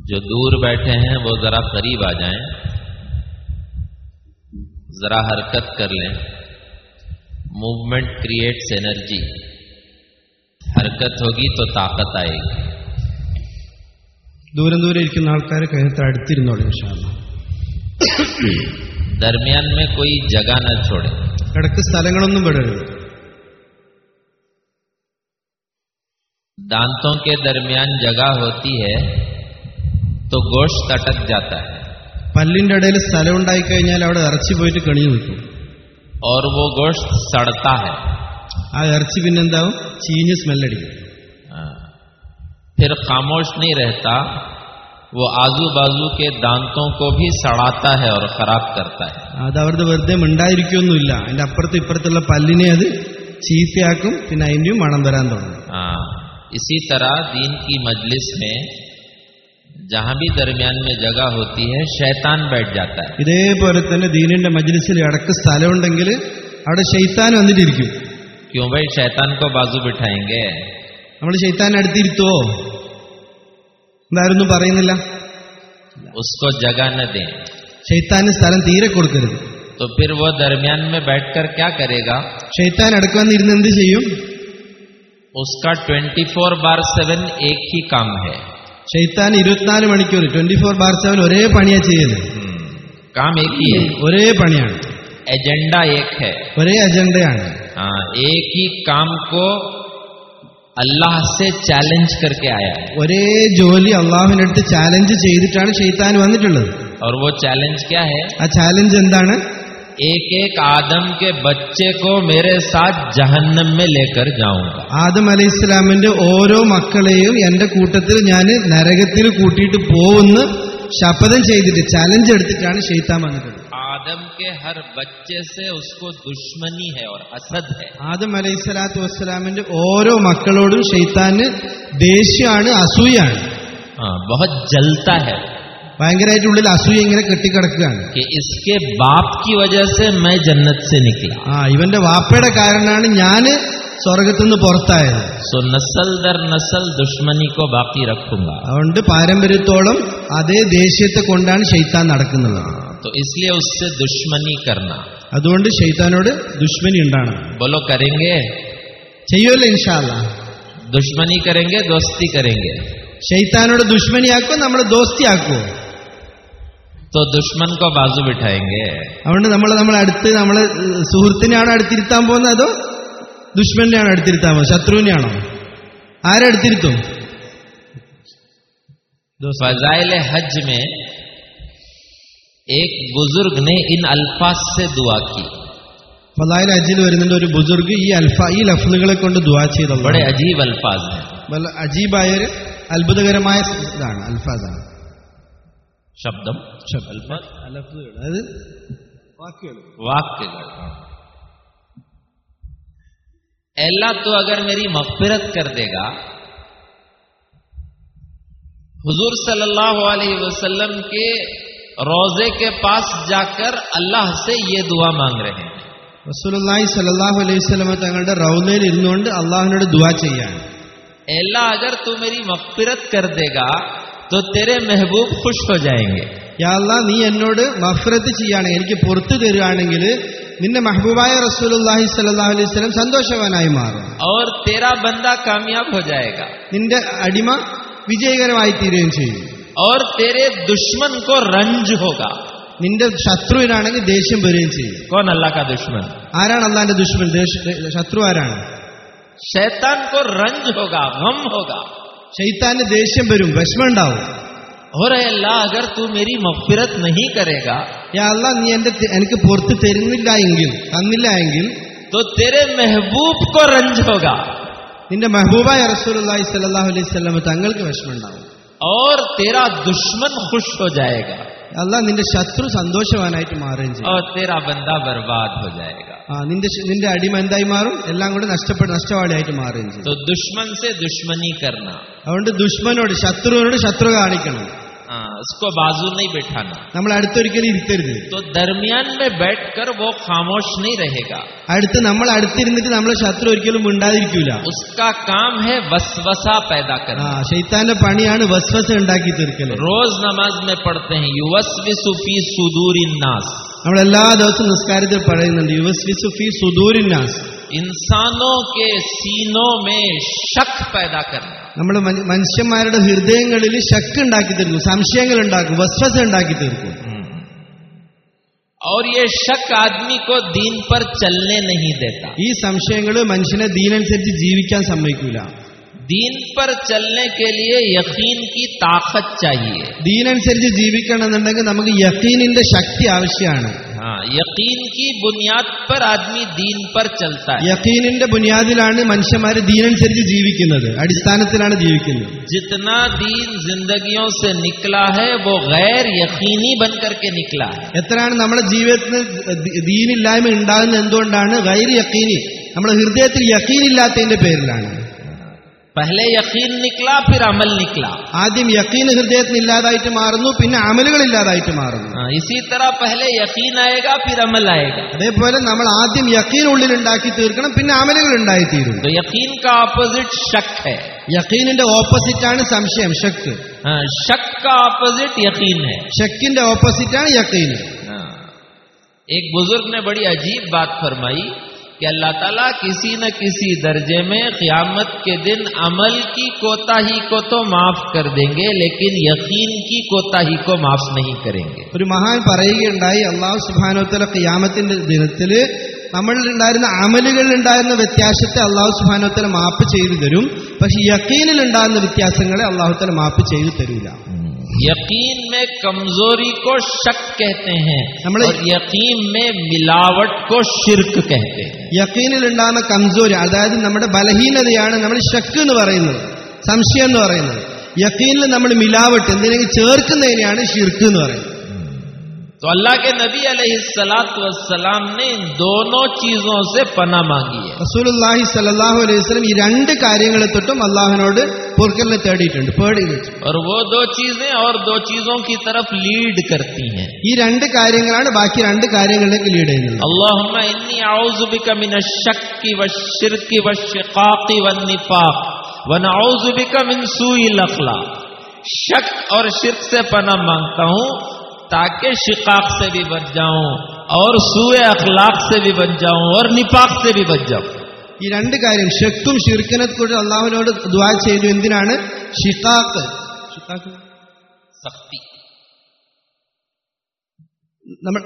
जो दूर बैठे हैं वो जरा करीब आ जाएं जरा हरकत कर लें मूवमेंट क्रिएट्स एनर्जी हरकत होगी तो ताकत आएगी ദൂരം ദൂരെ ഇരിക്കുന്ന ആൾക്കാരെ കഴുത്ത് അടുത്തിരുന്നോളൂ ഇൻഷാല്ല दरमियान में कोई जगह न छोड़े ഇടക്ക് സ്ഥലങ്ങളൊന്നും വിടരുത് दांतों के दरमियान जगह होती है तो गोश्त अटक जाता है പല്ലിന്റെ ഇടയിൽ സ്ഥലം ഉണ്ടായി കഴിഞ്ഞാൽ അവിടെ ഇറച്ചി പോയിട്ട് കണിഞ്ഞു നിൽക്കും और वो गोश्त सड़ता है ആ ഇറച്ചി പിന്നെന്താവും ചീഞ്ഞ് സ്മെല്ലടിക്കും हाँ। फिर खामोश नहीं रहता वो आजू बाजू के दांतों को भी सड़ाता है और खराब करता है അത് അവരുടെ വെറുതെ മിണ്ടായിരിക്കൊന്നുമില്ല അതിന്റെ അപ്പുറത്തും ഇപ്പുറത്തുള്ള പല്ലിനെ അത് ചീത്തയാക്കും പിന്നെ അതിന്റെയും മണം വരാൻ തുടങ്ങും हाँ इसी तरह दीन की मजलिस में जहां भी दरमियान में जगह होती है शैतान बैठ जाता है ഇതേപോലെ തന്നെ ദീനിന്റെ മജ്ലിസിൽ ഇടക്ക് സ്ഥലമുണ്ടെങ്കിൽ അവിടെ ഷെയ്ത്താൻ വന്നിട്ടിരിക്കും क्यों भाई शैतान को बाजू बिठाएंगे നമ്മൾ ഷെയ്ത്താൻ അടുത്തിരുത്തുവോ എന്തായിരുന്നു പറയുന്നില്ല उसको जगह न दें ഷെയ്ത്താന് സ്ഥലം തീരെ കൊടുക്കരുത് तो फिर वो दरमियान में बैठकर क्या करेगा ഷെയ്ത്താൻ അടുക്ക് വന്നിരുന്ന് എന്ത് ചെയ്യും उसका 24 बार सेवन एक ही काम है ഷെയ്ത്താൻ ഇരുപത്തിനാല് മണിക്കൂർ ട്വന്റി ഫോർ ബാർ സെവൻ ഒരേ പണിയാ ചെയ്യുന്നത് हम्म, काम एक ही है ഒരേ പണിയാണ് एजेंडा एक है ഒരേ അജണ്ടയാണ് हाँ एक ही काम को अल्लाह से चैलेंज करके आया है ഒരേ ജോലി അള്ളാഹുവിന്റെ അടുത്ത് ചാലഞ്ച് ചെയ്തിട്ടാണ് ഷെയ്ത്താൻ വന്നിട്ടുള്ളത് और वो चैलेंज क्या है ആ ചാലഞ്ച് എന്താണ് एक एक आदम के बच्चे को मेरे साथ जहन्नम में लेकर जाऊंगा ആദം അലൈഹി ഇസ്ലാമിന്റെ ഓരോ മക്കളെയും എന്റെ കൂട്ടത്തിൽ ഞാൻ നരകത്തിൽ കൂട്ടിയിട്ട് പോകുന്ന ശപഥം ചെയ്തിട്ട് ചാലഞ്ച് എടുത്തിട്ടാണ് ഷെയ്ത്താൻ വന്നിട്ടുള്ളത് आदम के हर बच्चे से उसको दुश्मनी है और हसद है ആദം അലൈഹി സ്വലാത്തു വസ്സലാമിന്റെ ഓരോ മക്കളോടും ഷെയ്ത്താന് ദേഷ്യമാണ് അസൂയാണ് हाँ, बहुत जलता है ഭയങ്കരമായിട്ട് ഉള്ളിൽ അസൂയ ഇങ്ങനെ കെട്ടിക്കിടക്കുകയാണ് कि इसके बाप की वजह से मैं जन्नत से निकला ആ ഇവന്റെ വാപ്പയുടെ കാരണമാണ് ഞാന് സ്വർഗത്തുനിന്ന് പുറത്തായത് सो नस्ल दर नस्ल दुश्मनी को बाकी रखूंगा അതുകൊണ്ട് പാരമ്പര്യത്തോളം അതേ ദേഷ്യത്തെ കൊണ്ടാണ് ഷെയ്ത്താൻ നടക്കുന്നത് तो इसलिए उससे दुश्मनी करना അതുകൊണ്ട് ഷെയ്ത്താനോട് ദുഷ്മനി ഉണ്ടാണ് बोलो करेंगे ചെയ്യുമല്ലോ ഇൻഷാല്ല दुश्मनी करेंगे दोस्ती करेंगे ഷെയ്ത്താനോട് ദുഷ്മനിയാക്കോ നമ്മൾ ദോസ്തിയാക്കുവോ तो दुश्मन को बाजू बिठाएंगे അതുകൊണ്ട് നമ്മൾ നമ്മളെ അടുത്ത് നമ്മളെ ഏഹ്, സുഹൃത്തിനെയാണോ അടുത്തിരുത്താൻ പോകുന്നത് അതോ ദുഷ്മനെയാണോ അടുത്തിരുത്താൻ പോകുന്നത് ശത്രുവിനെയാണോ ആരെടുത്തിരുത്തും फजाइल हज में एक बुजुर्ग ने इन अल्फाज से दुआ की ഫലായിൽ അജിൽ വരുന്നുണ്ട് ഒരു ബുസുർഗ് ഈ അൽഫ ഈ ലഫ്ലുകളെ കൊണ്ട് ദുവാ ചെയ്തത് बड़े अजीब अल्फाज हैं വല്ല അജീബായ ഒരു അത്ഭുതകരമായ ഇതാണ് അൽഫാദാണ് शब्दम ശബ്ദം. अल्फाज ലഫ്ലുകൾ അതായത് വാക്കുകൾ वाक्यಗಳು अल्लाह तो अगर मेरी मगफिरत कर देगा हुजूर सल्लल्लाहु अलैहि वसल्लम के रोजे के पास जाकर अल्लाह से ये दुआ मांग रहे हैं റസൂലുള്ളാഹി സ്വല്ലല്ലാഹു അലൈഹി വസല്ലമ തങ്ങളുടെ റൗലയിൽ ഇരുന്നുകൊണ്ട് അള്ളാഹുവിനോട് ദുആ ചെയ്യാണ് अल्लाह अगर तू मेरी मगफिरत कर देगा तो तेरे महबूब खुश हो जाएंगे യാ അല്ലാ നീ എന്നോട് മഫ്രത്ത് ചെയ്യുകയാണെങ്കിൽ എനിക്ക് പുറത്തു തരുവാണെങ്കിൽ നിന്റെ മെഹബൂബായ റസൂലുള്ളാഹി സ്വല്ലല്ലാഹു അലൈഹി വസല്ലം സന്തോഷവാനായി മാറും और तेरा बंदा कामयाब हो जाएगा നിന്റെ അടിമ വിജയകരമായി തീരുകയും ചെയ്യും और तेरे दुश्मन को रंज होगा നിന്റെ ശത്രുവിനാണെങ്കിൽ ദേഷ്യം വരികയും ചെയ്യും कौन अल्लाह का दुश्मन ആരാണ് അള്ളാന്റെ ദുഷ്മൻ ദേഷ്- ശത്രു ആരാണ് शैतान को रंज होगा गम होगा ഷെയ്ത്താന് ദേഷ്യം വരും വിഷമം ഉണ്ടാവും और अल्लाह अगर तू मेरी मगफिरत नहीं करेगा യാ അല്ലാ നീ എന്റെ തെ- എനിക്ക് പുറത്ത് തരുന്നില്ല എങ്കിൽ തന്നില്ല എങ്കിൽ तो तेरे महबूब को रंज होगा നിന്റെ മെഹബൂബായ റസൂലുള്ളാഹി സ്വല്ലല്ലാഹു അലൈഹി വസല്ലം തങ്ങൾക്ക് വിഷമം ഉണ്ടാവും और तेरा दुश्मन खुश हो जाएगा അല്ല നിന്റെ ശത്രു സന്തോഷവാനായിട്ട് മാറുകയും ചെയ്യും और तेरा बंदा बर्बाद हो जाएगा ആ നിന്റെ ശ- നിന്റെ അടിമ എന്തായി മാറും എല്ലാം കൂടെ നഷ്ടപ്പെട്ട് നഷ്ടവാളിയായിട്ട് മാറുകയും ചെയ്യും तो दुश्मन से दुश्मनी करना അതുകൊണ്ട് ദുഷ്മനോട് ശത്രുവിനോട് ശത്രു കാണിക്കണം हाँ, उसको बाजू नहीं बैठाना നമ്മൾ അടുത്തൊരിക്കലും ഇരുത്തരുത് तो दरमियान में बैठकर वो खामोश नहीं रहेगा അടുത്ത് നമ്മൾ അടുത്തിരുന്നിട്ട് നമ്മളെ ശത്രു ഒരിക്കലും മിണ്ടാതിരിക്കൂല उसका काम है वसवसा पैदा ആ करना ഷെയ്ത്താന്റെ പണിയാണ് വസ്വസ ഉണ്ടാക്കി തീർക്കല് रोज नमाज में पढ़ते हैं युवस्विसुफी सुदूरिन नास നമ്മൾ എല്ലാ ദിവസവും നിസ്കാരത്തിൽ പറയുന്നുണ്ട് യുവസ്വിസു ഫി സുദൂരിന്നാസ് इंसानों के सीनों में शक पैदा करना നമ്മൾ മനുഷ്യന്മാരുടെ ഹൃദയങ്ങളിൽ ശക്ക് ഉണ്ടാക്കി തീർക്കും സംശയങ്ങൾ ഉണ്ടാക്കും വസ്വസ ഉണ്ടാക്കി തീർക്കും और ये शक आदमी को दीन पर चलने नहीं देता ഈ സംശയങ്ങൾ മനുഷ്യനെ ദീനനുസരിച്ച് ജീവിക്കാൻ സമ്മതിക്കൂല दीन पर चलने के लिए यकीन की ताकत चाहिए ദീനനുസരിച്ച് ജീവിക്കണമെന്നുണ്ടെങ്കിൽ നമുക്ക് യക്കീനിന്റെ ശക്തി ആവശ്യമാണ് हाँ यकीन की बुनियाद पर आदमी दीन पर चलता है യക്കീനിന്റെ ബുനിയാദിലാണ് മനുഷ്യന്മാർ ദീനനുസരിച്ച് ജീവിക്കുന്നത് അടിസ്ഥാനത്തിലാണ് ജീവിക്കുന്നത് जितना दीन जिंदगियों से निकला है वो गैर यकीनी बन करके निकला है എത്രയാണ് നമ്മുടെ ജീവിതത്തിൽ ദ- ദീനില്ലായ്മ ഉണ്ടാകുന്നത് എന്തുകൊണ്ടാണ് ഗൈർ യക്കീനി നമ്മുടെ ഹൃദയത്തിൽ യക്കീനില്ലാത്തതിന്റെ പേരിലാണ് पहले यकीन निकला फिर अमल निकला ആദ്യം യക്കീൻ ഹൃദയത്തിൽ ഇല്ലാതായിട്ട് മാറുന്നു പിന്നെ അമലുകൾ ഇല്ലാതായിട്ട് മാറുന്നു हाँ, इसी तरह पहले यकीन आएगा फिर अमल आएगा അതേപോലെ നമ്മൾ ആദ്യം യക്കീൻ ഉള്ളിൽ ഉണ്ടാക്കി തീർക്കണം പിന്നെ അമലുകൾ ഉണ്ടായിത്തീരും तो यकीन का ऑपोजिट शक है യക്കീനിന്റെ ഓപ്പോസിറ്റ് ആണ് സംശയം ഷക്ക് हाँ, शक का ऑपोजिट यकीन है ഷക്കിന്റെ ഓപ്പോസിറ്റ് ആണ് യക്കീൻ हाँ। एक बुजुर्ग ने बड़ी अजीब बात फरमाई कि अल्लाह ताला किसी न किसी दर्जे में क़यामत के दिन अमल की कोताही को तो माफ कर देंगे लेकिन यकीन की कोताही को माफ नहीं करेंगे ഒരു മഹാൻ പറയുകയുണ്ടായി അള്ളാഹു സുബാനോത്തല ഖിയാമത്തിന്റെ ദിനത്തില് നമ്മളിൽ ഉണ്ടായിരുന്ന അമലുകളിൽ ഉണ്ടായിരുന്ന വ്യത്യാസത്തെ അള്ളാഹു സുബാനോത്തല മാപ്പ് ചെയ്തു തരും പക്ഷെ യക്കീനിൽ ഉണ്ടാകുന്ന വ്യത്യാസങ്ങളെ അള്ളാഹുത്തല മാപ്പ് ചെയ്തു തരൂല यकीन में कमजोरी को शक कहते हैं हमने- और यकीन में मिलावट को शिरक कहते हैं യക്കീനിൽ ഉണ്ടാകുന്ന കംസോരി അതായത് നമ്മുടെ ബലഹീനതയാണ് നമ്മൾ ഷക്ക് എന്ന് പറയുന്നത് സംശയം എന്ന് പറയുന്നത് യക്കീനിൽ നമ്മൾ മിലാവട്ട് എന്തിനെങ്കിലും ചേർക്കുന്നതിനെയാണ് ഷിർക്ക് എന്ന് പറയുന്നത് तो अल्लाह के नबी अलैहिस्सलाम ने इन दोनों चीजों से पना मांगी है റസൂലുള്ളാഹി സല്ലല്ലാഹു അലൈഹി വസല്ലം ഈ രണ്ട് കാര്യങ്ങളെ തൊട്ടും അള്ളാഹുവിനോട് പൊറുക്കലിനെ തേടിയിട്ടുണ്ട് പേടി और वो दो चीजें और दो चीजों की तरफ लीड करती हैं ഈ രണ്ട് കാര്യങ്ങളാണ് ബാക്കി രണ്ട് കാര്യങ്ങളിലേക്ക് ലീഡ് ചെയ്യുന്നത് अल्लाहुम्मा इन्नी औज़ु बिका मिन शक्की व शिरकी व शिकाकी व निफाक व नऔज़ु बिका मिन सूइल अखलाक शक और शिरक से पना मांगता हूं ताकि शिकाक से भी बच जाऊं और सूए अखलाक से भी बच जाऊं और निफाक से भी बच जाऊं ഈ രണ്ട് കാര്യം ഷെക്കും ഷിർക്കിനെ കുറിച്ച് അള്ളാഹുവിനോട് ദ്വാ ചെയ്തു എന്തിനാണ് ഷിക്കാക്ക് ഷിക്കാക്ക് सख्ती നമ്മൾ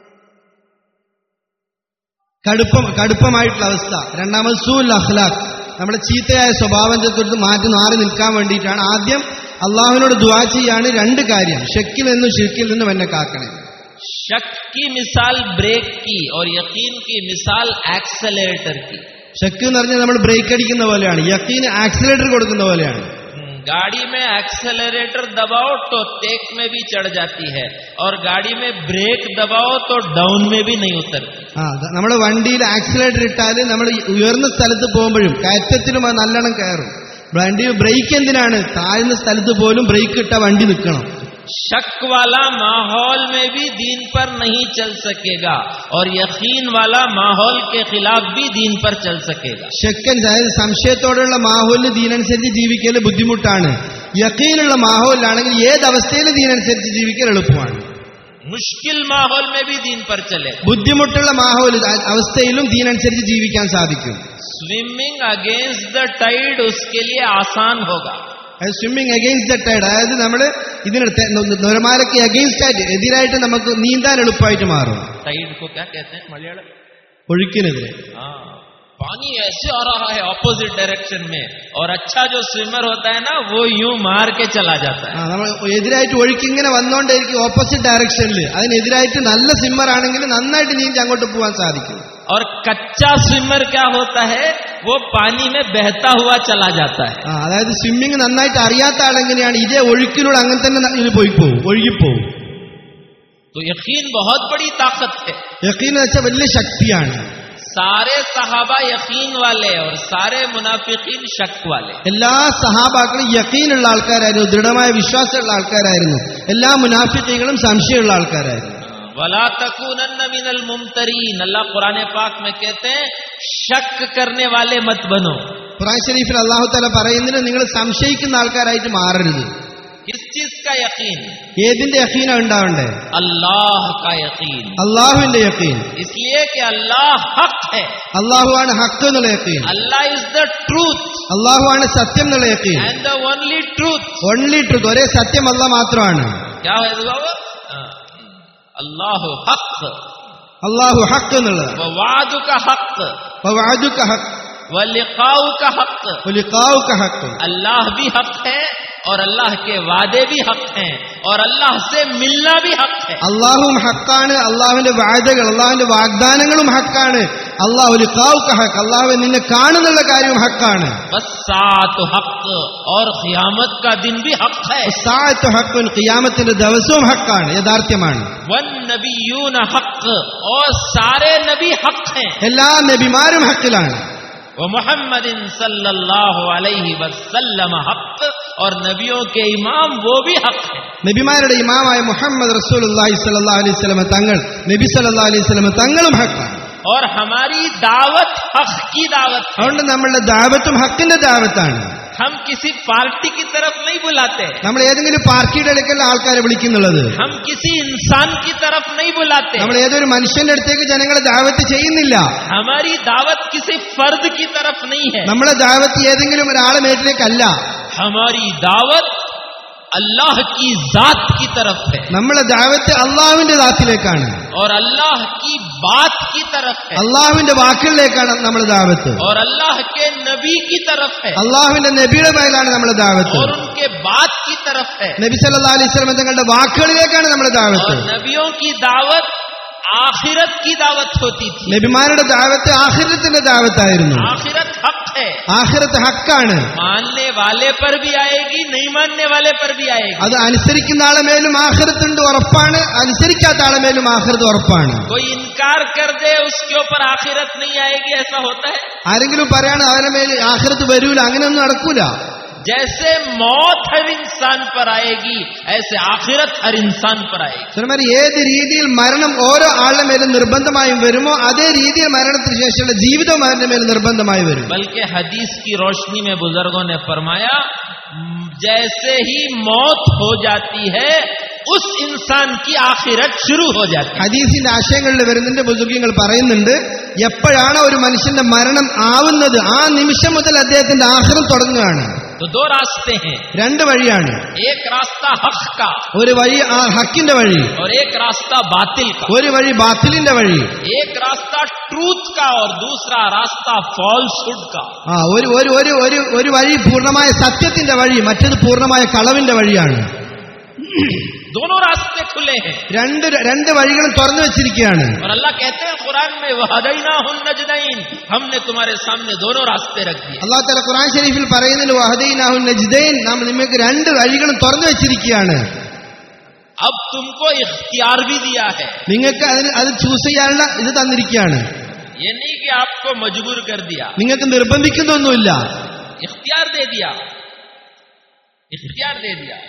കടുപ്പം കടുപ്പമായിട്ടുള്ള അവസ്ഥ രണ്ടാമത് സൂൽ അഖ്ലാഖ് നമ്മുടെ ചീത്തയായ സ്വഭാവത്തെ കുറിച്ച് മാറ്റി മാറി നിൽക്കാൻ വേണ്ടിയിട്ടാണ് ആദ്യം അള്ളാഹുവിനോട് ദുവാ ചെയ്യാണ് രണ്ട് കാര്യം ഷെക്കിൽ നിന്നും ഷിർക്കിൽ നിന്നും എന്നെ കാക്കണേ शक की मिसाल ब्रेक की और यकीन की मिसाल एक्सेलरेटर की ഷെക്ക് എന്ന് പറഞ്ഞാൽ നമ്മൾ ബ്രേക്ക് അടിക്കുന്ന പോലെയാണ് യക്കീന് ആക്സിലേറ്റർ കൊടുക്കുന്ന പോലെയാണ് हम्म, गाड़ी में एक्सेलरेटर दबाओ तो तेक में भी चढ़ जाती है और गाड़ी में ब्रेक दबाओ तो डाउन में भी नहीं उतरती ആ ദ- നമ്മുടെ വണ്ടിയിൽ ആക്സിലേറ്റർ ഇട്ടാൽ നമ്മൾ ഈ ഉയർന്ന സ്ഥലത്ത് പോകുമ്പോഴും കയറ്റത്തിലും അത് നല്ലോണം കയറും വണ്ടി ബ്രേക്ക് എന്തിനാണ് താഴ്ന്ന സ്ഥലത്ത് പോലും ബ്രേക്ക് ഇട്ട വണ്ടി നിൽക്കണം शक वाला माहौल में भी दीन पर नहीं चल सकेगा और यकीन वाला माहौल के खिलाफ भी दीन पर चल सकेगा ഷെക്കൻ അതായത് സംശയത്തോടുള്ള മാഹോലിന് ദീനനുസരിച്ച് ജീവിക്കൽ ബുദ്ധിമുട്ടാണ് യക്കീനുള്ള മാഹോലിലാണെങ്കിൽ ഏത് അവസ്ഥയിലും ദീനനുസരിച്ച് ജീവിക്കൽ എളുപ്പമാണ് मुश्किल माहौल में भी दीन पर चलेगा ബുദ്ധിമുട്ടുള്ള മാഹോൽ അവസ്ഥയിലും ദീനനുസരിച്ച് ജീവിക്കാൻ സാധിക്കും स्विमिंग अगेंस्ट द टाइड उसके लिए आसान होगा സ്വിമ്മിങ് അഗെയിൻസ്റ്റ് ദ ടൈഡ് അതായത് നമ്മൾ ഇതിന് തെ- ന- നുരമാലയ്ക്ക് അഗെയിൻസ്റ്റ് ആയിട്ട് എതിരായിട്ട് നമുക്ക് നീന്താൻ എളുപ്പമായിട്ട് മാറും टाइड को क्या कहते हैं मलयालम ഒഴുക്കിനെതിരെ हाँ पानी ऐसे आ रहा है ऑपोजिट डायरेक्शन में और अच्छा जो स्विमर होता है ना वो यूं मार के चला जाता ആ है നമ്മൾ എതിരായിട്ട് ഒഴുക്കി ഇങ്ങനെ വന്നുകൊണ്ടേയിരിക്കും ഓപ്പോസിറ്റ് ഡയറക്ഷനിൽ അതിനെതിരായിട്ട് നല്ല സിമ്മർ ആണെങ്കിൽ നന്നായിട്ട് നീന്തി അങ്ങോട്ട് പോകാൻ സാധിക്കും और कच्चा स्विमर क्या होता है वो पानी में बहता हुआ चला जाता है ആ അതായത് സ്വിമ്മിങ് നന്നായിട്ട് അറിയാത്ത ആളെങ്ങനെയാണ് ഇതേ ഒഴുക്കിലൂടെ അങ്ങനെ തന്നെ ന- ഇത് പോയി പോകും ഒഴുകിപ്പോവും तो यकीन बहुत बड़ी ताकत है യക്കീൻ എന്ന് വെച്ചാൽ വലിയ ശക്തിയാണ് सारे सहाबा यकीन वाले और सारे मुनाफिकीन शक वाले എല്ലാ സഹാബാക്കളും യക്കീനുള്ള ആൾക്കാരായിരുന്നു ദൃഢമായ വിശ്വാസമുള്ള ആൾക്കാരായിരുന്നു എല്ലാ മുനാഫിക്കീങ്ങളും സംശയമുള്ള ആൾക്കാരായിരുന്നു वला तकूनन्न मिनल मुमतरीन अल्लाह कुरान पाक में कहते हैं शक करने वाले मत बनो ഖുറാൻ ഷരീഫിൽ അള്ളാഹു താല പറയുന്നതിന് നിങ്ങൾ സംശയിക്കുന്ന ആൾക്കാരായിട്ട് മാറരുത് किस चीज का यकीन ഏതിന്റെ യക്കീന ഉണ്ടാവണ്ടേ अल्लाह का यकीन അള്ളാഹുവിന്റെ യക്കീൻ इसलिए कि अल्लाह हक है അള്ളാഹുവാണ് ഹക്ക് എന്നുള്ള യക്കീൻ अल्लाह इज द ट्रूथ അള്ളാഹുവാണ് സത്യം എന്നുള്ള യക്കീൻ and the only truth only truth ഒരേ സത്യം അല്ല മാത്രമാണ് क्या है बाबा अल्लाह हक അള്ളാഹു ഹക്ക് എന്നുള്ളത് व वादु का हक വഅദുക ഹക്ക് व लिकाउ का हक വലിഖാഉക ഹക്ക് अल्लाह भी हक है और अल्लाह के वादे भी हक हैं और अल्लाह से मिलना भी हक है അള്ളാഹും ഹക്കാണ് അള്ളാഹുവിന്റെ വായതകൾ അള്ളാഹുവിന്റെ വാഗ്ദാനങ്ങളും ഹക്കാണ് അള്ളാഹു ലിഖാഉക ഹക്ക് അള്ളാഹു നിന്നെ കാണുന്നുള്ള കാര്യവും ഹക്കാണ് बस सात हक और ഖിയാമत का दिन भी हक है സായത്ത് ഹക്കുൻ ഖിയാമത്തിന്റെ ദിവസവും ഹക്കാണ് യഥാർത്ഥ്യമാണ് वन नबीयून हक और सारे नबी हक हैं എല്ലാ നബിമാരും ഹക്കിലാണ് वो मोहम्मद सल्लल्लाहु अलैहि वसल्लम हक और नबियों के इमाम वो भी हक है നബിമാരുടെ ഇമാമായ മുഹമ്മദ് റസൂൽ അലൈഹി അലൈഹി സ്വലമ തങ്ങൾ നബി സല്ലല്ലാഹു അലൈഹി സ്വലമ തങ്ങളും ഹക്കാണ് और हमारी दावत हक की दावत है അതുകൊണ്ട് നമ്മളുടെ ദാവത്തും ഹക്കിന്റെ ദാവത്താണ് हम किसी पार्टी की तरफ नहीं बुलाते നമ്മൾ ഏതെങ്കിലും പാർട്ടിയുടെ അടുക്കല്ല ആൾക്കാരെ വിളിക്കുന്നുള്ളത് हम किसी इंसान की तरफ नहीं बुलाते നമ്മൾ ഏതൊരു മനുഷ്യന്റെ അടുത്തേക്ക് ജനങ്ങളെ ദാവത്ത് ചെയ്യുന്നില്ല हमारी दावत किसी फर्द की तरफ नहीं है നമ്മളെ ദാവത്ത് ഏതെങ്കിലും ഒരാളെ മേറ്റിലേക്കല്ല हमारी दावत अल्लाह की जात की तरफ है നമ്മളെ ദാവത്ത് അള്ളാഹുവിന്റെ ദാത്തിലേക്കാണ് और अल्लाह की बात की तरफ है അള്ളാഹുവിന്റെ വാക്കുകളിലേക്കാണ് നമ്മുടെ ദാവത്ത് और अल्लाह के नबी की तरफ है അള്ളാഹുവിന്റെ നബിയുടെ മേലാണ് നമ്മുടെ ദാവത്ത് और उनके बात की तरफ है നബി സല്ലാ അലൈഹി സ്വലമ തങ്ങളുടെ വാക്കുകളിലേക്കാണ് നമ്മുടെ ദാവത്ത് और नबियों की दावत आखिरत की दावत होती थी നബിമാരുടെ ദാവത്ത് ആഹിരത്തിന്റെ ദാവത്തായിരുന്നു आखिरत हक है ആഹിരത്ത് ഹക്കാണ് मानने वाले पर भी आएगी नहीं मानने वाले पर भी आएगी അത് അനുസരിക്കുന്ന ആളെ മേലും ആഹൃത്തുണ്ട് ഉറപ്പാണ് അനുസരിക്കാത്ത ആളെ മേലും ആഹൃത്ത് ഉറപ്പാണ് कोई इनकार कर दे उसके ऊपर आखिरत नहीं आएगी ऐसा होता है ആരെങ്കിലും പറയാണ് അവരെ മേൽ ആഹൃത്ത് വരൂല അങ്ങനെയൊന്നും നടക്കൂല जैसे मौत हर इंसान पर आएगी ऐसे आखिरत हर इंसान पर आएगी സ്വരമാരി ഏത് രീതിയിൽ മരണം ഓരോ ആളുടെ മേലും നിർബന്ധമായും വരുമോ അതേ രീതിയിൽ മരണത്തിന് ശേഷമുള്ള ജീവിതവും അവരുടെ മേൽ നിർബന്ധമായി വരും बल्कि हदीस की रोशनी में बुजुर्गों ने फरमाया जैसे ही मौत हो जाती है उस इंसान की आखिरत शुरू हो जाती है ഹദീസിന്റെ ആശയങ്ങളിൽ വരുന്നുണ്ട് ബുസുഖ്യങ്ങൾ പറയുന്നുണ്ട് എപ്പോഴാണ് ഒരു മനുഷ്യന്റെ മരണം ആവുന്നത് ആ നിമിഷം മുതൽ അദ്ദേഹത്തിന്റെ ആഹ്റം തുടങ്ങുകയാണ് तो दो रास्ते हैं രണ്ട് വഴിയാണ് एक रास्ता हक का ഒരു വഴി ആ ഹക്കിന്റെ വഴി और एक रास्ता बातिल का ഒരു വഴി ബാത്തിലിന്റെ വഴി एक रास्ता ट्रूथ का और दूसरा रास्ता फॉल्सहुड का ആ ഒരു ഒരു ഒരു ഒരു ഒരു വഴി പൂർണ്ണമായ സത്യത്തിന്റെ വഴി മറ്റത് പൂർണ്ണമായ കളവിന്റെ വഴിയാണ് दोनों रास्ते खुले हैं രണ്ട് രണ്ട് വഴികളും തുറന്നു വെച്ചിരിക്കുകയാണ് और अल्लाह कहते हैं कुरान में वहदैना नजदईन हमने तुम्हारे सामने दोनों रास्ते रख दिए അള്ളാഹു തല ഖുറാൻ ഷരീഫിൽ പറയുന്നതിന് വഹദൈനാഹു നജ്ദൈൻ നാം നിങ്ങൾക്ക് രണ്ട് വഴികളും തുറന്നു വെച്ചിരിക്കുകയാണ് अब तुमको इख्तियार भी दिया है നിങ്ങൾക്ക് അതിന് അത് ചൂസ് ചെയ്യാനുള്ള ഇത് തന്നിരിക്കുകയാണ് ये नहीं कि आपको मजबूर कर दिया നിങ്ങൾക്ക് നിർബന്ധിക്കുന്നൊന്നുമില്ല इख्तियार दे दिया इख्तियार दे दिया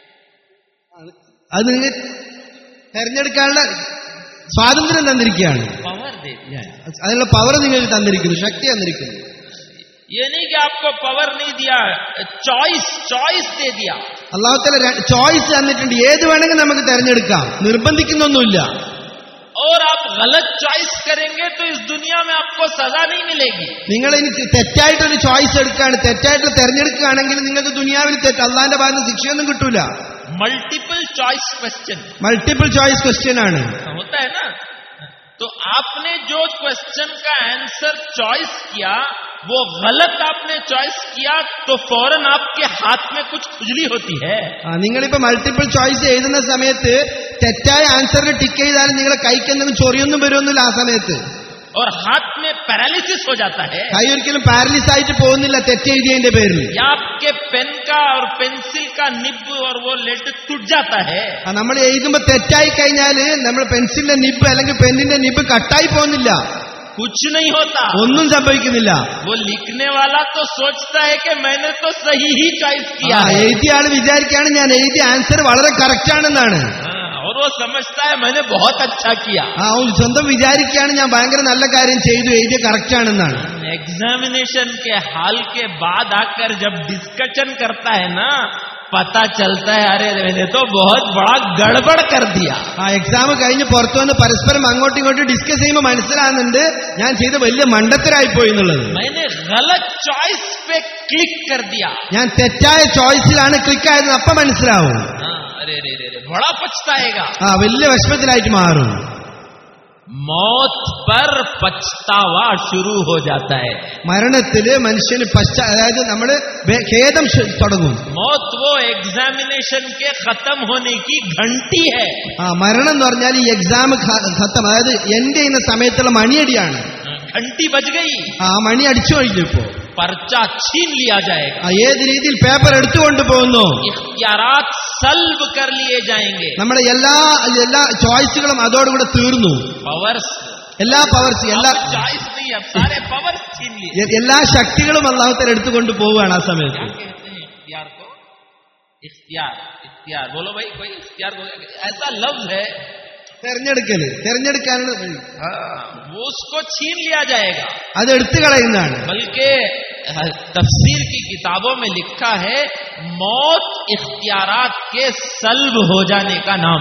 അത് നിങ്ങൾ തെരഞ്ഞെടുക്കാനുള്ള സ്വാതന്ത്ര്യം തന്നിരിക്കുകയാണ് पावर दे दिया അതിനുള്ള പവർ നിങ്ങൾക്ക് തന്നിരിക്കുന്നു ശക്തി തന്നിരിക്കുന്നു ये नहीं कि आपको पावर नहीं दिया चॉइस चॉइस दे दिया അള്ളാഹു തല ചോയ്സ് തന്നിട്ടുണ്ട് ഏത് വേണമെങ്കിൽ നമുക്ക് തെരഞ്ഞെടുക്കാം നിർബന്ധിക്കുന്നൊന്നുമില്ല और आप गलत चॉइस करेंगे तो इस दुनिया में आपको सजा नहीं मिलेगी നിങ്ങൾ ഇനി തെറ്റായിട്ടൊരു ചോയ്സ് എടുക്കുകയാണ് തെറ്റായിട്ട് തെരഞ്ഞെടുക്കുകയാണെങ്കിൽ നിങ്ങൾക്ക് ദുനിയാവിൽ തെറ്റ് അള്ളാന്റെ ഭാഗത്ത് ശിക്ഷയൊന്നും കിട്ടൂല multiple choice question multiple choice question ആണ് होता है ना तो आपने जो क्वेश्चन का आंसर चॉइस किया वो गलत आपने चॉइस किया तो फौरन आपके हाथ में कुछ खुजली होती है ആ, നിങ്ങളിപ്പോ മൾട്ടിപ്പിൾ ചോയ്സ് എഴുതുന്ന സമയത്ത് തെറ്റായ ആൻസറിന് ടിക്ക് ചെയ്താലും നിങ്ങളെ കൈക്ക് എന്തെങ്കിലും ചൊറിയൊന്നും വരുമൊന്നുമില്ല ആ സമയത്ത് और हाथ में पैरालिसिस हो जाता है കൈ ഒരിക്കലും പാരലിസ് ആയിട്ട് പോകുന്നില്ല തെറ്റെഴുതിയതിന്റെ പേരിൽ या आपके पेन का और पेंसिल का निब और वो लेड टूट जाता है ആ, നമ്മൾ എഴുതുമ്പോ തെറ്റായി കഴിഞ്ഞാല് നമ്മൾ പെൻസിലിന്റെ നിബ് അല്ലെങ്കിൽ പെന്നിന്റെ നിബ് കട്ടായി പോകുന്നില്ല कुछ नहीं होता ഒന്നും സംഭവിക്കുന്നില്ല वो लिखने वाला तो सोचता है कि मैंने तो सही ही चॉइस ആ, किया है എഴുതിയ ആള് വിചാരിക്കുകയാണ് ഞാൻ എഴുതിയ ആൻസർ വളരെ കറക്റ്റ് ആണെന്നാണ് हाँ, और वो समझता है मैंने बहुत अच्छा किया ആ അവൻ സ്വന്തം വിചാരിക്കുകയാണ് ഞാൻ ഭയങ്കര നല്ല കാര്യം ചെയ്തു എഴുതിയ കറക്റ്റ് ആണെന്നാണ് एग्जामिनेशन के हाल के बाद आकर जब डिस्कशन करता है ना पता चलता है अरे मैंने तो बहुत बड़ा गड़बड़ कर दिया ആ എക്സാം കഴിഞ്ഞ് പുറത്തു വന്ന് പരസ്പരം അങ്ങോട്ടും ഇങ്ങോട്ടും ഡിസ്കസ് ചെയ്യുമ്പോൾ മനസ്സിലാകുന്നുണ്ട് ഞാൻ ചെയ്ത വലിയ മണ്ടത്തരായി പോയി എന്നുള്ളത് मैंने गलत चॉइस पे क्लिक कर दिया ഞാൻ തെറ്റായ ചോയ്സിലാണ് ക്ലിക്ക് ആയത് അപ്പൊ മനസ്സിലാവും हाँ, अरे अरे अरे अरे, बड़ा पछताएगा ആ വലിയ വിഷമത്തിലായിട്ട് മാറും मौत पर पछतावा शुरू हो जाता है മരണത്തില് മനുഷ്യന് പശ്ചാ അതായത് നമ്മള് വേ- ഖേദം ശു- തുടങ്ങും मौत वो एग्जामिनेशन के खत्म होने की घंटी है ആ മരണം എന്ന് പറഞ്ഞാൽ ഈ എക്സാം ഖത്തം അതായത് എന്റെ ചെയ്യുന്ന സമയത്തുള്ള മണിയടിയാണ് घंटी बज गई ആ മണി അടിച്ചു കഴിഞ്ഞു ഇപ്പോ पर्चा छीन लिया जाएगा ആ ഏത് രീതിയിൽ പേപ്പർ എടുത്തുകൊണ്ട് പോകുന്നു इख्तियारात सल्ब कर लिए जाएंगे നമ്മുടെ എല്ലാ എല്ലാ ചോയ്സുകളും അതോടുകൂടെ തീർന്നു पावर्स എല്ലാ പവേഴ്സ് എല്ലാ चॉइस नहीं अब सारे पावर्स छीन लिए എ- എല്ലാ ശക്തികളും അള്ളാഹുത്തല എടുത്തുകൊണ്ട് പോവുകയാണ് ആ സമയത്ത് क्या कहते हैं इख्तियार को इख्तियार इख्तियार बोलो भाई कोई इख्तियार को ऐसा लफ्ज है തെരഞ്ഞെടുക്കല് തെരഞ്ഞെടുക്കാനുള്ള വഴി. हाँ, वो उसको छीन लिया जाएगा അത് എടുത്തു കളയുന്നതാണ് बल्कि तफसीर की किताबों में लिखा है मौत इख्तियारात के सल्ब हो जाने का नाम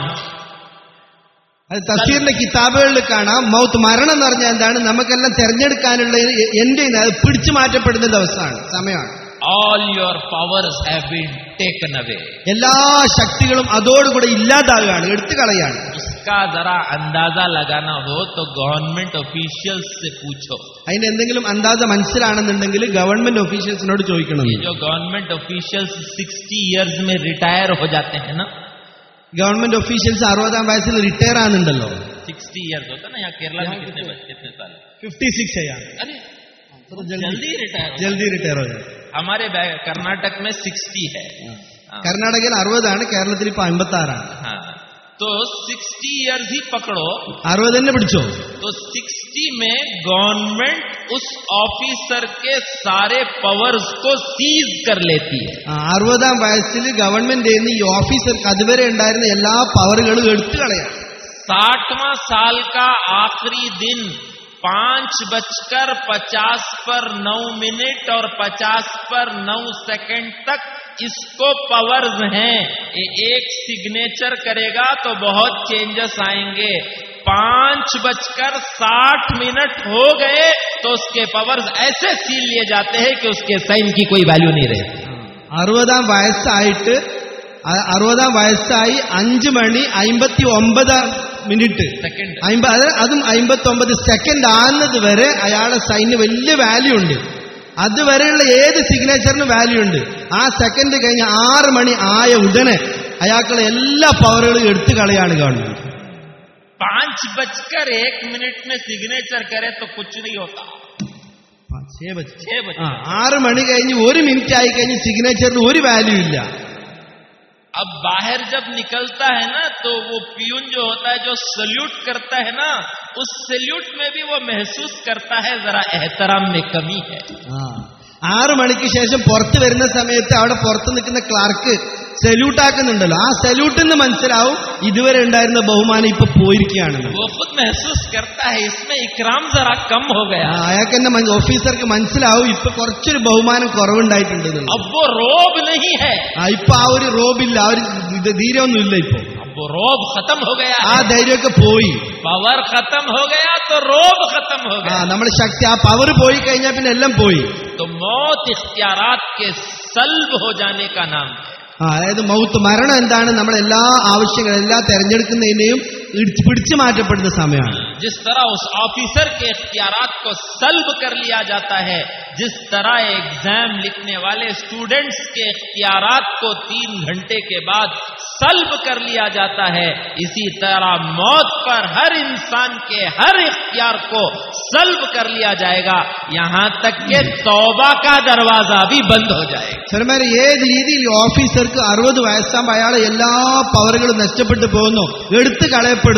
അത് തഫീറിന്റെ കിതാബുകളിൽ കാണാം മൗത്ത് മരണം എന്ന് പറഞ്ഞാൽ എന്താണ് നമുക്കെല്ലാം തെരഞ്ഞെടുക്കാനുള്ള എ- എന്റെ കയ്യിൽ നിന്ന് അത് പിടിച്ചു മാറ്റപ്പെടുന്ന ദിവസമാണ് സമയമാണ് all your powers have been taken away എല്ലാ ശക്തികളും അതോടുകൂടെ ഇല്ലാതാകുകയാണ് എടുത്തു കളയാണ് इसका जरा अंदाजा लगाना हो तो गवर्नमेंट ऑफिशियल्स से पूछो അതിന്റെ എന്തെങ്കിലും അന്താജ മനസ്സിലാണെന്നുണ്ടെങ്കിൽ ഗവൺമെന്റ് ഓഫീഷ്യൽസിനോട് ചോദിക്കണം ये जो गवर्नमेंट ऑफिशियल्स 60 इयर्स में रिटायर हो जाते हैं ना ഗവൺമെന്റ് ഓഫീഷ്യൽസ് അറുപതാം വയസ്സിൽ റിട്ടയർ ആകുന്നുണ്ടല്ലോ 60 इयर्स होता है ना यहाँ केरला में कितने कितने साल ഫിഫ്റ്റി സിക്സ് अरे जल्दी रिटायर हो ജൽദി റിട്ടയർ ആയി हमारे बै- कर्नाटक में 60 है हाँ। കർണാടകയിൽ അറുപതാണ് കേരളത്തിൽ ഇപ്പൊ അമ്പത്തി ആറാണ് हाँ तो 60 इयर्स ही पकड़ो അറുപത് തന്നെ പിടിച്ചോ तो 60 में गवर्नमेंट उस ऑफिसर के सारे पावर्स को सीज कर लेती है ആ, അറുപതാം വയസ്സിൽ ഗവൺമെന്റ് ചെയ്യുന്ന ഈ ഓഫീസർക്ക് അതുവരെ ഉണ്ടായിരുന്ന എല്ലാ പവറുകളും എടുത്തു കളയാം साठवां साल का आखिरी दिन पांच बजकर पचास पर नौ मिनट और पचास पर नौ सेकंड तक इसको पावर्स हैं ये एक सिग्नेचर करेगा तो बहुत चेंजेस आएंगे पांच बजकर साठ मिनट हो गए तो उसके पावर्स ऐसे सील लिए जाते हैं कि उसके साइन की कोई वैल्यू नहीं रहे അറുപതാം വയസ്സായിട്ട് അ- അറുപതാം വയസ്സായി അഞ്ച് മണി അമ്പത്തി ഒമ്പത് മിനിറ്റ് सेकंड അമ്പ- അത് അതും അമ്പത്തി ഒമ്പത് സെക്കൻഡ് ആകുന്നത് വരെ അയാളുടെ സൈന് വലിയ വാല്യൂ ഉണ്ട് അതുവരെയുള്ള ഏത് സിഗ്നേച്ചറിനും വാല്യൂ ഉണ്ട് ആ സെക്കൻഡ് കഴിഞ്ഞ് ആറ് മണി ആയ ഉടനെ അയാൾക്കുള്ള എല്ലാ പവറുകളും എടുത്തു കളയാണ് ഗവൺമെന്റ് पांच बजकर एक मिनट में सिग्नेचर करे तो कुछ नहीं होता छह ആ बजे ആറ് മണി കഴിഞ്ഞ് ഒരു മിനിറ്റ് ആയി കഴിഞ്ഞ് സിഗ്നേച്ചറിന് ഒരു വാല്യൂ ഇല്ല अब बाहर जब निकलता है ना तो वो पियून जो होता है जो सल्यूट करता है ना उस सल्यूट में भी वो महसूस करता है जरा एहतराम में कमी है ആ ആറ് മണിക്ക് ശേഷം പുറത്ത് വരുന്ന സമയത്ത് അവിടെ പുറത്ത് നിൽക്കുന്ന ക്ലാർക്ക് സല്യൂട്ട് ആക്കുന്നുണ്ടല്ലോ ആ സല്യൂട്ടിൽ നിന്ന് മനസ്സിലാവും ഇതുവരെ ഉണ്ടായിരുന്ന ബഹുമാനം ഇപ്പൊ പോയിരിക്കുകയാണെന്ന് वो खुद महसूस करता है इसमें इकराम जरा कम हो ആ, गया അയാൾക്ക് തന്നെ മൻ- ഓഫീസർക്ക് മനസ്സിലാവും ഇപ്പൊ കുറച്ചൊരു ബഹുമാനം കുറവുണ്ടായിട്ടുണ്ട് എന്നുള്ളത്. अब वो रोब नहीं है ആ ഇപ്പൊ ആ ഒരു റോബില്ല ആ ഒരു ഇത് ധീരമൊന്നും ഇല്ല ഇപ്പൊ अब वो रोब खत्म हो गया ആ है ധൈര്യമൊക്കെ പോയി पावर खत्म हो गया तो रोब खत्म हो ആ गया നമ്മുടെ ശക്തി ആ പവർ പോയി കഴിഞ്ഞാൽ പിന്നെ എല്ലാം പോയി तो मौत इख्तियारात के सल्ब हो जाने का नाम है ആ അതായത് മൗത്ത് മരണം എന്താണ് നമ്മുടെ എല്ലാ ആവശ്യങ്ങളും എല്ലാ തെരഞ്ഞെടുക്കുന്നതിനെയും ഇടിച്ച് പിടിച്ചു മാറ്റപ്പെടുന്ന സമയമാണ് जिस तरह उस ऑफिसर के इख्तियारात को सल्ब कर लिया जाता है जिस तरह एग्जाम लिखने वाले स्टूडेंट्स के इख्तियारात को तीन घंटे के बाद सल्ब कर लिया जाता है इसी तरह मौत पर हर इंसान के हर इख्तियार को सल्ब कर लिया जाएगा यहां तक कि तौबा का दरवाजा भी बंद हो जाएगा ചെറുമാരെ ഏത് രീതിയിൽ ഈ ഓഫീസർക്ക് അറുപത് വയസ്സാകുമ്പോൾ അയാളെ എല്ലാ പവറുകളും നഷ്ടപ്പെട്ടു പോകുന്നു എടുത്തു കളയപ്പെടുന്നു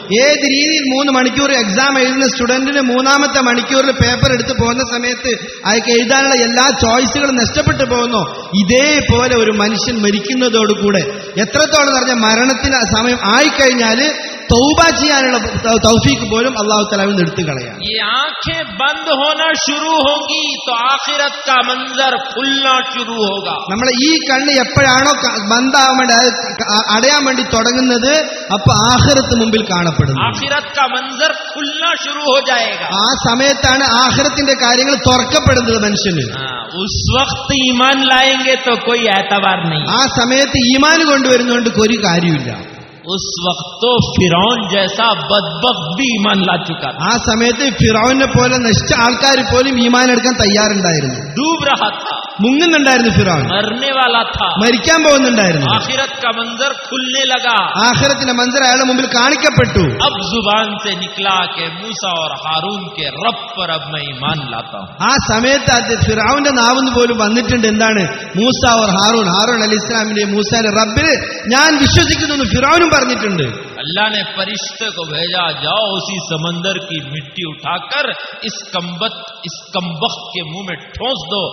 ഏത് രീതിയിൽ മൂന്ന് മണിക്കൂർ എക്സാം എഴുതുന്ന സ്റ്റുഡന്റിന് മൂന്നാമത്തെ മണിക്കൂറിൽ പേപ്പർ എടുത്ത് പോകുന്ന സമയത്ത് അയാൾക്ക് എഴുതാനുള്ള എല്ലാ ചോയ്സുകളും നഷ്ടപ്പെട്ടു പോകുന്നു ഇതേപോലെ ഒരു മനുഷ്യൻ മരിക്കുന്നതോടുകൂടെ എത്രത്തോളം പറഞ്ഞ മരണത്തിന് സമയം ആയിക്കഴിഞ്ഞാൽ തൗബ ചെയ്യാനുള്ള തൗ- തൗഫീക്ക് പോലും അള്ളാഹു തലാവിൽ നിന്ന് എടുത്തു കളയാം ये आंखें बंद होना शुरू होंगी तो आखिरत का मंजर खुलना शुरू होगा നമ്മൾ ഈ കണ്ണ് എപ്പോഴാണോ ക- ബന്ധാവാൻ വേണ്ടി അത് ക- അടയാൻ വേണ്ടി തുടങ്ങുന്നത് അപ്പൊ ആഹ്റത്ത് മുമ്പിൽ കാണപ്പെടുന്നു आखिरत का मंजर खुलना शुरू हो जाएगा ആ സമയത്താണ് ആഹ്റത്തിന്റെ കാര്യങ്ങൾ തുറക്കപ്പെടുന്നത് മനുഷ്യന് हाँ, उस वक्त ईमान लाएंगे तो कोई एतबार नहीं ആ സമയത്ത് ഈമാൻ കൊണ്ടുവരുന്നതുകൊണ്ട് ഒരു കാര്യമില്ല उस वक्त तो फिरौन जैसा बदबख्त भी ईमान ला चुका था ആ സമയത്ത് ഫിറോവിനെ പോലെ നശിച്ച ആൾക്കാർ പോലും ഈമാൻ എടുക്കാൻ തയ്യാറുണ്ടായിരുന്നു डूब रहा था മുങ്ങുന്നുണ്ടായിരുന്നു ഫിറോൻ मरने वाला था മരിക്കാൻ പോകുന്നുണ്ടായിരുന്നു आखिरत का मंजर खुलने लगा ആഹ്റത്തിന്റെ മന്ത്രം അയാളുടെ മുമ്പിൽ കാണിക്കപ്പെട്ടു अब जुबान से निकला कि मूसा और हारून के रब पर अब मैं ईमान लाता हूँ ആ സമയത്ത് അത് ഫിറാവിന്റെ നാവെന്ന് പോലും വന്നിട്ടുണ്ട് എന്താണ് Musa or Harun Harun Ali ഇസ്ലാമിന്റെ മൂസാന്റെ റബ്ബിന് ഞാൻ വിശ്വസിക്കുന്നു എന്ന് ഫിറാവിനും പറഞ്ഞിട്ടുണ്ട് अल्लाह ने फरिश्ते को भेजा जाओ उसी समंदर की मिट्टी उठाकर इस कम्बत इस कम्बख्त के मुंह में ठोस दो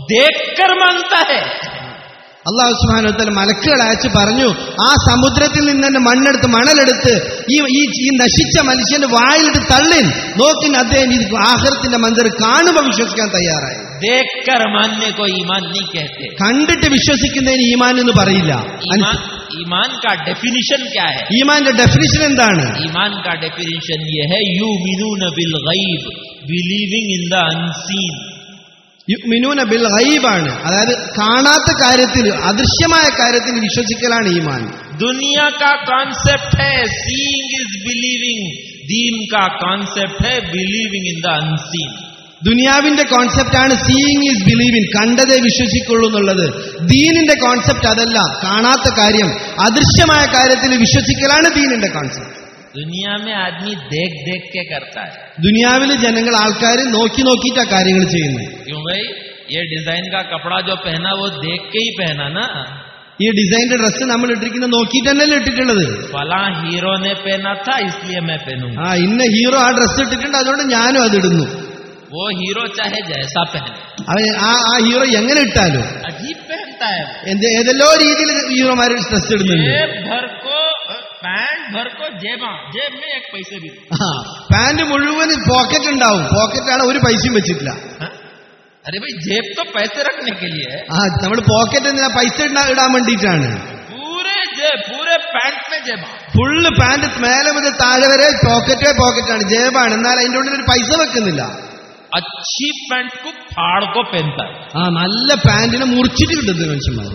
देखकर मानता है അള്ളാഹു സുബാനുത്തല മലക്കുകൾ അയച്ച് പറഞ്ഞു ആ സമുദ്രത്തിൽ നിന്ന് തന്നെ മണ്ണെടുത്ത് മണലെടുത്ത് ഈ ഈ ഈ നശിച്ച മനുഷ്യന്റെ വായിലിട്ട് തള്ളിൻ നോക്കിൻ അദ്ദേഹം ഇത് ആഹ്റത്തിന്റെ മന്ത്രം കാണുമ്പോൾ വിശ്വസിക്കാൻ തയ്യാറായി देखकर मानने को ईमान नहीं कहते കണ്ടിട്ട് വിശ്വസിക്കുന്നതിന് ഈമാൻ എന്ന് പറയില്ല ईमान ईमान का डेफिनेशन क्या है ഈമാന്റെ ഡെഫിനിഷൻ എന്താണ് ईमान का डेफिनेशन ये है यू मिनून बिल गईब बिलीविंग इन द अनसीन യുഗ്മിനൂന ബിൽ ഗൈബാണ് അതായത് കാണാത്ത കാര്യത്തിൽ അദൃശ്യമായ കാര്യത്തിൽ വിശ്വസിക്കലാണ് ഈമാൻ दुनिया का कॉन्सेप्ट है सीइंग इज बिलीविंग दीन का कॉन्सेप्ट है बिलीविंग इन द अनसीन ദുനിയാവിന്റെ കോൺസെപ്റ്റ് ആണ് സീയിങ് ഈസ് ബിലീവിങ് കണ്ടതേ വിശ്വസിക്കുള്ളൂ എന്നുള്ളത് ദീനിന്റെ കോൺസെപ്റ്റ് അതല്ല കാണാത്ത കാര്യം അദൃശ്യമായ കാര്യത്തിൽ വിശ്വസിക്കലാണ് ദീനിന്റെ കോൺസെപ്റ്റ് दुनिया में आदमी देख देख के करता है ദുനിയാവിൽ ജനങ്ങൾ ആൾക്കാർ നോക്കി നോക്കിയിട്ടാ കാര്യങ്ങൾ ചെയ്യുന്നത് क्यों भाई ये डिजाइन का कपड़ा जो पहना वो देख के ही पहना ना ഈ ഡിസൈൻ്റെ ഡ്രസ്സ് നമ്മൾ ഇട്ടിരിക്കുന്നത് നോക്കിയിട്ട് തന്നെയല്ലേ ഇട്ടിട്ടുള്ളത് फला हीरो ने पहना था इसलिए मैं पहनूंगा ആ ഇന്ന ഹീറോ ആ ഡ്രസ്സ് ഇട്ടിട്ടുണ്ട് അതുകൊണ്ട് ഞാനും അത് ഇടുന്നു वो हीरो चाहे जैसा पहने അവൻ ആ ആ ഹീറോ എങ്ങനെ ഇട്ടാലും अजीब पहनता है എന്ത് ഏതെല്ലോ രീതിയിൽ ഹീറോമാർ ഡ്രസ് ഇടുന്നുണ്ട് जेब भर को पैंट भर को जेबा जेब में एक पैसे भी नहीं। ആ പാന്റ് മുഴുവൻ പോക്കറ്റ് ഉണ്ടാവും പോക്കറ്റാണ് ഒരു പൈസയും വെച്ചിട്ടില്ല हाँ? अरे भाई जेब तो पैसे रखने के लिए है ആ നമ്മൾ പോക്കറ്റ് എന്തിനാ പൈസ ഇടാ- ഇടാൻ വേണ്ടിയിട്ടാണ് पूरे जेब पूरे पैंट में जेबा ഫുള്ള് പാന്റ് മേലെ മുതൽ താഴെ വരെ പോക്കറ്റേ പോക്കറ്റാണ് ജേബാണ് എന്നാൽ അതിന്റെ ഉള്ളിൽ ഒരു പൈസ വെക്കുന്നില്ല अच्छी पैंट को फाड़ को पहनता है ആ നല്ല പാന്റിനെ മുറിച്ചിട്ട് കിട്ടുന്നത് മനുഷ്യന്മാർ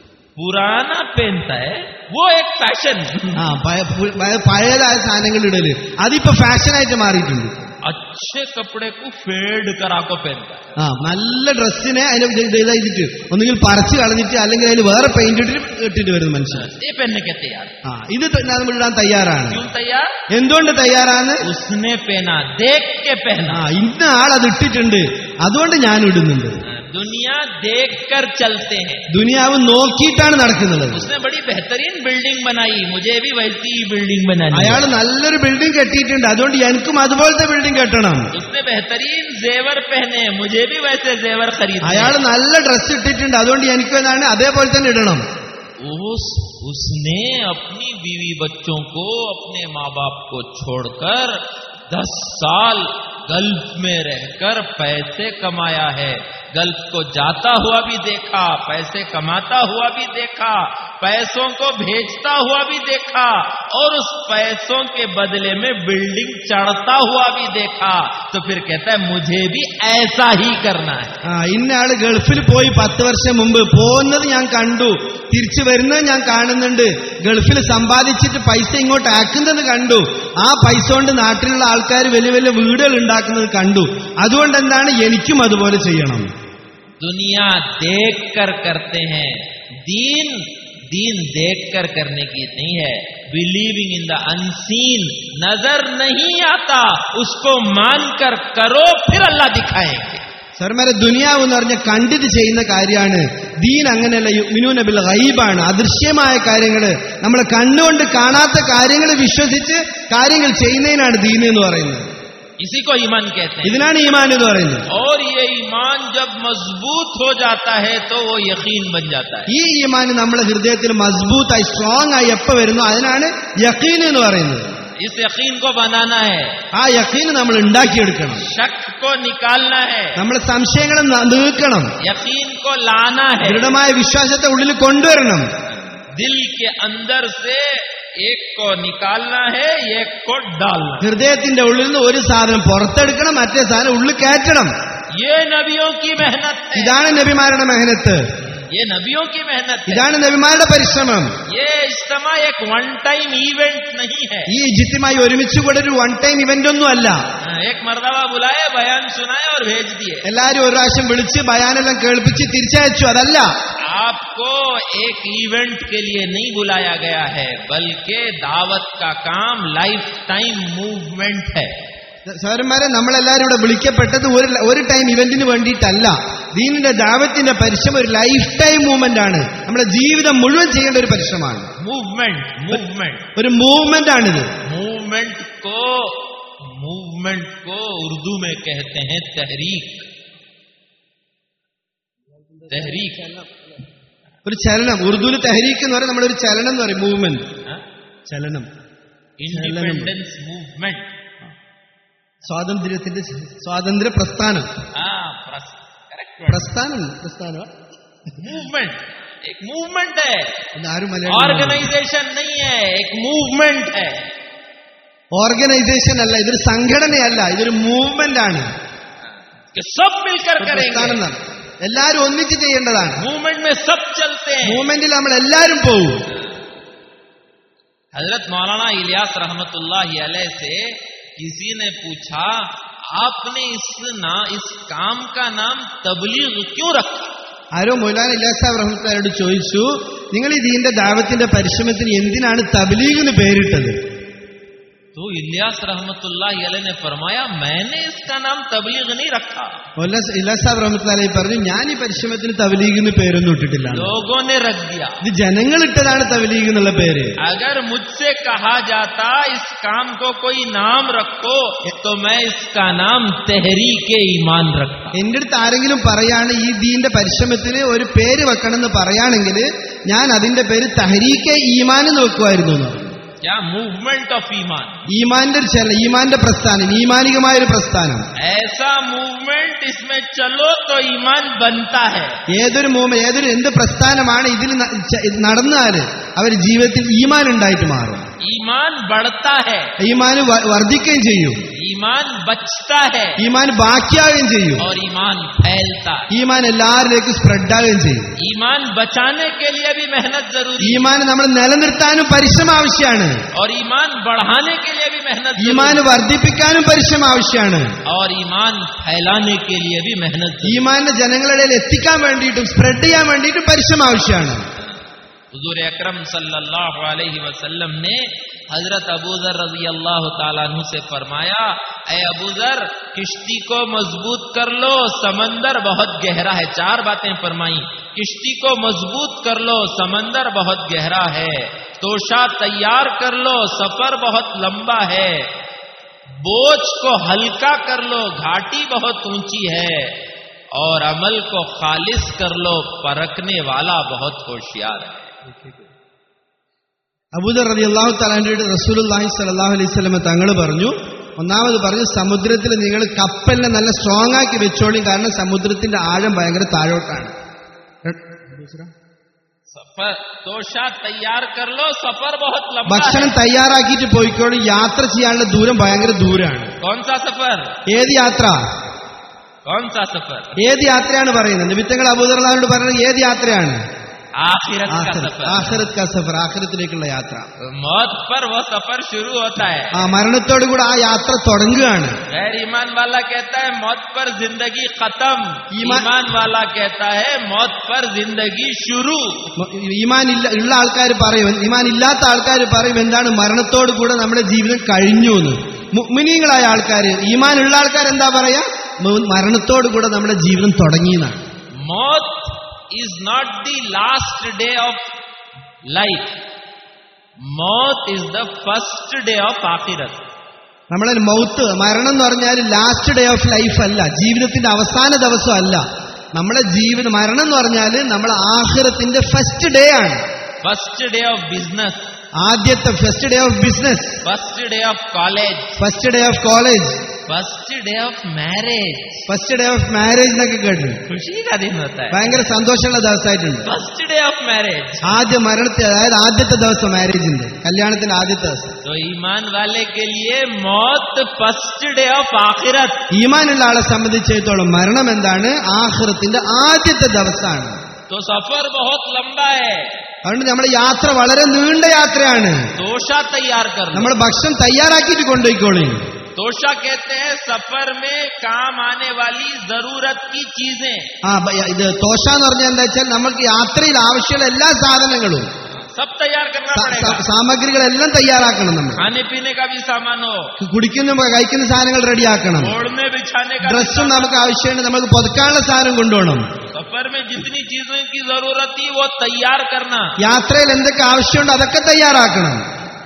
पुराना पहनता है वो एक फैशन ആ പഴ- പു- പഴ- പഴയതായ സാധനങ്ങൾ ഇടല് അതിപ്പോ ഫാഷനായിട്ട് മാറിയിട്ടുണ്ട് अच्छे कपड़े को फेड करा को पहनता है ആ നല്ല ഡ്രസ്സിനെ അതിന് ഇത് ഇത് ഇതായിട്ട് ഒന്നുകിൽ പറിച്ച് കളഞ്ഞിട്ട് അല്ലെങ്കിൽ അതിൽ വേറെ പെയിന്റ് ഇട്ടിട്ട് ഇട്ടിട്ട് വരുന്ന മനുഷ്യൻ ये पहनने के तैयार ആ ഇത് ത- നമ്മൾ ഇടാൻ തയ്യാറാണ് क्यों तैयार എന്തുകൊണ്ട് തയ്യാറാണ് उसने पहना देख के ആ पहना ഇന്ന ആൾ അത് ഇട്ടിട്ടുണ്ട് അതുകൊണ്ട് ഞാൻ ഇടുന്നുണ്ട് दुनिया देख कर चलते हैं ദുനിയാവ് നോക്കിയിട്ടാണ് നടക്കുന്നത് उसने बड़ी बेहतरीन बिल्डिंग बनाई मुझे भी वैसी ही बिल्डिंग बनानी है। അയാൾ നല്ലൊരു ബിൽഡിംഗ് കെട്ടിയിട്ടുണ്ട് അതുകൊണ്ട് എനിക്കും അതുപോലത്തെ ബിൽഡിംഗ് കെട്ടണം उसने बेहतरीन जेवर पहने मुझे भी वैसे जेवर खरीदने അയാൾ നല്ല ഡ്രസ്സ് ഇട്ടിട്ടുണ്ട് അതുകൊണ്ട് എനിക്ക് എന്താണ് അതേപോലെ തന്നെ ഇടണം उस उसने अपनी बीवी बच्चों को अपने माँ बाप को छोड़कर दस साल गल्फ में रहकर पैसे कमाया है गल्फ को जाता हुआ भी देखा पैसे कमाता हुआ भी देखा पैसों को भेजता हुआ भी देखा और उस पैसों के बदले में बिल्डिंग चढ़ता हुआ भी देखा तो फिर कहता है मुझे भी ऐसा ही करना है ആ ഇന്ന ആള് ഗൾഫിൽ പോയി പത്ത് വർഷം മുമ്പ് പോകുന്നത് ഞാൻ കണ്ടു തിരിച്ചു വരുന്നത് ഞാൻ കാണുന്നുണ്ട് ഗൾഫിൽ സമ്പാദിച്ചിട്ട് പൈസ ഇങ്ങോട്ട് ആക്കുന്നത് കണ്ടു ആ പൈസ കൊണ്ട് നാട്ടിലുള്ള ആൾക്കാർ വലിയ വലിയ വീടുകൾ ഉണ്ടാക്കുന്നത് കണ്ടു അതുകൊണ്ട് എന്താണ് എനിക്കും അതുപോലെ ചെയ്യണം दुनिया देख कर करते हैं दीन दीन देख कर करने की नहीं है बिलीविंग इन द अनसीन नजर नहीं आता उसको मान कर करो फिर अल्लाह दिखाएंगे സർമാരെ ദുനിയാവ് എന്ന് പറഞ്ഞ കണ്ടിട്ട് ചെയ്യുന്ന കാര്യമാണ് ദീൻ അങ്ങനെയല്ല യുഗ്മിനൂന ബിൽ ഗൈബാണ് അദൃശ്യമായ കാര്യങ്ങൾ നമ്മൾ കണ്ണുകൊണ്ട് കാണാത്ത കാര്യങ്ങൾ വിശ്വസിച്ച് കാര്യങ്ങൾ ചെയ്യുന്നതിനാണ് ദീൻ എന്ന് പറയുന്നത് इसी को ईमान कहते हैं ഇതിനാണ് ഈമാൻ എന്ന് പറയുന്നത് और ये ईमान जब मजबूत हो जाता है तो वो यकीन बन जाता है ഈ ഈമാൻ നമ്മുടെ ഹൃദയത്തിൽ മസ്ബൂത്തായി സ്ട്രോങ് ആയി എപ്പോ വരുന്നു അതിനാണ് യക്കീൻ എന്ന് പറയുന്നത് इस यकीन को बनाना है ആ യക്കീൻ നമ്മൾ ഉണ്ടാക്കിയെടുക്കണം शक को निकालना है നമ്മൾ സംശയങ്ങളെ ന- നീക്കണം यकीन को लाना है ദൃഢമായ വിശ്വാസത്തെ ഉള്ളിൽ കൊണ്ടുവരണം दिल के अंदर से एक को निकालना है एक को डालना है। ഹൃദയത്തിന്റെ ഉള്ളിൽ നിന്ന് ഒരു സാധനം പുറത്തെടുക്കണം മറ്റേ സാധനം ഉള്ളിൽ കയറ്റണം ये नबियों की मेहनत है ഇതാണ് നബിമാരുടെ മെഹനത്ത് ये नबियों की मेहनत है ഇതാണ് നബിമാരുടെ പരിശ്രമം ये इज्तमा एक वन टाइम इवेंट नहीं है ഈ ജിത്യമായി ഒരുമിച്ച് കൂടെ ഒരു വൺ ടൈം ഇവന്റ് ഒന്നും അല്ല एक मरतबा बुलाए बयान सुनाए और भेज दिए എല്ലാരും ഒരു പ്രാവശ്യം വിളിച്ച് ബയാനെല്ലാം കേൾപ്പിച്ച് തിരിച്ചയച്ചു അതല്ല आपको एक इवेंट के लिए नहीं बुलाया गया है बल्कि दावत का काम लाइफ टाइम मूवमेंट है സഹോദരന്മാരെ നമ്മളെല്ലാരും ഇവിടെ വിളിക്കപ്പെട്ടത് ഒരു ഒരു ടൈം ഇവന്റിന് വേണ്ടിയിട്ടല്ല ദീനിന്റെ ദാവത്തിന്റെ പരിശ്രമം ഒരു ലൈഫ് ടൈം മൂവ്മെന്റ് ആണ് നമ്മുടെ ജീവിതം മുഴുവൻ ചെയ്യേണ്ട ഒരു പരിശ്രമമാണ് मूवमेंट मूवमेंट ഒരു മൂവ്മെന്റ് ആണിത് मूवमेंट को मूवमेंट को उर्दू में कहते हैं तहरीक तहरीक ഒരു ചലനം ഉറുദുവിൽ തെഹരീക്ക് എന്ന് പറയുന്നത് നമ്മുടെ ഒരു ചലനം എന്ന് പറയും മൂവ്മെന്റ് हाँ? ചലനം इंडिपेंडेंस मूवमेंट സ്വാതന്ത്ര്യത്തിന്റെ സ്വാതന്ത്ര്യ പ്രസ്ഥാനം हाँ करेक्ट പ്രസ്ഥാനം പ്രസ്ഥാനം मूवमेंट एक मूवमेंट है ഇത് ആരും മലയാളം ऑर्गेनाइजेशन नहीं है एक मूवमेंट है ഓർഗനൈസേഷൻ അല്ല ഇതൊരു സംഘടനയല്ല ഇതൊരു മൂവ്മെന്റ് ആണ് कि सब मिलकर ഒരു പ്രസ്ഥാനം करेंगे എന്നാണ് എല്ലാരും ഒന്നിച്ച് ചെയ്യേണ്ടതാണ് मूवमेंट में सब चलते हैं മൂവ്മെന്റിൽ നമ്മൾ എല്ലാരും പോകും हजरत मौलाना इलियास रहमतुल्लाह अलैह से किसी ने पूछा आपने इस ना इस काम का नाम तबलीग क्यों रखा ആരോ മൊയ്ലാൻ ഇല്ലാസാബ് റഹ്മത്താരോട് ചോദിച്ചു നിങ്ങൾ ഈ ദീന്റെ ദാവത്തിന്റെ പരിശ്രമത്തിന് എന്തിനാണ് തബ്ലീഗ് എന്ന് പേരിട്ടത് तो इलियास रहमतुल्लाह अलैह ने फरमाया मैंने इसका नाम तबलीग नहीं रखा ഇല്ലാസാബ് റഹ്മത്താലി പറഞ്ഞു ഞാൻ ഈ പരിശ്രമത്തിന് തബ്ലീഗ് എന്ന് പേരൊന്നും ഇട്ടിട്ടില്ല लोगों ने रख दिया ഇത് ജനങ്ങൾ ഇട്ടതാണ് തബ്ലീഗ് എന്നുള്ള പേര് अगर मुझसे कहा जाता इस काम को कोई नाम रखो तो मैं इसका नाम तहरीक ईमान रखता എന്റെ അടുത്ത് ആരെങ്കിലും പറയാണ് ഈ ദീന്റെ പരിശ്രമത്തിന് ഒരു പേര് വെക്കണം എന്ന് പറയുകയാണെങ്കിൽ ഞാൻ അതിന്റെ പേര് തഹരീക്കെ ഈമാൻ എന്ന് വെക്കുമായിരുന്നു എന്ന് പറഞ്ഞു. क्या मूवमेंट ऑफ ईमान ഈമാന്റെ ഒരു ചല ഈമാന്റെ പ്രസ്ഥാനം ഈമാനികമായ ഒരു പ്രസ്ഥാനം ऐसा मूवमेंट इसमें चलो तो ईमान बनता है ഏതൊരു മൂവ ഏതൊരു എന്ത് പ്രസ്ഥാനമാണ് ഇതിൽ ന- ച- ഇത് നടന്നാല് അവർ ജീവിതത്തിൽ ഈമാൻ ഉണ്ടായിട്ട് മാറും ईमान बढ़ता है ഈമാൻ വ- വർദ്ധിക്കുകയും ചെയ്യും ईमान बचता है ഈമാൻ ബാക്കിയാവുകയും ചെയ്യും और ईमान फैलता है ഈമാൻ എല്ലാവരിലേക്കും സ്പ്രെഡ് ആവുകയും ചെയ്യും ईमान बचाने के लिए भी मेहनत जरूरी है ഈമാൻ നമ്മൾ നിലനിർത്താനും പരിശ്രമം ആവശ്യമാണ് और ईमान बढ़ाने के लिए भी मेहनत जरूरी ഈമാൻ വർദ്ധിപ്പിക്കാനും പരിശ്രമം ആവശ്യമാണ് है और ईमान फैलाने के लिए भी मेहनत जरूरी ഈമാന്റെ ജനങ്ങളുടെ ഇടയിൽ എത്തിക്കാൻ വേണ്ടിയിട്ടും സ്പ്രെഡ് ചെയ്യാൻ വേണ്ടിയിട്ടും പരിശ്രമം ആവശ്യമാണ് हुजूर अकरम सल्लल्लाहु अलैहि वसल्लम ने हजरत अबूजर रजी अल्लाह तआला से फरमाया ए अबूजर किश्ती को मजबूत कर लो समंदर बहुत गहरा है चार बातें फरमाई किश्ती को मजबूत कर लो समंदर बहुत गहरा है तोशा तैयार कर लो सफर बहुत लंबा है बोझ को हल्का कर लो घाटी बहुत ऊंची है और अमल को खालिस कर लो परखने वाला बहुत होशियार है അബൂദർ റതി അള്ളാഹു തലാൻ്റെ റസൂലുല്ലാഹി സലാഹു അലൈഹി സ്വലമ തങ്ങൾ പറഞ്ഞു ഒന്നാമത് പറഞ്ഞു സമുദ്രത്തിൽ നിങ്ങൾ കപ്പലിനെ നല്ല സ്ട്രോങ് ആക്കി വെച്ചോളി കാരണം സമുദ്രത്തിന്റെ ആഴം ഭയങ്കര താഴോട്ടാണ് सफर तोशा तैयार कर लो सफर बहुत लंबा ഭക്ഷണം है തയ്യാറാക്കിയിട്ട് പോയിക്കോളി യാത്ര ചെയ്യാനുള്ള ദൂരം ഭയങ്കര ദൂരാണ് कौन सा सफर ഏത് യാത്ര कौन सा सफर ഏത് യാത്രയാണ് പറയുന്നത് നിമിത്തങ്ങൾ അബൂദർലാഹിനോട് പറയുന്നത് ഏത് യാത്രയാണ് आखिरत का सफर ആഖിറത്ത് കാ സഫർ ആഖിറത്തിലേക്കുള്ള യാത്ര मौत पर वो सफर शुरू होता है ആ മരണത്തോടു കൂടെ ആ യാത്ര തുടങ്ങുകയാണ് गैर ईमान वाला कहता है मौत पर जिंदगी खत्म ईमान- ईमान वाला कहता है मौत पर जिंदगी शुरू ഈമാൻ ഇല്ല ഉള്ള ആൾക്കാർ പറയും ഈമാൻ ഇല്ലാത്ത ആൾക്കാർ പറയും എന്താണ് മരണത്തോടു കൂടെ നമ്മുടെ ജീവിതം കഴിഞ്ഞു എന്ന് മുഅ്മിനീങ്ങളായ ആൾക്കാർ ഈമാൻ ഉള്ള ആൾക്കാർ എന്താ പറയാ മ- മരണത്തോടുകൂടെ നമ്മുടെ ജീവിതം തുടങ്ങിയെന്നാണ് मौत is not the last day of life. मौत is the first day of akhirat. നമ്മളെ മൗത്ത് മരണം എന്ന് പറഞ്ഞാൽ ലാസ്റ്റ് ഡേ ഓഫ് ലൈഫ് അല്ല ജീവിതത്തിന്റെ അവസാന ദിവസം അല്ല നമ്മളെ ജീവിതം മരണം എന്ന് പറഞ്ഞാൽ നമ്മളെ ആഹ്റത്തിന്റെ ഫസ്റ്റ് ഡേ ആണ് First day of business. ആദ്യത്തെ first day of business First day of college. First day of college First day of marriage. First day of marriage എന്നൊക്കെ കേട്ടു खुशी का दिन होता है ഭയങ്കര സന്തോഷമുള്ള ദിവസമായിട്ടുണ്ട് फर्स्ट डे ऑफ मैरिज ആദ്യ മരണത്തെ അതായത് ആദ്യത്തെ ദിവസം മാരേജിന്റെ കല്യാണത്തിന്റെ ആദ്യത്തെ ദിവസം तो ईमान वाले के लिए मौत फर्स्ट डे ऑफ आखिरत ഈമാനുള്ള ആളെ സംബന്ധിച്ചിടത്തോളം മരണം എന്താണ് ആഹ്റത്തിന്റെ ആദ്യത്തെ ദിവസമാണ് तो सफर बहुत लंबा है അതുകൊണ്ട് നമ്മുടെ യാത്ര വളരെ നീണ്ട യാത്രയാണ് तोशा तैयार कर लो നമ്മൾ ഭക്ഷണം തയ്യാറാക്കിയിട്ട് കൊണ്ടുപോയിക്കോളി तोशा कहते हैं सफर में काम आने वाली जरूरत की चीजें ആ ബ- ഇത് തോഷ എന്ന് പറഞ്ഞാൽ എന്താ വെച്ചാൽ നമുക്ക് യാത്രയിൽ ആവശ്യമുള്ള എല്ലാ സാധനങ്ങളും सब तैयार करना സ- पड़ेगा സ- സാമഗ്രികളെല്ലാം തയ്യാറാക്കണം നമ്മൾ खाने पीने का भी सामान हो കുടിക്കുന്ന കഴിക്കുന്ന സാധനങ്ങൾ റെഡിയാക്കണം ओढ़ने बिछाने का भी ഡ്രസ്സും सामान। നമുക്ക് ആവശ്യമുണ്ട് നമുക്ക് പുതുക്കാനുള്ള സാധനം കൊണ്ടുപോകണം सफर में जितनी चीजों की जरूरत थी वो तैयार करना യാത്രയിൽ എന്തൊക്കെ ആവശ്യമുണ്ട് അതൊക്കെ തയ്യാറാക്കണം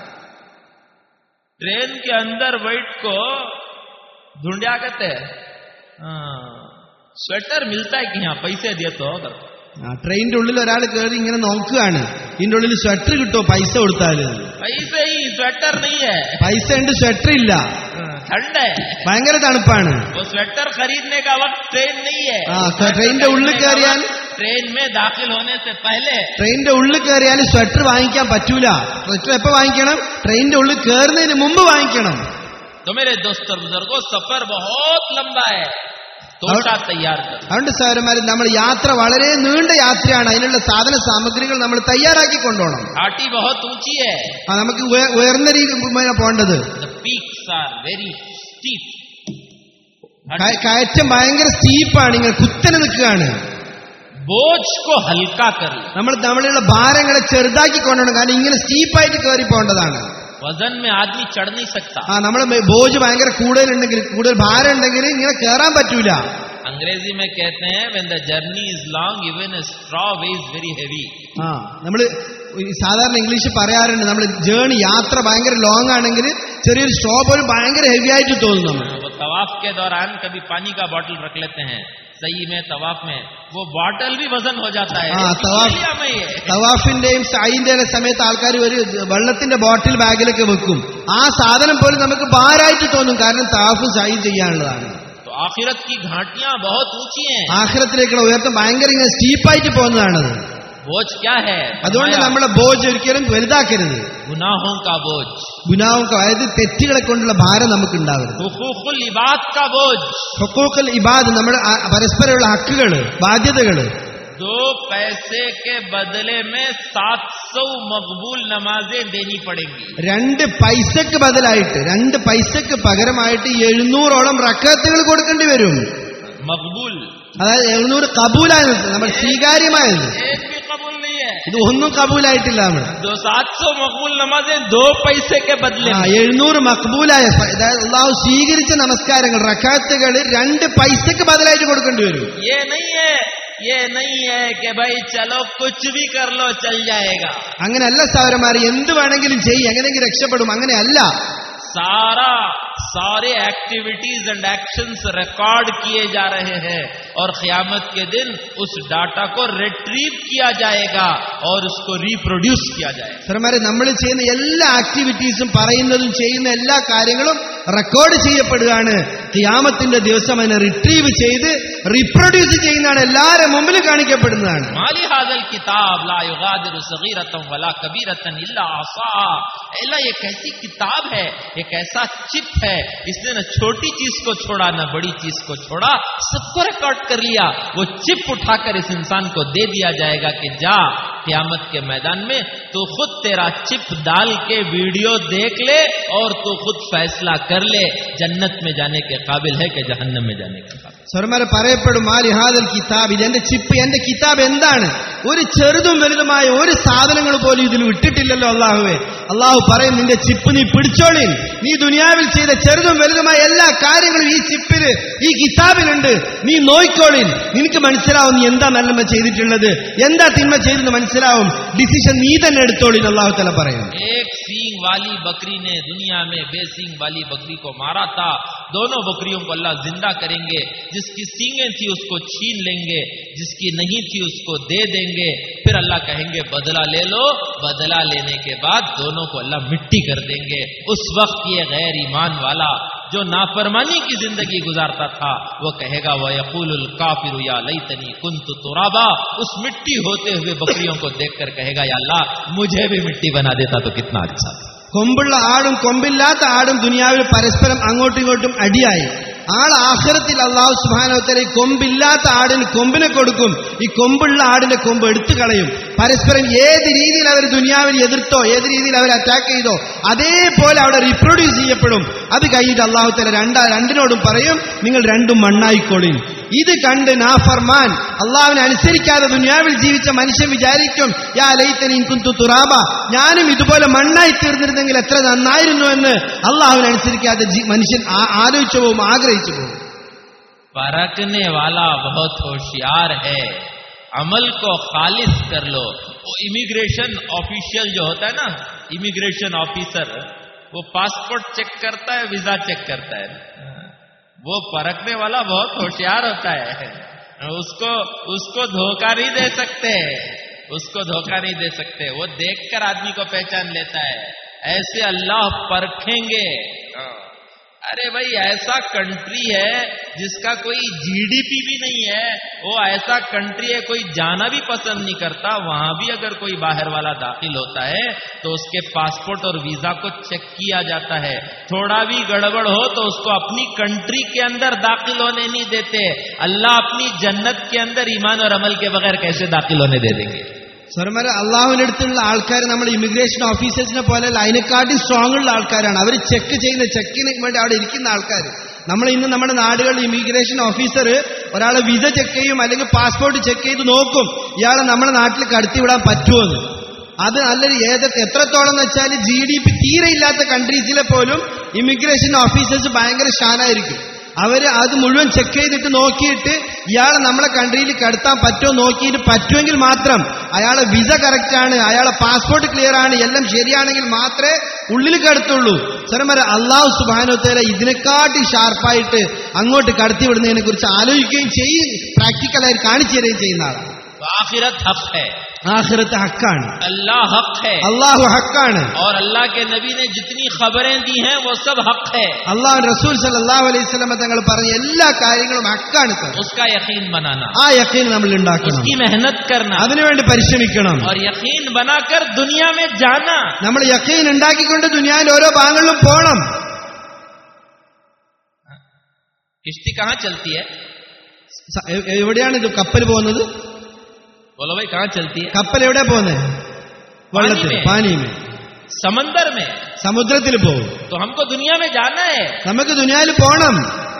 ट्रेन के अंदर बैठ को ढूंढिया कहते हैं हाँ, स्वेटर मिलता है कि यहाँ पैसे दिए तो अगर ആ, ട്രെയിനിന്റെ ഉള്ളിൽ ഒരാൾ കയറി ഇങ്ങനെ നോക്കുകയാണ് ഇതിന്റെ ഉള്ളിൽ സ്വെറ്റർ കിട്ടുമോ പൈസ കൊടുത്താല് पैसे ही स्वेटर नहीं है പൈസ ഉണ്ട് സ്വെറ്റർ ഇല്ല हाँ, ठंड है ഭയങ്കര തണുപ്പാണ് वो स्वेटर खरीदने का वक्त ट्रेन नहीं है हाँ, वो स्वेटर ट्रेन के उल्लू खरीदने का करियान। वक्त ट्रेन में दाखिल होने से पहले ട്രെയിനിന്റെ ഉള്ളിൽ കയറിയാൽ സ്വെറ്റർ വാങ്ങിക്കാൻ പറ്റൂല സ്വെറ്റർ എപ്പോ വാങ്ങിക്കണം ട്രെയിനിന്റെ ഉള്ളിൽ കയറുന്നതിന് मुंब് വാങ്ങിക്കണം तो मेरे दोस्त और बुजुर्गो सफर बहुत लंबा है तोशा तैयार कर അതുകൊണ്ട് സൗരന്മാര് നമ്മൾ യാത്ര വളരെ നീണ്ട യാത്രയാണ് അതിനുള്ള സാധന സാമഗ്രികൾ നമ്മൾ തയ്യാറാക്കി കൊണ്ടുപോകണം घाटी बहुत ऊंची है ആ, നമുക്ക് ഉയ- ഉയർന്ന രീതിയിൽ പോകേണ്ടത് the peaks are very steep ക- കയറ്റം ഭയങ്കര സ്റ്റീപ്പാണ് ഇങ്ങനെ കുത്തനെ നിൽക്കുകയാണ് बोझ को हल्का कर लो നമ്മൾ നമ്മളുള്ള ഭാരങ്ങളെ ചെറുതാക്കി കൊണ്ടുപോകണം കാരണം ഇങ്ങനെ സ്റ്റീപ്പായിട്ട് കയറി പോകേണ്ടതാണ് वजन में आदमी चढ़ नहीं सकता ആ നമ്മൾ ബോജ് ഭയങ്കര കൂടുതലുണ്ടെങ്കിൽ കൂടുതൽ ഭാരം ഉണ്ടെങ്കിൽ ഇങ്ങനെ കയറാൻ പറ്റൂല अंग्रेजी में कहते हैं when the journey is long even a straw weighs very heavy ആ നമ്മൾ സാധാരണ ഇംഗ്ലീഷ് പറയാറുണ്ട് നമ്മൾ ജേണി യാത്ര ഭയങ്കര ലോങ് ആണെങ്കിൽ ചെറിയൊരു സ്ട്രോ പോലും ഭയങ്കര ഹെവി ആയിട്ട് തോന്നും നമ്മൾ वो तवाफ के दौरान कभी पानी का बॉटल रख लेते हैं सही में तवाफ में वो बॉटल भी वजन हो जाता है हाँ, तवाफ- ऑस्ट्रेलिया में ये തവാഫിന്റെയും സൈന്റെയും സമയത്ത് ആൾക്കാർ ഒരു വെള്ളത്തിന്റെ ബോട്ടിൽ ബാഗിലൊക്കെ വെക്കും ആ സാധനം പോലും നമുക്ക് ഭാരമായിട്ട് തോന്നും കാരണം തവാഫ് സൈൻ ചെയ്യാനുള്ളതാണ് तो आखिरत की घाटियां बहुत ऊंची हैं ആഖിറത്തിലേക്കുള്ള ഉയർത്തം ഭയങ്കര ഇങ്ങനെ സ്റ്റീപ്പായിട്ട് പോകുന്നതാണത് बोझ क्या है അതുകൊണ്ട് फरमाया, നമ്മളെ ബോജ് ഒരിക്കലും വലുതാക്കരുത് गुनाहों का बोझ ഗുനാവും അതായത് തെറ്റുകളെ കൊണ്ടുള്ള ഭാരം നമുക്ക് ഉണ്ടാവരുത് हुकूकुल इबाद का बोझ ഹുക്കൂക്കൽ ഇബാദ് നമ്മുടെ ആ- പരസ്പരമുള്ള ഹക്കുകള് ബാധ്യതകള് दो पैसे के बदले में सात सौ मकबूल नमाजें देनी पड़ेंगी രണ്ട് പൈസക്ക് ബദലായിട്ട് രണ്ട് പൈസക്ക് പകരമായിട്ട് എഴുന്നൂറോളം റക്കത്തുകൾ കൊടുക്കേണ്ടി വരും मकबूल അതായത് എഴുന്നൂറ് കബൂലായത് നമ്മൾ സ്വീകാര്യമായത് एक भी कबूल नहीं है ഇത് ഒന്നും കബൂലായിട്ടില്ല നമ്മൾ दो सात सौ मकबूल नमाजें दो पैसे के बदले ആ में എഴുന്നൂറ് മക്ബൂലായ അതായത് അള്ളാഹു സ്വീകരിച്ച നമസ്കാരങ്ങൾ റക്കാത്തുകൾ രണ്ട് പൈസക്ക് ബദലായിട്ട് കൊടുക്കേണ്ടി വരും ये नहीं है ये नहीं है कि भाई चलो कुछ भी कर लो चल जाएगा അങ്ങനെയല്ല സൗരന്മാർ എന്ത് വേണമെങ്കിലും ചെയ്യും എങ്ങനെയെങ്കിലും രക്ഷപ്പെടും അങ്ങനെയല്ല सारा सारे एक्टिविटीज एंड एक्शंस रिकॉर्ड किए जा रहे हैं और क़यामत के दिन उस डाटा को रिट्रीव किया जाएगा और उसको रिप्रोड्यूस किया जाएगा സൗരന്മാരെ നമ്മൾ ചെയ്യുന്ന എല്ലാ ആക്ടിവിറ്റീസും പറയുന്നതും ചെയ്യുന്ന എല്ലാ കാര്യങ്ങളും റെക്കോർഡ് ചെയ്യപ്പെടുകയാണ് ഖിയാമത്തിന്റെ ദിവസം അതിനെ റിട്രീവ് ചെയ്ത് റീപ്രൊഡ്യൂസ് ചെയ്യുന്നതാണ് എല്ലാവരുടെ മുമ്പിൽ കാണിക്കപ്പെടുന്നതാണ് माली हाजल किताब ला युगादिर सगीरतम वला कबीरतन इल्ला आसा एला ये कैसी किताब है एक ऐसा चिप है इसने न छोटी चीज को छोड़ा न बड़ी चीज को छोड़ा सबको रिकॉर्ड कर लिया वो चिप उठाकर इस इंसान को दे दिया जाएगा कि जा क्यामत के मैदान में तू खुद तेरा चिप डाल के वीडियो देख ले और तू खुद फैसला कर ले जन्नत में जाने के काबिल है कि जहन्नम में जाने के काबिल സ്വർമര പറയപ്പെടും ആ ലിഹാദൽ കിതാബ് ഇത് എന്റെ ചിപ്പ് എന്റെ കിതാബ് എന്താണ് ഒരു ചെറുതും വലുതുമായ ഒരു സാധനങ്ങൾ പോലും ഇതിൽ വിട്ടിട്ടില്ലല്ലോ അള്ളാഹുവെ അള്ളാഹു പറയും നിന്റെ ചിപ്പ് നീ പിടിച്ചോളിൻ നീ ദുനിയാവിൽ ചെയ്ത ചെറുതും വലുതുമായ എല്ലാ കാര്യങ്ങളും ഈ ചിപ്പില് ഈ കിതാബിലുണ്ട് നീ നോയിക്കോളിൻ നിനക്ക് മനസ്സിലാവും നീ എന്താ നന്മ ചെയ്തിട്ടുള്ളത് എന്താ തിന്മ ചെയ്തെന്ന് മനസ്സിലാവും ഡിസിഷൻ നീ തന്നെ എടുത്തോളിൻ അള്ളാഹു തല പറയും एक सींग वाली बकरी ने दुनिया में बेसींग वाली बकरी को मारा था दोनों बकरियों को अल्लाह जिंदा करेंगे जिसकी सींगें थी उसको छीन लेंगे जिसकी नहीं थी उसको दे देंगे फिर अल्लाह कहेंगे बदला ले लो बदला लेने के बाद दोनों को अल्लाह मिट्टी कर देंगे उस वक्त ये गैर ईमान वाला जो नाफरमानी की जिंदगी गुजारता था वो कहेगा वह यकूल काफिर या लई तनी कुंत तुराबा उस मिट्टी होते हुए बकरियों को देखकर कहेगा या अल्लाह मुझे भी मिट्टी बना देता तो कितना अच्छा था കൊമ്പുള്ള ആടും കൊമ്പില്ലാത്ത ആടും ദുനിയാവിൽ പരസ്പരം അങ്ങോട്ടും ഇങ്ങോട്ടും അടിയായി ആൾ ആഖിറത്തിൽ അള്ളാഹു സുബാനോത്തര ഈ കൊമ്പില്ലാത്ത ആടിന് കൊമ്പിനെ കൊടുക്കും ഈ കൊമ്പുള്ള ആടിന്റെ കൊമ്പ് എടുത്തു കളയും പരസ്പരം ഏത് രീതിയിൽ അവർ ദുനിയാവിൽ എതിർത്തോ ഏത് രീതിയിൽ അവർ അറ്റാക്ക് ചെയ്തോ അതേപോലെ അവിടെ റീപ്രൊഡ്യൂസ് ചെയ്യപ്പെടും അത് കഴിഞ്ഞിട്ട് അള്ളാഹു തല രണ്ടാ രണ്ടിനോടും പറയും നിങ്ങൾ രണ്ടും മണ്ണായിക്കോളിൻ ഇത് കണ്ട് നാഫർമാൻ അള്ളാഹുവിനെ അനുസരിക്കാതെ ദുനിയാവിൽ ജീവിച്ച മനുഷ്യൻ വിചാരിക്കും യാ ലൈത്തനീൻ കുന്തു തുറാബ ഞാനും ഇതുപോലെ മണ്ണായി തീർന്നിരുന്നെങ്കിൽ എത്ര നന്നായിരുന്നു എന്ന് അള്ളാഹുവിനെ അനുസരിക്കാതെ ജി- മനുഷ്യൻ ആ- ആലോചിച്ചു പോകും ആഗ്രഹിച്ചു പോകും परखने वाला बहुत होशियार है अमल को खालिस कर लो वो इमिग्रेशन ऑफिशियल जो होता है ना इमिग्रेशन ऑफिसर वो पासपोर्ट चेक करता है वीजा चेक करता है वो परखने वाला बहुत होशियार होता है उसको उसको धोखा नहीं दे सकते उसको धोखा नहीं दे सकते वो देखकर आदमी को पहचान लेता है ऐसे अल्लाह परखेंगे हाँ। अरे भाई ऐसा कंट्री है जिसका कोई जीडीपी भी नहीं है वो ऐसा कंट्री है कोई जाना भी पसंद नहीं करता वहां भी अगर कोई बाहर वाला दाखिल होता है तो उसके पासपोर्ट और वीजा को चेक किया जाता है थोड़ा भी गड़बड़ हो तो उसको अपनी कंट्री के अंदर दाखिल होने नहीं देते अल्लाह अपनी जन्नत के अंदर ईमान और अमल के बगैर कैसे दाखिल होने दे देंगे സ്വർമര അള്ളാഹുവിന്റെ അടുത്തുള്ള ആൾക്കാർ നമ്മൾ ഇമിഗ്രേഷൻ ഓഫീസേഴ്സിനെ പോലെ അല്ല അതിനെക്കാട്ടി സ്ട്രോങ് ഉള്ള ആൾക്കാരാണ് അവർ ചെക്ക് ചെയ്യുന്ന ചെക്കിന് വേണ്ടി അവിടെ ഇരിക്കുന്ന ആൾക്കാർ നമ്മൾ ഇന്ന് നമ്മുടെ നാടുകളിൽ ഇമിഗ്രേഷൻ ഓഫീസർ ഒരാളെ വിസ ചെക്ക് ചെയ്യും അല്ലെങ്കിൽ പാസ്പോർട്ട് ചെക്ക് ചെയ്ത് നോക്കും ഇയാളെ നമ്മുടെ നാട്ടിൽ കടത്തിവിടാൻ പറ്റുമെന്ന് അത് നല്ലൊരു ഏത് എത്രത്തോളം എന്ന് വെച്ചാൽ ജി ഡി പി തീരെ ഇല്ലാത്ത കൺട്രീസിലെ പോലും ഇമിഗ്രേഷൻ ഓഫീസേഴ്സ് ഭയങ്കര ഷാനായിരിക്കും അവര് അത് മുഴുവൻ ചെക്ക് ചെയ്തിട്ട് നോക്കിയിട്ട് ഇയാളെ നമ്മളെ കൺട്രിയിൽ കടത്താൻ പറ്റുമോ നോക്കിയിട്ട് പറ്റുമെങ്കിൽ മാത്രം അയാളെ വിസ കറക്റ്റ് ആണ് അയാളെ പാസ്പോർട്ട് ക്ലിയർ ആണ് എല്ലാം ശരിയാണെങ്കിൽ മാത്രമേ ഉള്ളിൽ കടത്തുള്ളൂ സ്വരം അള്ളാഹു സുബാനോത്തേരെ ഇതിനെക്കാട്ടി ഷാർപ്പായിട്ട് അങ്ങോട്ട് കടത്തി വിടുന്നതിനെ കുറിച്ച് ആലോചിക്കുകയും ചെയ്യും പ്രാക്ടിക്കലായി കാണിച്ചു തരികയും ചെയ്യുന്ന ആളാണ് तो आखिरत हक है ആഖിറത്ത് ഹക്കാണ് अल्लाह हक है അള്ളാഹു ഹക്കാണ് और अल्लाह के नबी ने जितनी खबरें दी हैं वो सब हक है അള്ളാഹു റസൂൽ സല്ലല്ലാഹു അലൈഹി സ്വലമ തങ്ങൾ പറഞ്ഞ എല്ലാ കാര്യങ്ങളും ഹക്കാണ് സർ उसका यकीन बनाना ആ യക്കീൻ നമ്മൾ ഉണ്ടാക്കണം उसकी मेहनत करना അതിനുവേണ്ടി പരിശ്രമിക്കണം और यकीन बनाकर दुनिया में जाना നമ്മൾ യക്കീൻ ഉണ്ടാക്കിക്കൊണ്ട് ദുനിയാവിന്റെ ഓരോ ഭാഗങ്ങളിലും പോകണം किश्ती कहाँ चलती है സ- എ- എവിടെയാണ് ഇത് കപ്പൽ പോകുന്നത് बोलो भाई कहाँ चलती है കപ്പൽ എവിടെ പോകുന്നത് വെള്ളത്തിൽ പാനിമേ. പാനിയമേ समंदर में സമുദ്രത്തിൽ പോകും तो हमको दुनिया में जाना है നമുക്ക് ദുനിയാവിൽ പോകണം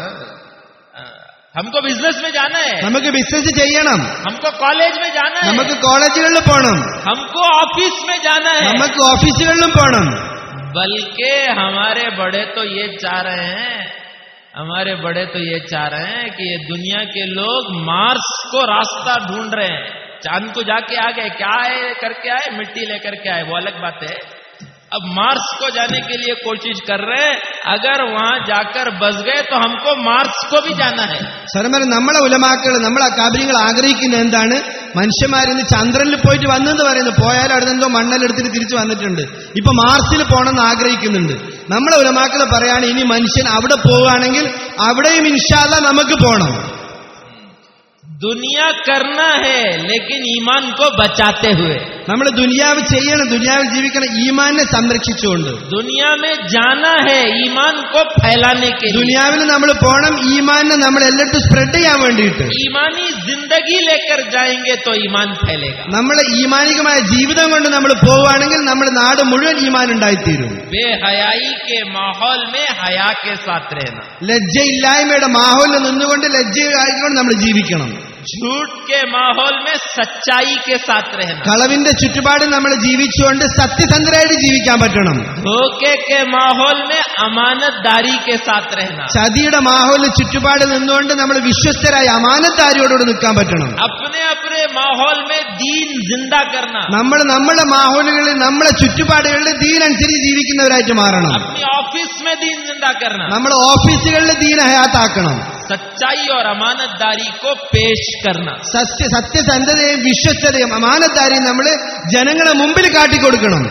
हमको बिजनेस में जाना है നമുക്ക് ബിസിനസ് ചെയ്യണം हमको कॉलेज में जाना है നമുക്ക് കോളേജുകളിൽ പോകണം हमको ऑफिस में जाना है നമുക്ക് ഓഫീസുകളിലും പോകണം बल्कि हमारे बड़े तो ये चाह रहे हैं हमारे बड़े तो ये चाह रहे हैं कि ये दुनिया के लोग मार्स को रास्ता ढूंढ रहे हैं चांद को जाके आ गए क्या है करके आए मिट्टी लेकर के आए वो अलग बात है अब मार्स को जाने के लिए कोशिश कर रहे हैं अगर वहां जाकर बस गए तो हमको मार्स को भी जाना है സ്വരമര നമ്മളെ ഉലമാക്കൾ നമ്മളെ കാബര്യങ്ങൾ ആഗ്രഹിക്കുന്നത് എന്താണ് മനുഷ്യന്മാരിന്ന് ചന്ദ്രനിൽ പോയിട്ട് വന്നെന്ന് പറയുന്നു പോയാലും അവിടെ എന്തോ മണ്ണെടുത്തിട്ട് തിരിച്ചു വന്നിട്ടുണ്ട് ഇപ്പൊ മാർസിൽ പോകണമെന്ന് ആഗ്രഹിക്കുന്നുണ്ട് നമ്മളെ ഉലമാക്കൾ പറയാണ് ഇനി മനുഷ്യൻ അവിടെ പോവുകയാണെങ്കിൽ അവിടെയും ഇൻഷാല്ല നമുക്ക് പോകണം दुनिया करना है लेकिन ईमान को बचाते हुए നമ്മൾ ദുനിയാവ് ചെയ്യണം ദുനിയാവിൽ ജീവിക്കണം ഈമാനെ സംരക്ഷിച്ചുകൊണ്ട് दुनिया में जाना है ईमान को फैलाने के लिए ദുനിയാവിൽ നമ്മൾ പോണം ഈമാനെ നമ്മൾ എല്ലായിടത്തും സ്പ്രെഡ് ചെയ്യാൻ വേണ്ടിയിട്ട് ईमानी जिंदगी लेकर जाएंगे तो ईमान फैलेगा നമ്മൾ ഈമാനികമായ ജീവിതം കൊണ്ട് നമ്മൾ പോവുകയാണെങ്കിൽ നമ്മുടെ നാട് മുഴുവൻ ഈമാൻ ഉണ്ടായിത്തീരും बेहयाई के माहौल में हया के साथ रहना ലജ്ജയില്ലായ്മയുടെ മാഹോലിൽ നിന്നുകൊണ്ട് ലജ്ജയായിക്കൊണ്ട് നമ്മൾ ജീവിക്കണം झूठ के माहौल में सच्चाई के साथ रहना കളവിന്റെ ചുറ്റുപാടിൽ നമ്മൾ ജീവിച്ചുകൊണ്ട് സത്യസന്ധരായിട്ട് ജീവിക്കാൻ പറ്റണം धोखे के माहौल में अमानतदारी के साथ रहना ചതിയുടെ മാഹോലിൽ ചുറ്റുപാടിൽ നിന്നുകൊണ്ട് നമ്മൾ വിശ്വസ്തരായി അമാനത്താരിയോടുകൂടി നിൽക്കാൻ പറ്റണം अपने अपने माहौल में दीन जिंदा करना നമ്മൾ നമ്മുടെ മാഹോലുകളിൽ നമ്മളെ ചുറ്റുപാടുകളിൽ ദീനനുസരിച്ച് ജീവിക്കുന്നവരായിട്ട് മാറണം अपनी ऑफिस में दीन जिंदा करना നമ്മൾ ഓഫീസുകളിൽ ദീന ഹയാത്താക്കണം सच्चाई और अमानतदारी को पेश करना സത്യ സത്യസന്ധതയും വിശ്വസ്തതയും അമാനത്താരെയും നമ്മൾ ജനങ്ങളെ മുമ്പിൽ കാട്ടിക്കൊടുക്കണം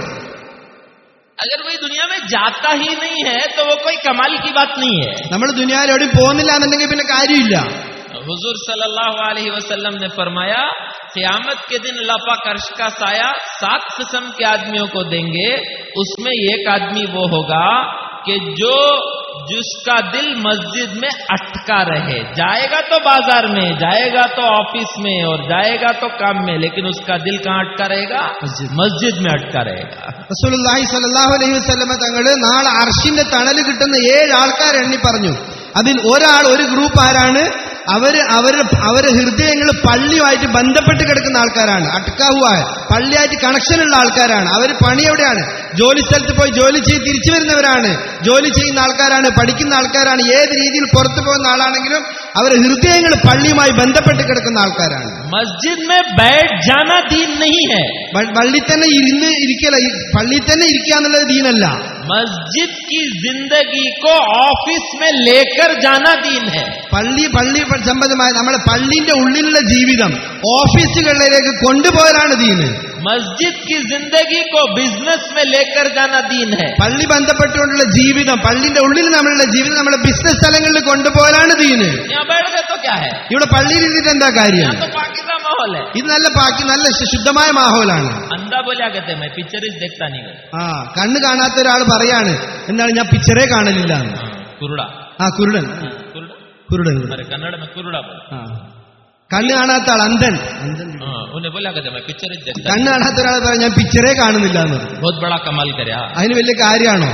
अगर कोई दुनिया में जाता ही नहीं है तो वो कोई कमाल की बात नहीं है നമ്മൾ ദുനിയാവിൽ എവിടെ പോകുന്നില്ല എന്നുണ്ടെങ്കിൽ പിന്നെ കാര്യമില്ല हुजूर सल्लल्लाहु अलैहि वसल्लम ने फरमाया क़यामत के दिन अल्लाह पाक अर्श का साया सात किस्म के आदमियों को देंगे उसमें एक आदमी वो होगा कि जो जिसका दिल मस्जिद में अटका रहे जाएगा तो बाजार में जाएगा तो ऑफिस में और जाएगा तो काम में लेकिन उसका दिल कहाँ अटका रहेगा मस्जिद। मस्जिद में अटका रहेगा റസൂലുള്ളാഹി സ്വല്ലല്ലാഹു അലൈഹി വസല്ലമ തങ്ങള് നാളെ അർഷിന്റെ തണല് കിട്ടുന്ന ഏഴ് ആൾക്കാർ എണ്ണി പറഞ്ഞു അതിൽ ഒരാൾ ഒരു ഗ്രൂപ്പ് ആരാണ് അവര് അവര് അവര് ഹൃദയങ്ങൾ പള്ളിയുമായിട്ട് ബന്ധപ്പെട്ട് കിടക്കുന്ന ആൾക്കാരാണ് അട്കാവുവായ പള്ളിയായിട്ട് കണക്ഷനുള്ള ആൾക്കാരാണ് അവർ പണി എവിടെയാണ് ജോലി സ്ഥലത്ത് പോയി ജോലി ചെയ്ത് തിരിച്ചു വരുന്നവരാണ് ജോലി ചെയ്യുന്ന ആൾക്കാരാണ് പഠിക്കുന്ന ആൾക്കാരാണ് ഏത് രീതിയിൽ പുറത്തു പോകുന്ന ആളാണെങ്കിലും അവർ ഹൃദയങ്ങൾ പള്ളിയുമായി ബന്ധപ്പെട്ട് കിടക്കുന്ന ആൾക്കാരാണ് मस्जिद में बैठ जाना दीन नहीं है വ- പള്ളി തന്നെ ഇരുന്ന് ഇരിക്കല പള്ളി തന്നെ ഇരിക്കുക എന്നുള്ളത് ദീനല്ല मस्जिद की जिंदगी को ऑफिस में लेकर जाना दीन है പള്ളി പള്ളി സംബന്ധമായ നമ്മുടെ പള്ളിന്റെ ഉള്ളിലുള്ള ജീവിതം ഓഫീസുകളിലേക്ക് കൊണ്ടുപോകലാണ് ദീന് मस्जिद की जिंदगी को बिजनेस में लेकर जाना दीन है പള്ളി ബന്ധപ്പെട്ടുകൊണ്ടുള്ള ജീവിതം പള്ളിന്റെ ഉള്ളിൽ നമ്മളുടെ ജീവിതം നമ്മുടെ ബിസിനസ് സ്ഥലങ്ങളിൽ കൊണ്ടുപോകലാണ് ദീന് यहाँ बैठ गए तो क्या है ഇവിടെ പള്ളിയിൽ ഇരുന്നിട്ട് എന്താ കാര്യം यहाँ तो पाकिस्तान माहौल है ഇത് നല്ല ബാക്കി നല്ല ശു- ശുദ്ധമായ മാഹോലാണ് अंधा बोलिया कहते हैं मैं पिक्चर देखता नहीं हूँ ആ കണ്ണ് കാണാത്ത ഒരാൾ പറയാണ് എന്താണ് ഞാൻ പിക്ചറേ കാണലില്ല എന്ന്. हाँ, कुरुड़ा ആ കുരുടൻ हाँ, कुरुड़ा കുരുടൻ हमारे कन्नड़ में कुरुड़ा बोला ആ കണ്ണ് കാണാത്ത ആൾ അന്ധൻ അന്ധൻ हाँ, उन्हें बोला कहते हैं मैं पिक्चर देखता കണ്ണ് കാണാത്ത ഒരാൾ പറയാം ഞാൻ പിക്ചറേ കാണുന്നില്ല എന്ന് പറഞ്ഞു. नहीं। बहुत बड़ा कमाल करे हाँ അതിന് വലിയ കാര്യമാണോ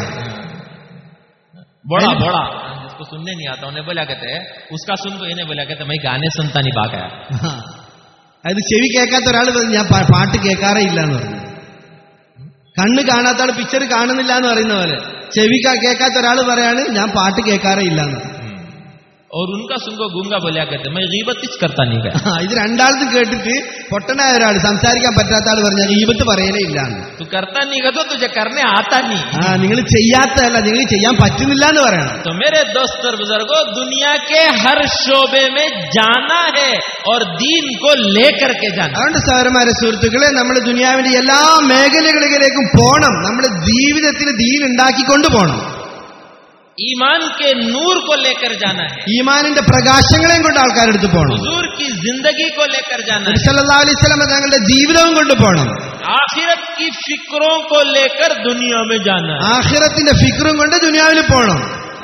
बड़ा बड़ा जिसको सुनने नहीं आता उन्हें बोला कहते हैं उसका सुन को इन्हें बोला कहते हैं, मैं गाने सुनता नहीं भाग गया ആ. അത് ചെവി കേൾക്കാത്ത ഒരാൾ പറഞ്ഞു ഞാൻ പാ- പാട്ട് കേൾക്കാറേ ഇല്ല എന്ന് പറഞ്ഞു കണ്ണ് കാണാത്ത ആൾ പിക്ചർ കാണുന്നില്ല എന്ന് പറയുന്ന പോലെ ചെവി ക- കേൾക്കാത്ത ഒരാൾ പറയാണ് ഞാൻ പാട്ട് കേൾക്കാറേ ഇല്ല എന്ന് പറഞ്ഞു. और उनका सुन को गूंगा बोलिया कहते हैं, मैं गीबत कुछ करता नहीं गया ആ, ഇത് രണ്ടാളത്തും കേട്ടിട്ട് പൊട്ടനായ ഒരാൾ സംസാരിക്കാൻ പറ്റാത്ത ആൾ പറഞ്ഞ ഈപത്ത് പറയലേ ഇല്ല എന്ന് तू करता नहीं का तो तुझे करने आता नहीं ആ നിങ്ങൾ ചെയ്യാത്തതല്ല നിങ്ങൾ ചെയ്യാൻ പറ്റുന്നില്ല എന്ന് പറയണം तो मेरे दोस्त और बुजुर्गो दुनिया के हर शोबे में जाना है और दीन को लेकर के जाना അതുകൊണ്ട് സഹോദരന്മാരെ സുഹൃത്തുക്കളെ നമ്മൾ ദുനിയാവിന്റെ എല്ലാ മേഖലകളിലേക്കും പോണം നമ്മുടെ ജീവിതത്തിൽ ദീൻ ഉണ്ടാക്കിക്കൊണ്ട് പോണം ईमान के नूर को लेकर जाना है ഈമാനിന്റെ പ്രകാശങ്ങളെയും കൊണ്ട് ആൾക്കാരെടുത്ത് പോകണം हुजूर की जिंदगी को लेकर जाना है സല്ലല്ലാഹു അലൈഹി വസല്ലം തങ്ങളുടെ ജീവിതവും കൊണ്ട് പോകണം आखिरत की फिक्रों को लेकर दुनिया में जाना है ആഖിറത്തിന്റെ ഫിക്റും കൊണ്ട് ദുനിയാവിൽ പോകണം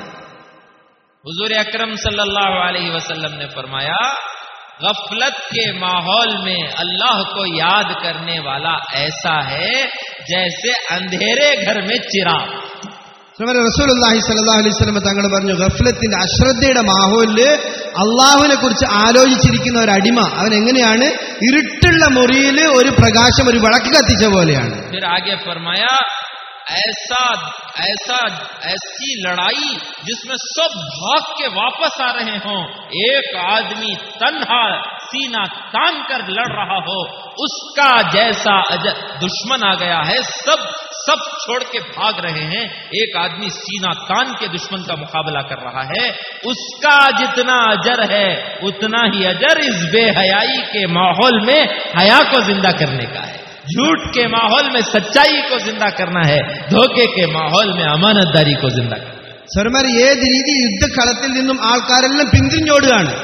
हुजूर अकरम सल्लल्लाहु अलैहि वसल्लम ने फरमाया गफलत के माहौल में अल्लाह को याद करने वाला ऐसा है जैसे अंधेरे घर में चिराग റസൂലുള്ളാഹി സ്വല്ലല്ലാഹു അലൈഹി വസല്ലം തങ്ങൾ പറഞ്ഞു ഗഫലത്തിന്റെ അശ്രദ്ധയുടെ മാഹോലില് അള്ളാഹുവിനെ കുറിച്ച് ആലോചിച്ചിരിക്കുന്ന ഒരു അടിമ അവൻ എങ്ങനെയാണ് ഇരുട്ടുള്ള മുറിയിൽ ഒരു പ്രകാശം ഒരു വിളക്ക് കത്തിച്ച പോലെയാണ് फिर आगे फरमाया ऐसा ऐसा ऐसी लड़ाई जिसमें सब भाग के वापस आ रहे हों एक आदमी तन्हा सीना तान कर लड़ रहा हो उसका जैसा अज- दुश्मन आ गया है सब सब छोड़ के भाग रहे हैं एक आदमी सीना तान के दुश्मन का मुकाबला कर रहा है उसका जितना अजर है उतना ही अजर इस बेहयाई के माहौल में हया को जिंदा करने का है झूठ के माहौल में सच्चाई को जिंदा करना है धोखे के माहौल में अमानतदारी को जिंदा करना है സ്വരമാർ ഏത് രീതി യുദ്ധക്കളത്തിൽ നിന്നും ആൾക്കാരെല്ലാം പിന്തിരിഞ്ഞോടുകയാണ്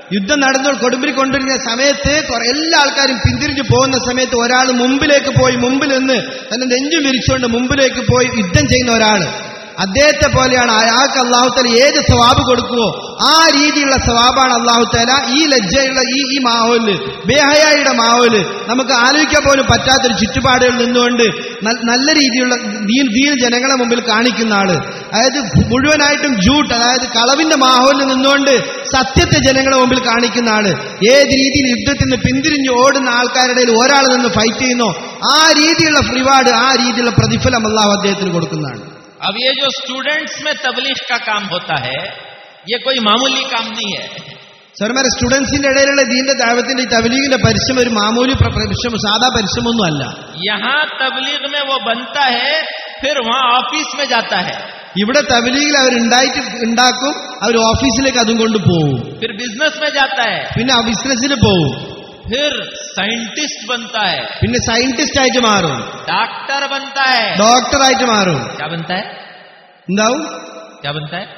യുദ്ധം നടന്നു കൊടുമ്പിരി കൊണ്ടിരുന്ന സമയത്ത് കുറെ എല്ലാ ആൾക്കാരും പിന്തിരിഞ്ഞു പോകുന്ന സമയത്ത് ഒരാൾ മുമ്പിലേക്ക് പോയി മുമ്പിൽ നിന്ന് തന്നെ നെഞ്ചു വിരിച്ചുകൊണ്ട് മുമ്പിലേക്ക് പോയി യുദ്ധം ചെയ്യുന്ന ഒരാള് അദ്ദേഹത്തെ പോലെയാണ് അയാൾക്ക് അള്ളാഹുത്തല ഏത് സ്വഭാബ് കൊടുക്കുവോ ആ രീതിയിലുള്ള സ്വഭാബാണ് അള്ളാഹുത്തല ഈ ലജ്ജയുള്ള ഈ ഈ മാവോല് ബേഹയായുടെ മാവോല് നമുക്ക് ആലോചിക്കാൻ പോലും പറ്റാത്തൊരു ചുറ്റുപാടുകൾ നിന്നുകൊണ്ട് ന- നല്ല രീതിയിലുള്ള ദീൻ ദീൻ ജനങ്ങളെ മുമ്പിൽ കാണിക്കുന്ന ആള് അതായത് മുഴുവനായിട്ടും ജൂട്ട് അതായത് കളവിന്റെ മാഹോലിൽ നിന്നുകൊണ്ട് സത്യത്തെ ജനങ്ങളെ മുമ്പിൽ കാണിക്കുന്ന ആള് ഏത് രീതിയിൽ യുദ്ധത്തിൽ നിന്ന് പിന്തിരിഞ്ഞ് ഓടുന്ന ആൾക്കാരുടെ ഇടയിൽ ഒരാൾ നിന്ന് ഫൈറ്റ് ചെയ്യുന്നോ ആ രീതിയിലുള്ള റിവാർഡ് ആ രീതിയിലുള്ള പ്രതിഫലം അള്ളാഹു അദ്ദേഹത്തിന് കൊടുക്കുന്നതാണ് अब ये जो स्टूडेंट्स में तबलीग का काम होता है ये कोई मामूली काम नहीं है സാർമാരെ സ്റ്റുഡൻസിന്റെ ഇടയിലുള്ള ദീന്റെ ദൈവത്തിന്റെ ഈ തബലീഗിന്റെ പരിശ്രമം ഒരു മാമൂലി പ്ര- പരിശ്രമം സാധാ പരിശ്രമമൊന്നും അല്ല यहाँ तबलीग में वो बनता है फिर वहां ऑफिस में जाता है ഇവിടെ തബലീഗിൽ അവർ ഉണ്ടായിട്ട് ഉണ്ടാക്കും അവർ ഓഫീസിലേക്ക് അതും കൊണ്ട് പോകും फिर बिजनेस में जाता है പിന്നെ ആ ബിസിനസ്സിൽ പോകും फिर साइंटिस्ट बनता है പിന്നെ സയന്റിസ്റ്റ് ആയിട്ട് മാറും डॉक्टर बनता है ഡോക്ടറായിട്ട് മാറും क्या बनता है എന്താവും क्या बनता है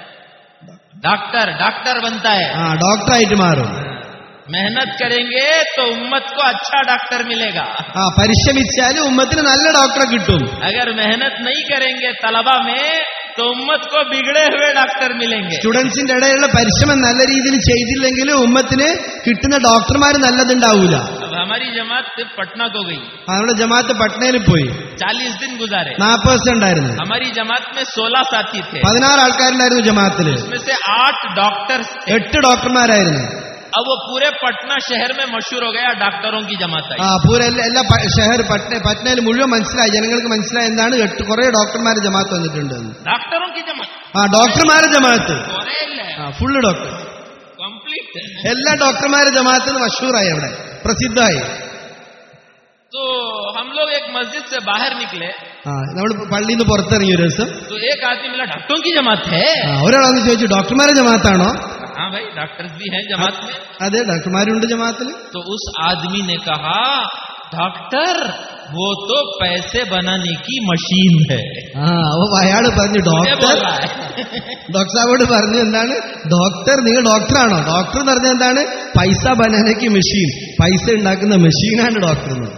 डॉक्टर डॉक्टर बनता है ആ ഡോക്ടറായിട്ട് മാറും मेहनत करेंगे तो उम्मत को अच्छा डॉक्टर मिलेगा ആ പരിശ്രമിച്ചാൽ ഉമ്മത്തിന് നല്ല ഡോക്ടറെ കിട്ടും अगर मेहनत नहीं करेंगे तलबा में तो उम्मत को बिगड़े हुए डॉक्टर मिलेंगे സ്റ്റുഡൻസിന്റെ ഇടയിലുള്ള പരിശ്രമം നല്ല രീതിയിൽ ചെയ്തില്ലെങ്കിൽ ഉമ്മത്തിന് കിട്ടുന്ന ഡോക്ടർമാർ നല്ലതുണ്ടാവൂല अब हमारी जमात सिर्फ पटना को गई ആ, നമ്മുടെ ജമാഅത്ത് പട്നയിൽ പോയി चालीस दिन गुजारे നാൽപ്പത് ദിവസം ഉണ്ടായിരുന്നു हमारी जमात में सोलह साथी थे പതിനാറ് ആൾക്കാരുണ്ടായിരുന്നു ജമാഅത്തില് उसमें से आठ डॉक्टर्स थे എട്ട് ഡോക്ടർമാരായിരുന്നു अब वो पूरे पटना शहर में मशहूर हो गया डॉक्टरों की जमात ആ आई പൂര എല്ലാ എല്ലാ പ- ഷഹർ പട്ന പട്നയിൽ മുഴുവൻ മനസ്സിലായി ജനങ്ങൾക്ക് മനസ്സിലായി എന്താണ് എട്ട് കുറെ ഡോക്ടർമാര് ജമാഅത്ത് വന്നിട്ടുണ്ട് എന്ന്. डॉक्टरों की जमात ആ ഡോക്ടർമാരെ ജമാഅത്ത് कोरेल है ആ ഫുള്ള് ഡോക്ടർ कंप्लीट है എല്ലാ ഡോക്ടർമാരെ ജമാഅത്ത് മഷൂറായി അവിടെ പ്രസിദ്ധമായി तो हम लोग एक मस्जिद से बाहर निकले ആ നമ്മൾ പള്ളിയിൽ നിന്ന് പുറത്തിറങ്ങിയ ഒരു ദിവസം तो एक आदमी मिला डॉक्टरों की जमात है ആ, ഒരാളൊന്ന് ചോദിച്ചു ഡോക്ടർമാരെ ജമാഅത്താണോ हाँ भाई डॉक्टर्स भी हैं जमात में അതെ ഡോക്ടർമാരുണ്ട് ജമാഅത്തിൽ तो उस आदमी ने कहा डॉक्टर वो तो पैसे बनाने की मशीन है ആ അപ്പൊ അയാള് പറഞ്ഞു मुझे ഡോക്ടർ बोल रहा है ഡോക്ടർ സാഹിബോട് പറഞ്ഞു എന്താണ് ഡോക്ടർ നിങ്ങൾ ഡോക്ടറാണോ ഡോക്ടർ എന്ന് പറഞ്ഞാൽ എന്താണ് പൈസ ബനാനയ്ക്ക് മെഷീൻ പൈസ ഉണ്ടാക്കുന്ന മെഷീനാണ് ഡോക്ടർ എന്ന്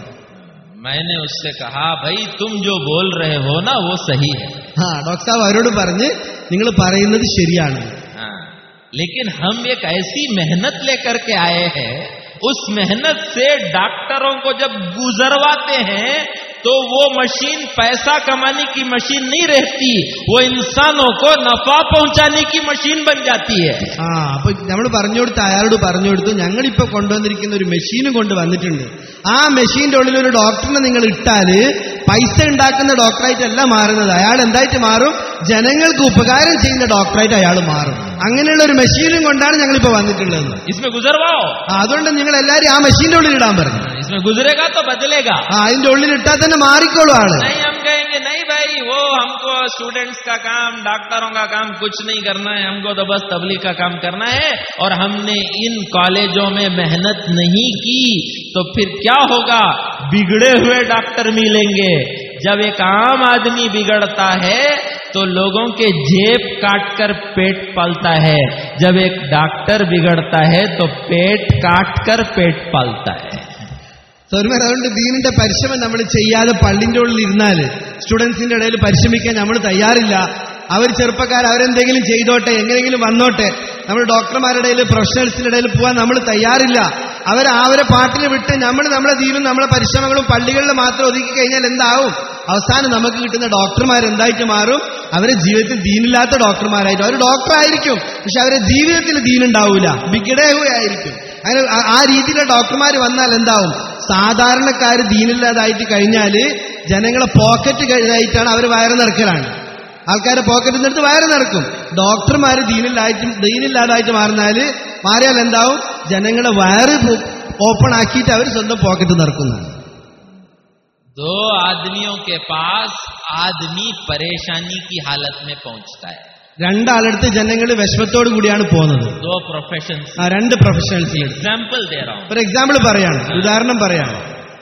मैंने उससे कहा भाई तुम जो बोल रहे हो ना वो सही है ആ ഡോക്ടർ സാഹിബ് അവരോട് പറഞ്ഞ് നിങ്ങൾ പറയുന്നത് ശരിയാണ് हाँ, लेकिन हम एक ऐसी मेहनत लेकर के आए हैं उस मेहनत से डॉक्टरों को जब गुजरवाते हैं तो वो मशीन पैसा कमाने की मशीन नहीं रहती वो इंसानों को नफा पहुंचाने की मशीन बन जाती है ആ അപ്പൊ നമ്മൾ പറഞ്ഞു കൊടുത്ത് അയാളോട് പറഞ്ഞു കൊടുത്തു ഞങ്ങളിപ്പോ കൊണ്ടുവന്നിരിക്കുന്ന ഒരു മെഷീനും കൊണ്ട് വന്നിട്ടുണ്ട് ആ മെഷീന്റെ ഉള്ളിൽ ഒരു ഡോക്ടറിനെ നിങ്ങൾ ഇട്ടാല് പൈസ ഉണ്ടാക്കുന്ന ഡോക്ടറായിട്ടല്ല മാറുന്നത് അയാൾ എന്തായിട്ട് മാറും ജനങ്ങൾക്ക് ഉപകാരം ചെയ്യുന്ന ഡോക്ടറായിട്ട് അയാൾ മാറും അങ്ങനെയുള്ള ഒരു മെഷീനും കൊണ്ടാണ് ഞങ്ങളിപ്പോ വന്നിട്ടുള്ളത് इसमें गुजरवाओ ആ, അതുകൊണ്ട് നിങ്ങൾ എല്ലാരും ആ മെഷീന്റെ ഉള്ളിൽ ഇടാൻ പറഞ്ഞു इसमें गुजरेगा तो बदलेगा ആ അതിന്റെ ഉള്ളിൽ ഇട്ടാൽ തന്നെ മാറിക്കോളും ആള് नहीं हम कहेंगे नहीं भाई वो हमको स्टूडेंट्स का काम डॉक्टरों का काम कुछ नहीं करना है हमको तो बस तबलीग का काम करना है और हमने इन कॉलेजों में मेहनत नहीं की तो फिर क्या होगा बिगड़े हुए डॉक्टर मिलेंगे जब एक आम आदमी बिगड़ता है तो लोगों के जेब काट कर पेट पालता है जब एक डॉक्टर बिगड़ता है तो पेट काट कर पेट पालता है സൗരമർ അതുകൊണ്ട് ദീനിന്റെ പരിശ്രമം നമ്മൾ ചെയ്യാതെ പള്ളിന്റെ ഉള്ളിൽ ഇരുന്നാല് സ്റ്റുഡൻസിന്റെ ഇടയിൽ പരിശ്രമിക്കാൻ നമ്മൾ തയ്യാറില്ല അവർ ചെറുപ്പക്കാർ അവരെന്തെങ്കിലും ചെയ്തോട്ടെ എങ്ങനെയെങ്കിലും വന്നോട്ടെ നമ്മൾ ഡോക്ടർമാരുടെ ഇടയിൽ പ്രൊഫഷണൽസിന്റെ ഇടയിൽ പോകാൻ നമ്മൾ തയ്യാറില്ല അവർ അവരെ പാട്ടിൽ വിട്ട് നമ്മൾ നമ്മളെ ദീനും നമ്മളെ പരിശ്രമങ്ങളും പള്ളികളിൽ മാത്രം ഒതുക്കി കഴിഞ്ഞാൽ എന്താവും അവസാനം നമുക്ക് കിട്ടുന്ന ഡോക്ടർമാർ എന്തായിട്ട് മാറും അവരെ ജീവിതത്തിൽ ദീനില്ലാത്ത ഡോക്ടർമാരായിട്ട് അവർ ഡോക്ടർ ആയിരിക്കും പക്ഷെ അവരെ ജീവിതത്തിൽ ദീനുണ്ടാവൂല ബിഗഡേഹുവായിരിക്കും അങ്ങനെ ആ- ആ രീതിയിലുള്ള ഡോക്ടർമാർ വന്നാൽ എന്താവും സാധാരണക്കാർ ദീനില്ലാതായിട്ട് കഴിഞ്ഞാല് ജനങ്ങളെ പോക്കറ്റ് കഴിഞ്ഞായിട്ടാണ് അവർ വയറ് നിറക്കലാണ് ആൾക്കാരെ പോക്കറ്റിൽ നിന്നെടുത്ത് വയറ് നിറക്കും ഡോക്ടർമാർ ദീനില്ലായിട്ട് ദീനില്ലാതായിട്ട് മാറുന്നാല് മാറിയാൽ എന്താവും ജനങ്ങളെ വയറ് ഓപ്പൺ ആക്കിയിട്ട് അവർ സ്വന്തം പോക്കറ്റ് നിറക്കുന്നതാണ് दो आदमियों के पास आदमी परेशानी की हालत में पहुंचता है രണ്ടാളടുത്ത് ജനങ്ങൾ വിഷമത്തോടു കൂടിയാണ് പോകുന്നത് दो प्रोफेशन ആ രണ്ട് പ്രൊഫഷണൽസിന് एग्जाम्पल दे रहा हूं ഒരു എക്സാമ്പിൾ പറയാണ് ഉദാഹരണം പറയാണ് तो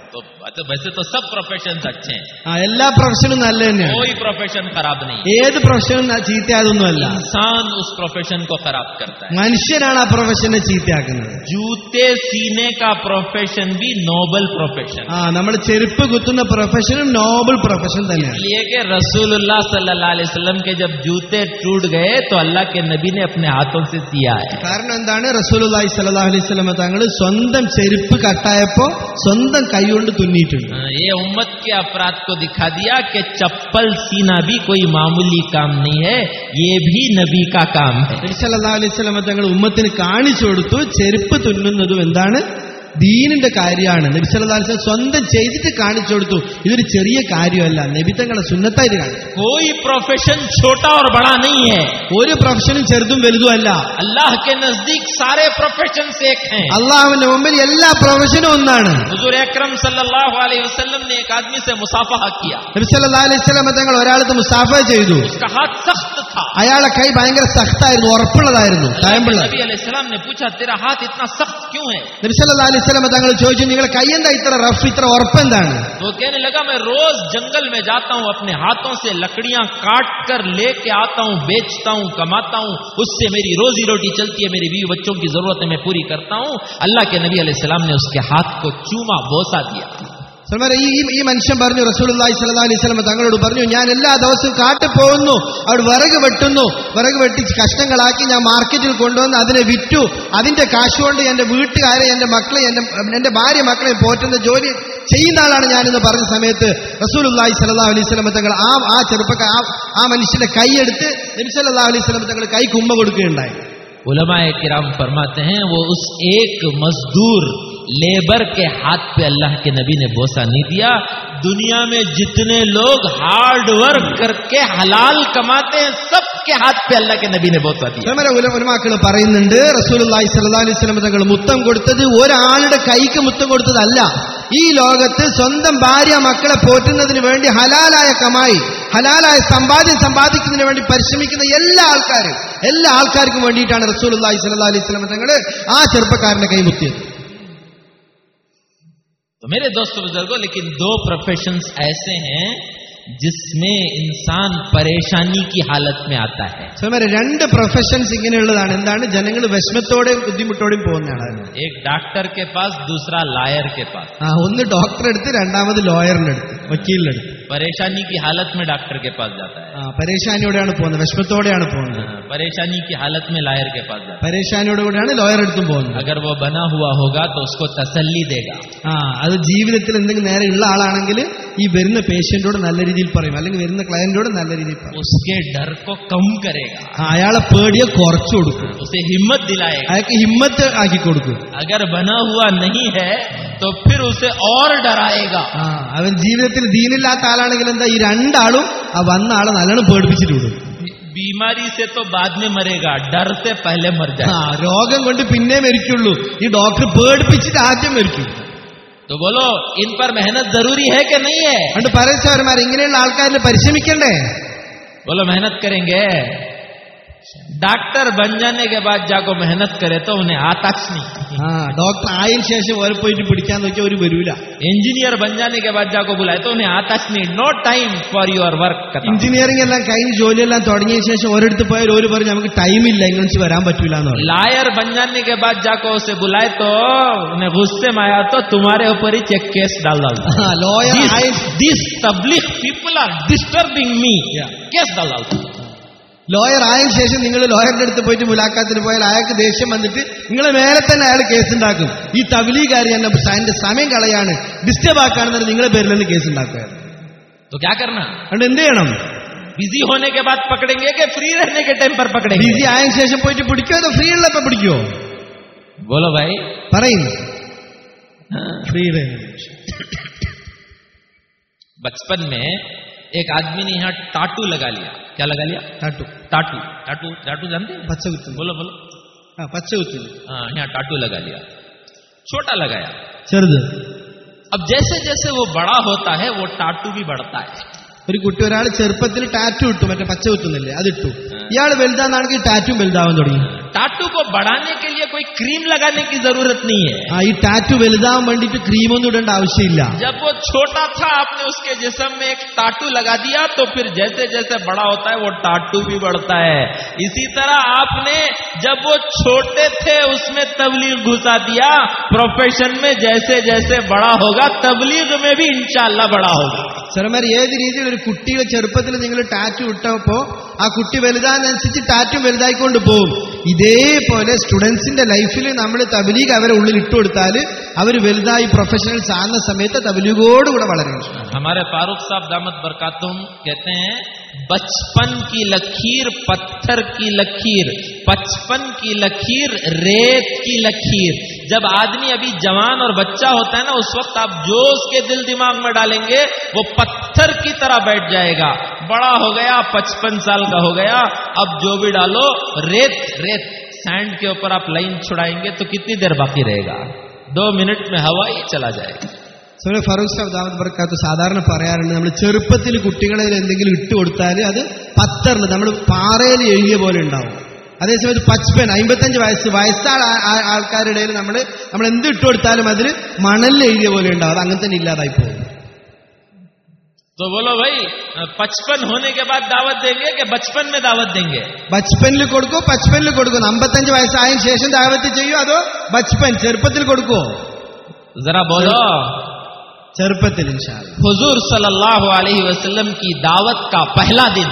तो वैसे तो सब प्रोफेशन अच्छे हैं ആ എല്ലാ പ്രൊഫഷനും നല്ല തന്നെയാണ് कोई प्रोफेशन खराब नहीं ഏത് പ്രൊഫഷനും ന- ചീത്തയാതൊന്നുമല്ല इंसान उस प्रोफेशन को खराब करता है മനുഷ്യനാണ് ആ പ്രൊഫഷനെ ചീത്തയാക്കുന്നത് जूते सीने का प्रोफेशन भी नोबल प्रोफेशन ആ നമ്മൾ ചെരുപ്പ് കുത്തുന്ന പ്രൊഫഷനും നോബൽ പ്രൊഫഷൻ തന്നെയാണ് इसलिए कि रसूलुल्लाह सल्लल्लाहु अलैहि वसल्लम के जब जूते टूट गए तो अल्लाह के नबी ने अपने हाथों से सिया है കാരണം എന്താണ് റസൂലുള്ളാഹി സ്വല്ലല്ലാഹു അലൈഹി വസല്ലമ തങ്ങൾ സ്വന്തം ചെരുപ്പ് കട്ടായപ്പോ സ്വന്തം കൈകൊണ്ട് തുന്നിയിട്ടുണ്ട് ये उम्मत के अपराध को दिखा दिया कि चप्पल सीना भी कोई मामूली काम नहीं है ये भी नबी का काम है നബി സല്ലല്ലാഹു അലൈഹി വസല്ലമ തങ്ങൾ ഉമ്മത്തിന് കാണിച്ചു കൊടുത്തു ചെരുപ്പ് തുന്നുന്നതും എന്താണ് ദീനിന്റെ കാര്യമാണ് നബി സല്ലല്ലാഹു അലൈഹി വസല്ലം സ്വന്തം ചെയ്തിട്ട് കാണിച്ചു കൊടുത്തു ഇതൊരു ചെറിയ കാര്യമല്ല നബി തങ്ങളെ സുന്നത്തായിട്ട് കാണിച്ചു कोई प्रोफेशन छोटा और बड़ा नहीं है ഒരു പ്രൊഫഷനും ചെറുതും വലുതും അല്ല अल्लाह के नजदीक सारे प्रोफेशन एक हैं അള്ളാഹുവിന്റെ മുമ്പിൽ എല്ലാ പ്രൊഫഷനും ഒന്നാണ് हुजूर अकरम सल्लल्लाहु अलैहि वसल्लम ने एक आदमी से मुसाफहा किया നബി സല്ലല്ലാഹു അലൈഹി വസല്ലമ തങ്ങൾ ഒരാളത്ത് മുസാഫ ചെയ്തു उसका हाथ सख्त था അയാളെ കൈ ഭയങ്കര സഖ്തായിരുന്നു ഉറപ്പുള്ളതായിരുന്നു തയമ്പുള്ള नबी अलैहि सलाम ने पूछा तेरा हाथ इतना सख्त क्यों है നബി സല്ലല്ലാഹു അലൈഹി വസല്ലമ തങ്ങൾ ചോദിച്ചു നിങ്ങളുടെ കൈ എന്താ ഇത്ര റഫ് ഇത്ര ഉറപ്പെന്താണ് तो वो कहने लगा मैं रोज जंगल में जाता हूँ अपने हाथों से लकड़ियां काट कर लेके आता हूँ बेचता हूँ कमाता हूँ उससे मेरी रोजी रोटी चलती है मेरी बीवी बच्चों की जरूरतें मैं पूरी करता हूँ अल्लाह के नबी अलैहि सलाम ने उसके हाथ को चूमा बोसा दिया സൽമാനെ, ഈ ഈ- ഈ മനുഷ്യൻ പറഞ്ഞു റസൂലുള്ളാഹി സ്വല്ലല്ലാഹു അലൈഹി വസല്ലം തങ്ങളോട് പറഞ്ഞു ഞാൻ എല്ലാ ദിവസവും കാട്ടിൽ പോകുന്നു അവിടെ വിറക് വെട്ടുന്നു വിറക് വെട്ടി കഷ്ണങ്ങളാക്കി ഞാൻ മാർക്കറ്റിൽ കൊണ്ടുവന്ന് അതിനെ വിറ്റു അതിന്റെ കാശ് കൊണ്ട് എന്റെ വീട്ടുകാരെ എന്റെ മക്കളെ എന്റെ എന്റെ ഭാര്യ മക്കളെ പോറ്റുന്ന ജോലി ചെയ്യുന്ന ആളാണ് ഞാനെന്ന് പറഞ്ഞ സമയത്ത് റസൂലുള്ളാഹി സ്വല്ലല്ലാഹു അലൈഹി വസല്ലം തങ്ങൾ ആ ആ ചെറുപ്പക്കാർ ആ- ആ മനുഷ്യന്റെ കൈയെടുത്ത് നബി സല്ലല്ലാഹു അലൈഹി വസല്ലം തങ്ങൾ കൈ കുമ്മ കൊടുക്കുകയുണ്ടായി उलमाए किराम फरमाते हैं वो उस एक मजदूर लेबर के हाथ पे अल्लाह के नबी ने बोसा नहीं दिया दुनिया में जितने लोग हार्ड वर्क करके हलाल कमाते हैं सबके हाथ पे अल्लाह के नबी ने बोसा दिया നമ്മുടെ ഉലമാക്കൾ പറയുന്നുണ്ട് റസൂലുള്ളാഹി സ്വല്ലല്ലാഹു അലൈഹി വസല്ലം തങ്ങൾ മുത്തം കൊടുത്തത് ഒരാളുടെ കൈക്ക് മുത്തം കൊടുത്തതല്ല ഈ ലോകത്ത് സ്വന്തം ഭാര്യ മക്കളെ പോറ്റുന്നതിന് വേണ്ടി ഹലാലായ കമായി ഹലാലായ സമ്പാദ്യം സമ്പാദിക്കുന്നതിന് വേണ്ടി പരിശ്രമിക്കുന്ന എല്ലാ ആൾക്കാരും എല്ലാ ആൾക്കാർക്കും വേണ്ടിയിട്ടാണ് റസൂലുള്ളാഹി സ്വല്ലല്ലാഹു അലൈഹി വസല്ലം തങ്ങൾ ആ ചെറുപ്പക്കാരന്റെ കൈ മുത്തിയത് तो मेरे दोस्तों बुजुर्गों लेकिन दो प्रोफेशंस ऐसे हैं जिसमें इंसान परेशानी की हालत में आता है സ്വമരെ രണ്ട് പ്രൊഫഷൻസ് ഇങ്ങനെയുള്ളതാണ് എന്താണ് ജനങ്ങൾ വിഷമത്തോടെയും ബുദ്ധിമുട്ടോടെയും പോകുന്നതാണ് एक डॉक्टर के पास दूसरा लायर के पास ആ ഒന്ന് ഡോക്ടറെ അടുത്ത് രണ്ടാമത് ലോയറിന്റെ അടുത്ത് വക്കീലിന്റെ അടുത്ത് परेशानी की हालत में डॉक्टर के पास जाता है ആ പരേശാനിയോടെയാണ് പോകുന്നത് വിഷമത്തോടെയാണ് പോകുന്നത് हाँ, परेशानी की हालत में लायर के पास जाता പരേശാനിയോട് കൂടെയാണ് ലോയർ അടുത്തും है പോകുന്നത് अगर वो बना हुआ होगा तो उसको तसल्ली देगा ആ അത് ജീവിതത്തിൽ എന്തെങ്കിലും നേരെ ഉള്ള ആളാണെങ്കിൽ ഈ വരുന്ന പേഷ്യന്റോട് നല്ല രീതിയിൽ പറയും അല്ലെങ്കിൽ വരുന്ന ക്ലയന്റിനോട് നല്ല രീതിയിൽ പറയും उसके डर को कम करेगा ആ, അയാളെ പേടിയെ കുറച്ചു കൊടുക്കും उसे हिम्मत दिलाएगा അയാൾക്ക് ഹിമ്മത്ത് ആക്കി കൊടുക്കും अगर बना हुआ नहीं है तो फिर उसे और डराएगा ആ അവൻ ജീവിതത്തിൽ ദീനില്ലാത്ത ആളാണെങ്കിൽ എന്താ ഈ രണ്ടാളും ആ വന്ന ആളെ നല്ലോണം പേടിപ്പിച്ചിട്ട് വിടും बीमारी से तो बाद में मरेगा डर से पहले मर ആ जाए രോഗം കൊണ്ട് പിന്നെ മരിക്കുള്ളൂ ഈ ഡോക്ടർ പേടിപ്പിച്ചിട്ട് ആദ്യം മരിക്കും तो बोलो इन पर मेहनत जरूरी है कि नहीं है അതുകൊണ്ട് പരസ്യവന്മാർ ഇങ്ങനെയുള്ള ആൾക്കാരിൽ പരിശ്രമിക്കണ്ടേ बोलो मेहनत करेंगे डॉक्टर बन जाने के बाद जाको मेहनत करे तो उन्हें आता नहीं ആ ഡോക്ടർ ആയതിനു ശേഷം ഓരെ പോയിട്ട് പിടിക്കാൻ നോക്കിയാൽ ഒരു വരൂല इंजीनियर बन जाने के बाद जाको बुलाए तो उन्हें आता नहीं no time for your work engineering എല്ലാം കഴിഞ്ഞ് ജോലിയെല്ലാം തുടങ്ങിയ ശേഷം ഒരിടത്ത് പോയാൽ ഒരു പറഞ്ഞു നമുക്ക് ടൈമില്ല ഇങ്ങനെ വരാൻ പറ്റൂല എന്ന് പറയും लायर बन जाने के बाद जाको उसे बुलाए तो उन्हें गुस्से में आया तो तुम्हारे ऊपर ही चेक केस डाल डाल ആ ലോയർ ആയ this Tabligh people are disturbing me Yeah. Case डाल डाल ലോയർ ആയതിനു ശേഷം നിങ്ങൾ ലോയറിന്റെ അടുത്ത് പോയിട്ട് മുലാഖാത്തിന് പോയാൽ അയാൾക്ക് ദേഷ്യം വന്നിട്ട് നിങ്ങൾ മേലെ തന്നെ അയാൾ കേസ് ഉണ്ടാക്കും ഈ തബലീകാരി എന്നെ അതിന്റെ സമയം കളയാണ് ഡിസ്റ്റർബ് ആക്കാണെന്ന് നിങ്ങളെ പേരിൽ തന്നെ കേസ് ഉണ്ടാക്കുക तो क्या करना അതുകൊണ്ട് എന്ത് ചെയ്യണം बिजी होने के बाद पकड़ेंगे कि फ्री रहने के टाइम पर पकड़ेंगे ബിസി ആയതിനു ശേഷം പോയിട്ട് പിടിക്കോ അതോ ഫ്രീ ഉള്ളപ്പോ പിടിക്കോ बोलो भाई പറയും हाँ। ഫ്രീ बचपन में एक आदमी ने यहाँ टाटू लगा लिया क्या लगा लिया കാട്ടു टाटू टाटू टाटू जानते हैं പച്ച കുത്തുന്നു बोलो बोलो ആ പച്ച കുത്തുന്നു हाँ यहाँ टाटू लगा लिया छोटा लगाया ചെറുത് अब जैसे जैसे वो बड़ा होता है वो टाटू भी बढ़ता है ഒരു കുട്ടി ഒരാൾ ചെറുപ്പത്തിൽ ടാറ്റു ഇട്ടു മറ്റേ പച്ച കുത്തുന്നില്ലേ അതിട്ടു ഇയാൾ വലുതാന്നാണെങ്കിൽ ടാറ്റും വലുതാവാൻ തുടങ്ങി टाटू को बढ़ाने के लिए कोई क्रीम लगाने की जरूरत नहीं है ആ ഈ ടാറ്റു വലുതാവാൻ വേണ്ടിയിട്ട് ക്രീമൊന്നും ഇടേണ്ട ആവശ്യമില്ല जब वो छोटा था आपने उसके जिस्म में एक टाटू लगा दिया तो फिर जैसे जैसे बड़ा होता है वो टाटू भी बढ़ता है इसी तरह आपने जब वो छोटे थे उसमें तबलीग घुसा दिया प्रोफेशन में जैसे जैसे बड़ा होगा तबलीग में भी इंशाल्लाह बड़ा होगा സാറന്മാർ ഏത് രീതിയിൽ ഒരു കുട്ടിയുടെ ചെറുപ്പത്തിൽ നിങ്ങൾ ടാറ്റു ഇട്ടപ്പോ ആ കുട്ടി വലുതാനനുസരിച്ച് ടാറ്റു വലുതായിക്കൊണ്ട് പോകും ഇതേപോലെ സ്റ്റുഡൻസിന്റെ ലൈഫിൽ നമ്മൾ തബലീഗ് അവരെ ഉള്ളിൽ ഇട്ട് കൊടുത്താൽ അവർ വലുതായി പ്രൊഫഷണൽസ് ആകുന്ന സമയത്ത് തബലീഗോടുകൂടെ വളരണം हमारे फारूक साहब दामद बरकातुम कहते हैं बचपन की लकीर पत्थर की लकीर बचपन की लकीर रेत की लकीर जब आदमी अभी जवान और बच्चा होता है ना उस वक्त आप जो उसके दिल दिमाग में डालेंगे वो पत्थर की तरह बैठ जाएगा बड़ा हो गया पचपन साल का हो गया अब जो भी डालो रेत रेत सैंड के ऊपर आप लाइन छुड़ाएंगे तो कितनी देर बाकी रहेगा दो मिनट में हवा ही चला जाएगा സുഹൃ ഫറൂഖ് സാബ് ദാമത് ബർക്കാത്ത് സാധാരണ പറയാറുണ്ട് നമ്മൾ ചെറുപ്പത്തിൽ കുട്ടികളെ എന്തെങ്കിലും ഇട്ട് കൊടുത്താൽ അത് പത്തറിൽ നമ്മൾ പാറയിൽ എഴുതിയ പോലെ ഉണ്ടാവും അതേസമയത്ത് പച്ചപ്പൻ അമ്പത്തഞ്ച് വയസ്സ് വയസ്സായ ആ- ആ- ആൾക്കാരുടെ ഇടയിൽ നമ്മൾ നമ്മൾ എന്ത് ഇട്ട് കൊടുത്താലും അതിൽ മണലിൽ എഴുതിയ പോലെ ഉണ്ടാവും അത് അങ്ങനെ തന്നെ ഇല്ലാതായി പോകും तो बोलो भाई पचपन होने के बाद दावत देंगे कि बचपन में दावत देंगे ബച്പനിൽ കൊടുക്കോ പച്ചപ്പനിൽ കൊടുക്കും അമ്പത്തഞ്ച് വയസ്സായതിനു ശേഷം ദാവത്ത് ചെയ്യോ അതോ ബച്പൻ ചെറുപ്പത്തിൽ കൊടുക്കോ जरा बोलो ചെറുപ്പത്തിൽ ഇൻഷാല്ല हुजूर सल्लल्लाहु अलैहि वसल्लम की दावत का पहला दिन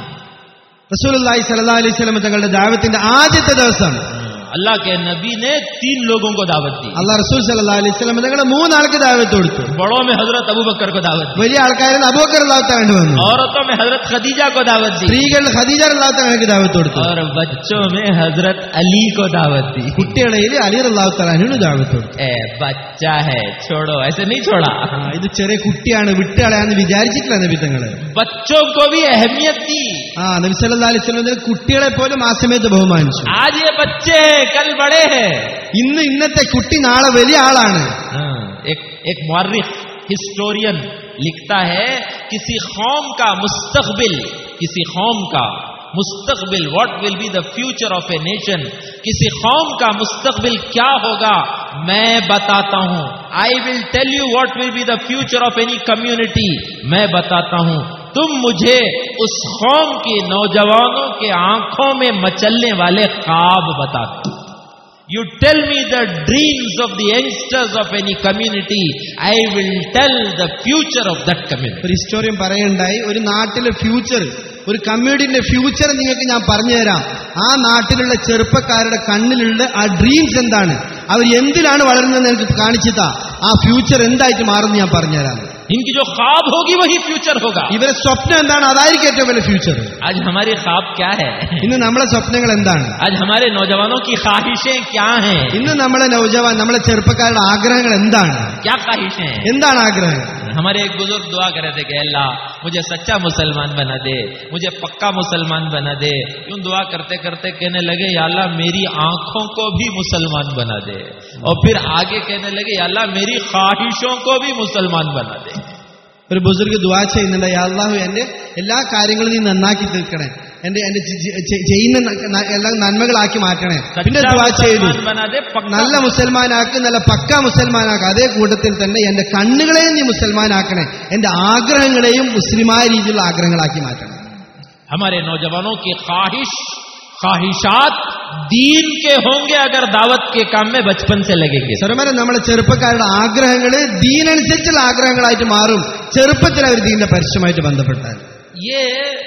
റസൂലുള്ളാഹി സ്വല്ലല്ലാഹു അലൈഹി വസല്ലം തങ്ങളുടെ ദാവത്തിന്റെ ആദ്യത്തെ ദിവസം अल्लाह के नबी ने तीन लोगों को दावत दी അള്ളാഹ് റസൂൽ സല്ലല്ലാഹു അലൈഹി വസല്ലം തങ്ങളുടെ മൂന്നാൾക്ക് ദാവത്ത് കൊടുത്തു बड़ों में हजरत अबू बकर को दावत दी വലിയ ആൾക്കാരിൽ അബൂബക്കർ അള്ളാഹുത്താണ്ട് വന്നു औरतों में हजरत खदीजा को दावत दी സ്ത്രീകളിൽ ഖദീജ അള്ളാഹുത്താലേക്ക് ദാവത്ത് കൊടുത്തു और बच्चों में हजरत अली को दावत दी കുട്ടികളയിൽ അലി അള്ളാഹുത്താലാനു ദാവത്ത് കൊടുത്തു ए बच्चा है छोड़ो ऐसे नहीं छोड़ा ആ, ഇത് ചെറിയ കുട്ടിയാണ് വിട്ടുകളയാന്ന് വിചാരിച്ചിട്ടില്ല നബി തങ്ങള് बच्चों को भी अहमियत दी ആ നബി സല്ലല്ലാഹു അലൈഹി വസല്ലം കുട്ടികളെ പോലും ആ സമയത്ത് ബഹുമാനിച്ചു आज ये बच्चे हैं कल बड़े हैं ഇന്ന് ഇന്നത്തെ കുട്ടി നാളെ വലിയ ആളാണ് हाँ, एक एक मुर्रिख हिस्टोरियन लिखता है किसी कौम का मुस्तकबिल किसी कौम का मुस्तकबिल what will be the future of a nation किसी कौम का मुस्तकबिल क्या होगा मैं बताता हूं I will tell you what will be the future of any community मैं बताता हूं तुम मुझे उस कौम के नौजवानों के आंखों में मचलने वाले ख्वाब बता दो You tell me the dreams of the youngsters of any community. I will tell the future of that community. ഒരു ഹിസ്റ്റോറിയൻ പറയുണ്ടായി ഒരു നാട്ടിലെ ഫ്യൂച്ചർ ഒരു കമ്മ്യൂണിറ്റിന്റെ ഫ്യൂച്ചർ നിങ്ങൾക്ക് ഞാൻ പറഞ്ഞു തരാം ആ നാട്ടിലുള്ള ചെറുപ്പക്കാരുടെ കണ്ണിലുള്ള ആ ഡ്രീംസ് എന്താണ് അവർ എന്തിലാണ് വളരുന്നതെന്ന് എനിക്ക് കാണിച്ചതാ ആ ഫ്യൂച്ചർ എന്തായിട്ട് മാറുമെന്ന് ഞാൻ പറഞ്ഞുതരാം इनकी जो ख्वाब होगी वही फ्यूचर होगा ഇവരെ സ്വപ്നം എന്താണ് അതായിരിക്കും ഏറ്റവും വലിയ ഫ്യൂച്ചർ आज हमारी ख्वाब क्या है ഇന്ന് നമ്മളെ സ്വപ്നങ്ങൾ എന്താണ് आज हमारे नौजवानों की ख्वाहिशें क्या हैं ഇന്ന് നമ്മളെ നൗജവാൻ നമ്മളെ ചെറുപ്പക്കാരുടെ ആഗ്രഹങ്ങൾ എന്താണ് क्या ख्वाहिशें हैं എന്താണ് ആഗ്രഹങ്ങൾ हमारे एक बुजुर्ग दुआ कर रहे थे कि अल्लाह मुझे सच्चा मुसलमान बना दे मुझे पक्का मुसलमान बना दे यूं दुआ करते करते कहने लगे या अल्लाह मेरी आंखों को भी मुसलमान बना दे और फिर आगे कहने लगे या अल्लाह मेरी ख्वाहिशों को भी मुसलमान बना दे ഒരു ബുസുർക്ക് ദുവാ ചെയ്യുന്നുണ്ട് യാ അള്ളാഹു എന്റെ എല്ലാ കാര്യങ്ങളും നീ നന്നാക്കി തീർക്കണേ എന്റെ എന്റെ ചെ- ചെ- ചെ- ചെയ്യുന്ന ന- ന- എല്ലാം നന്മകളാക്കി മാറ്റണേ പിന്നെ सच्चा ദുവാ ചെയ്തു मुसलमान बना दे पक्का നല്ല മുസൽമാനാക്ക് നല്ല പക്ക മുസൽമാനാക്ക് അതേ കൂട്ടത്തിൽ തന്നെ എന്റെ കണ്ണുകളെയും നീ മുസൽമാനാക്കണേ എന്റെ ആഗ്രഹങ്ങളെയും മുസ്ലിമായ രീതിയിലുള്ള ആഗ്രഹങ്ങളാക്കി മാറ്റണം हमारे नौजवानों की ख्वाहिश ख्वाहिशात दीन के होंगे अगर दावत के काम में बचपन से लगेंगे ചെറുമരം നമ്മളെ ചെറുപ്പക്കാരുടെ ആഗ്രഹങ്ങള് ദീനനുസരിച്ചുള്ള ആഗ്രഹങ്ങളായിട്ട് മാറും ചെറുപ്പത്തിൽ അവർ ദീന്റെ പരസ്യമായിട്ട് ബന്ധപ്പെട്ടാൽ ये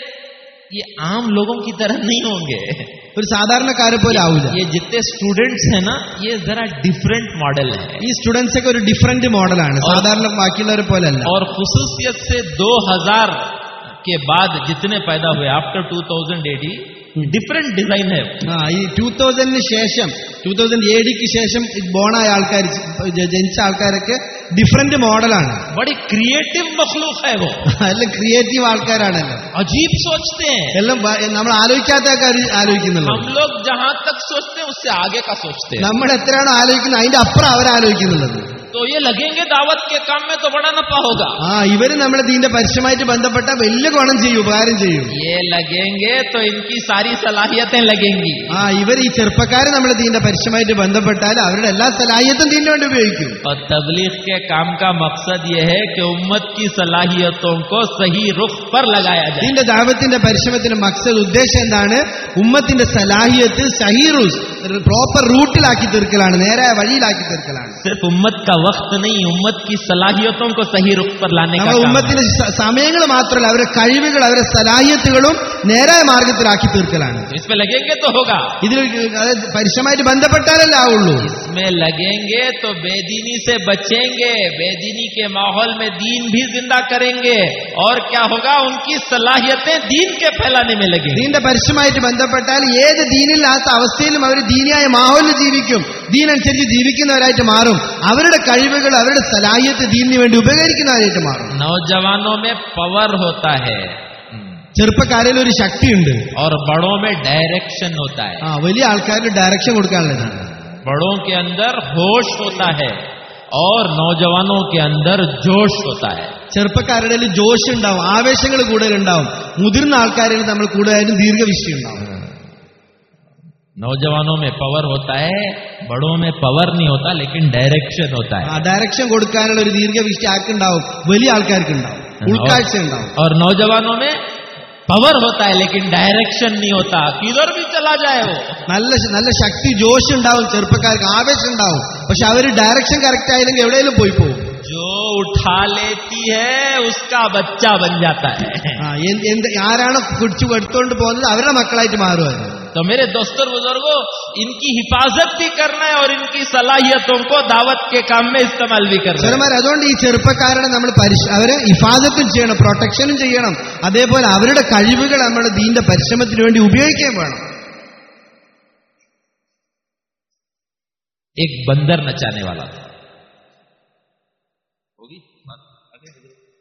ये आम लोगों की तरह नहीं होंगे ഒരു സാധാരണക്കാരെ പോലെ ആവില്ല ये जितने स्टूडेंट्स हैं ना ये जरा डिफरेंट मॉडल है ഈ സ്റ്റുഡൻസ് ഒക്കെ ഒരു ഡിഫറെന്റ് മോഡലാണ് സാധാരണ ബാക്കിയുള്ളവരെ പോലെ അല്ല और खसूसियत से 2000 के बाद जितने पैदा हुए आफ्टर 2000 एडी डिफरेंट डिजाइन है ആ ഈ ടൂ തൗസൻഡിന് ശേഷം ടൂ തൗസൻഡ് എ ഡിക്ക് ശേഷം ബോണായ ആൾക്കാർ ജനിച്ച ആൾക്കാരൊക്കെ ഡിഫറെന്റ് മോഡലാണ് बड़ी क्रिएटिव मखलूक है वो എല്ലാം ക്രിയേറ്റീവ് ആൾക്കാരാണല്ലോ अजीब सोचते हैं എല്ലാം വ- നമ്മൾ ആലോചിക്കാത്ത ആൾക്കാർ ആലോചിക്കുന്നുള്ളൂ हम लोग जहां तक सोचते हैं उससे आगे का सोचते हैं നമ്മൾ എത്രയാണോ ആലോചിക്കുന്നത് അതിന്റെ അപ്പുറം അവർ ആലോചിക്കുന്നുള്ളത് तो ये लगेंगे दावत के काम में तो बड़ा नफा होगा ആ ഇവര് നമ്മളെ ദീന്റെ പരസ്യമായിട്ട് ബന്ധപ്പെട്ട വലിയ ഗുണം ചെയ്യും ഉപകാരം ചെയ്യും ये लगेंगे तो इनकी सारी सलाहियतें लगेंगी ആ ഇവർ ഈ ചെറുപ്പക്കാര് നമ്മളെ ദീന്റെ പരസ്യമായിട്ട് ബന്ധപ്പെട്ടാൽ അവരുടെ എല്ലാ സലാഹിയത്തും ദീനു വേണ്ടി ഉപയോഗിക്കും और तबलीग के काम का मकसद ये है कि उम्मत की सलाहियतों को सही रुख पर लगाया जाए ദീന്റെ ദാവത്തിന്റെ പരിശ്രമത്തിന്റെ മക്സദ് ഉദ്ദേശം എന്താണ് ഉമ്മത്തിന്റെ സലാഹിയത്ത് സഹീറുസ് പ്രോപ്പർ റൂട്ടിലാക്കി തീർക്കലാണ് നേരായ വഴിയിലാക്കി തീർക്കലാണ് सिर्फ उम्मत का वक्त नहीं उम्मत की सलाहियतों को सही रुख पर लाने का നമ്മുടെ काम है। ഉമ്മത്തിന്റെ സ- സമയങ്ങൾ മാത്രമല്ല അവരുടെ കഴിവുകൾ അവരുടെ സലാഹിയത്തുകളും നേരായ മാർഗത്തിലാക്കി തീർക്കലാണ് तो इसमें लगेंगे तो होगा ഇതിൽ അതായത് പരിശ്രമമായിട്ട് ബന്ധപ്പെട്ടാലല്ലേ ആവുള്ളൂ इसमें लगेंगे तो बेदीनी से बचेंगे बेदीनी के माहौल में दीन भी जिंदा करेंगे और क्या होगा उनकी सलाहियतें दीन के फैलाने में लगेंगी ദീന്റെ പരസ്യമായിട്ട് ബന്ധപ്പെട്ടാൽ ഏത് ദീനില്ലാത്ത അവസ്ഥയിലും അവർ ദീനിയായ മാഹോലിൽ ജീവിക്കും ദീനനുസരിച്ച് ജീവിക്കുന്നവരായിട്ട് മാറും അവരുടെ കഴിവുകൾ അവരുടെ സലാഹിയത്ത് ദീനിന് വേണ്ടി ഉപകരിക്കുന്നവരായിട്ട് മാറും नौजवानों में पावर होता है ചെറുപ്പക്കാരിൽ ഒരു ശക്തിയുണ്ട് और बड़ों में डायरेक्शन होता है ആ വലിയ ആൾക്കാർക്ക് ഡയറക്ഷൻ കൊടുക്കാനുള്ളതാണ് बड़ों के अंदर होश होता है और नौजवानों के अंदर जोश होता है ചെറുപ്പക്കാരുടെ ഇടയിൽ ജോഷ് ഉണ്ടാവും ആവേശങ്ങൾ കൂടുതലുണ്ടാവും മുതിർന്ന ആൾക്കാരിൽ നമ്മൾ കൂടുതലായിട്ടും ദീർഘവിഷയം ഉണ്ടാവും नौजवानों में पावर होता है बड़ों में पावर नहीं होता लेकिन डायरेक्शन होता ആ है ഡയറക്ഷൻ കൊടുക്കാനുള്ള ഒരു ദീർഘവിഷ്ടി ആർക്കുണ്ടാവും വലിയ ആൾക്കാർക്ക് ഉണ്ടാവും ഉൾക്കാഴ്ച ഉണ്ടാവും और नौजवानों में पावर होता है लेकिन डायरेक्शन नहीं होता किधर भी चला जाए वो നല്ല നല്ല ശക്തി ജോഷ് ഉണ്ടാവും ചെറുപ്പക്കാർക്ക് ആവേശം ഉണ്ടാവും പക്ഷെ അവർ ഡയറക്ഷൻ കറക്റ്റ് ആയില്ലെങ്കിൽ എവിടെയെങ്കിലും പോയി പോകും जो उठा लेती है उसका बच्चा बन जाता है ആ, എന്ത് എന്ത് ആരാണോ പിടിച്ചു എടുത്തോണ്ട് പോകുന്നത് അവരുടെ മക്കളായിട്ട് മാറും അത് तो मेरे दोस्तों और बुजुर्गों इनकी हिफाजत भी करना है और इनकी सलाहियतों को दावत के काम में इस्तेमाल भी करना है ചെറുമാർ അതുകൊണ്ട് ഈ ചെറുപ്പക്കാരുടെ നമ്മൾ പരിശ അവരെ ഹിഫാദത്തും ചെയ്യണം പ്രൊട്ടക്ഷനും ചെയ്യണം അതേപോലെ അവരുടെ കഴിവുകൾ നമ്മൾ ദീന്റെ പരിശ്രമത്തിന് വേണ്ടി ഉപയോഗിക്കുകയും വേണം एक बंदर नचाने वाला था होगी बात? आगे?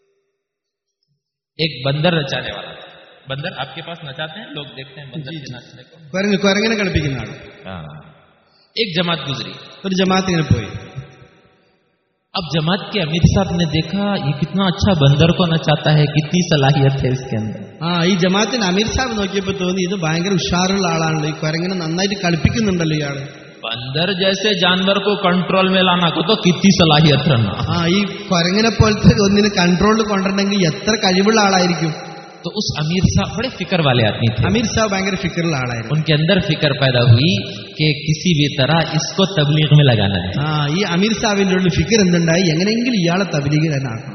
एक बंदर नचाने वाला था बंदर आपके पास नचाते हैं लोग देखते हैं बंदर के नाचने को കുരങ്ങ് കുരങ്ങനെ കളിപ്പിക്കുന്ന ആൾ हाँ एक जमात गुजरी ഒരു ജമാഅത്ത് ഇങ്ങനെ പോയി अब जमात के अमीर साहब ने देखा ये कितना अच्छा बंदर को नचाता है कितनी सलाहियत है इसके अंदर ആ ഈ ജമാഅത്തിന് അമീർ സാഹിബ് നോക്കിയപ്പോ തോന്നി ഇത് ഭയങ്കര ഉഷാറുള്ള ആളാണല്ലോ ഈ കുരങ്ങനെ നന്നായിട്ട് കളിപ്പിക്കുന്നുണ്ടല്ലോ ഇയാള് बंदर जैसे जानवर को कंट्रोल में लाना को तो कितनी सलाहियत रहना ആ ഈ കുരങ്ങനെ പോലത്തെ ഒന്നിന് കൺട്രോളിൽ കൊണ്ടിട്ടുണ്ടെങ്കിൽ എത്ര കഴിവുള്ള ആളായിരിക്കും तो उस अमीर साहब बड़े फिक्र वाले आदमी थे അമീർ സാഹിബ് ഭയങ്കര ഫിക്കറുള്ള ആളായിരുന്നു उनके अंदर फिक्र पैदा हुई कि किसी भी तरह इसको तबलीग में लगाना है ആ ഈ അമീർ സാഹിബിന്റെ ഉള്ളിൽ ഫിക്കർ എന്തുണ്ടായി എങ്ങനെയെങ്കിലും ഇയാളെ തബലീഗ് തന്നെ ആക്കണം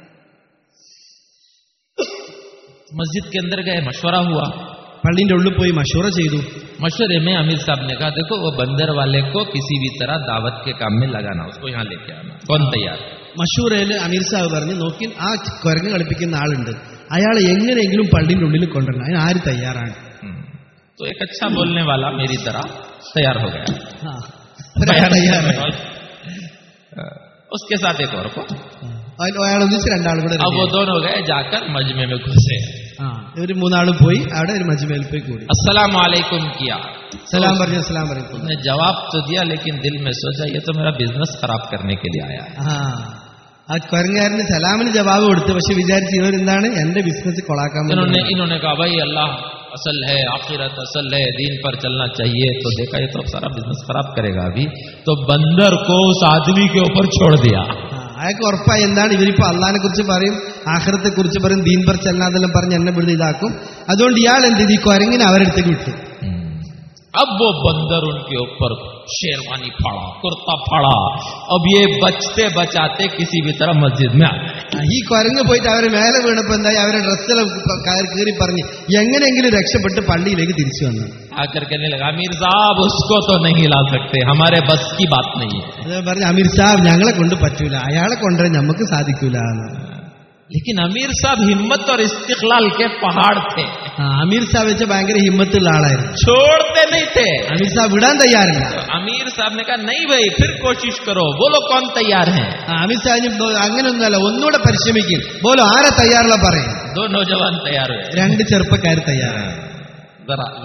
मस्जिद के अंदर गए मशवरा हुआ പള്ളിന്റെ ഉള്ളിൽ പോയി മഷൂറ ചെയ്തു मशवरे में अमीर साहब ने कहा देखो वो बंदर वाले को किसी भी तरह दावत के काम में लगाना उसको यहाँ लेके आना कौन तैयार മഷൂറയിൽ അമീർ സാഹിബ് പറഞ്ഞു നോക്കി ആ കുരങ്ങ് കളിപ്പിക്കുന്ന ആളുണ്ട് അയാളെ എങ്ങനെയെങ്കിലും പള്ളിന്റെ ഉള്ളിൽ കൊണ്ടുവരണം അതിന് ആര് തയ്യാറാണ് हम्म। तो एक अच्छा बोलने वाला मेरी तरह तैयार हो गया ആ, ഒരാൾ തയ്യാറായി हाँ। उसके साथ एक और को അതിൽ അയാൾ ഒന്നിച്ച് രണ്ടാളും കൂടെ अब वो ready दोनों गए जाकर मजमे में घुसे ആയി. ആ ഇവര് മൂന്നാളും പോയി അവിടെ ഒരു മജ്മേൽ പോയി കൂടി अस्सलाम वालेकुम किया സലാം പറഞ്ഞു സലാം പറഞ്ഞു उसने जवाब तो दिया लेकिन दिल में सोचा ये तो मेरा बिजनेस खराब करने के लिए आया है ആ ആ കുരങ്ങുകാരന് സലാമിന് ജവാബ് കൊടുത്തു പക്ഷെ വിചാരിച്ചു ഇവരെന്താണ് എന്റെ ബിസിനസ് കൊളാക്കാൻ വേണ്ടി इन्होंने इन्होंने कहा भाई अल्लाह असल है आखिरत असल है दीन पर चलना चाहिए तो देखा ये तो सारा बिजनेस खराब करेगा अभी तो बंदर को उस आदमी के ऊपर छोड़ दिया ആ, അയാൾക്ക് ഉറപ്പായി എന്താണ് ഇവരിപ്പോ അള്ളഹാനെ കുറിച്ച് പറയും ആഹ്റത്തെ കുറിച്ച് പറയും ദീൻ പർ ചെല്ലാതെല്ലാം പറഞ്ഞ് എന്നെ വിടുന്ന ഇതാക്കും അതുകൊണ്ട് ഇയാൾ എന്ത് ചെയ്തു ഈ കുരങ്ങിനെ അവരെടുത്തേക്ക് വിട്ടു अब वो बंदर उनके ऊपर शेरवानी फाड़ा कुर्ता फाड़ा अब ये बचते बचाते किसी भी तरह मस्जिद में आ गए ആ, ഈ കുരങ്ങ് പോയിട്ട് അവരെ മേലെ വീണപ്പോ എന്തായി അവരെ ഡ്രസ്സെല്ലാം കയറി പറഞ്ഞ് എങ്ങനെയെങ്കിലും രക്ഷപ്പെട്ട് പള്ളിയിലേക്ക് തിരിച്ചു വന്നു आकर कहने लगा अमीर साहब उसको तो नहीं ला सकते हमारे बस की बात नहीं है അത് പറഞ്ഞ് അമീർ സാബ് ഞങ്ങളെ കൊണ്ട് പറ്റൂല അയാളെ കൊണ്ടുവരാൻ നമുക്ക് സാധിക്കൂല എന്ന്. लेकिन अमीर साहब हिम्मत और इस्तिकलाल के पहाड़ थे ആ, അമീർ സാബ് വെച്ച ഭയങ്കര ഹിമ്മത്തുള്ള ആളായിരുന്നു छोड़ते नहीं थे അമീർ സാബ് വിടാൻ തയ്യാറില്ല तो अमीर साहब ने कहा नहीं भाई फिर कोशिश करो बोलो कौन तैयार है ആ, അമീർ സാഹിബ് അങ്ങനെയൊന്നുമല്ല ഒന്നുകൂടെ പരിശ്രമിക്കും പോലോ ആരെ തയ്യാറുള്ള പറയും दो नौजवान तैयार हुए രണ്ട് ചെറുപ്പക്കാർ തയ്യാറാണ് जरा जरा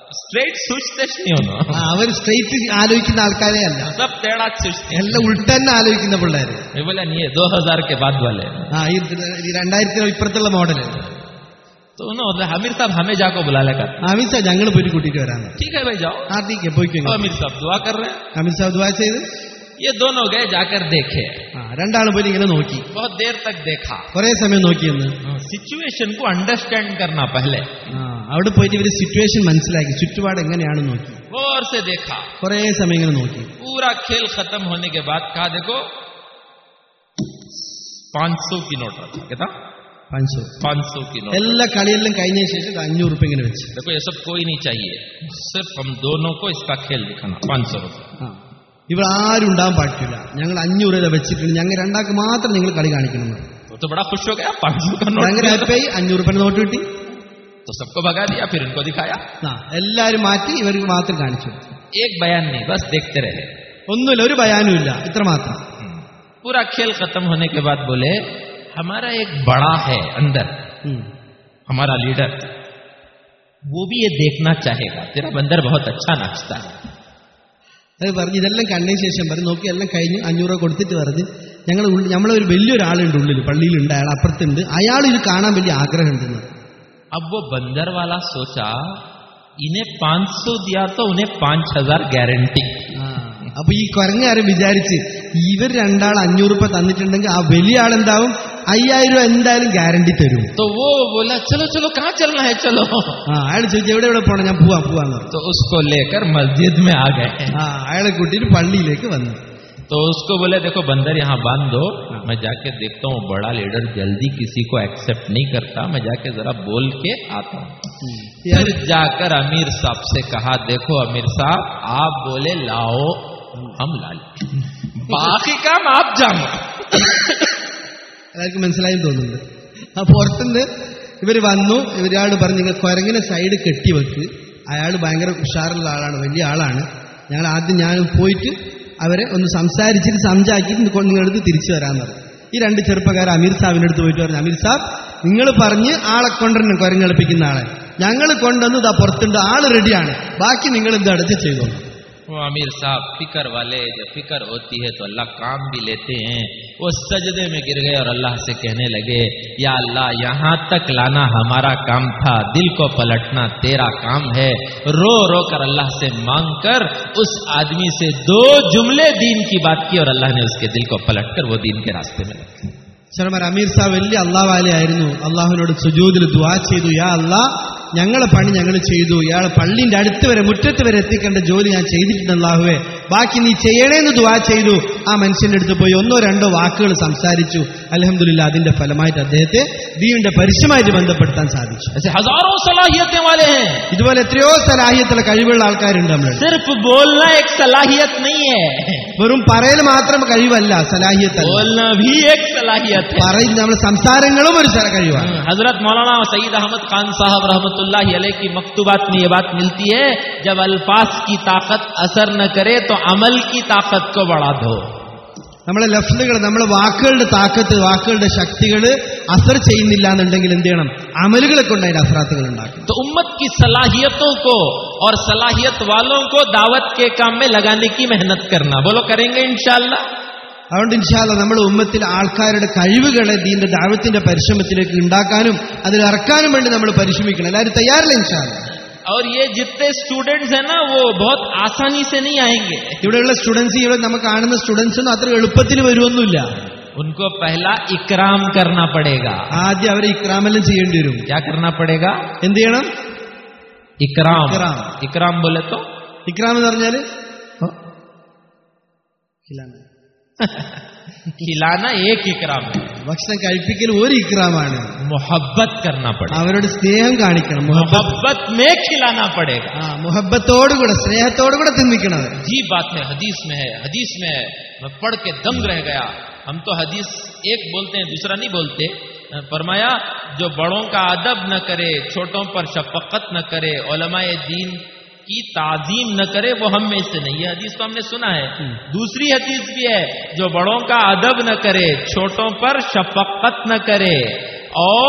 स्ट्रेट सोचते नहीं हो ना ആ, അവർ സ്ട്രെയിറ്റ് ആലോചിക്കുന്ന ആൾക്കാരെ അല്ല सब टेढ़ा सोचते हैं എല്ലാം ഉൾട്ടന്നെ ആലോചിക്കുന്ന പിള്ളേര് ये बोला नहीं है दो हजार के बाद वाले ആ ഈ ഈ രണ്ടായിരത്തിന് ഇപ്പുറത്തുള്ള മോഡല് तो उन्होंने हमीर साहब हमें जाको बुला लेकर അമിത് ഷാ ഞങ്ങൾ പോയിട്ട് കൂട്ടിയിട്ട് വരാൻ ठीक है भाई जाओ ആ ടീക്ക് പോയിക്കോ तो अमीर साहब दुआ कर रहे हैं അമിത് ഷാ ദുവാ ചെയ്ത് ये दोनों गए जाकर देखे ആ രണ്ടാളും പോയി ഇങ്ങനെ നോക്കി बहुत देर तक देखा കുറെ സമയം നോക്കിയെന്ന് सिचुएशन को अंडरस्टैंड करना पहले ആ അവിടെ പോയിട്ട് ഇവര് സിറ്റുവേഷൻ മനസ്സിലാക്കി ചുറ്റുപാട് എങ്ങനെയാണെന്ന് നോക്കി गौर से देखा കുറെ സമയം ഇങ്ങനെ നോക്കി पूरा खेल खत्म होने के बाद कहा देखो 500 की नोट रखा कहता പഞ്ചോ 500 की नोट എല്ലാ കളിയെല്ലാം കഴിഞ്ഞ ശേഷം ഇത് അഞ്ഞൂറ് റുപ്യ ഇങ്ങനെ വെച്ച് देखो ये सब कोई नहीं चाहिए सिर्फ हम दोनों को इसका खेल दिखाना 500 रुपये ആ ഇവിടെ ആരും ഉണ്ടാവാൻ പാടില്ല ഞങ്ങൾ അഞ്ഞൂറ് രൂപ വെച്ചിട്ടുണ്ട് ഞങ്ങൾ രണ്ടാൾക്ക് മാത്രം നിങ്ങൾ കളി കാണിക്കണം എന്ന്. वो तो बड़ा खुश हो गया 500 का नोट ഭയങ്കര दिया। ഹാപ്പിയായി അഞ്ഞൂറ് റുപ്യ നോട്ട് കിട്ടി तो सबको भगा दिया फिर इनको दिखाया ആ എല്ലാരും മാറ്റി ഇവർക്ക് മാത്രം കാണിച്ചു एक बयान नहीं बस देखते रहे ഒന്നുമില്ല ഒരു ബയാനും ഇല്ല ഇത്ര മാത്രം पूरा खेल खत्म होने के बाद बोले हमारा एक बड़ा है अंदर ഉം. हमारा लीडर वो भी ये देखना चाहेगा तेरा बंदर बहुत अच्छा नाचता है അത് പറഞ്ഞ് ഇതെല്ലാം കണ്ടതിന് ശേഷം പറഞ്ഞു നോക്കി എല്ലാം കഴിഞ്ഞ് അഞ്ഞൂറ് രൂപ കൊടുത്തിട്ട് പറഞ്ഞ് ഞങ്ങൾ നമ്മളെ ഒരു വലിയൊരാളുണ്ട് ഉള്ളിൽ പള്ളിയിലുണ്ട് അയാൾ അപ്പുറത്തുണ്ട് അയാൾ ഇത് കാണാൻ വലിയ ആഗ്രഹമുണ്ടെന്ന് अब वो बंदर वाला सोचा इन्हें 500 दिया तो उन्हें 5000 गारंटी ആ, അപ്പൊ ഈ കൊരങ്ങാരൻ വിചാരിച്ച് ഇവർ രണ്ടാൾ അഞ്ഞൂറ് രൂപ തന്നിട്ടുണ്ടെങ്കിൽ ആ വലിയ ആളെന്താവും അയ്യായിരം രൂപ എന്തായാലും ഗ്യാരണ്ടി തരും तो वो बोला चलो चलो कहाँ चलना है चलो ആ അയാൾ ചോദിച്ചു എവിടെ എവിടെ പോണം ഞാൻ പോവാം പോവാന്ന് പറഞ്ഞു तो उसको लेकर मस्जिद में आ गए ആ അയാളെ കൂട്ടിയിട്ട് പള്ളിയിലേക്ക് വന്നു तो उसको बोले देखो बंदर यहाँ बांध दो मैं जाके देखता हूँ बड़ा लीडर जल्दी किसी को एक्सेप्ट नहीं करता मैं जाके जरा बोल के आता हूँ फिर जाकर अमीर साहब से कहा देखो अमीर साहब आप बोले लाओ हम ला लें बाकी काम आप जानो അയാൾക്ക് മനസ്സിലായി തോന്നുന്നുണ്ട് ആ പുറത്തുനിന്ന് ഇവർ വന്നു ഇവരാൾ പറഞ്ഞു നിങ്ങൾ കുരങ്ങിനെ സൈഡ് കെട്ടി വെക്ക് അയാൾ ഭയങ്കര ഉഷാറുള്ള ആളാണ് വലിയ ആളാണ് ഞങ്ങൾ ആദ്യം ഞാൻ പോയിട്ട് അവരെ ഒന്ന് സംസാരിച്ചിട്ട് സംസാരിച്ചിട്ട് നിങ്ങളടുത്ത് തിരിച്ചു വരാമെന്ന് പറഞ്ഞു ഈ രണ്ട് ചെറുപ്പക്കാർ അമീർ സാഹിബിന്റെ അടുത്ത് പോയിട്ട് പറഞ്ഞു അമീർ സാബ് നിങ്ങൾ പറഞ്ഞ് ആളെ കൊണ്ടുവരണം കുരങ്ങെടുപ്പിക്കുന്ന ആളെ ഞങ്ങൾ കൊണ്ടുവന്ന് ഇതാ പുറത്തുണ്ട് ആള് റെഡിയാണ് ബാക്കി നിങ്ങൾ എന്ത് അടച്ച് ചെയ്തോളൂ वो अमीर साहब फिकर वाले जब फिकर होती है तो अल्लाह काम भी लेते हैं वो सजदे में गिर गए और अल्लाह से कहने लगे या अल्लाह यहाँ तक लाना हमारा काम था दिल को पलटना तेरा काम है रो रो कर अल्लाह से मांग कर उस आदमी से दो जुमले दीन की बात की और अल्लाह ने उसके दिल को पलट कर वो दीन के रास्ते में रखा ചിലമാർ അമീർ സാഹ് വലിയ അള്ളാഹ് ആയിരുന്നു അള്ളാഹുവിനോട് സുജൂദിൽ ദുവാ ചെയ്തു യാ അല്ലാ ഞങ്ങളെ പണി ഞങ്ങൾ ചെയ്തു ഇയാൾ പള്ളിന്റെ അടുത്ത് വരെ മുറ്റത്ത് വരെ എത്തിക്കേണ്ട ജോലി ഞാൻ ചെയ്തിട്ടുണ്ട് അള്ളാഹുവേ ബാക്കി നീ ചെയ്യണേന്ന് ദുവാ ചെയ്തു ആ മനുഷ്യന്റെ അടുത്ത് പോയി ഒന്നോ രണ്ടോ വാക്കുകൾ സംസാരിച്ചു അലഹമില്ല അതിന്റെ ഫലമായിട്ട് അദ്ദേഹത്തെ ദീവിന്റെ പരിശുമായിട്ട് ബന്ധപ്പെടുത്താൻ സാധിച്ചു ऐसे हजारों सलाहियतें वाले हैं ഇതുപോലെ എത്രയോ സലാഹിയത്തുള്ള കഴിവുള്ള ആൾക്കാരുണ്ട് നമ്മൾ सिर्फ बोलना एक सलाहियत नहीं है വെറും പറയൽ മാത്രം കഴിവല്ല സലാഹിയത്തല്ല बोलना भी एक सलाहियत है പറയുന്ന നമ്മുടെ സംസാരങ്ങളും ഒരു സ- കഴിവാണ് हजरत मौलाना सईद अहमद खान साहब रहमतुल्लाह अलैह की मकतूबात में ये बात मिलती है जब अल्फाज की ताकत असर न करे तो अमल की ताकत को बढ़ा दो നമ്മളെ ലഫ്ലുകൾ നമ്മളെ വാക്കുകളുടെ താക്കത്ത് വാക്കുകളുടെ ശക്തികൾ അസർ ചെയ്യുന്നില്ല എന്നുണ്ടെങ്കിൽ എന്ത് ചെയ്യണം അമലുകളെ കൊണ്ട് അതിന്റെ അസറാത്തുകൾ ഉണ്ടാക്കണം तो उम्मत की सलाहियतों को और सलाहियत वालों को दावत के काम में लगाने की मेहनत करना बोलो करेंगे इंशाल्लाह അതുകൊണ്ട് ഇൻഷാല്ല നമ്മുടെ ഉമ്മത്തിൽ ആൾക്കാരുടെ കഴിവുകളെ ദീന്റെ ദാവത്തിന്റെ പരിശ്രമത്തിലേക്ക് ഉണ്ടാക്കാനും അതിൽ ഇറക്കാനും വേണ്ടി നമ്മൾ പരിശ്രമിക്കണം എല്ലാവരും തയ്യാറല്ല ഇൻഷാല്ല और ये जितने स्टूडेंट्स हैं ना वो बहुत आसानी से नहीं आएंगे ഇവിടെയുള്ള സ്റ്റുഡൻസ് ഇവിടെ നമ്മൾ കാണുന്ന സ്റ്റുഡൻസ് ഒന്നും അത്ര എളുപ്പത്തിൽ വരുമൊന്നുമില്ല उनको पहला इकराम करना पड़ेगा ആദ്യം അവരെ ഇക്രാമെല്ലാം ചെയ്യേണ്ടി വരും क्या करना पड़ेगा എന്ത് ചെയ്യണം इकराम इकराम। इकराम बोले तो ഇക്രാം എന്ന് പറഞ്ഞാല് ഇല്ലാണ്. खिलाना एक इकराम है ഭക്ഷണം കഴിപ്പിക്കൽ ഒരു ഇക്രാമാണ് मोहब्बत करना पड़ेगा അവരോട് സ്നേഹം കാണിക്കണം മുഹബത്ത് मोहब्बत में खिलाना पड़ेगा ആ മുഹബത്തോടുകൂടെ സ്നേഹത്തോടുകൂടെ തിന്നിക്കണം അവരെ. जी बात है हदीस में है हदीस में है मैं पढ़ के दंग रह गया हम तो हदीस एक बोलते हैं दूसरा नहीं बोलते फरमाया जो बड़ों का अदब न करे छोटों पर शफकत न करे ओलमाए दीन की ताजीम न करे वो हम में से नहीं है हदीस तो हमने सुना है दूसरी हदीस भी है जो बड़ों का अदब न करे छोटों पर शफकत न करे और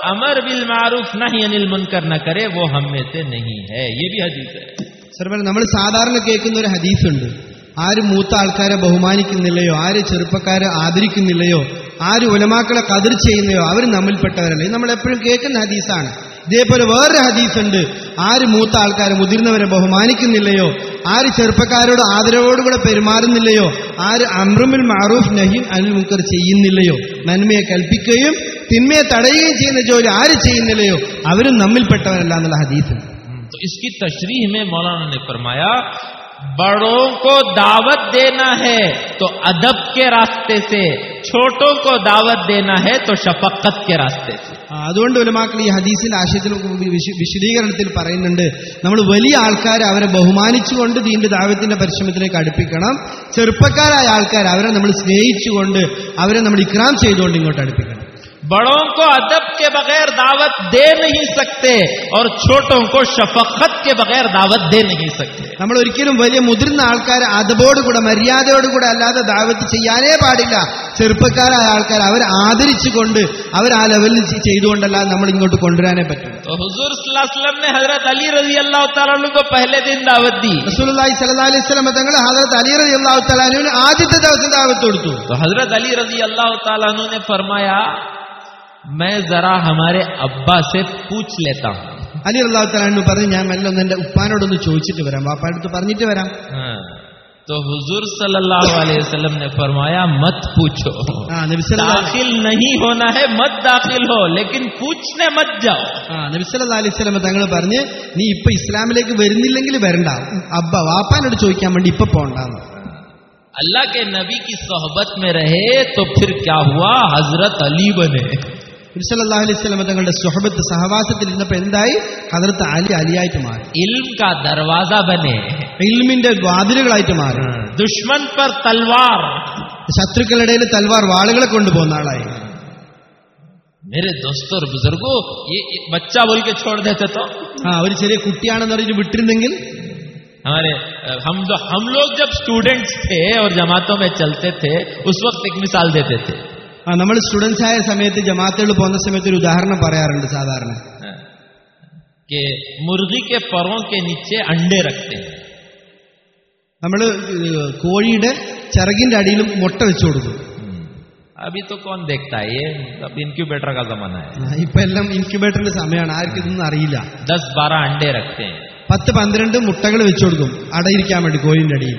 अमर बिल मारूफ नहीं अनिल मुनकर न करे वो हम में से नहीं है ये भी हदीस है സർവർ നമ്മൾ സാധാരണ കേൾക്കുന്ന ഒരു ഹദീസുണ്ട് ആര് മൂത്ത ആൾക്കാരെ ബഹുമാനിക്കുന്നില്ലയോ ആര് ചെറുപ്പക്കാരെ ആദരിക്കുന്നില്ലയോ ആര് ഉലമാക്കളെ കതിർ ചെയ്യുന്നയോ അവർ നമ്മിൽപ്പെട്ടവരല്ല ഇത് നമ്മൾ എപ്പോഴും കേൾക്കുന്ന ഹദീസാണ് ഇതേപോലെ വേറൊരു ഹദീസുണ്ട് ആര് മൂത്ത ആൾക്കാരെ മുതിർന്നവരെ ബഹുമാനിക്കുന്നില്ലയോ ആര് ചെറുപ്പക്കാരോട് ആദരവോടുകൂടെ പെരുമാറുന്നില്ലയോ ആര് അമ്രുമിൽ മാറൂഫ് നഹീം അനിൽ മുക്കർ ചെയ്യുന്നില്ലയോ നന്മയെ കൽപ്പിക്കുകയും തിന്മയെ തടയുകയും ചെയ്യുന്ന ജോലി ആര് ചെയ്യുന്നില്ലയോ അവരും നമ്മിൽപ്പെട്ടവരല്ല എന്നുള്ള ഹദീസുണ്ട് तो इसकी तशरीह में मौलाना ने फरमाया बड़ों को दावत देना है तो अदब के रास्ते से छोटों को दावत देना है तो शफकत के रास्ते से ആ, അതുകൊണ്ട് ഉലമാക്കൾ ഈ ഹദീസിന്റെ ആശയത്തിൽ വിശ- വിശദീകരണത്തിൽ പറയുന്നുണ്ട് നമ്മൾ വലിയ ആൾക്കാരെ അവരെ ബഹുമാനിച്ചുകൊണ്ട് ദീന്റെ ദാവത്തിന്റെ പരിശ്രമത്തിലേക്ക് അടുപ്പിക്കണം ചെറുപ്പക്കാരായ ആൾക്കാർ അവരെ നമ്മൾ സ്നേഹിച്ചുകൊണ്ട് അവരെ നമ്മൾ ഇക്രാം ചെയ്തുകൊണ്ട് ഇങ്ങോട്ട് അടുപ്പിക്കണം बड़ों को अदब के बगैर दावत दे नहीं सकते और छोटों को शफकत के बगैर दावत दे नहीं सकते നമ്മൾ ഒരിക്കലും വലിയ മുതിർന്ന ആൾക്കാരെ അതബോടുകൂടെ മര്യാദയോടുകൂടെ അല്ലാതെ ദാവത്ത് ചെയ്യാനേ പാടില്ല ചെറുപ്പക്കാരായ ആൾക്കാർ അവരെ ആദരിച്ചുകൊണ്ട് അവർ ആ ലെവലിൽ ചെ- ചെയ്തുകൊണ്ടല്ലാതെ നമ്മൾ ഇങ്ങോട്ട് കൊണ്ടുവരാനേ പറ്റും तो हुजूर सल्लल्लाहु अलैहि वसल्लम ने हजरत अली रजी अल्लाह तआला अन्हु को पहले दिन दावत दी റസൂലുള്ളാഹി സ്വല്ലല്ലാഹി അലൈഹി വസല്ലം തങ്ങൾ ഹദരത്ത് അലി റളിയല്ലാഹു തആല അൻഹുവിന് ആദ്യത്തെ ദിവസം ദാവത്ത് കൊടുത്തു तो हजरत अली रजी अल्लाह तआला अन्हु ने फरमाया मैं जरा हमारे अब्बा से पूछ लेता हूं അലി അള്ളാഹു തലാനു പറഞ്ഞു ഞാൻ മെല്ലെ ഒന്ന് എന്റെ ഉപ്പാനോടൊന്ന് ചോദിച്ചിട്ട് വരാം വാപ്പായുടെ അടുത്ത് പറഞ്ഞിട്ട് വരാം हाँ, तो हुजूर सल्लल्लाहु अलैहि वसल्लम ने फरमाया मत पूछो ആ നബി സല്ലല്ലാഹു दाखिल नहीं होना है मत दाखिल हो लेकिन पूछने मत जाओ ആ നബി സല്ലല്ലാഹു അലൈഹി വസല്ലം തങ്ങൾ പറഞ്ഞ് നീ ഇപ്പൊ ഇസ്ലാമിലേക്ക് വരുന്നില്ലെങ്കിൽ വരണ്ട അബ്ബ വാപ്പാനോട് ചോദിക്കാൻ വേണ്ടി ഇപ്പൊ പോണ്ടാന്ന് अल्लाह के नबी की सोहबत में रहे तो फिर क्या हुआ हजरत अली बने നബി സല്ലല്ലാഹു അലൈഹി വസല്ലം തങ്ങളുടെ സുഹബത്ത് സഹവാസത്തിൽ ഇരുന്നപ്പോ എന്തായി ഹദരത്ത് അലി അലിയായിട്ട് മാറി इल्म का दरवाजा बने ഇൽമിന്റെ വാതിലുകളായിട്ട് മാറി दुश्मन पर तलवार ശത്രുക്കളുടെ ഇടയിൽ തൽവാർ വാളുകളെ കൊണ്ടുപോകുന്ന ആളായി मेरे दोस्तों और बुजुर्गों ये, ये बच्चा बोल के छोड़ देते तो ആ ഒരു ചെറിയ കുട്ടിയാണെന്ന് പറഞ്ഞിട്ട് വിട്ടിരുന്നെങ്കിൽ हमारे अ, हम जो हम लोग जब स्टूडेंट्स थे और जमातों में चलते थे उस वक्त एक मिसाल देते थे ആ നമ്മൾ സ്റ്റുഡൻസ് ആയ സമയത്ത് ജമാത്തുകൾ പോകുന്ന സമയത്ത് ഒരു ഉദാഹരണം പറയാറുണ്ട് സാധാരണ हाँ, कि मुर्गी के परों के नीचे अंडे रखते हैं നമ്മൾ കോഴിയുടെ ചിറകിന്റെ അടിയിലും മുട്ട വെച്ചു കൊടുക്കും अभी तो कौन देखता है ये अब इनक्यूबेटर का जमाना है ആ, ഇപ്പൊ എല്ലാം ഇൻക്യുബേറ്ററിന്റെ സമയമാണ് ആർക്കും ഇതൊന്നും അറിയില്ല दस बारह अंडे रखते हैं പത്ത് പന്ത്രണ്ട് മുട്ടകൾ വെച്ചു കൊടുക്കും അടയിരിക്കാൻ വേണ്ടി കോഴിന്റെ അടിയിൽ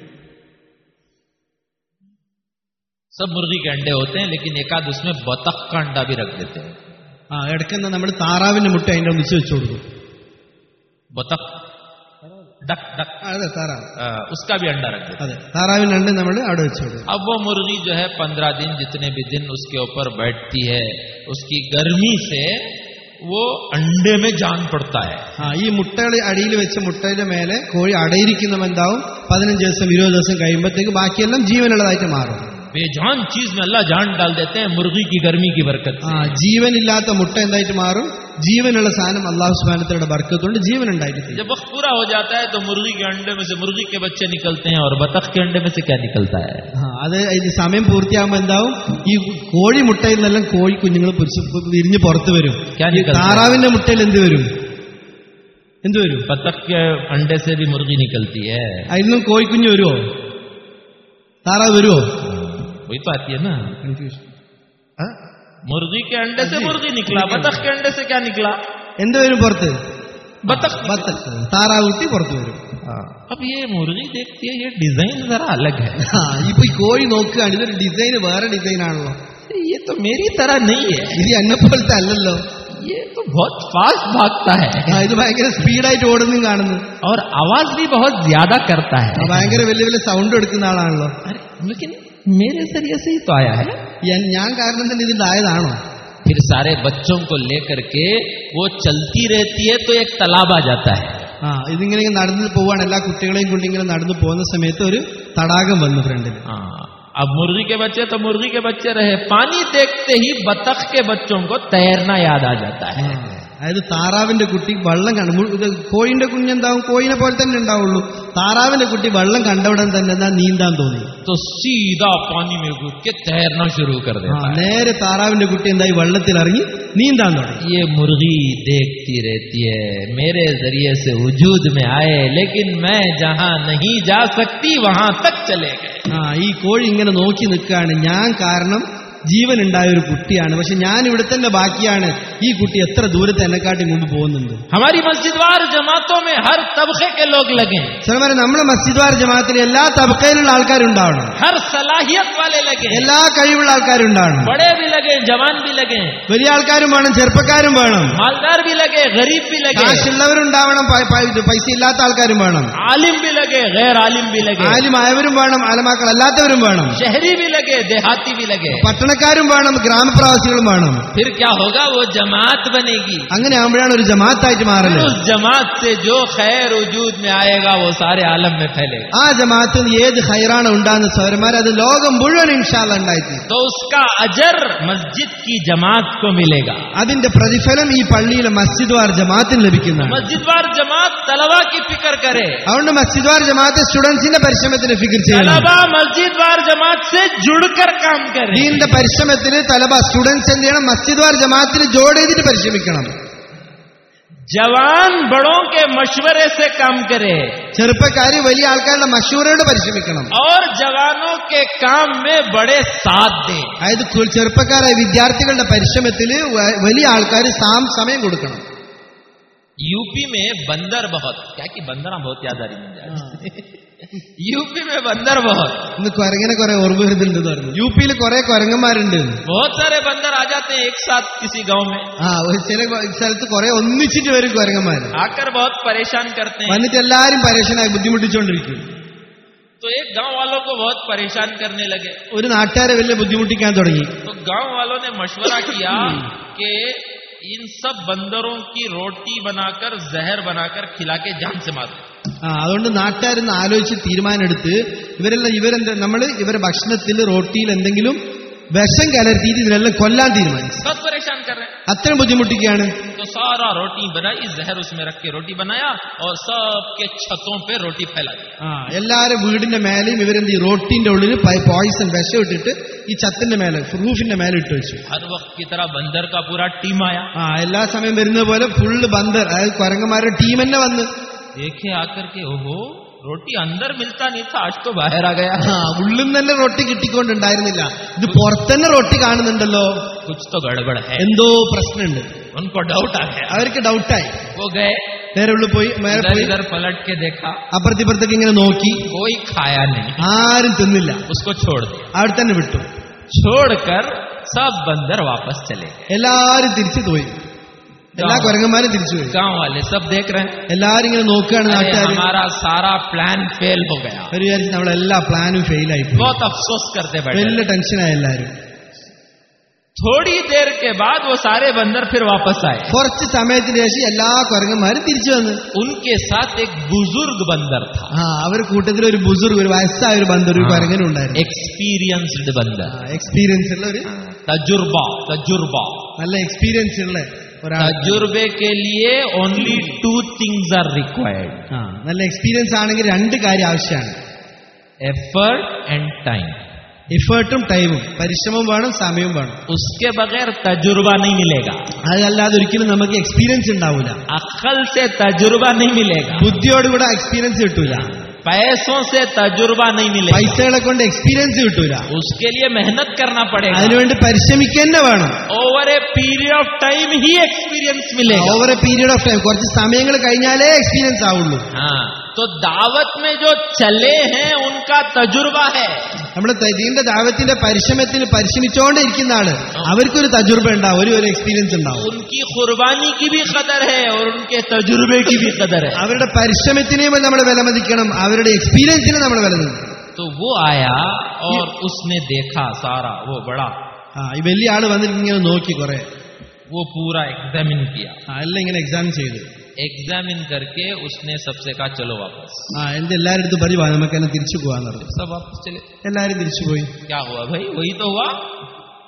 सब मुर्गी के अंडे होते हैं लेकिन एक आध उसमें बतख का अंडा भी रख देते हैं ആ ഇടയ്ക്കുന്ന നമ്മൾ താറാവിന്റെ മുട്ട അതിന്റെ ഒന്നിച്ച് വെച്ചു കൊടുക്കും बतख डक डक ആ, അതെ താറാവ് अ, उसका भी अंडा रख देते അതെ താറാവിന്റെ അണ്ട് നമ്മൾ അവിടെ വെച്ചു കൊടുക്കും हैं अब वो मुर्गी जो है पंद्रह दिन जितने भी दिन उसके ऊपर बैठती है उसकी गर्मी से वो अंडे में जान पड़ता है ആ ഈ മുട്ടകൾ അടിയിൽ വെച്ച മുട്ടയുടെ മേലെ കോഴി അടയിരിക്കുന്ന എന്താവും പതിനഞ്ച് ദിവസം ഇരുപത് ദിവസം കഴിയുമ്പോഴത്തേക്ക് ബാക്കിയെല്ലാം ജീവനുള്ളതായിട്ട് മാറും बेजान चीज में अल्लाह जान डाल देते हैं मुर्गी की गर्मी की बरकत ആ से ജീവനില്ലാത്ത മുട്ട എന്തായിട്ട് മാറും ജീവനുള്ള സാധനം അള്ളാഹു സുബാനത്തിലുള്ള ബർക്കത്തുകൊണ്ട് ജീവൻ ഉണ്ടായിട്ട് തീരും. जब वक्त पूरा हो जाता है तो मुर्गी के अंडे में से मुर्गी के बच्चे निकलते हैं और बतख के अंडे में से क्या निकलता है ആ, അത് ഇത് സമയം പൂർത്തിയാകുമ്പോൾ എന്താവും ഈ കോഴി മുട്ടയിൽ നിന്നെല്ലാം കോഴി കുഞ്ഞുങ്ങൾ പുരുഷ- വിരിഞ്ഞ് പുറത്ത് വരും क्या ഈ निकलता है താറാവിന്റെ മുട്ടയിൽ എന്ത് വരും എന്ത് വരും बतख के अंडे से भी मुर्गी निकलती है അതിൽ നിന്നും കോഴിക്കുഞ്ഞ് വരുമോ താറാവ് വരുമോ वही तो आती है ना हाँ? मुर्गी के अंडे से मुर्गी निकला बतख के अंडे से क्या निकला എന്ത് വരും പുറത്ത് बतख ബത്തക്ക് താറാവ് കുട്ടി പുറത്ത് വരും अब ये मुर्गी देखती है ये डिजाइन जरा अलग है ആ ഇപ്പൊ ഈ കോഴി നോക്കുകയാണ് ഇതൊരു ഡിസൈൻ വേറെ ഡിസൈൻ ആണല്ലോ ये तो मेरी तरह नहीं है ഇത് എന്നെ പോലത്തെ അല്ലല്ലോ ये तो बहुत फास्ट भागता है ആ, ഇത് ഭയങ്കര സ്പീഡായിട്ട് ഓടുന്നതും കാണുന്നു और आवाज भी बहुत ज्यादा करता ആ, है ഭയങ്കര വലിയ വലിയ സൗണ്ട് എടുക്കുന്ന ആളാണല്ലോ अरे लेकिन मेरे जरिए से ही तो आया है ഞാൻ- ഞാൻ കാരണം തന്നെ ഇതിന്റെ ആയതാണോ फिर सारे बच्चों को लेकर के वो चलती रहती है तो एक तालाब आ जाता है ആ ഇതിങ്ങനെ ഇങ്ങനെ നടന്നു പോവാണ് എല്ലാ കുട്ടികളെയും കൊണ്ട് ഇങ്ങനെ നടന്നു പോകുന്ന സമയത്ത് ഒരു തടാകം വന്നു ഫ്രണ്ടിൽ हाँ, अब मुर्गी के बच्चे तो मुर्गी के बच्चे रहे पानी देखते ही बतख के बच्चों को तैरना याद आ जाता है അതായത് താറാവിന്റെ കുട്ടി വെള്ളം കണ്ടു മു- ഇത് കോഴിന്റെ കുഞ്ഞെന്താവും കോഴിനെ പോലെ തന്നെ ഉണ്ടാവുള്ളൂ താറാവിന്റെ കുട്ടി വെള്ളം കണ്ടവിടം തന്നെ എന്താ നീന്താൻ തോന്നി तो सीधा पानी में कूद के तैरना शुरू कर ആ, देता है നേരെ താറാവിന്റെ കുട്ടി എന്തായി വെള്ളത്തിൽ ഇറങ്ങി നീന്താൻ തുടങ്ങി ये मुर्गी देखती रहती है मेरे जरिए से वजूद में आए लेकिन मैं जहां नहीं जा सकती वहां तक चले गए ആ ഈ കോഴി ഇങ്ങനെ നോക്കി നിൽക്കുകയാണ് ഞാൻ കാരണം ജീവൻ ഉണ്ടായ ഒരു കുട്ടിയാണ് പക്ഷെ ഞാൻ ഇവിടെ തന്നെ ബാക്കിയാണ് ഈ കുട്ടി എത്ര ദൂരത്ത് എന്നെക്കാട്ടി കൊണ്ട് പോകുന്നുണ്ട് हमारी मस्जिदवार जमातों में हर तबके के लोग लगे ചിലവരെ നമ്മുടെ മസ്ജിദ് വാർ ജമാഅത്തിൽ എല്ലാ തബക്കയിലുള്ള ആൾക്കാരുണ്ടാവണം हर सलाहियत वाले लगे എല്ലാ കഴിവുള്ള ആൾക്കാരുണ്ടാവണം बड़े भी लगे जवान भी लगे വലിയ ആൾക്കാരും വേണം ചെറുപ്പക്കാരും വേണം मालदार भी लगे गरीब भी लगे കാശുള്ളവരുണ്ടാവണം പ- പ- ഇത് പൈസ ഇല്ലാത്ത ആൾക്കാരും വേണം आलिम भी लगे गैर आलिम भी लगे ആലിമായവരും വേണം അലമാക്കൾ അല്ലാത്തവരും വേണം शहरी भी लगे देहाती भी लगे പട്ടണക്കാരും വേണം ഗ്രാമപ്രവാസികളും വേണം फिर क्या होगा वो जमात बनेगी അങ്ങനെ ആകുമ്പോഴാണ് ഒരു ജമാഅത്തായിട്ട് फिर മാറുന്നത് उस जमात से जो खैर वजूद में आएगा वो सारे आलम में फैलेगा ആ ജമാഅത്തിൽ നിന്ന് ഏത് ഹൈറാണ് ഉണ്ടാകുന്ന സൗരന്മാർ അത് ലോകം മുഴുവൻ ഇൻഷാല്ല ഉണ്ടായിത്തീരും तो उसका अजर मस्जिद की जमात को मिलेगा അതിന്റെ പ്രതിഫലം ഈ പള്ളിയിലെ മസ്ജിദ് വാർ ജമാഅത്തിന് ലഭിക്കുന്നതാണ് मस्जिदवार जमात तलबा की फिक्र करे അതുകൊണ്ട് മസ്ജിദ് വാർ ജമാഅത്ത് സ്റ്റുഡൻസിന്റെ പരിശ്രമത്തിന് ഫിഗർ ചെയ്യണം तलबा मस्जिदवार जमात से जुड़कर काम करे ദീന്റെ പരിശ്രമത്തിന് തലബ സ്റ്റുഡൻസ് എന്ത് ചെയ്യണം മസ്ജിദ് വാർ ജമാഅത്തിന് ജോഡ് ചെയ്തിട്ട് പരിശ്രമിക്കണം जवान बड़ों के मशवरे से काम करे ചെറുപ്പക്കാര് വലിയ ആൾക്കാരുടെ മഷൂറയോട് പരിശ്രമിക്കണം और जवानों के काम में बड़े साथ दे അതായത് കു- ചെറുപ്പക്കാരായ വിദ്യാർത്ഥികളുടെ പരിശ്രമത്തിൽ വലിയ ആൾക്കാർ സാം സമയം കൊടുക്കണം यूपी में बंदर बहुत क्या कि बंदर बहुत याद आ रही मुझे यूपी में बंदर बहुत ഇന്ന് കുരങ്ങനെ കുറെ ഓർമ്മ വരുന്നുണ്ട് പറഞ്ഞു യു പിയിൽ കുറെ കുരങ്ങന്മാരുണ്ട് बहुत सारे बंदर आ जाते हैं एक साथ किसी गांव में ആ ഒരു ചില സ്ഥലത്ത് കുറെ ഒന്നിച്ചിട്ട് വരും കുരങ്ങന്മാര് आकर बहुत परेशान करते हैं വന്നിട്ട് എല്ലാരും പരേഷനായി ബുദ്ധിമുട്ടിച്ചുകൊണ്ടിരിക്കും तो एक गांव वालों को बहुत परेशान करने लगे ഒരു നാട്ടുകാരെ വലിയ ബുദ്ധിമുട്ടിക്കാൻ തുടങ്ങി तो गांव वालों ने मशवरा किया कि इन सब बंदरों की रोटी बनाकर जहर बनाकर खिला के जान से मार दो। ആ അതുകൊണ്ട് നാട്ടുകാരെന്ന് ആലോചിച്ച് തീരുമാനമെടുത്ത് ഇവരെല്ലാം ഇവരെന്താ നമ്മൾ ഇവരെ ഭക്ഷണത്തിൽ റോട്ടിയിൽ എന്തെങ്കിലും വിഷം കലർത്തിയിട്ട് ഇതിനെല്ലാം കൊല്ലാൻ തീരുമാനിച്ചു बहुत परेशान कर रहे हैं അത്രയും ബുദ്ധിമുട്ടിക്കുകയാണ് तो सारा रोटी बनाई जहर उसमें रख के रोटी बनाया और सबके छतों पे रोटी फैला दी ആ എല്ലാരും വീടിന്റെ മേലെയും ഇവരെന്ത് ഈ റോട്ടിന്റെ ഉള്ളിൽ പോയിസൺ വിഷം ഇട്ടിട്ട് ഈ ചത്തിന്റെ മേലെ റൂഫിന്റെ മേലെ ഇട്ട് വെച്ചു हर वक्त की तरह बंदर का पूरा टीम आया ആ എല്ലാ സമയം വരുന്ന പോലെ ഫുള്ള് ബന്ദർ അതായത് കുരങ്ങന്മാരുടെ ടീം തന്നെ വന്ന് देखे आकर के ओहो रोटी अंदर मिलता नहीं था आज तो बाहर आ गया ആ ഉള്ളിൽ നിന്ന് തന്നെ റൊട്ടി കിട്ടിക്കൊണ്ടുണ്ടായിരുന്നില്ല ഇത് പുറത്തന്നെ റൊട്ടി കാണുന്നുണ്ടല്ലോ कुछ तो गड़बड़ है എന്തോ പ്രശ്നമുണ്ട് उनको डाउट आ गया അവർക്ക് ഡൗട്ടായി वो गए നേരെ ഉള്ളിൽ പോയി നേരെ इधर പോയി इधर पलट के देखा അപ്പുറത്തിപ്പുറത്തേക്ക് ഇങ്ങനെ നോക്കി कोई खाया नहीं ആരും തിന്നില്ല उसको छोड़ दिया അവിടെ തന്നെ വിട്ടു छोड़कर सब बंदर वापस चले गए എല്ലാരും തിരിച്ചു പോയി എല്ലാ കുരങ്ങന്മാരും തിരിച്ചു പോയി गांव वाले सब देख रहे हैं എല്ലാരും ഇങ്ങനെ നോക്കുകയാണ് अरे നാട്ടുകാർ हमारा सारा प्लान फेल हो गया ഒരു വിചാരിച്ച് നമ്മളെ എല്ലാ പ്ലാനും ഫെയിലായി പോയി बहुत अफसोस करते बैठे വലിയ ടെൻഷനായി എല്ലാരും थोड़ी देर के बाद वो सारे बंदर फिर वापस आए കുറച്ച് സമയത്തിന് ശേഷം എല്ലാ കുരങ്ങന്മാരും തിരിച്ചു വന്നു उनके साथ एक बुजुर्ग बंदर था ആ അവർ കൂട്ടത്തിൽ ഒരു ബുസുർഗ് ഒരു വയസ്സായ ഒരു ബന്ധം ഒരു കുരങ്ങനും ഉണ്ടായിരുന്നു एक्सपीरियंस्ड बंदर എക്സ്പീരിയൻസ് ഉള്ള ഒരു तजुर्बा तजुर्बा നല്ല എക്സ്പീരിയൻസ് ഉള്ള ഒരാൾ तजुर्बे के लिए only two things are required ആ നല്ല എക്സ്പീരിയൻസ് ആണെങ്കിൽ രണ്ട് കാര്യം ആവശ്യമാണ് एफर्ट एंड टाइम എഫേർട്ടും ടൈമും പരിശ്രമം വേണം സമയവും വേണം उसके बगैर तजुर्बा नहीं मिलेगा അതല്ലാതെ ഒരിക്കലും നമുക്ക് എക്സ്പീരിയൻസ് ഉണ്ടാവില്ല अक्ल से तजुर्बा नहीं मिलेगा ബുദ്ധിയോടുകൂടെ എക്സ്പീരിയൻസ് കിട്ടൂല पैसों से तजुर्बा नहीं मिलेगा പൈസകളെ കൊണ്ട് എക്സ്പീരിയൻസ് കിട്ടൂല उसके लिए मेहनत करना पड़ेगा അതിനുവേണ്ടി പരിശ്രമിക്കുക തന്നെ വേണം over a period of time ही एक्सपीरियंस मिलेगा over a period of time കുറച്ച് സമയങ്ങൾ കഴിഞ്ഞാലേ എക്സ്പീരിയൻസ് ആവുള്ളൂ हाँ तो दावत में जो चले हैं उनका तजुर्बा है നമ്മുടെ ദീന്റെ ദാവത്തിന്റെ പരിശ്രമത്തിന് പരിശ്രമിച്ചുകൊണ്ടിരിക്കുന്ന ആള് അവർക്കൊരു തജുർബ ഉണ്ടാവും ഒരു ഒരു എക്സ്പീരിയൻസ് ഉണ്ടാവും उनकी कुर्बानी की भी कदर है और उनके तजुर्बे की भी कदर है അവരുടെ പരിശ്രമത്തിനെയും നമ്മൾ വിലമതിക്കണം അവരുടെ എക്സ്പീരിയൻസിനെ നമ്മൾ വിലമതിക്കണം तो वो आया और उसने देखा सारा वो बड़ा ആ ഈ വലിയ ആള് വന്നിട്ട് ഇങ്ങനെ നോക്കി കുറെ वो पूरा एग्जामिन किया ആ എല്ലാം ഇങ്ങനെ എക്സാം ചെയ്തു एग्जामिन करके उसने सबसे कहा चलो वापस ആ എന്റെ എല്ലാവരുടെ അടുത്തും പതിവാ നമുക്ക് എന്നെ തിരിച്ചു പോകാന്ന് പറഞ്ഞു सब वापस चले എല്ലാരും തിരിച്ചു പോയി क्या हुआ भाई वही तो हुआ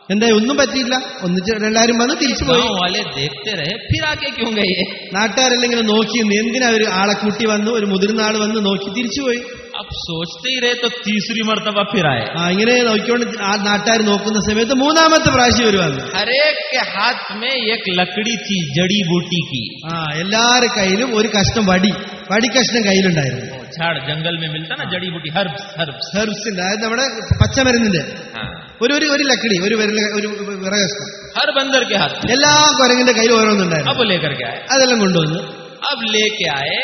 എന്താ ഒന്നും പറ്റിയില്ല ഒന്നിച്ച് എല്ലാരും വന്ന് തിരിച്ചു പോയി गांव वाले देखते रहे फिर आके क्यों गए നാട്ടുകാരെല്ലാം ഇങ്ങനെ നോക്കി നിന്ന് എന്തിനാ ഒരു ആളെ കൂട്ടി വന്നു ഒരു മുതിർന്ന ആൾ വന്ന് നോക്കി തിരിച്ചുപോയി अब सोचते ही रहे तो तीसरी मर्तबा फिर आए ആ ഇങ്ങനെ നോക്കിക്കൊണ്ട് ആ നാട്ടുകാർ നോക്കുന്ന സമയത്ത് മൂന്നാമത്തെ പ്രാവശ്യം ഒരു വന്നു हर एक के हाथ में एक लकड़ी थी जड़ी बूटी की ആ എല്ലാരുടെ കയ്യിലും ഒരു കഷ്ണം വടി വടി കഷ്ണം കയ്യിലുണ്ടായിരുന്നു वो झाड़ जंगल में मिलता ना जड़ी बूटी हर्ब्स हर्ब्स ഹെർബ്സിന്റെ അതായത് നമ്മുടെ പച്ചമരുന്നിന്റെ हाँ ഒരു ഒരു ഒരു ലക്കടി ഒരു വിരൽ ഒരു വിറകഷ്ണം हर बंदर के हाथ में എല്ലാ കുരങ്ങിന്റെ കയ്യിൽ ഓരോന്നുണ്ടായിരുന്നു अब लेकर के आए അതെല്ലാം കൊണ്ടുവന്നു अब लेके आए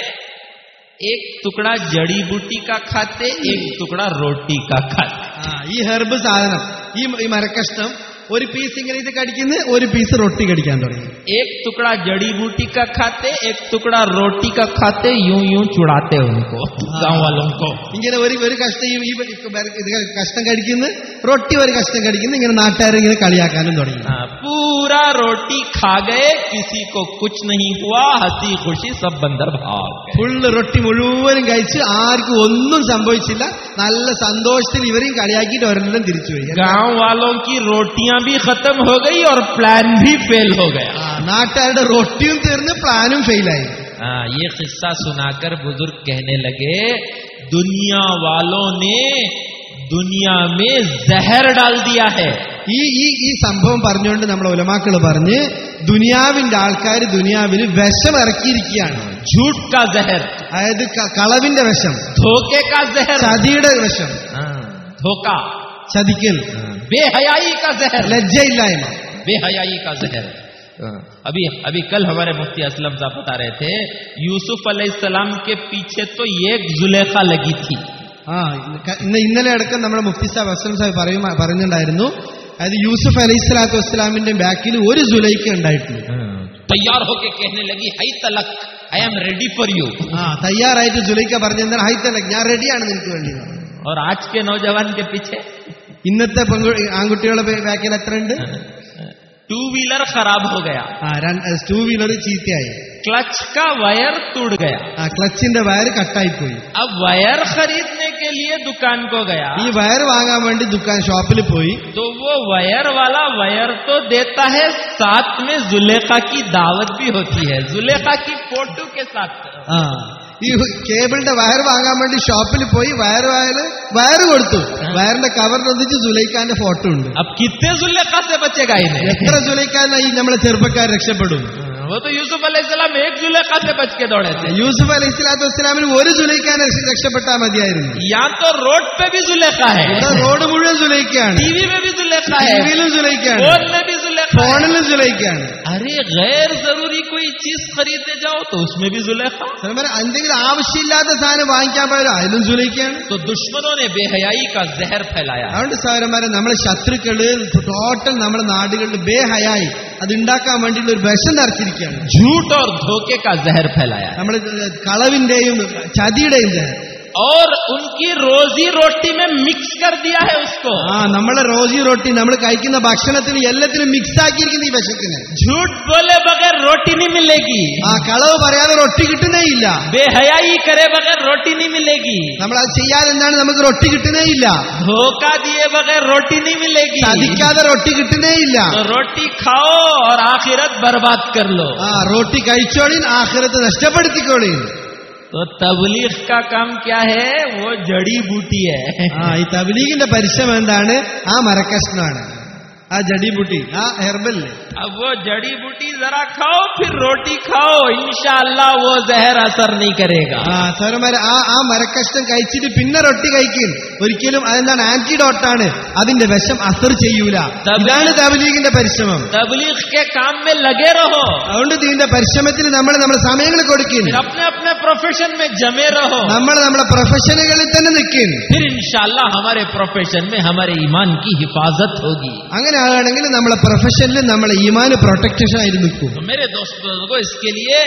एक टुकड़ा जड़ी बूटी का खाते एक टुकड़ा रोटी का खाते ആ ഈ ഹെർബ് സാധനം ഈ ഈ മരക്കഷ്ണം ഒരു പീസ് ഇങ്ങനെ ഇത് കടിക്കുന്നു ഒരു പീസ് റൊട്ടി കടിക്കാൻ തുടങ്ങി एक टुकड़ा जड़ी बूटी का खाते एक टुकड़ा रोटी का खाते यूं यूं चुड़ाते उनको गांव वालों को ഇങ്ങനെ ഒരു ഒരു കഷ്ണം ഈ ഈ ഇത് കഷ്ണം കടിക്കുന്നു റൊട്ടി ഒരു കഷ്ണം കടിക്കുന്നു ഇങ്ങനെ നാട്ടുകാരെ ഇങ്ങനെ കളിയാക്കാനും തുടങ്ങി हाँ, पूरा रोटी खा गए किसी को कुछ नहीं हुआ हंसी खुशी सब बंदर भाग गए ഫുള്ള് റൊട്ടി മുഴുവനും കഴിച്ച് ആർക്കും ഒന്നും സംഭവിച്ചില്ല നല്ല സന്തോഷത്തിൽ ഇവരെയും കളിയാക്കിയിട്ട് ഒരെണ്ണം തിരിച്ചുപോയി गांव वालों की रोटियां भी खत्म हो गई और प्लान भी फेल हो गया ആ, നാട്ടുകാരുടെ റൊട്ടിയും തീർന്ന് പ്ലാനും ഫെയിലായി हाँ, ये किस्सा सुनाकर बुजुर्ग कहने लगे दुनिया वालों ने दुनिया में जहर डाल दिया है ഈ ഈ ഈ സംഭവം പറഞ്ഞുകൊണ്ട് നമ്മുടെ ഉലമാക്കള് പറഞ്ഞ് ദുനിയാവിന്റെ ആൾക്കാർ ദുനിയാവിൽ വിഷം ഇറക്കിയിരിക്കുകയാണ് झूठ का जहर അതായത് ക- കളവിന്റെ വിഷം धोखे का जहर ചതിയുടെ വിഷം हाँ, धोखा ചതിക്കൽ बेहयाई का जहर ലജ്ജയില്ലായ്മ बेहयाई का जहर हाँ, अभी अभी कल हमारे मुफ्ती असलम साहब बता रहे थे यूसुफ अलैहिस्सलाम के पीछे तो एक जुलेखा लगी थी ആ ക- ഇന്ന് ഇന്നലെ അടക്കം നമ്മുടെ മുഫ്തി സാഹിബ് അസ്ലം സാഹിബ് പറയും പറയുന്നുണ്ടായിരുന്നു അതായത് യൂസുഫ് അലൈഹി സ്വലാത്തു വസ്സലാമിന്റെ ബാക്കിൽ ഒരു ജുലൈക്ക് ഉണ്ടായിട്ടുള്ളൂ तैयार होके कहने लगी हई तलक I am ready for you ആ തയ്യാറായിട്ട് ജുലൈക്ക പറഞ്ഞെന്നാൽ ഹൈത്തലക് ഞാൻ റെഡിയാണ് നിനക്ക് വേണ്ടി എന്ന് പറഞ്ഞു. और आज के नौजवान के पीछे ഇന്നത്തെ പെൺകു ആൺകുട്ടികളുടെ ബേ- ബാക്കിൽ എത്ര ഉണ്ട് टू व्हीलर खराब हो गया ആ ടൂ വീലർ ചീത്തയായി क्लच का वायर टूट गया ആ ക്ലച്ചിന്റെ വയറ് കട്ടായി പോയി अब वायर खरीदने के लिए दुकान को गया ഈ വയർ വാങ്ങാൻ വേണ്ടി ദുക്കാൻ ഷോപ്പിൽ പോയി तो वो वायर वाला वायर तो देता है साथ में जुलेखा की दावत भी होती है जुलेखा की फोटो के साथ ആ ഈ കേബിളിന്റെ വയർ വാങ്ങാൻ വേണ്ടി ഷോപ്പിൽ പോയി വയർ വയറ് വയറ് കൊടുത്തു വയറിന്റെ കവറിനൊന്നിച്ച് സുലൈഖാന്റെ ഫോട്ടോ ഉണ്ട് अब कितने जुलेखा से बचेगा इन्हें എത്ര സുലൈഖാനായി നമ്മളെ ചെറുപ്പക്കാർ രക്ഷപ്പെടും वो तो यूसुफ अलैहिस्सलाम एक जुलेखा से बच के दौड़े थे യൂസുഫ് അലൈഹി സ്വലാത്തു വസ്സലാമിന് ഒരു സുലൈഖാൻ രക്ഷപ്പെട്ടാൽ മതിയായിരുന്നു यहाँ तो रोड पे भी जुलेखा है ഇവിടെ റോഡ് മുഴുവൻ സുലൈഖയാണ് टीवी में भी जुलेखा है ടിവിയിലും സുലൈഖാണ് फोन में भी जुलेखा है ഫോണിലും സുലൈഖയാണ് अरे गैर जरूरी कोई चीज खरीदने जाओ तो उसमें भी जुलेखा ചിലപ്പോൾ എന്തെങ്കിലും ആവശ്യമില്ലാത്ത സാധനം വാങ്ങിക്കാൻ പോയാലും അതിലും സുലൈഖയാണ് तो दुश्मनों ने बेहयाई का जहर फैलाया അതുകൊണ്ട് സഹോദരന്മാരെ നമ്മളെ ശത്രുക്കള് ടോട്ടൽ നമ്മുടെ നാടുകളിൽ ബേഹയായി അത് ഉണ്ടാക്കാൻ വേണ്ടിയുള്ള ഒരു വിഷം നിറച്ചിരിക്കുകയാണ് झूठ और धोखे का जहर फैलाया നമ്മൾ കളവിന്റെയും ചതിയുടെയും ദേഹം. और उनकी रोजी रोटी में मिक्स कर दिया है उसको ആ നമ്മളെ റോജി റൊട്ടി നമ്മൾ കഴിക്കുന്ന ഭക്ഷണത്തിന് എല്ലാത്തിനും മിക്സ് ആക്കിയിരിക്കുന്ന ഈ വിഷത്തിന് झूठ बोले बगैर रोटी नहीं मिलेगी ആ കളവ് പറയാതെ റൊട്ടി കിട്ടുന്നേ ഇല്ല बेहयाई करे बगैर रोटी नहीं मिलेगी നമ്മൾ അത് ചെയ്യാതെ എന്താണ് നമുക്ക് റൊട്ടി കിട്ടുന്നേ ഇല്ല धोखा दिए बगैर रोटी नहीं मिलेगी ചതിക്കാതെ റൊട്ടി കിട്ടുന്നേ ഇല്ല तो रोटी खाओ और आखिरत बर्बाद कर लो ആ റൊട്ടി കഴിച്ചോളീൻ ആഖിറത്ത് നഷ്ടപ്പെടുത്തിക്കോളീൻ तो तबलीग का काम क्या है वो जड़ी बूटी है ആ ഈ തബ്ലീഗിന്റെ പരിശ്രമം എന്താണ് ആ മരക്കഷ്ണമാണ് ആ ജടിബുട്ടി ആ ഹെർബല്ലേ अब वो जड़ी बूटी जरा खाओ फिर रोटी खाओ इंशाअल्लाह वो जहर असर नहीं करेगा ആ സൗരന്മാരെ ആ ആ മരക്കഷ്ണം കഴിച്ചിട്ട് പിന്നെ റൊട്ടി കഴിക്കും ഒരിക്കലും അതെന്താണ് ആന്റിഡോട്ടാണ് അതിന്റെ വിഷം അസർ ചെയ്യൂല ഇതാണ് തബ്ലീഗിന്റെ പരിശ്രമം तबलीग के काम में लगे रहो അതുകൊണ്ട് ഇതിന്റെ പരിശ്രമത്തിന് നമ്മൾ നമ്മുടെ സമയങ്ങൾ കൊടുക്കും फिर अपने अपने प्रोफेशन में जमे रहो നമ്മൾ നമ്മുടെ പ്രൊഫഷനുകളിൽ തന്നെ നിൽക്കും फिर इंशाअल्लाह हमारे प्रोफेशन में हमारे ईमान की हिफाजत होगी അങ്ങനെ ആണെങ്കിൽ നമ്മളെ പ്രൊഫഷനിൽ നമ്മളെ ഈമാന് പ്രൊട്ടക്ഷൻ ആയിട്ട് നിൽക്കും तो मेरे दोस्त बुजुर्गों इसके लिए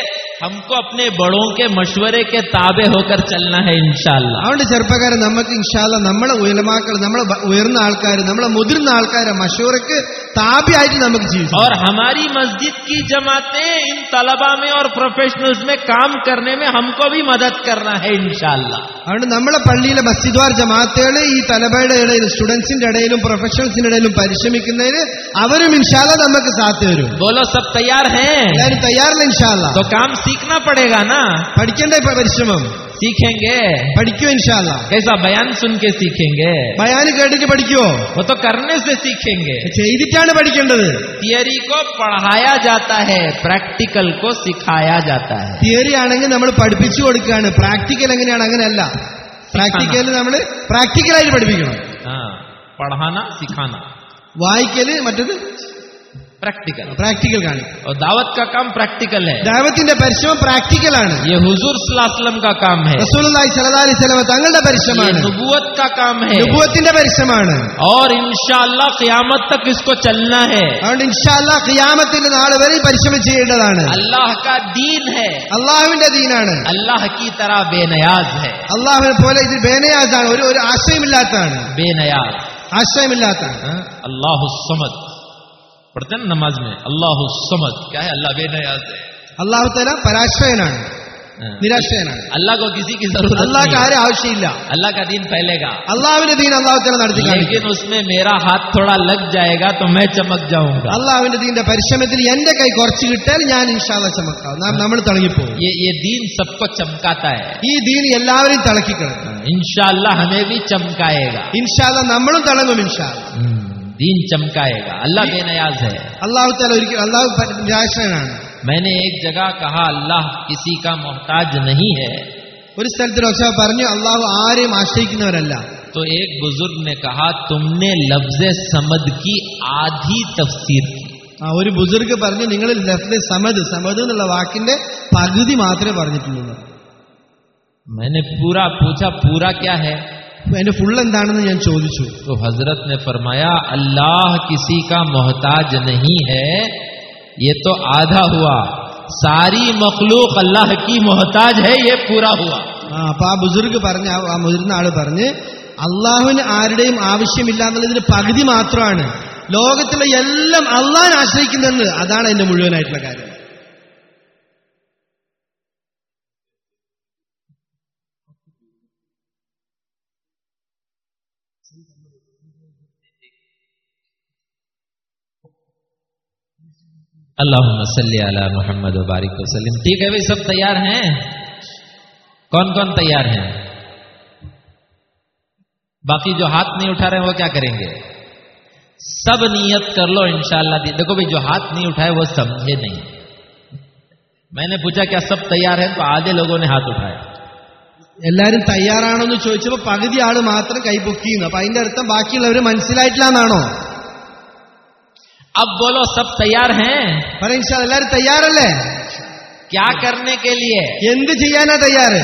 हमको अपने बड़ों के मशवरे के ताबे होकर चलना है इंशाल्लाह അതുകൊണ്ട് ചെറുപ്പക്കാരൻ നമുക്ക് ഇൻഷാല്ല നമ്മളെ ഉയലമാക്കൾ നമ്മളെ ബ- ഉയർന്ന ആൾക്കാർ നമ്മളെ മുതിർന്ന ആൾക്കാരെ മഷൂറക്ക് താപിയായിട്ട് നമുക്ക് ജീവിച്ചു और हमारी मस्जिद की जमातें इन तलबा में और प्रोफेशनल्स में काम करने में हमको भी मदद करना है इंशाल्लाह അതുകൊണ്ട് നമ്മളെ പള്ളിയിലെ മസ്ജിദ്വാർ ജമാഅത്തുകൾ ഈ തലബയുടെ ഇടയിലും സ്റ്റുഡൻസിന്റെ ഇടയിലും പ്രൊഫഷണൽസിന്റെ ഇടയിലും പരിശ്രമിക്കുന്നതിന് അവരും ഇൻഷാല്ല നമുക്ക് സാത്ത് വരും बोलो सब तैयार हैं എല്ലാവരും തയ്യാറില്ല ഇൻഷാല്ല तो काम सीखना पड़ेगा ना പഠിക്കേണ്ട ഇപ്പൊ പരിശ്രമം सीखेंगे പഠിക്കൂ ഇൻഷാല്ല कैसा बयान सुन के सीखेंगे ബയാന് കേട്ടിട്ട് പഠിക്കുവോ वो तो करने से सीखेंगे ചെയ്തിട്ടാണ് പഠിക്കേണ്ടത് थियरी को पढ़ाया जाता है प्रैक्टिकल को सिखाया जाता है തിയറി ആണെങ്കിൽ നമ്മൾ പഠിപ്പിച്ചു കൊടുക്കുകയാണ് പ്രാക്ടിക്കൽ എങ്ങനെയാണ് അങ്ങനെയല്ല പ്രാക്ടിക്കൽ നമ്മൾ പ്രാക്ടിക്കലായിട്ട് പഠിപ്പിക്കണം हाँ पढ़ाना सिखाना വായിക്കല് മറ്റത് प्रैक्टिकल പ്രാക്ടിക്കൽ കാണിക്കും और दावत का काम प्रैक्टिकल है ദൈവത്തിന്റെ പരിശ്രമം പ്രാക്ടിക്കലാണ് ये हुजूर सल्लल्लाहु अलैहि वसल्लम का काम है റസൂലുള്ളാഹി സ്വല്ലല്ലാഹി അലൈഹി വസല്ലം തങ്ങളുടെ ये പരിശ്രമമാണ് नबूवत का काम है നുബുവത്തിന്റെ പരിശ്രമമാണ് और इंशाअल्लाह क़यामत तक इसको चलना है അതുകൊണ്ട് ഇൻഷാല്ല ഖിയാമത്തിന്റെ നാൾ വരെ ഈ പരിശ്രമം ചെയ്യേണ്ടതാണ് अल्लाह का दीन है അള്ളാഹുവിന്റെ ദീനാണ് अल्लाह की तरह बेनयाज है അള്ളാഹുവിനെ പോലെ ഇത് ബേനയാസാണ് ഒരു ഒരു ആശയമില്ലാത്തതാണ് बेनयाज ആശയമില്ലാത്തതാണ് हाँ? अल्लाह समद पढ़ते हैं ना नमाज में अल्लाह समद क्या है अल्लाह बेनयाज है അള്ളാഹു തല പരാശ്രയനാണ് हाँ। നിരാശ്രയനാണ് अल्लाह को किसी की जरूरत അള്ളാഹ്ക്ക് नहीं ആരും ആവശ്യമില്ല अल्लाह का दीन फैलेगा അള്ളാഹുവിന്റെ ദീൻ അള്ളാഹു തല നടത്തി കാണിക്കും लेकिन उसमें मेरा हाथ थोड़ा लग जाएगा तो मैं चमक जाऊंगा അള്ളാഹുവിന്റെ ദീന്റെ പരിശ്രമത്തിൽ എന്റെ കൈ കുറച്ച് കിട്ടാൽ ഞാൻ ഇൻഷാല്ല ചമക്കാം നാം നമ്മൾ തിളങ്ങിപ്പോകും ये ये दीन सबको चमकाता है ഈ ദീൻ എല്ലാവരെയും തിളക്കിക്കളയും इंशाल्लाह हमें भी चमकाएगा ഇൻഷാല്ല നമ്മളും തിളങ്ങും ഇൻഷാല്ല दीन चमकाएगा अल्लाह बेनयाज है അള്ളാഹു തല ഒരിക്കലും അള്ളാഹു പ- നിരാശ്രയനാണ് मैंने एक जगह कहा अल्लाह किसी का मोहताज नहीं है ഒരു സ്ഥലത്ത് ഡോക്ടർ പറഞ്ഞു അള്ളാഹു ആരെയും ആശ്രയിക്കുന്നവരല്ല तो एक बुजुर्ग ने कहा तुमने लफ्ज समद की आधी तफसीर की ആ ഒരു ബുസുർഗ് പറഞ്ഞു നിങ്ങൾ ലഫ്ദ് സമദ് സമദ് എന്നുള്ള വാക്കിന്റെ പകുതി മാത്രമേ പറഞ്ഞിട്ടുള്ളൂ मैंने पूरा पूछा पूरा क्या है അതിന്റെ ഫുൾ എന്താണെന്ന് ഞാൻ ചോദിച്ചു तो हजरत ने फरमाया अल्लाह किसी का मोहताज नहीं है ये तो आधा हुआ सारी मखलूक अल्लाह की मोहताज है ये पूरा हुआ ആ അപ്പൊ ആ ബുസുർഗ് പറഞ്ഞ ആ- ആ മുതിർന്ന ആള് പറഞ്ഞ് അള്ളാഹുവിന് ആരുടെയും ആവശ്യമില്ല എന്നുള്ളതിന് പകുതി മാത്രമാണ് ലോകത്തിലെ എല്ലാം അള്ളാഹിനെ ആശ്രയിക്കുന്നെന്ന് അതാണ് അതിന്റെ മുഴുവനായിട്ടുള്ള കാര്യം अल्लाह सल्ली अला मोहम्मद बारिक वसल्लम ठीक है भाई सब तैयार हैं कौन कौन तैयार हैं बाकी जो हाथ नहीं उठा रहे हैं वो क्या करेंगे सब नियत कर लो इंशाल्लाह देखो भाई जो हाथ नहीं उठाए वो समझे नहीं मैंने पूछा क्या सब तैयार हैं तो आधे लोगों ने हाथ उठाया എല്ലാരും തയ്യാറാണോ എന്ന് ചോദിച്ചപ്പോ പകുതി ആള് മാത്രം കൈ പൊക്കിയിരുന്നു അപ്പൊ അതിന്റെ അർത്ഥം ബാക്കിയുള്ളവര് മനസ്സിലായിട്ടില്ല എന്നാണോ अब बोलो सब तैयार हैं പറയാം ഇൻഷാ അല്ലാ, എല്ലാരും തയ്യാറല്ലേ क्या करने के लिए എന്ത് ചെയ്യാനാ തയ്യാറ്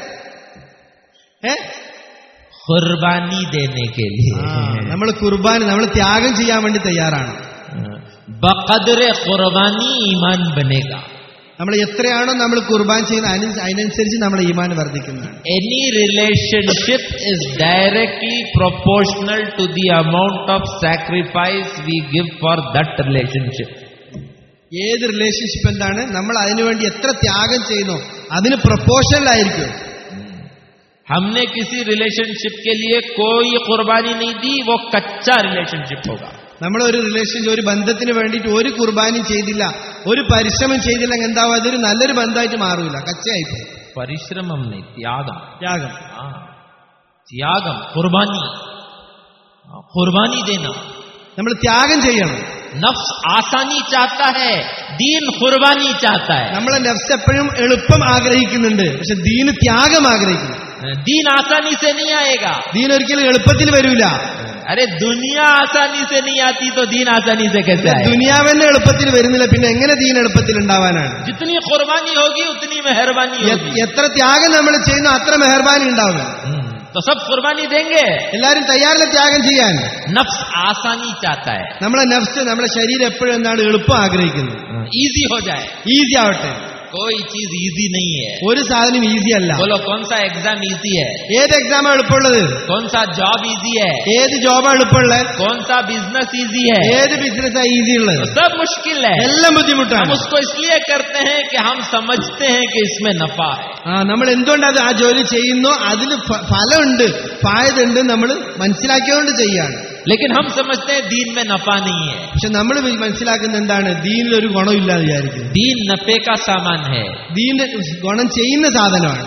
ഏ कुर्बानी देने के लिए നമ്മൾ കുർബാൻ നമ്മൾ ത്യാഗം ചെയ്യാൻ വേണ്ടി തയ്യാറാണ് बकदर कुर्बानी ईमान बनेगा നമ്മൾ എത്രയാണോ നമ്മൾ കുർബാൻ ചെയ്യുന്നത് അതിന് അതിനനുസരിച്ച് നമ്മുടെ ഈമാൻ വർദ്ധിക്കുന്നതാണ് any relationship is directly proportional to the amount of sacrifice we give for that relationship. ഏത് റിലേഷൻഷിപ്പ് എന്താണ് നമ്മൾ അതിനുവേണ്ടി എത്ര ത്യാഗം ചെയ്യുന്നു അതിന് പ്രൊപ്പോഷനിലായിരിക്കും हमने किसी रिलेशनशिप के लिए कोई कुर्बानी नहीं दी वो कच्चा रिलेशनशिप होगा നമ്മൾ ഒരു റിലേഷൻ ഒരു ബന്ധത്തിന് വേണ്ടിയിട്ട് ഒരു കുർബാനയും ചെയ്തില്ല ഒരു പരിശ്രമം ചെയ്തില്ലെങ്കിൽ എന്താവും അതൊരു നല്ലൊരു ബന്ധമായിട്ട് മാറൂല കച്ചയായിപ്പോയി परिश्रमम नहीं त्यागम ത്യാഗം हाँ, त्यागम कुर्बानी हाँ, कुर्बानी देना നമ്മൾ ത്യാഗം ചെയ്യണം नफ्स आसानी चाहता है दीन कुर्बानी चाहता है നമ്മളെ നെഫ്സ് എപ്പോഴും എളുപ്പം ആഗ്രഹിക്കുന്നുണ്ട് പക്ഷെ ദീന് ത്യാഗം ആഗ്രഹിക്കുന്നു दीन आसानी से नहीं आएगा ദീൻ ഒരിക്കലും എളുപ്പത്തിൽ വരൂല अरे दुनिया आसानी से नहीं आती तो दीन आसानी से कैसे आएगा ദുനിയാവെന്നെ എളുപ്പത്തിൽ വരുന്നില്ല പിന്നെ എങ്ങനെ ദീൻ എളുപ്പത്തിൽ ഉണ്ടാവാനാണ് जितनी कुर्बानी होगी उतनी मेहरबानी എ- होगी എത്ര ത്യാഗം നമ്മൾ ചെയ്യുന്നു അത്ര മെഹർബാനി ഉണ്ടാവും हम्म, तो सब कुर्बानी देंगे എല്ലാരും തയ്യാറല്ല ത്യാഗം ചെയ്യാൻ नफ्स आसानी चाहता है നമ്മളെ നെഫ്സ് നമ്മളെ ശരീരം എപ്പോഴും എന്താണ് എളുപ്പം ആഗ്രഹിക്കുന്നത് इजी हो जाए ഈസി ആവട്ടെ कोई चीज इजी नहीं है ഒരു സാധനം ഈസി അല്ല बोलो कौन सा एग्जाम इजी है ഏത് എക്സാമാണ് എളുപ്പമുള്ളത് कौन सा जॉब इजी है ഏത് ജോബാണ് എളുപ്പമുള്ളത് कौन सा बिजनेस इजी है ഏത് ബിസിനസ്സാണ് ഈസി ഉള്ളത് तो सब मुश्किल है എല്ലാം हम ബുദ്ധിമുട്ടാണ് उसको इसलिए करते हैं कि हम समझते हैं कि इसमें नफा है ആ നമ്മൾ എന്തുകൊണ്ട് അത് ആ ജോലി ചെയ്യുന്നു അതിന് ഫ- ഫലമുണ്ട് ഫായത ഉണ്ട് നമ്മൾ മനസ്സിലാക്കിയോണ്ട് ചെയ്യാണ് लेकिन हम समझते हैं दीन में नफा नहीं है പക്ഷെ നമ്മൾ മനസ്സിലാക്കുന്ന എന്താണ് ദീനിൽ ഒരു ഗുണമില്ലാതെ വിചാരിക്കും दीन नफे का सामान है ദീനിന്റെ ഗുണം ചെയ്യുന്ന സാധനമാണ്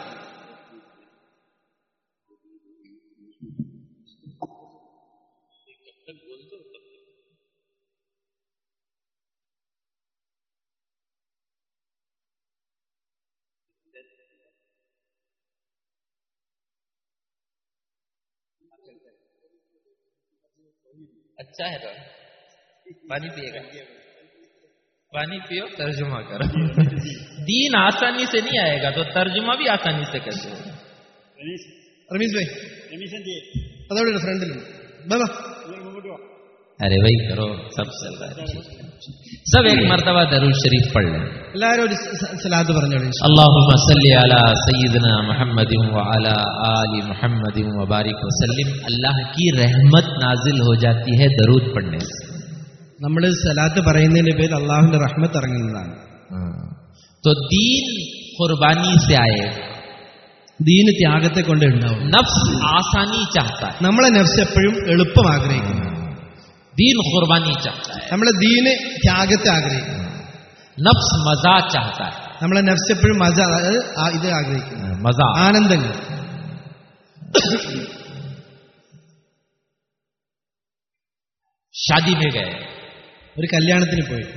अच्छा है तो पानी पिएगा पानी पियो तर्जुमा करो दीन आसानी से नहीं आएगा तो तर्जुमा भी आसानी से कैसे होगा റമീസ് ഭായ് അതവിടെ ഫ്രണ്ടിലുണ്ട് ബാ, ബാ. अरे वही करो सब चल रहा है सब एक मर्तबा दरूद शरीफ पढ़ लें എല്ലാവരും ഒരു സ- സലാത്ത് പറഞ്ഞോളൂ ഇൻഷാ اللهم صل على سيدنا محمد وعلى آل محمد وبارك वसल्लम अल्लाह की रहमत नाजिल हो जाती है दरूद पढ़ने से നമ്മൾ സലാത്ത് പറയുന്നതിന്റെ പേര് അള്ളാഹുവിന്റെ റഹ്മത്ത് ഇറങ്ങുന്നതാണ് तो दीन कुर्बानी से आएगा ദീന് ത്യാഗത്തെ കൊണ്ട് ഉണ്ടാവും नफ्स आसानी चाहता है നമ്മളെ നഫ്സ് എപ്പോഴും എളുപ്പം ആഗ്രഹിക്കുന്നു दीन कुर्बानी चाहता है നമ്മളെ ദീന് ത്യാഗത്തെ ആഗ്രഹിക്കുന്നു नफ्स मजा चाहता है നമ്മളെ നഫ്സ് എപ്പോഴും മജ അതായത് ആ- ഇത് ആഗ്രഹിക്കുന്നു मजा ആനന്ദങ്ങൾ शादी में गए ഒരു കല്യാണത്തിന് പോയി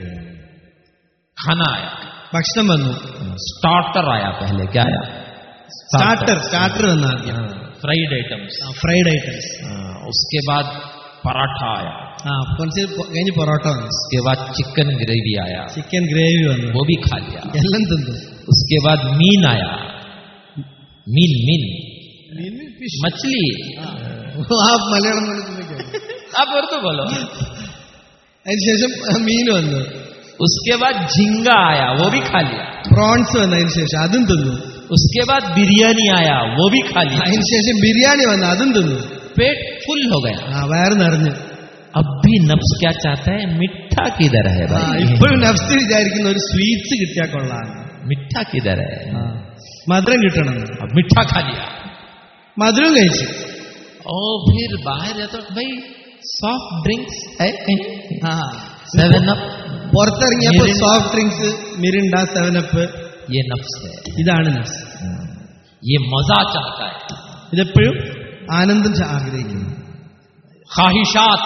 खाना आया ഭക്ഷണം വന്നു स्टार्टर आया पहले क्या आया സ്റ്റാർട്ടർ സ്റ്റാർട്ടർ വന്ന ആദ്യം फ्राइड आइटम्स ഫ്രൈഡ് ഐറ്റംസ് उसके बाद पराठा आया ആ കുറച്ച് പൊ- കഴിഞ്ഞ് പൊറോട്ട വന്നു उसके बाद चिकन ग्रेवी आया ചിക്കൻ ഗ്രേവി വന്നു वो भी खा लिया എല്ലാം തിന്നു उसके बाद मीन आया मीन मीन मछली ആ മലയാളം പോലെ ചിന്തിക്കാം. आप उर्दू बोलो അതിനുശേഷം മീൻ വന്നു उसके बाद झींगा आया वो भी खा लिया പ്രോൺസ് വന്നു അതിനുശേഷം അതും തിന്നു उसके बाद बिरयानी आया वो भी खा लिया അതിനുശേഷം ബിരിയാണി വന്നു അതും തിന്നു पेट फुल हो गया ആ വയറ് നിറഞ്ഞു अब भी नफ्स क्या चाहता है मिठा किधर है ആ, भाई ഇപ്പോഴും നഫ്സ് വിചാരിക്കുന്ന ഒരു സ്വീറ്റ്സ് കിട്ടിയാൽ കൊള്ളാം मिठा किधर है മധുരം കിട്ടണം अब मिठा खा लिया മധുരം കഴിച്ചു और फिर बाहर है तो भाई सॉफ्ट ड्रिंक्स है कहीं ആ सेवन अप പുറത്തിറങ്ങിയപ്പോ Mirinda. Soft drinks Mirinda seven up ये नफ्स है ഇതാണ് നഫ്സ് ये मजा चाहता है ഇതെപ്പോഴും ആനന്ദം ച- ആഗ്രഹിക്കുന്നു ख्वाहिशात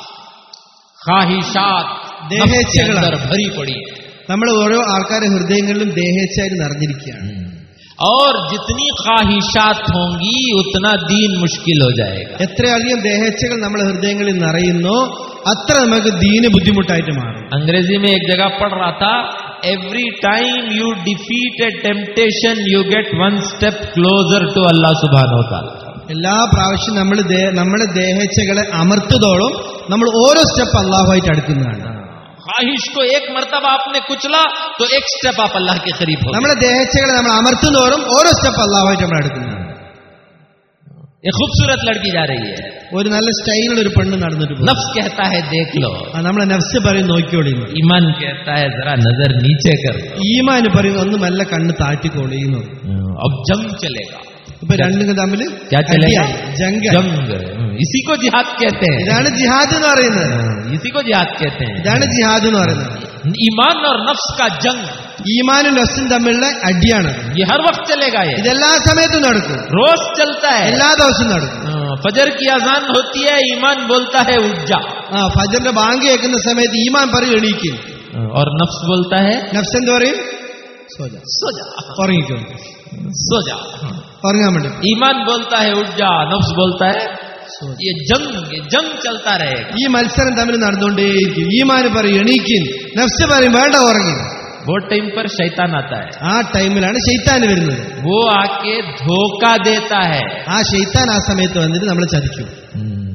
ख्वाहिशात नफ्स के देहेच्छा अंदर भरी पड़ी है നമ്മൾ ഓരോ ആൾക്കാരുടെ ഹൃദയങ്ങളിലും ദേഹേച്ഛായി നിറഞ്ഞിരിക്കുകയാണ് और जितनी ख्वाहिशात होंगी उतना दीन मुश्किल हो जाएगा എത്രയധികം ദേഹേച്ഛകൾ നമ്മുടെ ഹൃദയങ്ങളിൽ നിറയുന്നോ അത്ര നമുക്ക് ദീന് ബുദ്ധിമുട്ടായിട്ട് മാറും अंग्रेजी में एक जगह पढ़ रहा था every time you defeat a temptation you get one step closer to Allah सुबहान होता എല്ലാ പ്രാവശ്യം നമ്മൾ നമ്മുടെ ദേഹേച്ഛകളെ അമർത്തതോളം നമ്മൾ ഓരോ സ്റ്റെപ്പ് അള്ളാഹുമായിട്ട് അടുക്കുന്നതാണ് ख्वाहिश को एक मर्तबा आपने कुचला तो एक स्टेप आप अल्लाह के करीब हो നമ്മുടെ ദേഹേച്ഛകളെ നമ്മൾ അമർത്തുന്നതോറും ഓരോ സ്റ്റെപ്പ് അള്ളാഹുമായിട്ട് നമ്മൾ അടുക്കുന്നതാണ് एक खूबसूरत लड़की जा रही है ഒരു നല്ല സ്റ്റൈലുള്ള ഒരു പെണ്ണ് നടന്നിട്ട് പോകും नफ्स कहता है देख लो ആ, നമ്മളെ നഫ്സ് പറയും നോക്കിയോളി എന്ന്. ईमान कहता है जरा नजर नीचे कर लो ഈമാന് പറയും ഒന്ന് നല്ല കണ്ണ് താറ്റിക്കോളിയുന്നു अब जंग चलेगा ഇപ്പൊ രണ്ടും തമ്മിൽ क्या चलेगा ജംഗ जंग इसी को जिहाद कहते हैं ഇതാണ് ജിഹാദ് എന്ന് പറയുന്നത് इसी को जिहाद कहते हैं ഇതാണ് ജിഹാദ് എന്ന് പറയുന്നത് ईमान और नफ्स का जंग ഈമാനും നഫ്സും തമ്മിലുള്ള അടിയാണ് ये हर वक्त चलेगा ये ഇതെല്ലാ സമയത്തും നടക്കും रोज चलता है എല്ലാ ദിവസവും നടക്കും हाँ, फजर की अजान होती है ईमान बोलता है उठ जा ആ ഫജറിന്റെ ബാങ്ക് കേൾക്കുന്ന സമയത്ത് ഈമാൻ പറയും എണീക്കും और नफ्स बोलता है നഫ്സ് എന്ത് പറയും സോജ सो जा ഉറങ്ങിക്കോ सो जा ഉറങ്ങാൻ വേണ്ടി ईमान बोलता है उठ जा नफ्स बोलता है സോജ. ये जंग ये जंग चलता रहेगा ഈ മത്സരം തമ്മിൽ നടന്നുകൊണ്ടേയിരിക്കും ഈമാന് പറയും എണീക്കും നഫ്സ് പറയും വേണ്ട ഉറങ്ങി वो टाइम पर शैतान आता है ആ ടൈമിലാണ് ഷെയ്ത്താൻ വരുന്നത് वो आके धोखा देता है ആ ഷെയ്ത്താൻ ആ സമയത്ത് വന്നിട്ട് നമ്മളെ ചതിക്കും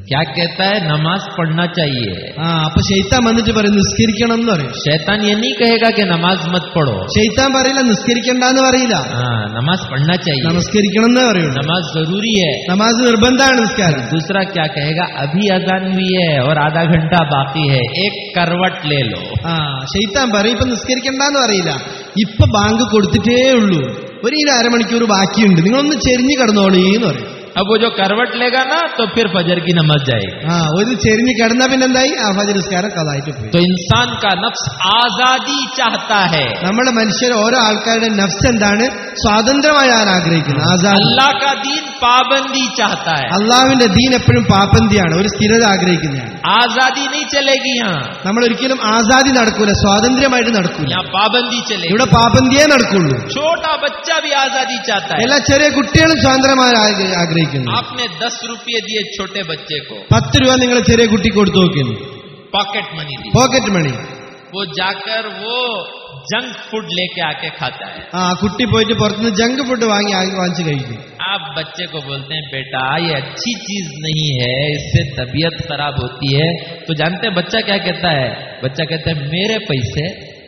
क्या कहता है नमाज पढ़ना चाहिए ആ അപ്പൊ ഷെയ്ത്താൻ വന്നിട്ട് പറയും നിസ്കരിക്കണം എന്ന് പറയും शैतान ये नहीं कहेगा कि नमाज मत पढ़ो ഷെയ്ത്താൻ പറയില്ല നിസ്കരിക്കണ്ടെന്ന് പറയില്ല हाँ नमाज पढ़ना चाहिए നമസ്കരിക്കണം എന്നേ പറയുള്ളൂ नमाज जरूरी है നമാസ് നിർബന്ധമാണ് നിസ്കാരം दूसरा क्या कहेगा अभी अजान हुई है और आधा घंटा बाकी है एक करवट ले लो ആ ഷെയ്ത്താൻ പറയും ഇപ്പൊ നിസ്കരിക്കണ്ടെന്ന് പറയില്ല ഇപ്പൊ ബാങ്ക് കൊടുത്തിട്ടേ ഉള്ളൂ ഒരു ഈ അരമണിക്കൂർ ബാക്കിയുണ്ട് നിങ്ങളൊന്ന് ചെരിഞ്ഞു കിടന്നോളീ എന്ന് പറയും अब वो जो करवट लेगा ना तो फिर फजर की नमाज जाएगी ആ ഒരു ചെരിഞ്ഞ് കിടന്നാ പിന്നെന്തായി ആ ഫജർ നിസ്കാരം കഥായിട്ട് പോയി तो इंसान का नफ्स आजादी चाहता है നമ്മുടെ മനുഷ്യർ ഓരോ ആൾക്കാരുടെ നഫ്സ് എന്താണ് സ്വാതന്ത്ര്യമായാണ് ആഗ്രഹിക്കുന്നത് ആസാദ് अल्लाह का दीन पाबंदी चाहता है അള്ളാഹുവിന്റെ ദീൻ എപ്പോഴും പാപന്തിയാണ് ഒരു സ്ഥിരത ആഗ്രഹിക്കുന്നതാണ് आजादी नहीं चलेगी यहाँ നമ്മൾ ഒരിക്കലും ആസാദി നടക്കൂല സ്വാതന്ത്ര്യമായിട്ട് നടക്കൂല यहाँ पाबंदी चलेगी ഇവിടെ പാപന്തിയേ നടക്കുള്ളൂ छोटा बच्चा भी आजादी चाहता है എല്ലാ ചെറിയ കുട്ടികളും സ്വാതന്ത്ര്യമായി ആഗ്ര- ആഗ്രഹിക്കുന്നു आपने दस रुपये दिए छोटे बच्चे को പത്ത് രൂപ നിങ്ങൾ ചെറിയ കുട്ടി കൊടുത്തു നോക്കുന്നു पॉकेट मनी दी പോക്കറ്റ് മണി वो जाकर वो जंक फूड लेके आके खाता है ആ കുട്ടി പോയിട്ട് പുറത്തുനിന്ന് ജങ്ക് ഫുഡ് വാങ്ങി ആ- വാങ്ങിച്ച് കഴിക്കും आप बच्चे को बोलते हैं बेटा ये अच्छी चीज नहीं है इससे तबीयत खराब होती है तो जानते हैं बच्चा क्या कहता है बच्चा कहता है मेरे पैसे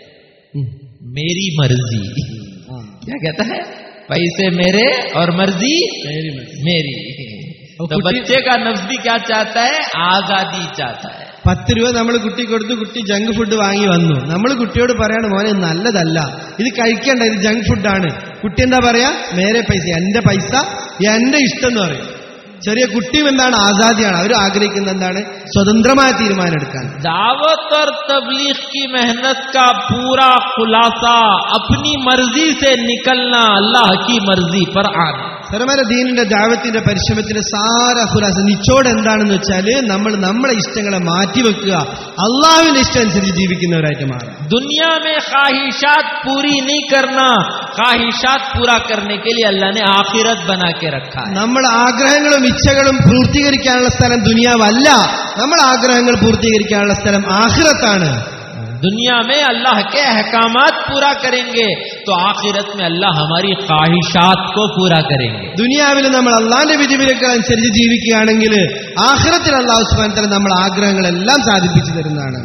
मेरी मर्जी क्या कहता है पैसे मेरे और मर्जी मेरी और तो कुछ- बच्चे का नफ्स भी क्या चाहता है आजादी चाहता है പത്ത് രൂപ നമ്മൾ കുട്ടി കൊടുത്തു കുട്ടി ജങ്ക് ഫുഡ് വാങ്ങി വന്നു നമ്മൾ കുട്ടിയോട് പറയാണ് മോനെ ഇത് നല്ലതല്ല ഇത് കഴിക്കണ്ട ഇത് ജങ്ക് ഫുഡാണ് കുട്ടി എന്താ പറയാ മേരെ പൈസ എന്റെ പൈസ എന്റെ ഇഷ്ടം എന്ന് പറയും ചെറിയ കുട്ടിയും എന്താണ് ആസാദിയാണ് അവർ ആഗ്രഹിക്കുന്നത് എന്താണ് സ്വതന്ത്രമായ തീരുമാനം എടുക്കാൻ दावत और तबलीग की मेहनत का पूरा खुलासा अपनी मर्जी से निकलना अल्लाह की मर्जी पर आना പരമര ദീനിന്റെ ദാവത്തിന്റെ പരിശ്രമത്തിന്റെ സാര ഹുലാസ നിച്ചോട് എന്താണെന്ന് വെച്ചാല് നമ്മൾ നമ്മളെ ഇഷ്ടങ്ങളെ മാറ്റിവെക്കുക അള്ളാഹുവിന്റെ ഇഷ്ടം അനുസരിച്ച് ജീവിക്കുന്നവരായിട്ട് മാറുക दुनिया में ख्वाहिशात पूरी नहीं करना ख्वाहिशात पूरा करने के लिए अल्लाह ने आखिरत बना के रखा है നമ്മൾ ആഗ്രഹങ്ങളും ഇച്ഛകളും പൂർത്തീകരിക്കാനുള്ള സ്ഥലം ദുനിയാവല്ല നമ്മൾ ആഗ്രഹങ്ങൾ പൂർത്തീകരിക്കാനുള്ള സ്ഥലം ആഖിറത്താണ് दुनिया में अल्लाह के अहकामात पूरा करेंगे तो आखिरत में अल्लाह हमारी ख्वाहिशात को पूरा करेंगे ദുനിയാവിൽ നമ്മൾ അള്ളാന്റെ വിധിവിലക്കൾ അനുസരിച്ച് ജീവിക്കുകയാണെങ്കിൽ ആഖിറത്തിൽ അള്ളാഹു സുബാൻ തല നമ്മൾ ആഗ്രഹങ്ങളെല്ലാം സാധിപ്പിച്ചു തരുന്നതാണ്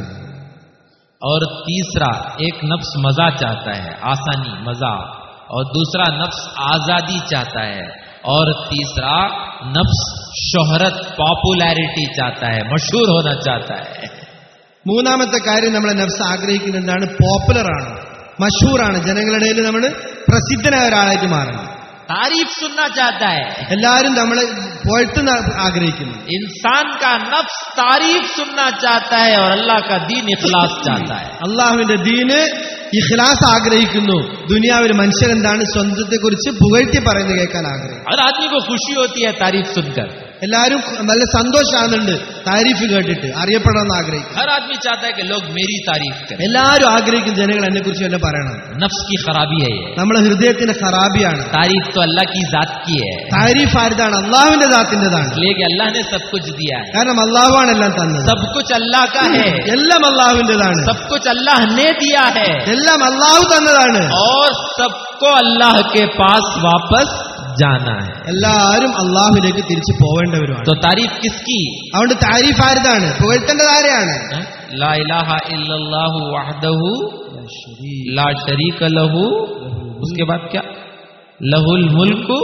और तीसरा एक नफ्स मजा चाहता है आसानी मजा और दूसरा नफ्स आजादी चाहता है और तीसरा नफ्स शोहरत पॉपुलैरिटी चाहता है मशहूर होना चाहता है മൂന്നാമത്തെ കാര്യം നമ്മളെ നഫ്സ് ആഗ്രഹിക്കുന്ന എന്താണ് പോപ്പുലർ ആണ് മഷൂറാണ് ജനങ്ങളുടെ ഇടയിൽ നമ്മൾ പ്രസിദ്ധനായ ഒരാളായിട്ട് മാറണം तारीफ सुनना चाहता है എല്ലാവരും നമ്മളെ പുഴത്തുന്ന ആഗ്രഹിക്കുന്നു इंसान का नफ्स तारीफ सुनना चाहता है और अल्लाह का दीन इखलास चाहता है അള്ളാഹുവിന്റെ ദീന് ഇഖ്ലാസ് ആഗ്രഹിക്കുന്നു ദുനിയാവിൽ മനുഷ്യരെന്താണ് സ്വന്തത്തെക്കുറിച്ച് പുകഴ്ത്തി പറയുന്നത് കേൾക്കാൻ ആഗ്രഹിക്കും हर आदमी को खुशी होती है तारीफ सुनकर എല്ലാവരും നല്ല സന്തോഷമാകുന്നുണ്ട് താരീഫ് കേട്ടിട്ട് അറിയപ്പെടണമെന്ന് ആഗ്രഹിക്കും हर आदमी चाहता है कि लोग मेरी तारीफ करें എല്ലാവരും ആഗ്രഹിക്കും ജനങ്ങൾ എന്നെ കുറിച്ച് വല്ല പറയണം नफ्स की खराबी है ये നമ്മളെ ഹൃദയത്തിന്റെ ഖറാബിയാണ് तारीफ तो अल्लाह की जात की है താരീഫ് ആരുതാണ് അള്ളാഹുവിന്റെ ദാത്തിൻ്റെതാണ് इसलिए कि अल्लाह ने सब कुछ दिया है കാരണം അള്ളാഹുവാണ് എല്ലാം തന്നത് सब कुछ अल्लाह का है എല്ലാം അള്ളാഹുവിന്റേതാണ് सब कुछ अल्लाह ने दिया है എല്ലാം അള്ളാഹു തന്നതാണ് और सबको अल्लाह के पास वापस जाना है എല്ലാവരും അള്ളാഹുവിലേക്ക് തിരിച്ചു പോവേണ്ടവരുമാണ് तो तारीफ किसकी അതുകൊണ്ട് താരീഫ് ആരുതാണ് പുകഴ്ത്തേണ്ടത് ആരെയാണ് हैं? ला इलाहा इल्लल्लाहु वहदहु ला शरीक लहू उसके बाद क्या लहुल मुल्क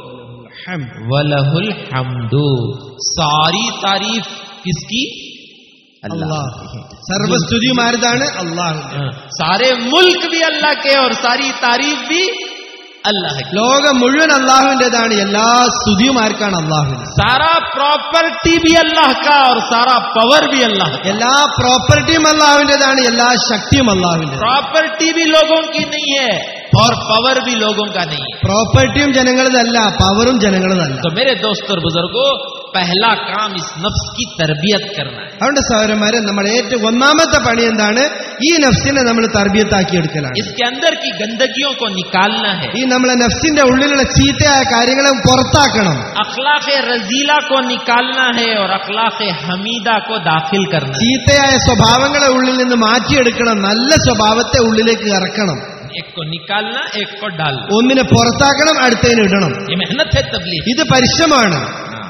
व लहुल हमदु सारी तारीफ किसकी അള്ളാഹ് സർവസ്തുതിയും ആരുതാണ് അള്ളാഹു हाँ, सारे मुल्क भी अल्लाह के और सारी तारीफ भी अल्लाह की ലോകം മുഴുവൻ അള്ളാഹുവിന്റേതാണ് എല്ലാ സ്തുതിയും ആർക്കാണ് അള്ളാഹുവിന് सारा प्रॉपर्टी भी अल्लाह का और सारा पावर भी अल्लाह का എല്ലാ പ്രോപ്പർട്ടിയും അള്ളാഹുവിന്റേതാണ് എല്ലാ ശക്തിയും അള്ളാഹുവിന്റെ प्रॉपर्टी भी लोगों की नहीं है और पावर भी लोगों का नहीं है പ്രോപ്പർട്ടിയും ജനങ്ങളതല്ല പവറും ജനങ്ങളതല്ല तो मेरे दोस्त और बुजुर्गों पहला काम इस नफ्स की तरबियत करना है അതുകൊണ്ട് സഹോദരന്മാരെ നമ്മൾ ഏറ്റവും ഒന്നാമത്തെ പണി എന്താണ് ഈ നഫ്സിനെ നമ്മൾ തർബിയത്താക്കി എടുക്കലാണ് इसके अंदर की गंदगियों को निकालना है ഈ നമ്മളെ നഫ്സിന്റെ ഉള്ളിലുള്ള ചീത്തയായ കാര്യങ്ങളെ പുറത്താക്കണം अखलाक रजीला को निकालना है और अखलाक हमीदा को दाखिल करना है ചീത്തയായ സ്വഭാവങ്ങളെ ഉള്ളിൽ നിന്ന് മാറ്റിയെടുക്കണം നല്ല സ്വഭാവത്തെ ഉള്ളിലേക്ക് ഇറക്കണം एक को निकालना एक को डालना ഒന്നിനെ പുറത്താക്കണം അടുത്തതിന് ഇടണം ये मेहनत है तबलीग ഇത് പരിശ്രമമാണ്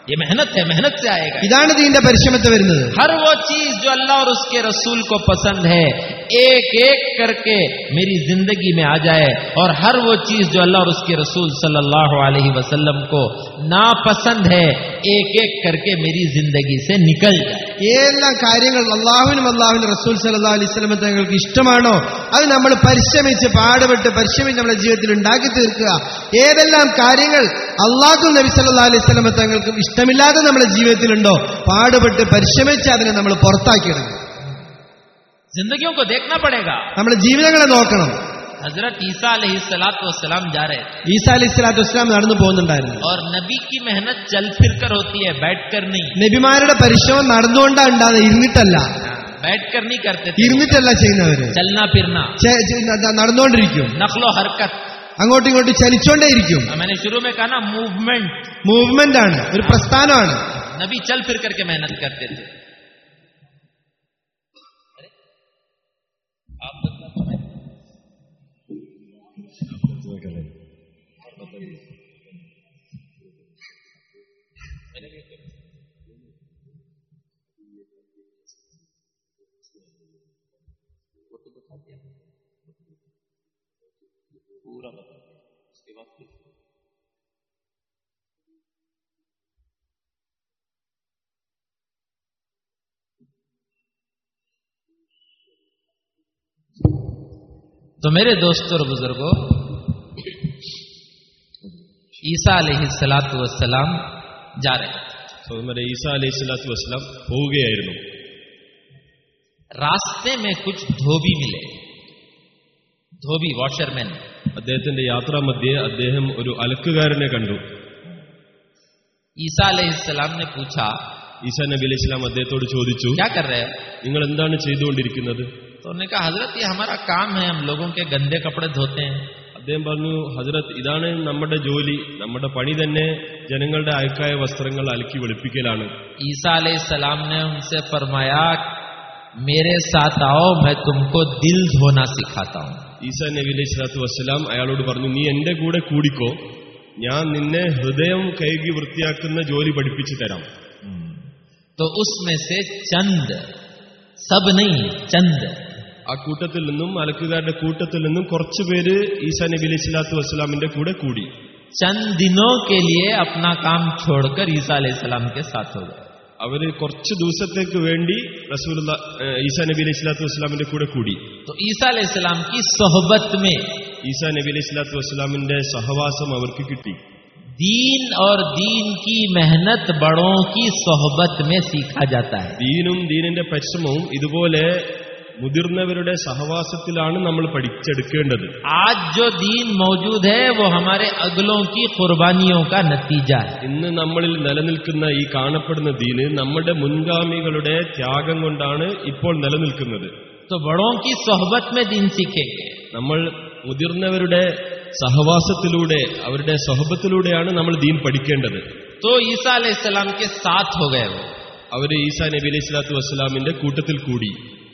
ये मेहनत है मेहनत से आएगा ഇതാണ് ദീന്റെ പരിശ്രമത്തെ വരുന്നത് हर वो चीज जो अल्लाह और उसके रसूल को पसंद है एक एक करके मेरी जिंदगी में आ जाए और हर वो चीज जो अल्लाह और उसके रसूल सल्लल्लाहु अलैहि वसल्लम को नापसंद है एक एक करके मेरी जिंदगी से निकल जाए ഏതെല്ലാം കാര്യങ്ങൾ അള്ളാഹുവിനും അള്ളാഹുവിന്റെ റസൂൽ സല്ലാ അലൈഹി സ്വലമ തങ്ങൾക്ക് ഇഷ്ടമാണോ അത് നമ്മൾ പരിശ്രമിച്ച് പാടുപെട്ട് പരിശ്രമിച്ച് നമ്മുടെ ജീവിതത്തിൽ ഉണ്ടാക്കി തീർക്കുക ഏതെല്ലാം കാര്യങ്ങൾ അള്ളാഹും നബി സല്ലാ അലൈഹി സ്വലമ തങ്ങൾക്കും ഇഷ്ടമില്ലാതെ നമ്മുടെ ജീവിതത്തിലുണ്ടോ പാടുപെട്ട് പരിശ്രമിച്ച് അതിനെ നമ്മൾ പുറത്താക്കിയിടണം जिंदगियों को देखना पड़ेगा നമ്മുടെ ജീവിതങ്ങളെ നോക്കണം हजरत ईसा सलाम जा रहे थे ഈസാ അലൈഹി സ്വലാത്തു വസ്സലാം നടന്നു പോകുന്നുണ്ടായിരുന്നു और नबी की मेहनत चल फिर कर होती है बैठ कर नहीं നബിമാരുടെ പരിശ്രമം നടന്നുകൊണ്ടാണ് ഉണ്ടാകുന്നത് ഇരുന്നിട്ടല്ല बैठ कर नहीं करते थे ഇരുന്നിട്ടല്ല ചെയ്യുന്നവര് चलना फिरना ചെ- ചെ- ന- നടന്നുകൊണ്ടിരിക്കും नकलो हरकत അങ്ങോട്ടും ഇങ്ങോട്ടും ചലിച്ചോണ്ടേയിരിക്കും मैंने शुरू में कहा ना मूवमेंट മൂവ്മെന്റ് ആണ് ഒരു പ്രസ്ഥാനമാണ് नबी चल फिर करके मेहनत करते थे आप बदला तो मैं- पूरा बता दिया उसके बाद फिर तो मेरे दोस्तों और बुजुर्गों ईसा अलैहिस्सलातु वस्सलाम जा रहे थे സഹോദരൻ ഈസ അലൈഹി സ്വലാത്തു വസ്സലാം പോവുകയായിരുന്നു रास्ते में कुछ धोबी मिले धोबी वॉशरमैन അദ്ദേഹത്തിന്റെ യാത്രാമധ്യേ അദ്ദേഹം ഒരു അലക്കുകാരനെ കണ്ടു ईसा अलैहिस्सलाम ने पूछा ഈസാ നബി അലൈഹി സ്വലാം അദ്ദേഹത്തോട് ചോദിച്ചു क्या कर रहे हो നിങ്ങൾ എന്താണ് ചെയ്തുകൊണ്ടിരിക്കുന്നത് तो उन्होंने कहा हजरत ये हमारा काम है हम लोगों के गंदे कपड़े धोते हैं അദ്ദേഹം പറഞ്ഞു ഹജറത്ത് ഇതാണ് നമ്മുടെ ജോലി നമ്മുടെ പണി തന്നെ ജനങ്ങളുടെ അയക്കായ വസ്ത്രങ്ങൾ അലക്കി വെളുപ്പിക്കലാണ് ईसा अलैहिस्सलाम ने उनसे फरमाया मेरे साथ आओ मैं तुमको दिल धोना सिखाता हूं ഈസാ നബി അലൈഹി സ്വലാത്തു വസ്സലാം അയാളോട് പറഞ്ഞു നീ എന്റെ കൂടെ കൂടിക്കോ ഞാൻ നിന്നെ ഹൃദയം കൈകി വൃത്തിയാക്കുന്ന ജോലി പഠിപ്പിച്ചു തരാം तो उसमें से चंद सब नहीं चंद ആ കൂട്ടത്തിൽ നിന്നും അലക്കുകാരുടെ കൂട്ടത്തിൽ നിന്നും കുറച്ചു പേര് ഈസാ നബി അലൈഹി സ്വലാത്തു വസ്സലാമിന്റെ കൂടെ കൂടി चंद दिनों के लिए अपना काम छोड़कर ईसा अलैहिस्सलाम के साथ हो गए അവര് കുറച്ച് ദിവസത്തേക്ക് വേണ്ടി റസൂൽ ഈസാ നബി അലൈഹി സ്വലാത്തു വസ്സലാമിന്റെ കൂടെ കൂടി तो ईसा अलैहिस्सलाम की सोहबत में ഈസാ നബി അലൈഹി സ്വലാത്തു വസ്സലാമിന്റെ സഹവാസം അവർക്ക് കിട്ടി दीन और दीन की मेहनत बड़ों की सोहबत में सीखा जाता है ദീനും ദീനിന്റെ പരിശ്രമവും ഇതുപോലെ മുതിർന്നവരുടെ സഹവാസത്തിലാണ് നമ്മൾ പഠിച്ചെടുക്കേണ്ടത് आज जो दीन मौजूद है वो हमारे अगलों की कुर्बानियों का नतीजा है ഇന്ന് നമ്മളിൽ നിലനിൽക്കുന്ന ഈ കാണപ്പെടുന്ന ദീന് നമ്മുടെ മുൻഗാമികളുടെ ത്യാഗം കൊണ്ടാണ് ഇപ്പോൾ നിലനിൽക്കുന്നത് तो बड़ों की सोहबत में दीन सीखेंगे നമ്മൾ മുതിർന്നവരുടെ സഹവാസത്തിലൂടെ അവരുടെ സഹബത്തിലൂടെയാണ് നമ്മൾ ദീൻ പഠിക്കേണ്ടത് तो ईसा अलैहिस्सलाम के साथ हो गए वो അവര് ഈസാ നബി അലൈഹി സ്വലാത്തു വസ്സലാമിന്റെ കൂട്ടത്തിൽ കൂടി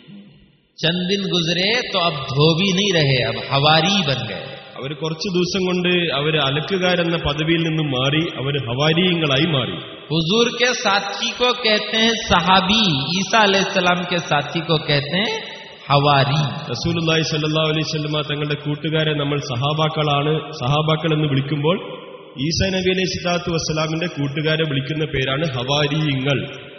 चंद दिन गुजरे तो अब धोबी नहीं रहे अब हवारी बन गए അവർ കുറച്ചു ദിവസം കൊണ്ട് അവര് അലക്കുകാരെന്ന പദവിയിൽ നിന്നും മാറി അവർ ഹവാരീയങ്ങളായി മാറി हुजूर के साथी को कहते हैं सहाबी ईसा अलैहिस्सलाम के साथी को कहते हैं हवारी റസൂലുല്ലാഹി സല്ലാ അലൈഹി സ്വലമ തങ്ങളുടെ കൂട്ടുകാരെ നമ്മൾ സഹാബാക്കളാണ് സഹാബാക്കൾ എന്ന് വിളിക്കുമ്പോൾ ഈസാ നബി അലൈഹി സ്വലാത്തു വസ്സലാമിന്റെ കൂട്ടുകാരെ വിളിക്കുന്ന പേരാണ് ഹവാരിയങ്ങൾ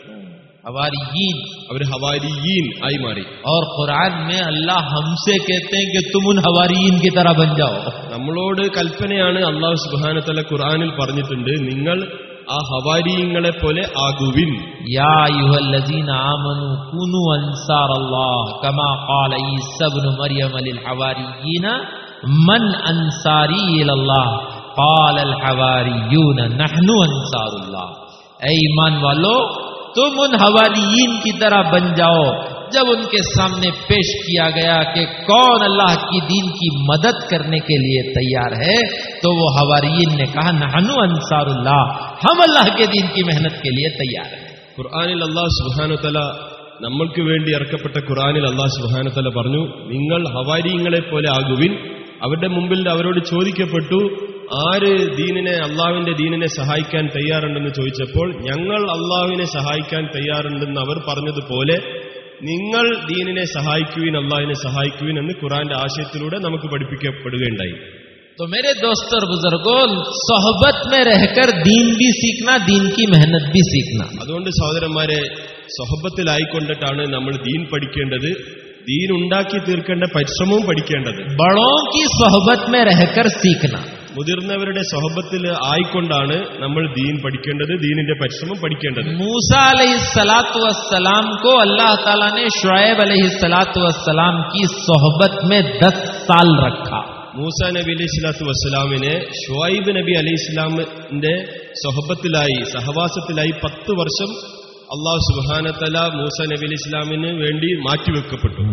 हवारीयीन അവർ ഹവാരിയീൻ ആയി മാറി और कुरान में अल्लाह हमसे कहते हैं कि तुम उन हवारीन की तरह बन जाओ നമ്മളോട് കൽപ്പനയാണ് അള്ളാഹു സുബാനത്തല ഖുർആനിൽ പറഞ്ഞിട്ടുണ്ട് നിങ്ങൾ ആ ഹവാരിയങ്ങളെ പോലെ ആകുവിൻ या अय्युहल्लज़ीन आमनू कुनू अंसार अल्लाह कमा क़ाल ईसा इब्न मरियम लिल हवारियीन मन अंसारी इलल्लाह क़ाल अल हवारियून नहनु अंसारुल्लाह ऐ ईमान वालो तुम उन हवारियीन की तरह बन जाओ जब उनके सामने पेश किया गया कि कौन अल्लाह की दीन की मदद करने के लिए तैयार है तो वो हवारियीन ने कहा नहनु अंसारुल्लाह हम अल्लाह के दीन की मेहनत के लिए तैयार हैं ഖുർആനിൽ അള്ളാഹു സുബാനുത്തല നമ്മൾക്ക് വേണ്ടി ഇറക്കപ്പെട്ട ഖുർആനിൽ അള്ളാഹു സുബാനുത്തല പറഞ്ഞു നിങ്ങൾ ഹവാരിയങ്ങളെ പോലെ ആകുവിൻ അവരുടെ മുമ്പിൽ അവരോട് ചോദിക്കപ്പെട്ടു ആര് ദീനിനെ അള്ളാഹുവിന്റെ ദീനിനെ സഹായിക്കാൻ തയ്യാറുണ്ടെന്ന് ചോദിച്ചപ്പോൾ ഞങ്ങൾ അള്ളാഹുവിനെ സഹായിക്കാൻ തയ്യാറുണ്ടെന്ന് അവർ പറഞ്ഞതുപോലെ നിങ്ങൾ ദീനിനെ സഹായിക്കുവിൻ അള്ളാഹിനെ സഹായിക്കുവിൻ എന്ന് ഖുറാന്റെ ആശയത്തിലൂടെ നമുക്ക് പഠിപ്പിക്കപ്പെടുകയുണ്ടായി तो मेरे दोस्तों और बुजुर्गों सोहबत में रहकर दीन भी सीखना दीन की मेहनत भी सीखना അതുകൊണ്ട് സഹോദരന്മാരെ സ്വഹബത്തിലായിക്കൊണ്ടിട്ടാണ് നമ്മൾ ദീൻ പഠിക്കേണ്ടത് ദീൻ ഉണ്ടാക്കി തീർക്കേണ്ട പരിശ്രമവും പഠിക്കേണ്ടത് बड़ों की सोहबत में रहकर सीखना മുതിർന്നവരുടെ സ്വഹബത്തിൽ ആയിക്കൊണ്ടാണ് നമ്മൾ ദീൻ പഠിക്കേണ്ടത് ദീനിന്റെ പരിശ്രമം പഠിക്കേണ്ടത് मूसा अलैहिस्सलाम को अल्लाह ताला ने शुएब अलैहिस्सलाम की सोहबत में दस साल रखा മൂസ നബി അലൈഹി സ്വലാത്തു വസ്സലാമിനെ ഷുഐബ് നബി അലൈഹി ഇസ്ലാമിന്റെ സ്വഹബത്തിലായി സഹവാസത്തിലായി പത്ത് വർഷം അള്ളാഹു സുബാനത്തല മൂസ നബി അലൈഹി ഇസ്ലാമിന് വേണ്ടി മാറ്റിവെക്കപ്പെട്ടു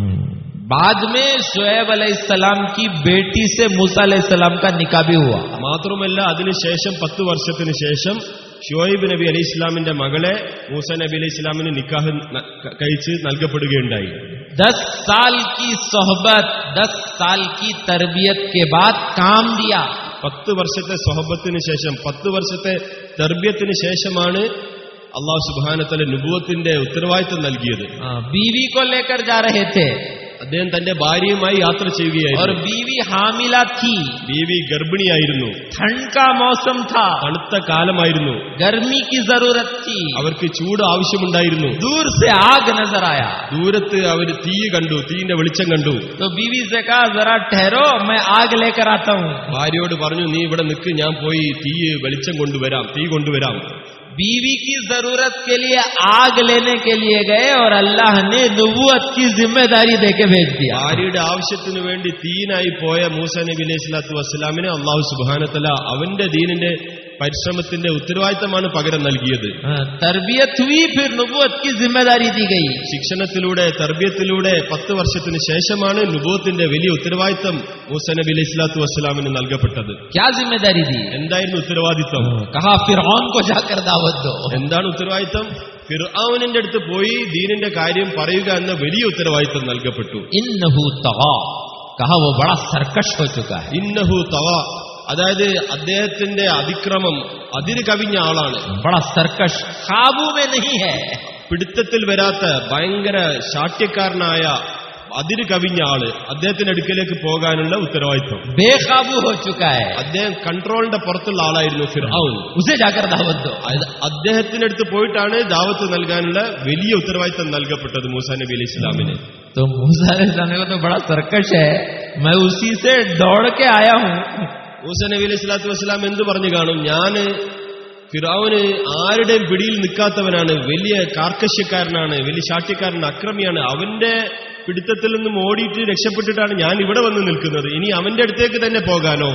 बाद में शुएब अलैहिस्सलाम की बेटी से मूसा अलैहिस्सलाम का निकाह भी हुआ മാത്രമല്ല അതിനുശേഷം പത്ത് വർഷത്തിന് ശേഷം ഷുഐബ് നബി അലൈഹി ഇസ്ലാമിന്റെ മകളെ മൂസ നബി അലൈഹി ഇസ്ലാമിന് നിക്കാഹ് ന- ക- കഴിച്ച് നൽകപ്പെടുകയുണ്ടായി दस साल की सोहबत दस साल की तरबियत के बाद काम दिया പത്ത് വർഷത്തെ സ്വഹബത്തിന് ശേഷം പത്ത് വർഷത്തെ തെർബ്യത്തിന് ശേഷമാണ് അള്ളാഹു സുബാനത്തല നുബുവത്തിന്റെ ഉത്തരവാദിത്തം നൽകിയത് हाँ, बीवी को लेकर जा रहे थे അദ്ദേഹം തന്റെ ഭാര്യയുമായി യാത്ര और ചെയ്യുകയായിരുന്നു बीवी हामिला थी ബീവി ഗർഭിണിയായിരുന്നു ठंड का मौसम था തണുത്ത കാലമായിരുന്നു गर्मी की जरूरत थी അവർക്ക് ചൂട് ആവശ്യമുണ്ടായിരുന്നു दूर से आग नजर आया ദൂരത്ത് അവർ തീ കണ്ടു തീന്റെ വെളിച്ചം കണ്ടു तो बीवी से कहा जरा ठहरो मैं आग लेकर आता हूँ ഭാര്യയോട് പറഞ്ഞു നീ ഇവിടെ നിൽക്ക് ഞാൻ പോയി തീ വെളിച്ചം കൊണ്ടുവരാം തീ കൊണ്ടുവരാം बीवी की जरूरत के लिए आग लेने के लिए गए और अल्लाह ने नुबुवत की जिम्मेदारी देके भेज दिया ഭാര്യയുടെ ആവശ്യത്തിനു വേണ്ടി തീനായി പോയ മൂസ നബി അലൈഹി സ്വലാത്തു വസ്സലാമിനെ അള്ളാഹു സുബാനത്തല അവന്റെ ദീനിന്റെ പരിശ്രമത്തിന്റെ ഉത്തരവാദിത്തമാണ് പകരം നൽകിയത് हाँ, तरबियत हुई फिर नुबुवत की जिम्मेदारी दी गई ശിക്ഷണത്തിലൂടെ തർബ്യത്തിലൂടെ പത്ത് വർഷത്തിന് ശേഷമാണ് നുബോത്തിന്റെ വലിയ ഉത്തരവാദിത്തം മൂസ നബി അലൈഹി സ്വലാത്തു വസ്സലാമിന് നൽകപ്പെട്ടത് क्या जिम्मेदारी दी എന്തായിരുന്നു ഉത്തരവാദിത്തം कहा फिर को जाकर दावत दो എന്താണ് ഉത്തരവാദിത്തം ഫിർആവനിന്റെ അടുത്ത് പോയി ദീനിന്റെ കാര്യം പറയുക എന്ന വലിയ ഉത്തരവാദിത്തം നൽകപ്പെട്ടു इन्नहु तगा कहा वो बड़ा सरकश हो चुका है ഇന്നഹു തവ അതായത് അദ്ദേഹത്തിന്റെ അതിക്രമം അതിര് കവിഞ്ഞ ആളാണ് बड़ा सरकश काबू में नहीं है പിടുത്തത്തിൽ വരാത്ത ഭയങ്കര ശാഠ്യക്കാരനായ അതിര് കവിഞ്ഞ ആള് അദ്ദേഹത്തിന്റെ അടുക്കലേക്ക് പോകാനുള്ള ഉത്തരവാദിത്വം बेकाबू हो चुका है അദ്ദേഹം കൺട്രോളിന്റെ പുറത്തുള്ള ആളായിരുന്നു ഫിർഔൻ उसे जाकर दावत दो അത് അദ്ദേഹത്തിന്റെ അടുത്ത് പോയിട്ടാണ് ദാവത്ത് നൽകാനുള്ള വലിയ ഉത്തരവാദിത്തം നൽകപ്പെട്ടത് മൂസാ നബി അലൈഹി ഇസ്ലാമിന് तो मूसा अलैहिस्सलाम को तो बड़ा सरकश है मैं उसी से दौड़ के आया हूँ മൂസ നബി അലൈഹി സ്വലാത്തു വസ്സലാം എന്ത് പറഞ്ഞു കാണും ഞാന് ഫിറാവുന് ആരുടെയും പിടിയിൽ നിൽക്കാത്തവനാണ് വലിയ കാർക്കശ്യക്കാരനാണ് വലിയ ശാഠ്യക്കാരനാണ് അക്രമിയാണ് അവന്റെ പിടുത്തത്തിൽ നിന്നും ഓടിയിട്ട് രക്ഷപ്പെട്ടിട്ടാണ് ഞാൻ ഇവിടെ വന്ന് നിൽക്കുന്നത് ഇനി അവന്റെ അടുത്തേക്ക് തന്നെ പോകാനോ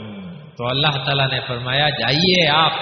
तो अल्लाह ताला ने फरमाया जाइए आप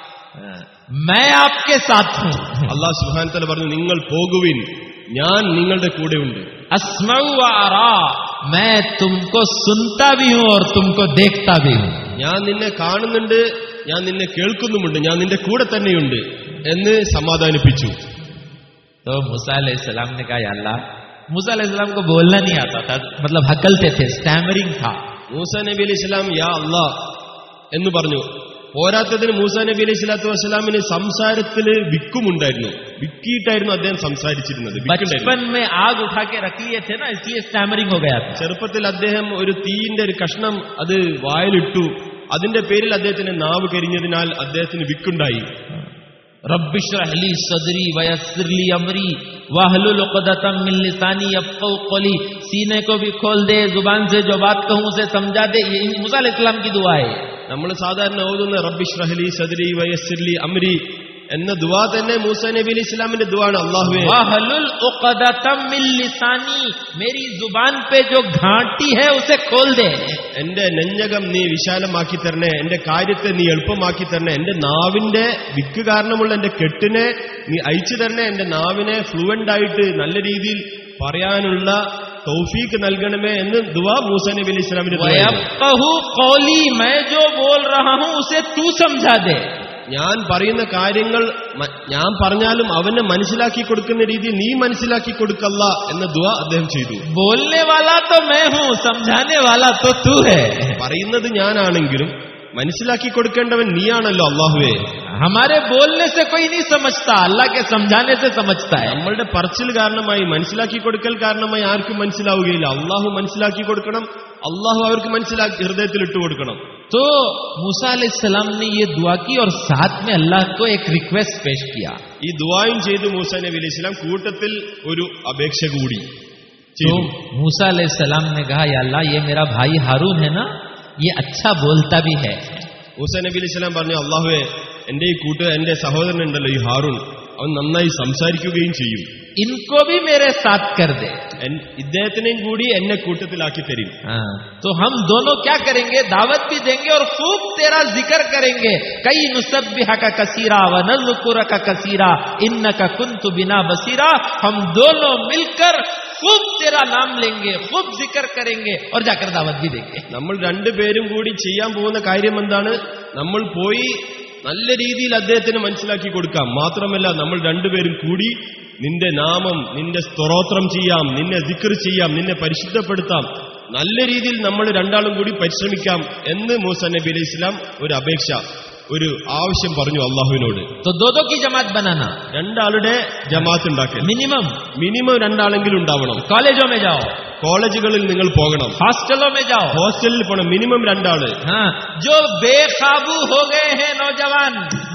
मैं आपके साथ हूँ അള്ളാഹ് സുഹാൻ തല പറഞ്ഞു നിങ്ങൾ പോകുവിൻ ഞാൻ നിങ്ങളുടെ കൂടെയുണ്ട് अस्मऊ व अरा मैं तुमको सुनता भी हूँ और तुमको देखता भी हूँ ഞാൻ നിന്നെ കാണുന്നുണ്ട് ഞാൻ നിന്നെ കേൾക്കുന്നുമുണ്ട് ഞാൻ നിന്റെ കൂടെ തന്നെയുണ്ട് എന്ന് സമാധാനിപ്പിച്ചു तो मूसा सलाम ने कहा "या अल्लाह मूसा सलाम को बोलना नहीं आता था मतलब हकलते थे स्टैमरिंग था മൂസ നബി അലൈഹി സ്വലാം യാ അള്ളാ എന്ന് പറഞ്ഞു പോരാത്തതിന് മൂസ നബി അലൈഹി സ്വലാത്തു വസ്സലാമിന് സംസാരത്തിൽ വിക്കുമുണ്ടായിരുന്നു വിക്കിയിട്ടായിരുന്നു അദ്ദേഹം സംസാരിച്ചിരുന്നത് വിക്കുണ്ടായിരുന്നു बचपन में आग उठा के रख लिए थे ना इसलिए स्टैमरिंग हो गया था ചെറുപ്പത്തിൽ അദ്ദേഹം ഒരു തീയിന്റെ ഒരു കഷ്ണം അത് വായിലിട്ടു അതിന്റെ പേരിൽ അദ്ദേഹത്തിന് നാവ് കരിഞ്ഞതിനാൽ അദ്ദേഹത്തിന് വിക്കുണ്ടായി रबिशरहली सदरी वयसरली अमरी वाहलुल उक़दतम मिन लिसानी यफ़क़हू क़ौली सीने को भी खोल दे जुबान से जो बात कहूं उसे समझा दे ये मूसा अलैहिस्सलाम की दुआ है നമ്മൾ സാധാരണ ഓതുന്ന റബ്ബിഷ് റഹലി സദരി വയസ്സിർലി അമരി എന്ന ദുവാ തന്നെ മൂസ നബി അലൈഹി ഇസ്ലാമിന്റെ ദുവാണ് അള്ളാഹുവേ वाहलुल उक़दतम मिन लिसानी मेरी जुबान पे जो घाटी है उसे खोल दे എന്റെ നെഞ്ഞകം നീ വിശാലമാക്കി തരണേ എന്റെ കാര്യത്തെ നീ എളുപ്പമാക്കി തരണേ എന്റെ നാവിന്റെ വിക്ക് കാരണമുള്ള എന്റെ കെട്ടിനെ നീ അയച്ചു തരണേ എന്റെ നാവിനെ ഫ്ലുവന്റ് ആയിട്ട് നല്ല രീതിയിൽ പറയാനുള്ള തൗഫീക്ക് നൽകണമേ എന്ന് ദുവാ മൂസ നബി അലൈഹി ഇസ്ലാമിന്റെ ദുആയായിരുന്നു. वयफ़क़हू क़ौली मैं जो बोल रहा हूं उसे तू समझा दे ഞാൻ പറയുന്ന കാര്യങ്ങൾ മ- ഞാൻ പറഞ്ഞാലും അവനെ മനസ്സിലാക്കി കൊടുക്കുന്ന രീതി നീ മനസ്സിലാക്കി കൊടുക്കല്ല എന്ന ദുവാ അദ്ദേഹം ചെയ്തു बोलने वाला तो मैं हूं समझाने वाला तो तू है പറയുന്നത് ഞാനാണെങ്കിലും മനസ്സിലാക്കി കൊടുക്കേണ്ടവൻ നീയാണല്ലോ അള്ളാഹുവേ हमारे बोलने से कोई नहीं समझता अल्लाह के समझाने से समझता है നമ്മളുടെ പറച്ചിൽ കാരണമായി മനസ്സിലാക്കി കൊടുക്കൽ കാരണമായി ആർക്കും മനസ്സിലാവുകയില്ല അള്ളാഹു മനസ്സിലാക്കി കൊടുക്കണം അള്ളാഹു അവർക്ക് മനസ്സിലാക്കി ഹൃദയത്തിൽ ഇട്ട് കൊടുക്കണം तो मूसा अलैहिस्सलाम ने ये दुआ की और साथ में अल्लाह को एक रिक्वेस्ट पेश किया ഈ ദുവായും ചെയ്തു മൂസ നബി അലൈഹി സ്വലാം കൂട്ടത്തിൽ ഒരു അപേക്ഷ കൂടി तो ചെയ്തു मूसा अलैहिस्सलाम ने कहा या अल्लाह ये मेरा भाई हारून है ना ये अच्छा बोलता भी है മൂസ നബി അലൈഹി സ്വലാം പറഞ്ഞു അള്ളാഹുവെ എന്റെ ഈ കൂട്ട് എന്റെ സഹോദരൻ ഉണ്ടല്ലോ ഈ ഹാറൂൺ അവൻ നന്നായി സംസാരിക്കുകയും ചെയ്യും इनको भी मेरे साथ कर दे എൻ- ഇദ്ദേഹത്തിനെയും കൂടി എന്നെ കൂട്ടത്തിലാക്കി തരും हाँ, तो हम दोनों क्या करेंगे दावत भी देंगे और खूब तेरा जिक्र करेंगे कई नुसब्बिहा का कसीरा व नज़कुर का कसीरा इन्न का कुंतु बिना बसीरा हम दोनों मिलकर खूब तेरा नाम लेंगे खूब जिक्र करेंगे और जाकर दावत भी देंगे നമ്മൾ രണ്ടുപേരും കൂടി ചെയ്യാൻ പോകുന്ന കാര്യം എന്താണ് നമ്മൾ പോയി നല്ല രീതിയിൽ അദ്ദേഹത്തിന് മനസ്സിലാക്കി കൊടുക്കാം മാത്രമല്ല നമ്മൾ രണ്ടുപേരും കൂടി നിന്റെ നാമം നിന്റെ സ്തോത്രം ചെയ്യാം നിന്നെ ദിക്ർ ചെയ്യാം നിന്നെ പരിശുദ്ധപ്പെടുത്താം നല്ല രീതിയിൽ നമ്മൾ രണ്ടാളും കൂടി പരിശ്രമിക്കാം എന്ന് മൂസ നബി അലൈഹി ഇസ്ലാം ഒരു അപേക്ഷ ഒരു ആവശ്യം പറഞ്ഞു അള്ളാഹുവിനോട് तो दो दो की जमात बनाना രണ്ടാളുടെ ജമാഅത്ത് ഉണ്ടാക്കൽ मिनिमम മിനിമം രണ്ടാളെങ്കിലും ഉണ്ടാവണം कॉलेजों में जाओ കോളേജുകളിൽ നിങ്ങൾ പോകണം हॉस्टलों में जाओ ഹോസ്റ്റലിൽ പോകണം മിനിമം രണ്ടാള് हाँ जो बेकाबू हो गए हैं नौजवान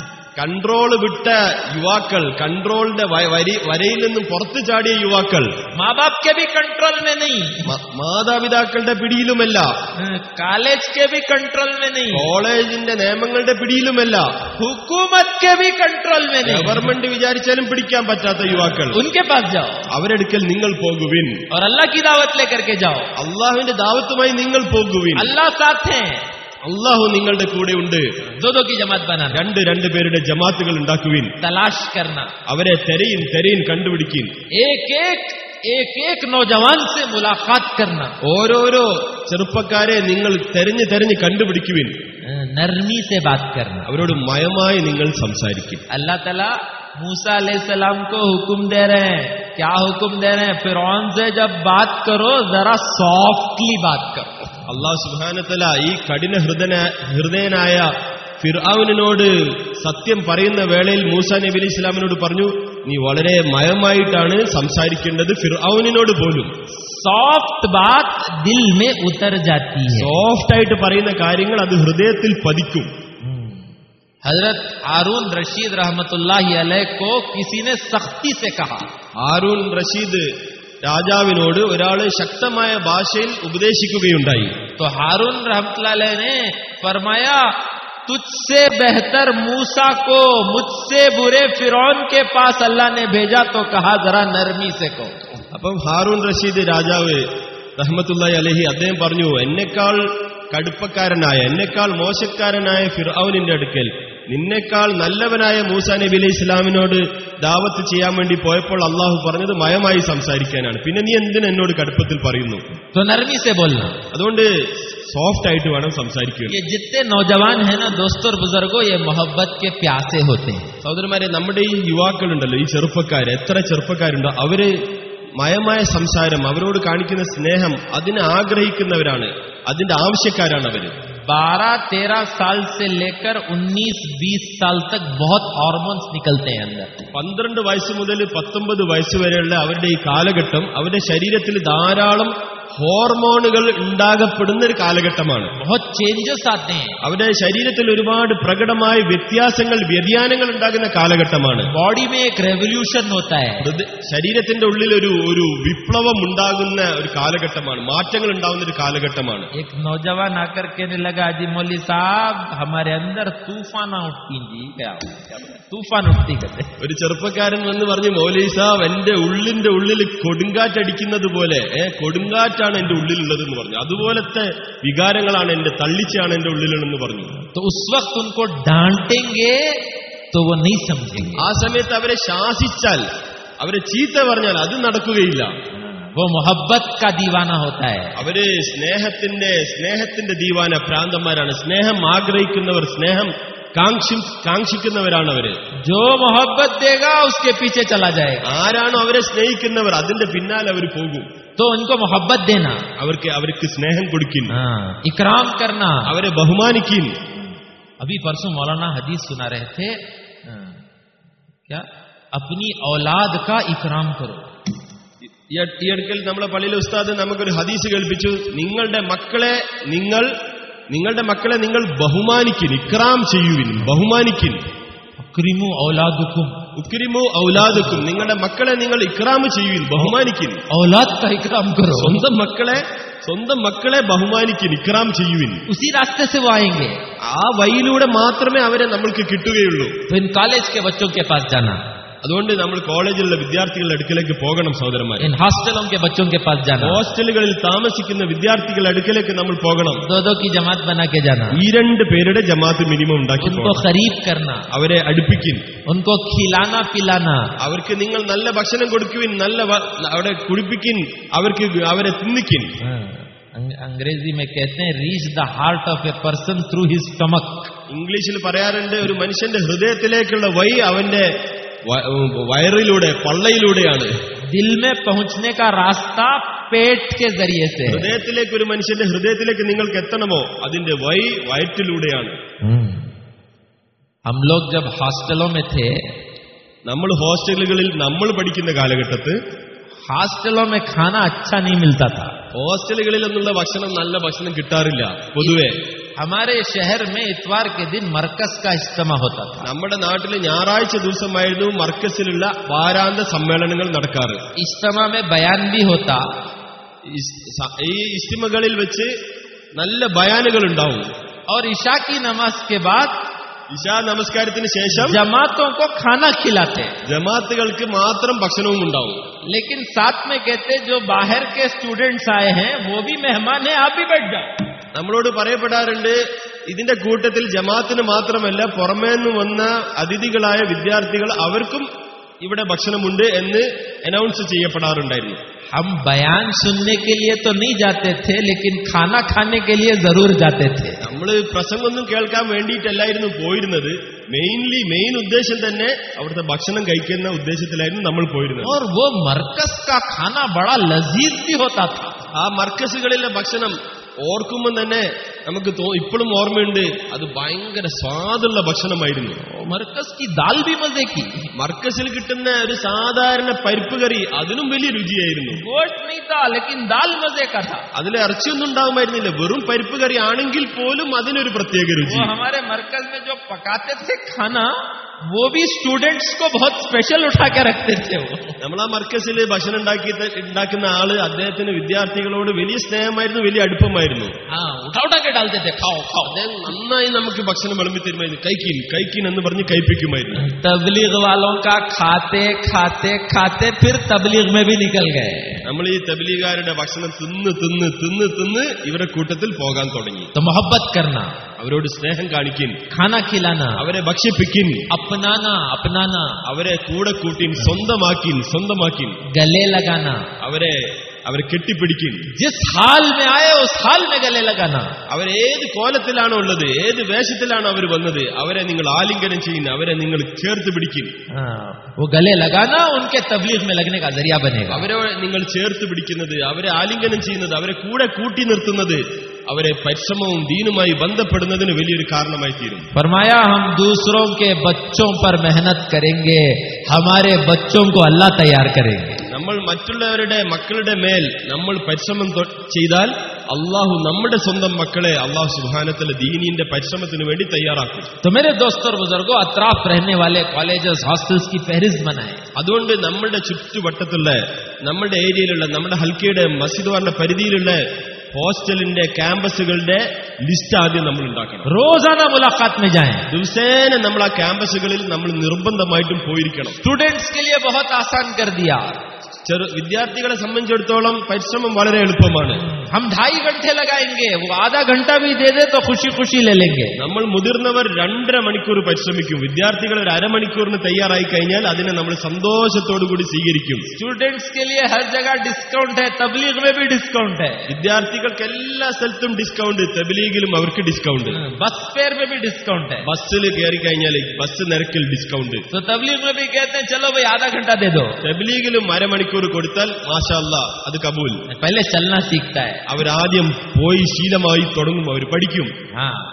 കൺട്രോൾ വിട്ട യുവാക്കൾ കൺട്രോളിന്റെ വ- വരി വരയിൽ നിന്നും പുറത്തു ചാടിയ യുവാക്കൾ माँ बाप के भी कंट्रोल में नहीं മ- മാതാപിതാക്കളുടെ പിടിയിലുമല്ല कॉलेज के भी कंट्रोल में नहीं കോളേജിന്റെ നിയമങ്ങളുടെ പിടിയിലുമല്ല हुकूमत के भी कंट्रोल में नहीं ഗവൺമെന്റ് വിചാരിച്ചാലും പിടിക്കാൻ പറ്റാത്ത യുവാക്കൾ उनके पास जाओ അവരെടുക്കൽ നിങ്ങൾ പോകുവിൻ और अल्लाह की दावत लेकर के जाओ അള്ളാഹുവിന്റെ ദാവത്തുമായി നിങ്ങൾ പോകുവിൻ अल्लाह साथ है അള്ളാഹു നിങ്ങളുടെ കൂടെ ഉണ്ട് दो दो की जमात बनाना രണ്ട് രണ്ട് പേരുടെ ജമാത്തുകൾ ഉണ്ടാക്കുവിൻ तलाश करना അവരെ തെരയും തെരയും കണ്ടുപിടിക്കിൻ एक एक एक एक नौजवान से मुलाकात करना ഓരോരോ ചെറുപ്പക്കാരെ നിങ്ങൾ തെരഞ്ഞു തെരഞ്ഞു കണ്ടുപിടിക്കുവിൻ नरमी से बात करना അവരോട് മയമായി നിങ്ങൾ സംസാരിക്കും अल्लाह तला मूसा सलाम को हुक्म दे रहे हैं क्या हुक्म दे रहे हैं फिर से जब बात करो जरा सॉफ्टली बात करो അള്ളാഹു സുബാനത്തല ഈ കഠിന ഹൃദന ഹൃദയനായ ഫിർആവിനോട് സത്യം പറയുന്ന വേളയിൽ മൂസ നബി അലി ഇസ്ലാമിനോട് പറഞ്ഞു നീ വളരെ മയമായിട്ടാണ് സംസാരിക്കേണ്ടത് ഫിർആവിനോട് പോലും सॉफ्ट बात दिल में उतर जाती है സോഫ്റ്റ് ആയിട്ട് പറയുന്ന കാര്യങ്ങൾ അത് ഹൃദയത്തിൽ പതിക്കും हजरत हारून रशीद रहमतुल्लाहि अलैह को किसी ने सख्ती से कहा ഹാറൂൻ റഷീദ് രാജാവിനോട് ഒരാള് ശക്തമായ ഭാഷയിൽ ഉപദേശിക്കുകയുണ്ടായി तो हारून रहमतुल्लाह अलैह ने फरमाया तुझसे बेहतर मूसा को मुझसे बुरे फिरौन के पास अल्लाह ने भेजा तो कहा जरा नरमी से कहो അപ്പം ഹാറൂൻ റഷീദ് രാജാവ് റഹ്മത്തുല്ലായി അലഹി അദ്ദേഹം പറഞ്ഞു എന്നെക്കാൾ കടുപ്പക്കാരനായ എന്നെക്കാൾ മോശക്കാരനായ ഫിർഔനിന്റെ അടുക്കൽ നിന്നെക്കാൾ നല്ലവനായ മൂസ നബി അലൈഹി ഇസ്ലാമിനോട് ദാവത്ത് ചെയ്യാൻ വേണ്ടി പോയപ്പോൾ അള്ളാഹു പറഞ്ഞത് മയമായി സംസാരിക്കാനാണ് പിന്നെ നീ എന്തിന് എന്നോട് കടുപ്പത്തിൽ പറയുന്നു तो नरमी से बोलना അതുകൊണ്ട് സോഫ്റ്റ് ആയിട്ട് വേണം സംസാരിക്കുക ये जितने नौजवान हैं ना दोस्तों और बुजुर्गों ये मोहब्बत के प्यासे होते हैं സഹോദരന്മാരെ നമ്മുടെ ഈ യുവാക്കളുണ്ടല്ലോ ഈ ചെറുപ്പക്കാര് എത്ര ചെറുപ്പക്കാരുണ്ടോ അവര് മയമായ സംസാരം അവരോട് കാണിക്കുന്ന സ്നേഹം അതിനെ ആഗ്രഹിക്കുന്നവരാണ് അതിന്റെ ആവശ്യക്കാരാണ് അവര് बारह तेरह साल से लेकर उन्नीस बीस साल तक बहुत हार्मोन्स निकलते हैं अंदर പന്ത്രണ്ട് വയസ്സ് മുതൽ പത്തൊമ്പത് വയസ്സ് വരെയുള്ള അവരുടെ ഈ കാലഘട്ടം അവരുടെ ശരീരത്തിൽ ധാരാളം ഹോർമോണുകൾ ഉണ്ടാകപ്പെടുന്ന ഒരു കാലഘട്ടമാണ് बहुत चेंजेस आते हैं അവരുടെ ശരീരത്തിൽ ഒരുപാട് പ്രകടമായ വ്യത്യാസങ്ങൾ വ്യതിയാനങ്ങൾ ഉണ്ടാകുന്ന കാലഘട്ടമാണ് बॉडी में एक रेवोल्यूशन होता है ഹൃദയ- ശരീരത്തിന്റെ ഉള്ളിൽ ഒരു ഒരു വിപ്ലവം ഉണ്ടാകുന്ന ഒരു കാലഘട്ടമാണ് മാറ്റങ്ങൾ ഉണ്ടാകുന്ന ഒരു കാലഘട്ടമാണ് एक नौजवान आकर कहने लगा जी मौली साहब हमारे अंदर तूफान उठती जी क्या क्या बोला? तूफान उठती कहते ഒരു ചെറുപ്പക്കാരൻ വന്ന് പറഞ്ഞു മൗലൈ സാബ് എന്റെ ഉള്ളിന്റെ ഉള്ളിൽ കൊടുങ്കാറ്റടിക്കുന്നത് പോലെ ഏ കൊടുങ്കാറ്റാണ് എന്റെ ഉള്ളിലുള്ളതെന്ന് പറഞ്ഞു അതുപോലത്തെ വികാരങ്ങളാണ് എന്റെ തള്ളിച്ചാണ് എന്റെ ഉള്ളിലുള്ളതെന്ന് പറഞ്ഞു तो उस वक्त उनको डांटेंगे तो वो नहीं समझेंगे ആ സമയത്ത് അവരെ ശാസിച്ചാൽ അവരെ ചീത്ത പറഞ്ഞാൽ അത് നടക്കുകയില്ല वो मोहब्बत का दीवाना होता है അവര് സ്നേഹത്തിന്റെ സ്നേഹത്തിന്റെ ദീവാന ഭ്രാന്തന്മാരാണ് സ്നേഹം ആഗ്രഹിക്കുന്നവർ സ്നേഹം കാക്ഷി കാക്ഷിക്കുന്നവരാണ് അവര് जो मोहब्बत देगा उसके पीछे चला जाएगा ആരാണോ അവരെ സ്നേഹിക്കുന്നവർ അതിന്റെ പിന്നാലെ അവർ പോകും तो उनको मोहब्बत देना അവർക്ക് അവർക്ക് സ്നേഹം കൊടുക്കും हाँ, इकराम करना അവരെ ബഹുമാനിക്കും अभी परसों मौलाना हदीस सुना रहे थे हाँ, क्या अपनी औलाद का इकराम करो ഈ അട്- ഈ അടുക്കൽ നമ്മളെ പള്ളിയിലെ ഉസ്താദ് നമുക്കൊരു ഹദീസ് കേൾപ്പിച്ചു നിങ്ങളുടെ മക്കളെ നിങ്ങൾ നിങ്ങളുടെ മക്കളെ നിങ്ങൾ ബഹുമാനിക്കിൻ ഇക്രാം ചെയ്യുവിൻ ബഹുമാനിക്കിൻ अक्रिमु औलादुकुम ഉക്രിമു ഔലാദുക്കും നിങ്ങളുടെ മക്കളെ നിങ്ങൾ ഇക്രാം ചെയ്യുവിൻ ബഹുമാനിക്കിൻ औलाद का इकराम करो സ്വന്തം മക്കളെ സ്വന്തം മക്കളെ ബഹുമാനിക്കിൻ ഇക്രാം ചെയ്യുവിൻ उसी रास्ते से वो आएंगे ആ വഴിയിലൂടെ മാത്രമേ അവരെ നമ്മൾക്ക് കിട്ടുകയുള്ളൂ तो इन कॉलेज के बच्चों के पास जाना അതുകൊണ്ട് നമ്മൾ കോളേജിലുള്ള വിദ്യാർത്ഥികളുടെ അടുക്കലേക്ക് പോകണം സഹോദരന്മാർ इन हॉस्टलों के बच्चों के पास जाना ഹോസ്റ്റലുകളിൽ താമസിക്കുന്ന വിദ്യാർത്ഥികളുടെ അടുക്കലേക്ക് നമ്മൾ പോകണം दो दो की जमात बना के जाना ഈ രണ്ട് പേരുടെ ജമാഅത്ത് മിനിമം ഉണ്ടാക്കി उनको പോകണം. खरीद करना അവരെ അടുപ്പിക്കിൻ उनको खिलाना पिलाना അവർക്ക് നിങ്ങൾ നല്ല ഭക്ഷണം കൊടുക്കുവിൻ നല്ല വ- അവിടെ കുടിപ്പിക്കിൻ അവർക്ക് അവരെ തിന്നിക്കിൻ हाँ, अंग- अंग्रेजी में कहते हैं reach the heart of a person through his stomach ഇംഗ്ലീഷിൽ പറയാറുണ്ട് ഒരു മനുഷ്യന്റെ ഹൃദയത്തിലേക്കുള്ള വഴി അവന്റെ വ- വയറിലൂടെ പള്ളയിലൂടെയാണ് दिल में पहुंचने का रास्ता पेट के जरिए से है ഹൃദയത്തിലേക്ക് ഒരു മനുഷ്യന്റെ ഹൃദയത്തിലേക്ക് നിങ്ങൾക്ക് എത്തണമോ അതിന്റെ വഴി വയറ്റിലൂടെയാണ് हम्म। हम लोग जब हॉस्टलों में थे നമ്മൾ ഹോസ്റ്റലുകളിൽ നമ്മൾ പഠിക്കുന്ന കാലഘട്ടത്ത് हॉस्टलों में खाना अच्छा नहीं मिलता था ഹോസ്റ്റലുകളിൽ നിന്നുള്ള ഭക്ഷണം നല്ല ഭക്ഷണം കിട്ടാറില്ല പൊതുവെ हमारे शहर में इतवार के दिन मरकज का इज्तमा होता था നമ്മുടെ നാട്ടിൽ ഞായറാഴ്ച ദിവസമായിരുന്നു മർക്കസിലുള്ള വാരാന്ത സമ്മേളനങ്ങൾ നടക്കാറ് इज्तमा में बयान भी होता ഇസ്- സ- ഈ ഇസ്തിമകളിൽ വെച്ച് നല്ല ബയാനുകൾ ഉണ്ടാവും और ईशा की नमाज के बाद ഇശാ നമസ്കാരത്തിന് ശേഷം जमातों को खाना खिलाते ജമാഅത്തുകൾക്ക് മാത്രം ഭക്ഷണവും ഉണ്ടാവും लेकिन साथ में कहते जो बाहर के स्टूडेंट्स आए हैं वो भी मेहमान हैं आप भी बैठ जाओ നമ്മളോട് പറയപ്പെടാറുണ്ട് ഇതിന്റെ കൂട്ടത്തിൽ ജമാഅത്തിന് മാത്രമല്ല പുറമേ നിന്ന് വന്ന അതിഥികളായ വിദ്യാർത്ഥികൾ അവർക്കും ഇവിടെ ഭക്ഷണമുണ്ട് എന്ന് അനൗൺസ് ചെയ്യപ്പെടാറുണ്ടായിരുന്നു हम बयान सुनने के लिए तो नहीं जाते थे लेकिन खाना खाने के लिए जरूर जाते थे നമ്മൾ പ്രസംഗമൊന്നും കേൾക്കാൻ വേണ്ടിയിട്ടല്ലായിരുന്നു പോയിരുന്നത് മെയിൻലി മെയിൻ ഉദ്ദേശം തന്നെ അവിടുത്തെ ഭക്ഷണം കഴിക്കുന്ന ഉദ്ദേശത്തിലായിരുന്നു നമ്മൾ പോയിരുന്നത് और वो मरकज का खाना बड़ा लजीज भी होता था ആ മർക്കസുകളിലെ ഭക്ഷണം ഓർക്കുമ്പോൾ തന്നെ നമുക്ക് തോ ഇപ്പോഴും ഓർമ്മയുണ്ട് അത് ഭയങ്കര സ്വാദുള്ള ഭക്ഷണമായിരുന്നു वो मरकज की दाल भी मजे की മർക്കസിൽ കിട്ടുന്ന ഒരു സാധാരണ പരിപ്പ് കറി അതിനും വലിയ രുചിയായിരുന്നു गोश्त नहीं था लेकिन दाल मजे का था അതിൽ ഇറച്ചിയൊന്നും ഉണ്ടാകുമായിരുന്നില്ല വെറും പരിപ്പ് കറി ആണെങ്കിൽ പോലും അതിനൊരു പ്രത്യേക രുചി वो हमारे मरकज में जो पकाते थे खाना वो भी स्टूडेंट्स को बहुत स्पेशल उठा के रखते थे वो നമ്മൾ ആ മർക്കസിൽ ഭക്ഷണം ഉണ്ടാക്കി ഉണ്ടാക്കുന്ന ആള് അദ്ദേഹത്തിന് വിദ്യാർത്ഥികളോട് വലിയ സ്നേഹമായിരുന്നു വലിയ അടുപ്പമായിരുന്നു हाँ उठा उठा के डालते थे खाओ खाओ അദ്ദേഹം നന്നായി നമുക്ക് ഭക്ഷണം വിളമ്പി തരുമായിരുന്നു കൈക്കിൻ കൈക്കിൻ എന്ന് പറഞ്ഞ് കഴിപ്പിക്കുമായിരുന്നു तबलीग वालों का खाते खाते खाते फिर तबलीग में भी निकल गए നമ്മൾ ഈ തബലീഗാരുടെ ഭക്ഷണം തിന്ന് തിന്ന് തിന്ന് തിന്ന് ഇവരെ കൂട്ടത്തിൽ പോകാൻ തുടങ്ങി तो मोहब्बत करना അവരോട് സ്നേഹം കാണിക്കിൻ खाना खिलाना അവരെ ഭക്ഷിപ്പിക്കിൻ अपनाना अपनाना അവരെ കൂടെ കൂട്ടിൻ സ്വന്തമാക്കിൻ സ്വന്തമാക്കിൻ गले लगाना അവരെ അവരെ കെട്ടിപ്പിടിക്കിൻ जिस हाल में आए उस हाल में गले लगाना അവരേത് കോലത്തിലാണോ ഉള്ളത് ഏത് വേഷത്തിലാണോ അവർ വന്നത് അവരെ നിങ്ങൾ ആലിംഗനം ചെയ്യുന്ന അവരെ നിങ്ങൾ ചേർത്ത് പിടിക്കിൻ हाँ, वो गले लगाना उनके तबलीग में लगने का जरिया बनेगा അവരെ നിങ്ങൾ ചേർത്ത് പിടിക്കുന്നത് അവരെ ആലിംഗനം ചെയ്യുന്നത് അവരെ കൂടെ കൂട്ടി നിർത്തുന്നത് അവരെ പരിശ്രമവും ദീനുമായി ബന്ധപ്പെടുന്നതിന് വലിയൊരു കാരണമായി തീരും फरमाया हम दूसरों के बच्चों पर मेहनत करेंगे हमारे बच्चों को अल्लाह तैयार करेंगे നമ്മൾ മറ്റുള്ളവരുടെ മക്കളുടെ മേൽ നമ്മൾ പരിശ്രമം തൊ- ചെയ്താൽ അള്ളാഹു നമ്മുടെ സ്വന്തം മക്കളെ അള്ളാഹു സുബാനത്തിലെ ദീനിന്റെ പരിശ്രമത്തിന് വേണ്ടി തയ്യാറാക്കും तो मेरे दोस्तों और बुजुर्गों अतराफ रहने वाले कॉलेजेस हॉस्टल्स की फहरिस्त बनाए അതുകൊണ്ട് നമ്മുടെ ചുറ്റുവട്ടത്തുള്ള നമ്മുടെ ഏരിയയിലുള്ള നമ്മുടെ ഹൽക്കയുടെ മസ്ജിദുവാറിന്റെ പരിധിയിലുള്ള ഹോസ്റ്റലിന്റെ ക്യാമ്പസുകളുടെ ലിസ്റ്റ് ആദ്യം നമ്മൾ ഉണ്ടാക്കണം रोजाना मुलाकात में जाएं ദിവസേന നമ്മൾ ആ ക്യാമ്പസുകളിൽ നമ്മൾ നിർബന്ധമായിട്ടും പോയിരിക്കണം स्टूडेंट्स के लिए बहुत आसान कर दिया ചെറു വിദ്യാർത്ഥികളെ സംബന്ധിച്ചിടത്തോളം പരിശ്രമം വളരെ എളുപ്പമാണ് हम ढाई घंटे लगाएंगे वो आधा घंटा भी दे दे तो खुशी खुशी ले लेंगे നമ്മൾ മുതിർന്നവർ രണ്ടര മണിക്കൂർ പരിശ്രമിക്കും വിദ്യാർത്ഥികൾ ഒരു അരമണിക്കൂറിന് തയ്യാറായി കഴിഞ്ഞാൽ അതിനെ നമ്മൾ സന്തോഷത്തോടു കൂടി സ്വീകരിക്കും स्टूडेंट्स के लिए हर जगह डिस्काउंट है तबलीग में भी डिस्काउंट है വിദ്യാർത്ഥികൾക്ക് എല്ലാ സ്ഥലത്തും ഡിസ്കൗണ്ട് തെബിലീഗിലും അവർക്ക് ഡിസ്കൗണ്ട് बस फेयर में भी डिस्काउंट है ബസ്സിൽ കയറി കഴിഞ്ഞാൽ ബസ് നിരക്കിൽ ഡിസ്കൗണ്ട് तो तबलीग में भी कहते हैं चलो भाई आधा घंटा दे दो തെബിലീഗിലും അരമണിക്കൂർ കൊടുത്താൽ മാഷാല്ല അത് കബൂൽ पहले चलना सीखता है അവരാദ്യം പോയി ശീലമായി തുടങ്ങും അവർ പഠിക്കും हाँ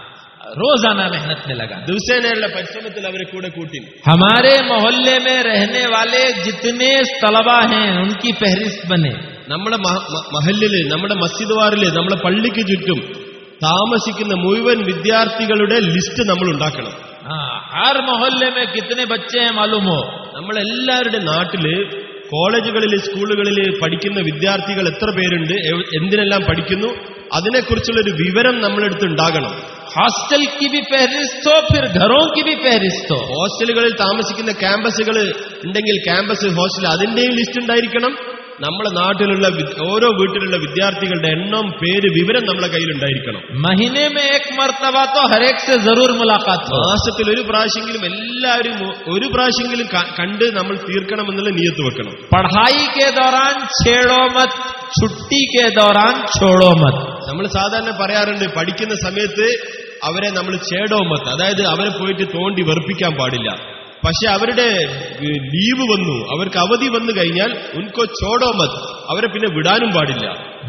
रोजाना मेहनत में लगा ദിവസേനയുള്ള പരിശ്രമത്തിൽ അവരെ കൂടെ കൂട്ടി हमारे मोहल्ले में रहने वाले जितने तलबा हैं उनकी फहरिस्त बने നമ്മുടെ മഹ- മ- മഹല്ലില് നമ്മുടെ മസ്ജിദ് വാറില് നമ്മുടെ പള്ളിക്ക് ചുറ്റും താമസിക്കുന്ന മുഴുവൻ വിദ്യാർത്ഥികളുടെ ലിസ്റ്റ് നമ്മൾ ഉണ്ടാക്കണം हाँ, हर मोहल्ले में कितने बच्चे हैं मालूम हो നമ്മളെല്ലാവരുടെ നാട്ടില് കോളേജുകളിൽ സ്കൂളുകളിൽ പഠിക്കുന്ന വിദ്യാർത്ഥികൾ എത്ര പേരുണ്ട് എവ്- എന്തിനെല്ലാം പഠിക്കുന്നു അതിനെക്കുറിച്ചുള്ള ഒരു വിവരം നമ്മളെടുത്ത് ഉണ്ടാകണം हॉस्टल की भी फहरिस्त हो फिर घरों की भी फहरिस्त हो ഹോസ്റ്റലുകളിൽ താമസിക്കുന്ന ക്യാമ്പസുകൾ ഉണ്ടെങ്കിൽ ക്യാമ്പസ് ഹോസ്റ്റൽ അതിന്റെയും ലിസ്റ്റ് ഉണ്ടായിരിക്കണം നമ്മുടെ നാട്ടിലുള്ള വി- ഓരോ വീട്ടിലുള്ള വിദ്യാർത്ഥികളുടെ എണ്ണം പേര് വിവരം നമ്മുടെ കയ്യിലുണ്ടായിരിക്കണം महीने में एक मर्तबा तो हर एक से जरूर मुलाकात हो മാസത്തിൽ ഒരു പ്രാവശ്യമെങ്കിലും എല്ലാവരും ഒ- ഒരു പ്രാവശ്യമെങ്കിലും ക- കണ്ട് നമ്മൾ തീർക്കണമെന്നുള്ള നിയത്ത് വെക്കണം पढ़ाई के दौरान छेड़ो मत छुट्टी के दौरान छोड़ो मत നമ്മൾ സാധാരണ പറയാറുണ്ട് പഠിക്കുന്ന സമയത്ത് അവരെ നമ്മൾ ചേടോമത്ത് അതായത് അവരെ പോയിട്ട് തോണ്ടി വെറുപ്പിക്കാൻ പാടില്ല പക്ഷെ അവരുടെ ഏഹ്, ലീവ് വന്നു അവർക്ക് അവധി വന്നു കഴിഞ്ഞാൽ ഉൻകോ ചോടോമത്ത് അവരെ പിന്നെ വിടാനും പാടില്ല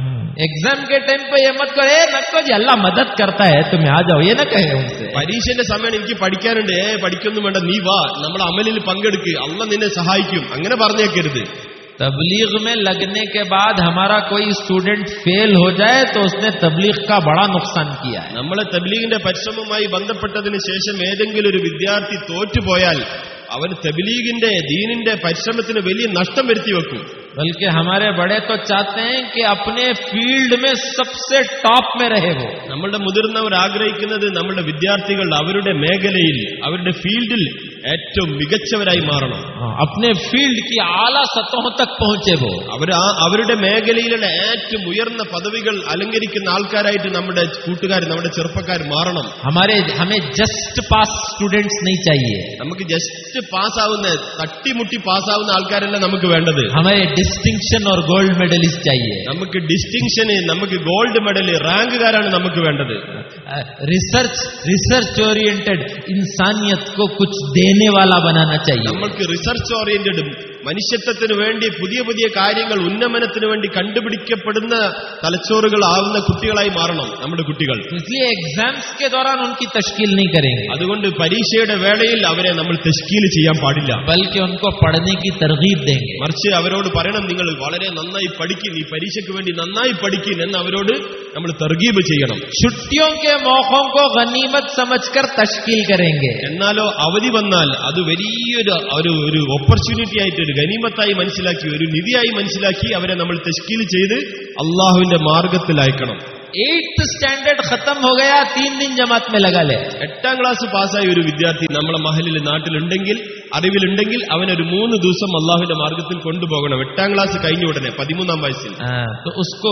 एग्जाम के टाइम पे ये मत करो ए नक्को जी अल्लाह मदद करता है तुम्हें आ जाओ ये ना कहे उनसे പരീക്ഷന്റെ സമയം എനിക്ക് പഠിക്കാനുണ്ട് ഏ പഠിക്കൊന്നും വേണ്ട നീ വാ നമ്മൾ അമലിൽ പങ്കെടുക്ക് അള്ള നിന്നെ സഹായിക്കും അങ്ങനെ പറഞ്ഞേക്കരുത് तबलीग में लगने के बाद हमारा कोई स्टूडेंट फेल हो जाए तो उसने तबलीग का बड़ा नुकसान किया है നമ്മളെ തബ്ലീഗിന്റെ പരിശ്രമവുമായി ബന്ധപ്പെട്ടതിന് ശേഷം ഏതെങ്കിലും ഒരു വിദ്യാർത്ഥി തോറ്റുപോയാൽ അവൻ തബ്ലീഗിന്റെ ദീനിന്റെ പരിശ്രമത്തിന് വലിയ നഷ്ടം വരുത്തി വെക്കും बल्कि हमारे बड़े तो चाहते हैं कि अपने फील्ड में सबसे टॉप में रहे वो നമ്മളുടെ മുതിർന്നവർ ആഗ്രഹിക്കുന്നത് നമ്മുടെ വിദ്യാർത്ഥികൾ അവരുടെ മേഖലയിൽ അവരുടെ ഫീൽഡിൽ ഏറ്റവും മികച്ചവരായി മാറണം हाँ, अपने फील्ड की आला सतहों तक पहुंचे वो അവർ ആ അവരുടെ മേഖലയിലുള്ള ഏറ്റവും ഉയർന്ന പദവികൾ അലങ്കരിക്കുന്ന ആൾക്കാരായിട്ട് നമ്മുടെ കൂട്ടുകാർ നമ്മുടെ ചെറുപ്പക്കാർ മാറണം हमारे हमें जस्ट पास स्टूडेंट्स नहीं चाहिए നമുക്ക് ജസ്റ്റ് പാസ്സാവുന്ന തട്ടിമുട്ടി പാസ്സാവുന്ന ആൾക്കാരല്ല നമുക്ക് വേണ്ടത് हमें डिस्टिंक्शन और गोल्ड मेडलिस्ट चाहिए നമുക്ക് ഡിസ്റ്റിങ്ഷന് നമുക്ക് ഗോൾഡ് മെഡൽ റാങ്കുകാരാണ് നമുക്ക് വേണ്ടത് रिसर्च रिसर्च ओरिएंटेड इंसानियत को कुछ देने वाला बनाना चाहिए നമ്മൾക്ക് റിസർച്ച് ഓറിയന്റഡും മനുഷ്യത്വത്തിന് വേണ്ടി പുതിയ പുതിയ കാര്യങ്ങൾ ഉന്നമനത്തിന് വേണ്ടി കണ്ടുപിടിക്കപ്പെടുന്ന തലച്ചോറുകൾ ആവുന്ന കുട്ടികളായി മാറണം നമ്മുടെ കുട്ടികൾ इसलिए एग्जाम्स के दौरान उनकी तश्कील नहीं करेंगे അതുകൊണ്ട് പരീക്ഷയുടെ വേളയിൽ അവരെ നമ്മൾ തെഷ്കീൽ ചെയ്യാൻ പാടില്ല बल्कि उनको पढ़ने की तरगीब देंगे മറിച്ച് അവരോട് പറയണം നിങ്ങൾ വളരെ നന്നായി പഠിക്കും ഈ പരീക്ഷയ്ക്ക് വേണ്ടി നന്നായി പഠിക്കും എന്ന് അവരോട് നമ്മൾ തർഗീബ് ചെയ്യണം छुट्टियों के मौकों को गनीमत समझकर तश्कील करेंगे എന്നാലോ അവധി വന്നാൽ അത് വലിയൊരു ഒരു ഒരു ഓപ്പർച്യൂണിറ്റി ആയിട്ട് ഒരു ഗനീമത്തായി മനസ്സിലാക്കി ഒരു നിധിയായി മനസ്സിലാക്കി അവരെ നമ്മൾ തെഷ്കീൽ ചെയ്ത് അള്ളാഹുവിന്റെ മാർഗത്തിൽ അയക്കണം एट्थ स्टैंडर्ड खत्म हो गया तीन दिन जमात में लगा ले എട്ടാം ക്ലാസ് പാസ്സായ ഒരു വിദ്യാർത്ഥി നമ്മളെ മഹലിൽ നാട്ടിലുണ്ടെങ്കിൽ അറിവിലുണ്ടെങ്കിൽ അവനൊരു മൂന്ന് ദിവസം അള്ളാഹുവിന്റെ മാർഗത്തിൽ കൊണ്ടുപോകണം എട്ടാം ക്ലാസ് കഴിഞ്ഞ ഉടനെ പതിമൂന്നാം വയസ്സിൽ हाँ, तो उसको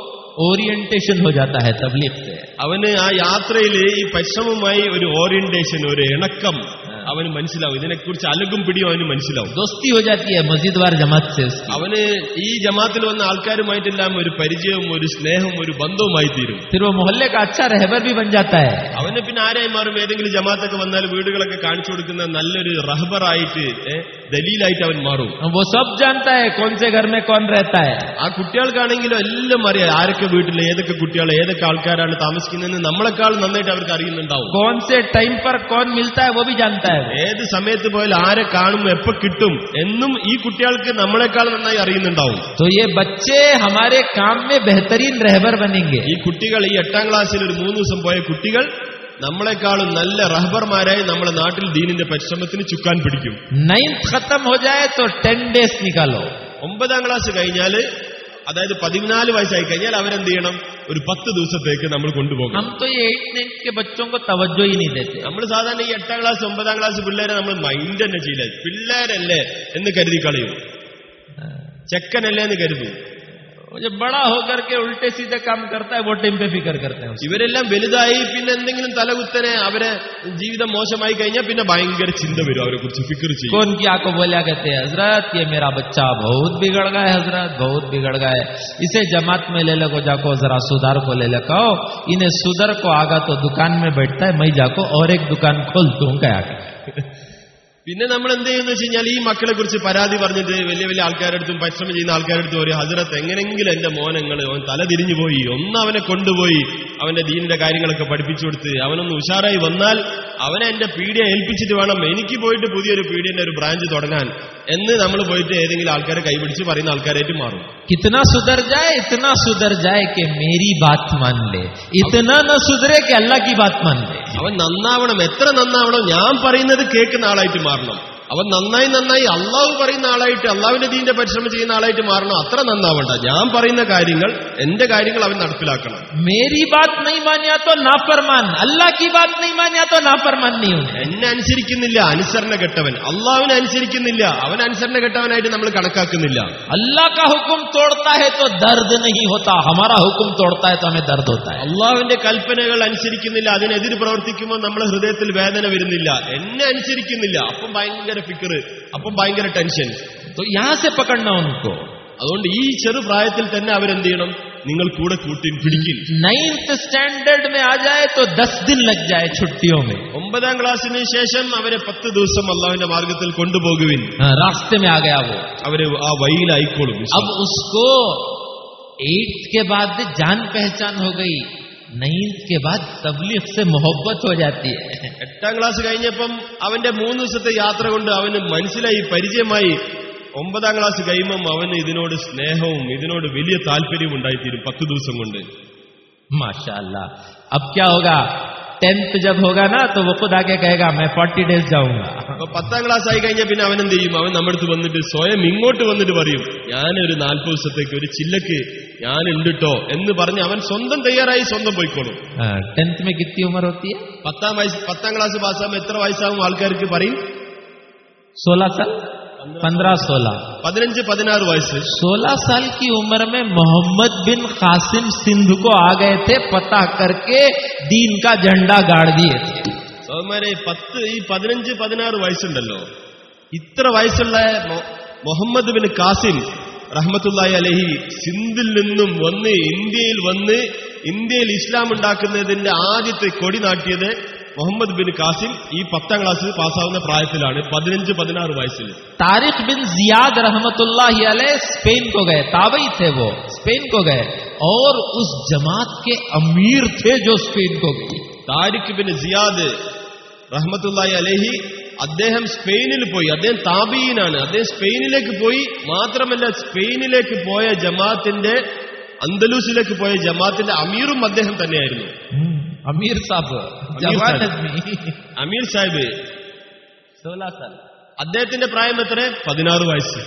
ओरिएंटेशन हो जाता है तबलीग से അവന് ആ യാത്രയിൽ ഈ പരിശ്രമവുമായി ഒരു ഓറിയന്റേഷൻ ഒരു ഇണക്കം അവന് മനസ്സിലാവും ഇതിനെക്കുറിച്ച് അലകും പിടിയും അവന് മനസ്സിലാവും दोस्ती हो जाती है मस्जिदवार जमात से उसकी അവന് ഈ ജമാത്തിൽ വന്ന ആൾക്കാരുമായിട്ടെല്ലാം ഒരു പരിചയവും ഒരു സ്നേഹവും ഒരു ബന്ധവുമായി തീരും फिर वो मोहल्ले का अच्छा रहबर भी बन जाता है അവന് പിന്നെ ആരായി മാറും ഏതെങ്കിലും ജമാത്തൊക്കെ വന്നാൽ വീടുകളൊക്കെ കാണിച്ചു കൊടുക്കുന്ന നല്ലൊരു റഹബറായിട്ട് ഏ, ദലീലായിട്ട് അവൻ മാറും वो सब जानता है कौन से घर में कौन रहता है ആ കുട്ടികൾക്കാണെങ്കിലും എല്ലാം അറിയാം ആരൊക്കെ വീട്ടിൽ ഏതൊക്കെ കുട്ടികൾ ഏതൊക്കെ ആൾക്കാരാണ് താമസിക്കുന്നതെന്ന് നമ്മളെക്കാൾ നന്നായിട്ട് അവർക്ക് അറിയുന്നുണ്ടാവും कौन से टाइम पर कौन मिलता है वो भी जानता है वो। ഏത് സമയത്ത് പോയാൽ ആരെ കാണും എപ്പോ കിട്ടും എന്നും ഈ കുട്ടികൾക്ക് നമ്മളെക്കാൾ നന്നായി അറിയുന്നുണ്ടാവും तो ये बच्चे हमारे काम में बेहतरीन रहबर बनेंगे ഈ കുട്ടികൾ ഈ എട്ടാം ക്ലാസ്സിൽ ഒരു മൂന്ന് ദിവസം പോയ കുട്ടികൾ നമ്മളെക്കാളും നല്ല റഹബർമാരായി നമ്മുടെ നാട്ടിൽ ദീനിന്റെ പരിശ്രമത്തിന് ചുക്കാൻ പിടിക്കും नाइन्थ खत्म हो जाए तो टेन डेज निकालो ഒമ്പതാം ക്ലാസ് കഴിഞ്ഞാല് അതായത് പതിനാല് വയസ്സായി കഴിഞ്ഞാൽ അവരെന്ത് ചെയ്യണം ഒരു പത്ത് ദിവസത്തേക്ക് നമ്മൾ കൊണ്ടുപോകണം हम तो ये एट नाइन्थ के बच्चों को तवज्जो ही नहीं देते നമ്മൾ സാധാരണ ഈ എട്ടാം ക്ലാസ് ഒമ്പതാം ക്ലാസ് പിള്ളേരെ നമ്മൾ മൈൻഡ് തന്നെ ചെയ്യില്ല പിള്ളേരല്ലേ എന്ന് കരുതി കളയും ചെക്കനല്ലേ എന്ന് കരുതും वो जब बड़ा होकर के उल्टे सीधे काम करता है वो टाइम पे फिक्र करते हैं उसकी। ഇവരെല്ലാം വലുതായി പിന്നെ എന്തെങ്കിലും തലകുത്തനെ അവരെ ജീവിതം മോശമായി കഴിഞ്ഞാൽ പിന്നെ ഭയങ്കര ചിന്ത വരും അവരെ കുറിച്ച് ഫിക്കർ ചെയ്യും कौन क्या को बोला कहते हैं हजरत ये मेरा बच्चा बहुत बिगड़ गया है हजरत बहुत बिगड़ गया है इसे जमात में ले लो जाको जरा सुधार को ले ले कहो इन्हें सुधर को आगा तो दुकान में बैठता है मैं जाको और एक दुकान खोल दूं क्या പിന്നെ നമ്മൾ എന്ത് ചെയ്യുന്ന വെച്ച് കഴിഞ്ഞാൽ ഈ മക്കളെ കുറിച്ച് പരാതി പറഞ്ഞിട്ട് വലിയ വലിയ ആൾക്കാരുടെ അടുത്തും പരിശ്രമം ചെയ്യുന്ന ആൾക്കാരുടെ അടുത്തും ഒരു ഹസരത്ത് എങ്ങനെങ്കിലും എന്റെ മോനങ്ങൾ അവൻ തല തിരിഞ്ഞു പോയി ഒന്ന് അവനെ കൊണ്ടുപോയി അവന്റെ ദീനിന്റെ കാര്യങ്ങളൊക്കെ പഠിപ്പിച്ചു കൊടുത്ത് അവനൊന്ന് ഉഷാറായി വന്നാൽ അവനെ എന്റെ പീഡിയ ഏൽപ്പിച്ചിട്ട് വേണം എനിക്ക് പോയിട്ട് പുതിയൊരു പീഡിയന്റെ ഒരു ബ്രാഞ്ച് തുടങ്ങാൻ എന്ന് നമ്മൾ പോയിട്ട് ഏതെങ്കിലും ആൾക്കാരെ കൈപിടിച്ച് പറയുന്ന ആൾക്കാരായിട്ട് മാറും कितना सुधर जाए इतना सुधर जाए कि मेरी बात मान ले इतना न सुधरे कि अल्लाह की बात मान ले അവൻ നന്നാവണം എത്ര നന്നാവണം ഞാൻ പറയുന്നത് കേൾക്കുന്ന ആളായിട്ട് മാറണം അവൻ നന്നായി നന്നായി അള്ളാഹു പറയുന്ന ആളായിട്ട് അള്ളാഹുവിന്റെ ദീന്റെ പരിശ്രമം ചെയ്യുന്ന ആളായിട്ട് മാറണം അത്ര നന്നാവണ്ട ഞാൻ പറയുന്ന കാര്യങ്ങൾ എന്റെ കാര്യങ്ങൾ അവൻ നടപ്പിലാക്കണം मेरी बात नहीं मानिया तो नाफरमान अल्लाह की बात नहीं मानिया तो नाफरमान नहीं होने എന്നെ അനുസരിക്കുന്നില്ല അനുസരണ കെട്ടവൻ അള്ളാഹുവിനെ അനുസരിക്കുന്നില്ല അവൻ അനുസരണ കെട്ടവനായിട്ട് നമ്മൾ കണക്കാക്കുന്നില്ല अल्लाह का हुक्म तोड़ता है तो दर्द नहीं होता हमारा हुक्म तोड़ता है तो हमें दर्द होता है അള്ളാഹുവിന്റെ കൽപ്പനകൾ അനുസരിക്കുന്നില്ല അതിനെതിര് പ്രവർത്തിക്കുമ്പോൾ നമ്മുടെ ഹൃദയത്തിൽ വേദന വരുന്നില്ല എന്നെ അനുസരിക്കുന്നില്ല അപ്പം ഭയങ്കര ഫിക്കർ അപ്പം ഭയങ്കര ടെൻഷൻ तो यहां से पकड़ना उनको അതുകൊണ്ട് ഈ ചെറുപ്രായത്തിൽ തന്നെ അവരെന്ത് ചെയ്യണം നിങ്ങൾ കൂടെ കൂട്ടി പിടിക്കും नाइन्थ स्टैंडर्ड में आ जाए तो दस दिन लग जाए छुट्टियों में ഒമ്പതാം ക്ലാസ്സിന് ശേഷം അവരെ പത്ത് ദിവസം അള്ളാഹുവിന്റെ മാർഗത്തിൽ കൊണ്ടുപോകുവിൻ हाँ, रास्ते में आ गया वो അവര് ആ വഴിയിലായിക്കോളും अब उसको एट्थ के बाद जान पहचान हो गई नाइन्थ के बाद तबलीग से मोहब्बत हो जाती है എട്ടാം ക്ലാസ് കഴിഞ്ഞപ്പം അവന്റെ മൂന്ന് ദിവസത്തെ യാത്ര കൊണ്ട് അവന് മനസ്സിലായി പരിചയമായി ഒമ്പതാം ക്ലാസ് കഴിയുമ്പം അവന് ഇതിനോട് സ്നേഹവും ഇതിനോട് വലിയ താല്പര്യവും ഉണ്ടായിത്തീരും പത്ത് ദിവസം കൊണ്ട് माशाल्लाह अब क्या होगा टेंथ जब होगा ना तो वो खुद आके कहेगा मैं फोर्टी डेज जाऊंगा അപ്പൊ പത്താം ക്ലാസ് ആയി കഴിഞ്ഞാൽ പിന്നെ അവൻ എന്ത് ചെയ്യും അവൻ നമ്മുടെ അടുത്ത് വന്നിട്ട് സ്വയം ഇങ്ങോട്ട് വന്നിട്ട് പറയും ഞാനൊരു നാൽപ്പത് ദിവസത്തേക്ക് ഒരു ചില്ലക്ക് ഞാൻ ഉണ്ടിട്ടോ എന്ന് പറഞ്ഞ് അവൻ സ്വന്തം തയ്യാറായി സ്വന്തം പോയിക്കോളും टेंथ में कितनी उम्र होती है പത്താം വയസ്സ് പത്താം ക്ലാസ് പാസ്സാകുമ്പോൾ എത്ര വയസ്സാകും ആൾക്കാർക്ക് പറയും सोलह साल पंद्रह सोलह പതിനഞ്ച് പതിനാറ് വയസ്സ് सोलह साल की उम्र में मोहम्मद बिन कासिम सिंध को आ गए थे पता करके दीन का झंडा गाड़ दिए थे സഹോദരന്മാരെ പത്ത് ഈ പതിനഞ്ച് പതിനാറ് വയസ്സുണ്ടല്ലോ ഇത്ര വയസ്സുള്ള മൊ- മുഹമ്മദ് ബിൻ കാസിം റഹ്മത്തുല്ലായി അലഹി സിന്ധിൽ നിന്നും വന്ന് ഇന്ത്യയിൽ വന്ന് ഇന്ത്യയിൽ ഇസ്ലാം ഉണ്ടാക്കുന്നതിന്റെ ആദ്യത്തെ കൊടി നാട്ടിയത് മുഹമ്മദ് ബിൻ കാസിം ഈ പത്താം ക്ലാസ് പാസ്സാവുന്ന പ്രായത്തിലാണ് പതിനഞ്ച് പതിനാറ് വയസ്സിൽ तारिक बिन जियाद रहमतुल्लाह अलैह स्पेन को गए ताबई थे वो स्पेन को गए और उस जमात के अमीर थे जो स्पेन को गई താരിഖ് ബിൻ സിയാദ് റഹ്മത്തുല്ലായി അലഹി അദ്ദേഹം സ്പെയിനിൽ പോയി അദ്ദേഹം താബീനാണ് അദ്ദേഹം സ്പെയിനിലേക്ക് പോയി മാത്രമല്ല സ്പെയിനിലേക്ക് പോയ ജമാത്തിന്റെ അന്തലൂസിലേക്ക് പോയ ജമാത്തിന്റെ അമീറും അദ്ദേഹം തന്നെയായിരുന്നു अमीर साहब अमीर जवान साहब। आदमी അമീർ സാഹിബ് सोलह साल അദ്ദേഹത്തിന്റെ പ്രായം എത്ര പതിനാറ് വയസ്സ്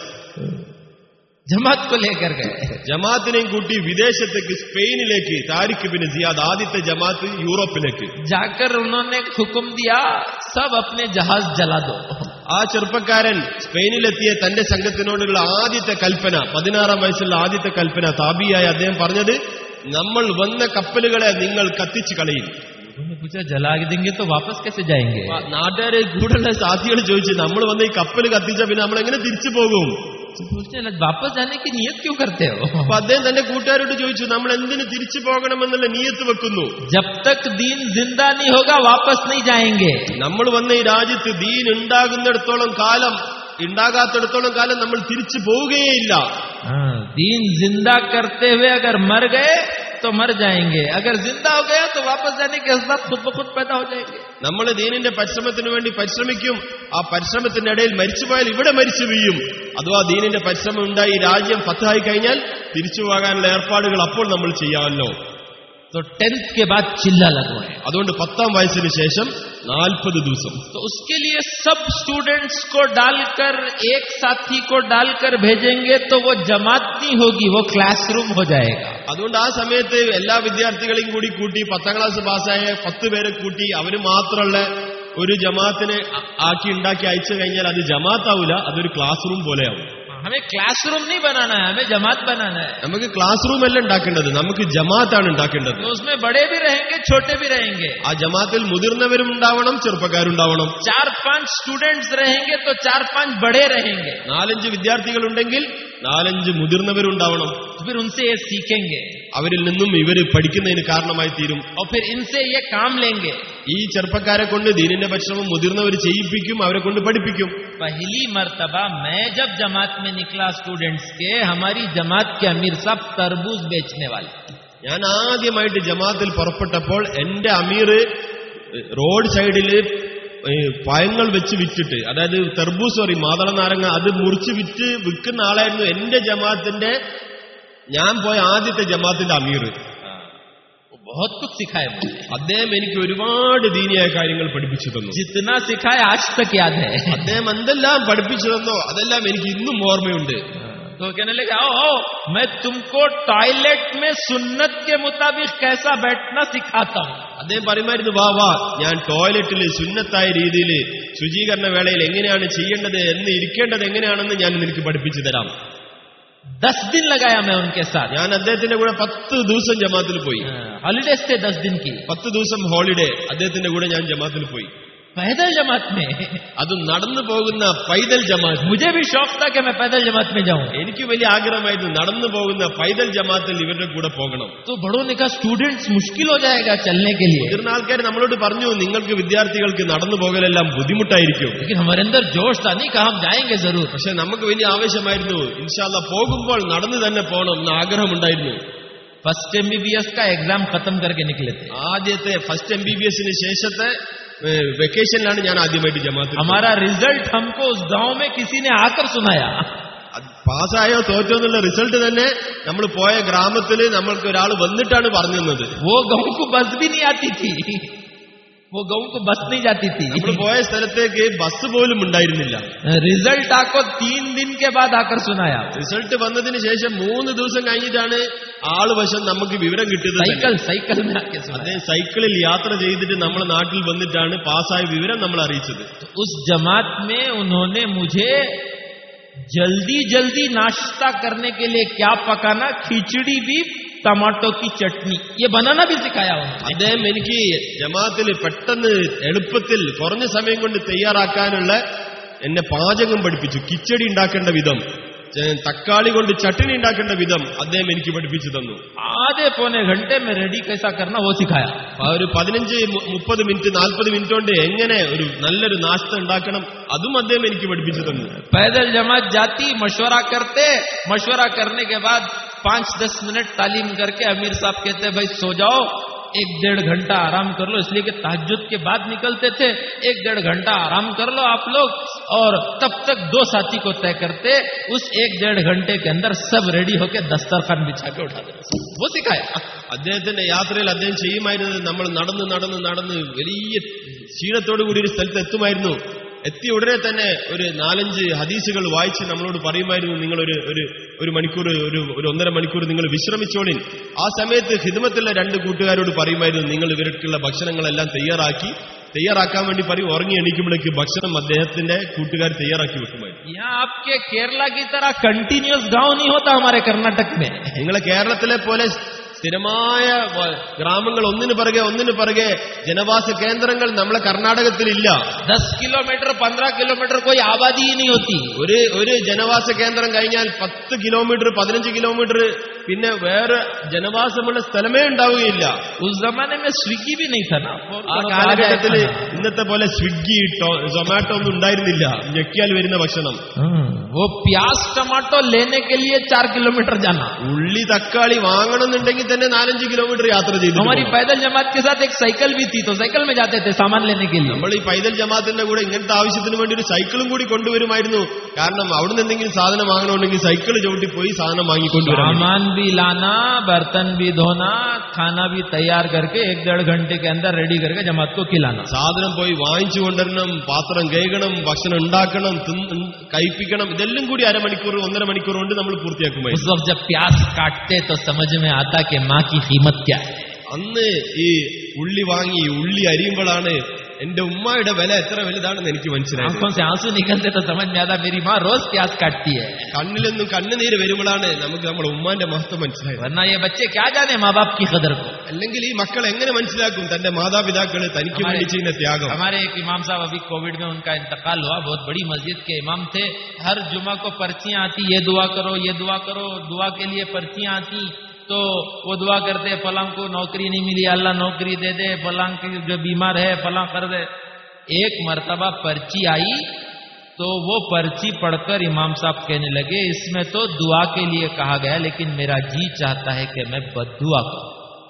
जमात को लेकर गए ജമാത്തിനെയും കൂട്ടി വിദേശത്തേക്ക് സ്പെയിനിലേക്ക് താരിഖ് ബിൻ സിയാദ് ആദ്യത്തെ ജമാത്ത് യൂറോപ്പിലേക്ക് जाकर उन्होंने हुक्म दिया सब अपने जहाज जला दो ആ ചെറുപ്പക്കാരൻ സ്പെയിനിലെത്തിയ തന്റെ സംഘത്തിനോടുള്ള ആദ്യത്തെ കൽപ്പന പതിനാറാം വയസ്സുള്ള ആദ്യത്തെ കൽപ്പന താബിയായ അദ്ദേഹം പറഞ്ഞത് നമ്മൾ വന്ന കപ്പലുകളെ നിങ്ങൾ കത്തിച്ചു കളയും उन्होंने पूछा जला के देंगे तो वापस कैसे जाएंगे ആ നാട്ടുകാരെ കൂടെയുള്ള സാഥികൾ ചോദിച്ചു നമ്മൾ വന്ന് ഈ കപ്പൽ കത്തിച്ച പിന്നെ നമ്മൾ എങ്ങനെ തിരിച്ചു പോകും तो पूछते हैं वापस जाने की नियत क्यों करते हो അപ്പൊ അദ്ദേഹം തന്റെ കൂട്ടുകാരോട് ചോദിച്ചു നമ്മൾ എന്തിന് തിരിച്ചു പോകണമെന്നുള്ള നീയത്ത് വെക്കുന്നു जब तक दीन जिंदा नहीं होगा वापस नहीं जाएंगे നമ്മൾ വന്ന ഈ രാജ്യത്ത് ദീൻ ഉണ്ടാകുന്നിടത്തോളം കാലം ഉണ്ടാകാത്തിടത്തോളം കാലം നമ്മൾ തിരിച്ചു പോവുകയേയില്ല हाँ, दीन जिंदा करते हुए अगर मर गए तो मर जाएंगे अगर जिंदा हो गया तो वापस जाने के असबाब खुद ब खुद पैदा हो जाएंगे നമ്മൾ ദീനിന്റെ പരിശ്രമത്തിന് വേണ്ടി പരിശ്രമിക്കും ആ പരിശ്രമത്തിന്റെ ഇടയിൽ മരിച്ചുപോയാൽ ഇവിടെ മരിച്ചു വീഴും അഥവാ ദീനിന്റെ പരിശ്രമം ഉണ്ടായി രാജ്യം ഫത്തായി കഴിഞ്ഞാൽ തിരിച്ചു പോകാനുള്ള ഏർപ്പാടുകൾ അപ്പോൾ നമ്മൾ ചെയ്യാമല്ലോ तो टेंथ के बाद चिल्ला लगवाए അതുകൊണ്ട് പത്താം വയസ്സിന് ശേഷം നാൽപ്പത് ദിവസം तो उसके लिए सब स्टूडेंट्स को डालकर एक साथी को डालकर भेजेंगे तो वो जमात नहीं होगी वो क्लासरूम हो जाएगा അതുകൊണ്ട് ആ സമയത്ത് എല്ലാ വിദ്യാർത്ഥികളെയും കൂടി കൂട്ടി പത്താം ക്ലാസ് പാസ്സായ പത്ത് പേരെ കൂട്ടി അവര് മാത്രമുള്ള ഒരു ജമാത്തിനെ ആ- ആക്കി ഉണ്ടാക്കി അയച്ചു കഴിഞ്ഞാൽ അത് ജമാത്താവൂല അതൊരു ക്ലാസ് റൂം പോലെയാവും हमें क्लासरूम नहीं बनाना है हमें जमात बनाना है നമുക്ക് ക്ലാസ് റൂം അല്ല ഉണ്ടാക്കേണ്ടത് നമുക്ക് ജമാത്താണ് ഉണ്ടാക്കേണ്ടത് तो उसमें बड़े भी रहेंगे छोटे भी रहेंगे ആ ജമാത്തിൽ മുതിർന്നവരും ഉണ്ടാവണം ചെറുപ്പക്കാരുണ്ടാവണം चार पांच स्टूडेंट्स रहेंगे तो चार पांच बड़े रहेंगे നാലഞ്ച് വിദ്യാർത്ഥികളുണ്ടെങ്കിൽ നാലഞ്ച് മുതിർന്നവരുണ്ടാവണം तो फिर उनसे ये सीखेंगे അവരിൽ നിന്നും ഇവര് പഠിക്കുന്നതിന് കാരണമായി തീരും और फिर इनसे ये काम लेंगे ഈ ചെറുപ്പക്കാരെ കൊണ്ട് ദീനിന്റെ ഭക്ഷണവും മുതിർന്നവർ ചെയ്യിപ്പിക്കും അവരെ കൊണ്ട് പഠിപ്പിക്കും पहली मर्तबा मैं जब जमात में निकला स्टूडेंट्स के हमारी जमात के अमीर साहब तरबूज बेचने वाले ഞാൻ ആദ്യമായിട്ട് ജമാഅത്തിൽ പുറപ്പെട്ടപ്പോൾ എന്റെ അമീർ റോഡ് സൈഡില് ഏ, പഴങ്ങൾ വെച്ച് വിറ്റിട്ട് അതായത് തെർബൂസ് പറയും മാതള നാരങ്ങ അത് മുറിച്ച് വിറ്റ് വിൽക്കുന്ന ആളായിരുന്നു എന്റെ ജമാഅത്തിന്റെ ഞാൻ പോയ ആദ്യത്തെ ജമാഅത്തിന്റെ അമീർ वो बहुत कुछ सिखाए मुझे അദ്ദേഹം എനിക്ക് ഒരുപാട് ദീനിയായ കാര്യങ്ങൾ പഠിപ്പിച്ചു തന്നു जितना सिखाए आज तक याद है അദ്ദേഹം എന്തെല്ലാം പഠിപ്പിച്ചു തന്നോ അതെല്ലാം എനിക്ക് ഇന്നും ഓർമ്മയുണ്ട് तो कहने लगे आओ आओ मैं तुमको टॉयलेट में सुन्नत के मुताबिक कैसा बैठना सिखाता हूँ അദ്ദേഹം പറയുമായിരുന്നു വാ വാ ഞാൻ ടോയ്ലറ്റിൽ സുന്നത്തായ രീതിയിൽ ശുചീകരണ വേളയിൽ എങ്ങനെയാണ് ചെയ്യേണ്ടത് എന്ന് ഇരിക്കേണ്ടത് എങ്ങനെയാണെന്ന് ഞാൻ നിനക്ക് പഠിപ്പിച്ചു തരാം दस दिन लगाया मैं उनके साथ ഞാൻ അദ്ദേഹത്തിന്റെ കൂടെ പത്ത് ദിവസം ജമാത്തിൽ പോയി हॉलीडेज थे दस दिन की പത്ത് ദിവസം ഹോളിഡേ അദ്ദേഹത്തിന്റെ കൂടെ ഞാൻ ജമാത്തിൽ പോയി पैदल जमात में അതും നടന്നു പോകുന്ന പൈതൽ ജമാഅത്ത് मुझे भी शौक था कि मैं पैदल जमात में जाऊं എനിക്ക് വലിയ ആഗ്രഹമായിരുന്നു നടന്നു പോകുന്ന പൈതൽ ജമാത്തിൽ ഇവരുടെ കൂടെ പോകണം तो बड़ों ने कहा स्टूडेंट्स मुश्किल हो जाएगा चलने के लिए മുതിർന്ന ആൾക്കാർ നമ്മളോട് പറഞ്ഞു നിങ്ങൾക്ക് വിദ്യാർത്ഥികൾക്ക് നടന്നു പോകലെല്ലാം ബുദ്ധിമുട്ടായിരിക്കും लेकिन हमारे अंदर जोश था नहीं कहा हम जाएंगे जरूर പക്ഷെ നമുക്ക് വലിയ ആവശ്യമായിരുന്നു ഇൻഷാല്ല പോകുമ്പോൾ നടന്നു തന്നെ പോകണം എന്ന ആഗ്രഹമുണ്ടായിരുന്നു फर्स्ट एमबीबीएस का एग्जाम खत्म करके निकले थे ആദ്യത്തെ ഫസ്റ്റ് എം ബി ബി എസിന് ശേഷത്തെ വെക്കേഷനിലാണ് ഞാൻ ആദ്യമായിട്ട് ജമാഅത്തിൽ हमारा रिजल्ट हमको उस गांव में किसी ने आकर सुनाया അത് പാസ്സായോ തോറ്റോ എന്നുള്ള റിസൾട്ട് തന്നെ നമ്മൾ പോയ ഗ്രാമത്തിൽ നമ്മൾക്ക് ഒരാൾ വന്നിട്ടാണ് പറഞ്ഞു തന്നത് वो गांव को बस भी नहीं आती थी वो गांव को बस नहीं जाती നമ്മൾ थी പോയ സ്ഥലത്തേക്ക് ബസ് പോലും ഉണ്ടായിരുന്നില്ല रिजल्ट आपको तीन दिन के बाद आकर सुनाया റിസൾട്ട് വന്നതിന് ശേഷം മൂന്ന് ദിവസം കഴിഞ്ഞിട്ടാണ് ആള് വശം നമുക്ക് വിവരം കിട്ടിയത് തന്നെ. साइकिल साइकिल में आके सुनाया അദ്ദേഹം സൈക്കിളിൽ യാത്ര ചെയ്തിട്ട് നമ്മളെ നാട്ടിൽ വന്നിട്ടാണ് പാസ്സായ വിവരം നമ്മൾ അറിയിച്ചത് उस जमात में उन्होंने मुझे जल्दी जल्दी नाश्ता करने के लिए क्या पकाना खिचड़ी भी टमाटो की चटनी ये बनाना भी सिखाया उन्होंने അദ്ദേഹം എനിക്ക് ജമാഅത്തിൽ പെട്ടെന്ന് എളുപ്പത്തിൽ കുറഞ്ഞ സമയം കൊണ്ട് തയ്യാറാക്കാനുള്ള എന്നെ പാചകം പഠിപ്പിച്ചു കിച്ചടി ഉണ്ടാക്കേണ്ട വിധം ചെ- തക്കാളി കൊണ്ട് ചട്ടിനി ഉണ്ടാക്കേണ്ട വിധം അദ്ദേഹം എനിക്ക് പഠിപ്പിച്ചു തന്നു आधे पौने घंटे में रेडी कैसा करना वो सिखाया ആ ഒരു പതിനഞ്ച് മു- മുപ്പത് മിനിറ്റ് നാൽപ്പത് മിനിറ്റ് കൊണ്ട് എങ്ങനെ ഒരു നല്ലൊരു നാസ്ത ഉണ്ടാക്കണം അതും അദ്ദേഹം എനിക്ക് പഠിപ്പിച്ചു തന്നു पैदल जमात जाती मशवरा करते मशवरा करने के बाद पांच दस मिनट तालीम करके अमीर साहब कहते भाई सो जाओ एक डेढ़ घंटा आराम कर लो इसलिए कि तहज्जुद के बाद निकलते थे एक डेढ़ घंटा आराम कर लो आप लोग और तब तक दो साथी को तय करते उस एक डेढ़ घंटे के अंदर सब रेडी होके दस्तरखान बिछा के उठा देते वो सिखाया അദ്ദേഹത്തിന്റെ യാത്രയിൽ അദ്ദേഹം ചെയ്യുമായിരുന്നത് നമ്മൾ നടന്ന് നടന്ന് നടന്ന് വലിയ ക്ഷീണത്തോടു കൂടി ഒരു സ്ഥലത്ത് എത്തുമായിരുന്നു എത്തിയ ഉടനെ തന്നെ ഒരു നാലഞ്ച് ഹദീസുകൾ വായിച്ച് നമ്മളോട് പറയുമായിരുന്നു നിങ്ങൾ ഒരു ഒരു ഒരു മണിക്കൂർ ഒരു ഒരു ഒന്നര മണിക്കൂർ നിങ്ങൾ വിശ്രമിച്ചോളിൻ ആ സമയത്ത് ഹിദ്മത്തുള്ള രണ്ട് കൂട്ടുകാരോട് പറയുമായിരുന്നു നിങ്ങൾ ഇവർക്കുള്ള ഭക്ഷണങ്ങളെല്ലാം തയ്യാറാക്കി തയ്യാറാക്കാൻ വേണ്ടി പറയും ഉറങ്ങി എണീക്കുമ്പോഴേക്ക് ഭക്ഷണം അദ്ദേഹത്തിന്റെ കൂട്ടുകാർ തയ്യാറാക്കി വെക്കുമായിരുന്നു यहाँ आपके केरला की तरह कंटिन्यूस गांव नहीं होता हमारे कर्नाटक में നിങ്ങളെ കേരളത്തിലെ പോലെ സ്ഥിരമായ വ- ഗ്രാമങ്ങൾ ഒന്നിനു പിറകെ ഒന്നിനു പിറകെ ജനവാസ കേന്ദ്രങ്ങൾ നമ്മളെ കർണാടകത്തിലില്ല दस किलोमीटर पंद्रह किलोमीटर कोई आबादी ही नहीं होती ഒരു ഒരു ജനവാസ കേന്ദ്രം കഴിഞ്ഞാൽ പത്ത് കിലോമീറ്റർ പതിനഞ്ച് കിലോമീറ്റർ പിന്നെ വേറെ ജനവാസമുള്ള സ്ഥലമേ ഉണ്ടാവുകയില്ല उस जमाने में स्विगी भी नहीं था ना ആ കാലഘട്ടത്തിൽ ഇന്നത്തെ പോലെ സ്വിഗ്ഗി ടോ- സൊമാറ്റോ ഒന്നും ഉണ്ടായിരുന്നില്ല ഞെക്കിയാൽ വരുന്ന ഭക്ഷണം हम्म, वो प्याज टमाटो लेने के लिए चार किलोमीटर जाना ഉള്ളി തക്കാളി വാങ്ങണമെന്നുണ്ടെങ്കിൽ തന്നെ നാലഞ്ച് കിലോമീറ്റർ യാത്ര ചെയ്തു हमारी पैदल जमात के साथ एक साइकिल भी थी तो साइकिल में जाते थे सामान लेने के लिए നമ്മൾ ഈ പൈതൽ ജമാഅത്തിന്റെ കൂടെ ഇങ്ങനത്തെ ആവശ്യത്തിന് വേണ്ടി ഒരു സൈക്കിളും കൂടി കൊണ്ടുവരുമായിരുന്നു കാരണം അവിടുന്ന് എന്തെങ്കിലും സാധനം വാങ്ങണമെങ്കിൽ സൈക്കിൾ ചവിട്ടി പോയി സാധനം വാങ്ങിക്കൊണ്ടുവരാം सामान भी लाना बर्तन भी धोना खाना भी तैयार करके एक डेढ़ घंटे के अंदर रेडी करके जमात को खिलाना സാധനം പോയി വാങ്ങിച്ചു കൊണ്ടുവരണം പാത്രം കഴുകണം ഭക്ഷണം ഉണ്ടാക്കണം തിന്ന് കഴിപ്പിക്കണം ഇതെല്ലാം കൂടി അരമണിക്കൂർ ഒന്നര മണിക്കൂർ കൊണ്ട് നമ്മൾ उस പൂർത്തിയാക്കുമായിരുന്നു वक्त जब प्याज काटते तो समझ में आता कि माँ की कीमत क्या है അന്ന് ഈ ഉള്ളി വാങ്ങി ഉള്ളി അരിയുമ്പോഴാണ് എന്റെ ഉമ്മയുടെ വില എത്ര വലുതാണെന്ന് എനിക്ക് മനസ്സിലായത് आंखों से आंसू निकलते तो समझ में आता मेरी माँ रोज प्याज काटती है കണ്ണിൽ നിന്നും കണ്ണുനീര് വരുമ്പോഴാണ് നമുക്ക് നമ്മുടെ ഉമ്മാന്റെ മഹത്വം മനസ്സിലായത് वरना ये बच्चे क्या जाने माँ बाप की कदर को അല്ലെങ്കിൽ ഈ മക്കൾ എങ്ങനെ മനസ്സിലാക്കും തന്റെ മാതാപിതാക്കള് തനിക്ക് വേണ്ടി हमारे- ചെയ്യുന്ന ത്യാഗം हमारे एक इमाम साहब अभी कोविड में उनका इंतकाल हुआ बहुत बड़ी मस्जिद के इमाम थे हर जुमा को पर्चियां आती ये दुआ करो ये दुआ करो दुआ के लिए पर्चियां आती तो वो दुआ करते फलां को नौकरी नहीं मिली अल्लाह नौकरी दे दे फलां की जो बीमार है फलां कर दे एक मर्तबा पर्ची आई तो वो पर्ची पढ़कर इमाम साहब कहने लगे इसमें तो दुआ के लिए कहा गया लेकिन मेरा जी चाहता है कि मैं बदुआ करूं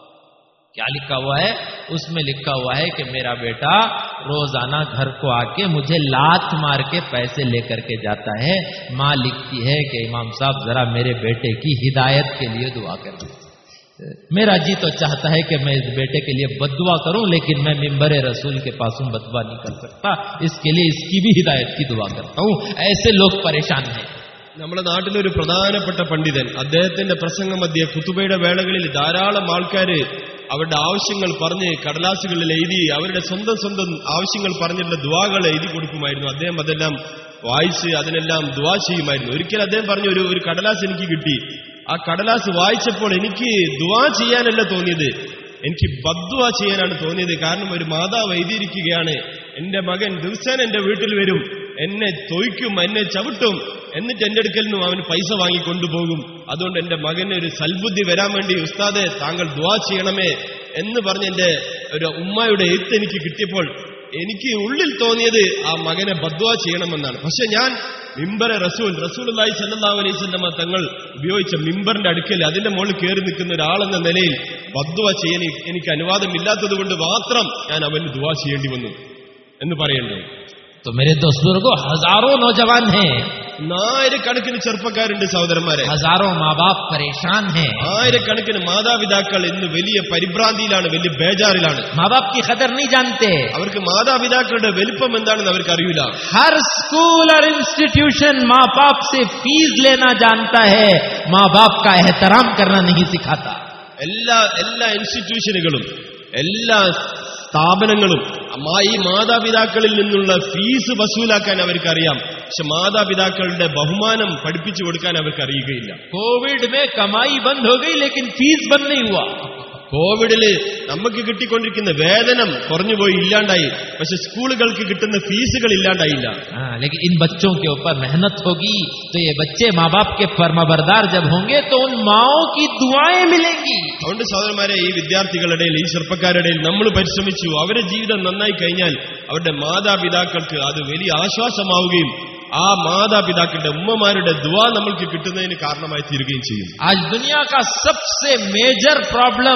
क्या लिखा हुआ है उसमें लिखा हुआ है कि मेरा बेटा रोजाना घर को आके मुझे लात मार के पैसे लेकर के जाता है माँ लिखती है कि इमाम साहब जरा मेरे बेटे की हिदायत के लिए दुआ कर दीजिए मेरा जी तो चाहता है कि मैं इस बेटे के लिए बदुआ करूं लेकिन मैं मिंबर रसूल के पास हूं बदुआ नहीं कर सकता इसके लिए इसकी भी हिदायत की दुआ करता हूं ऐसे लोग परेशान हैं നമ്മുടെ നാട്ടിലൊരു പ്രധാനപ്പെട്ട പണ്ഡിതൻ അദ്ദേഹത്തിന്റെ പ്രസംഗ മധ്യ കുത്തുബയുടെ വേളകളിൽ ധാരാളം ആൾക്കാര് അവരുടെ ആവശ്യങ്ങൾ പറഞ്ഞ് കടലാസുകളിൽ എഴുതി അവരുടെ സ്വന്തം സ്വന്തം ആവശ്യങ്ങൾ പറഞ്ഞിട്ടുള്ള ദുവാകൾ എഴുതി കൊടുക്കുമായിരുന്നു അദ്ദേഹം അതെല്ലാം വായിച്ച് അതിനെല്ലാം ദുവാ ചെയ്യുമായിരുന്നു ഒരിക്കൽ അദ്ദേഹം പറഞ്ഞു ഒരു ഒരു കടലാസ് എനിക്ക് കിട്ടി ആ കടലാസ് വായിച്ചപ്പോൾ എനിക്ക് ദുവാ ചെയ്യാനല്ല തോന്നിയത് എനിക്ക് ബദ്വ ചെയ്യാനാണ് തോന്നിയത് കാരണം ഒരു മാതാവ് എഴുതിയിരിക്കുകയാണ് എന്റെ മകൻ ദിവസേന എന്റെ വീട്ടിൽ വരും എന്നെ തൊയ്ക്കും എന്നെ ചവിട്ടും എന്നിട്ട് എന്റെ അടുക്കൽ നിന്നും അവന് പൈസ വാങ്ങി കൊണ്ടുപോകും അതുകൊണ്ട് എന്റെ മകന് ഒരു സൽബുദ്ധി വരാൻ വേണ്ടി ഉസ്താദെ താങ്കൾ ദ്വാ ചെയ്യണമേ എന്ന് പറഞ്ഞ് എന്റെ ഒരു ഉമ്മയുടെ എഴുത്ത് എനിക്ക് കിട്ടിയപ്പോൾ എനിക്ക് ഉള്ളിൽ തോന്നിയത് ആ മകനെ ബദ്വ ചെയ്യണമെന്നാണ് പക്ഷെ ഞാൻ മിമ്പറെ റസൂൽ റസൂൽ അള്ളാഹി സല്ലാ അലൈഹി സ്വല്ലമ തങ്ങൾ ഉപയോഗിച്ച മിമ്പറിന്റെ അടുക്കൽ അതിന്റെ മുകളിൽ കയറി നിൽക്കുന്ന ഒരാളെന്ന നിലയിൽ ബദ്വ ചെയ്യാൻ എനിക്ക് അനുവാദമില്ലാത്തത് കൊണ്ട് മാത്രം ഞാൻ അവന് ദുവാ ചെയ്യേണ്ടി വന്നു എന്ന് പറയണ്ടേ तो मेरे दोस्त बुजुर्गो हजारों नौजवान हैं ആയിരക്കണക്കിന് ചെറുപ്പക്കാരുണ്ട് സഹോദരന്മാരെ हजारों माँ बाप परेशान हैं ആയിരക്കണക്കിന് മാതാപിതാക്കൾ ഇന്ന് വലിയ പരിഭ്രാന്തിയിലാണ് വലിയ ബേജാറിലാണ് माँ बाप की कदर नहीं जानते അവർക്ക് മാതാപിതാക്കളുടെ വലിപ്പം എന്താണെന്ന് അവർക്ക് അറിയില്ല हर स्कूल और इंस्टीट्यूशन माँ बाप से फीस लेना जानता है माँ बाप का एहतराम करना नहीं सिखाता എല്ലാ എല്ലാ ഇൻസ്റ്റിറ്റ്യൂഷനുകളും എല്ലാ സ്ഥാപനങ്ങളും അമ്മാ ഈ മാതാപിതാക്കളിൽ നിന്നുള്ള ഫീസ് വസൂലാക്കാൻ അവർക്കറിയാം പക്ഷെ മാതാപിതാക്കളുടെ ബഹുമാനം പഠിപ്പിച്ചു കൊടുക്കാൻ അവർക്ക് അറിയുകയില്ല कोविड में कमाई बंद हो गई लेकिन फीस बंद नहीं हुआ കോവിഡില് നമുക്ക് കിട്ടിക്കൊണ്ടിരിക്കുന്ന വേതനം കുറഞ്ഞുപോയി ഇല്ലാണ്ടായി പക്ഷെ സ്കൂളുകൾക്ക് കിട്ടുന്ന ഫീസുകൾ ഇല്ലാണ്ടായില്ല हाँ, लेकिन इन बच्चों के ऊपर मेहनत होगी तो ये बच्चे माँ बाप के फर्माबरदार जब होंगे तो उन माओ की दुआएं मिलेंगी അതുകൊണ്ട് സഹോദരന്മാരെ ഈ വിദ്യാർത്ഥികളുടെ ഇടയിൽ ഈ ചെറുപ്പക്കാരുടെ ഇടയിൽ നമ്മൾ പരിശ്രമിച്ചു അവരുടെ ജീവിതം നന്നായി കഴിഞ്ഞാൽ അവരുടെ മാതാപിതാക്കൾക്ക് അത് വലിയ ആശ്വാസമാവുകയും ആ മാതാപിതാക്കളുടെ ഉമ്മമാരുടെ ദുവാ നമ്മൾക്ക് കിട്ടുന്നതിന് കാരണമായി തീരുകയും ചെയ്യും आज दुनिया का सबसे major problem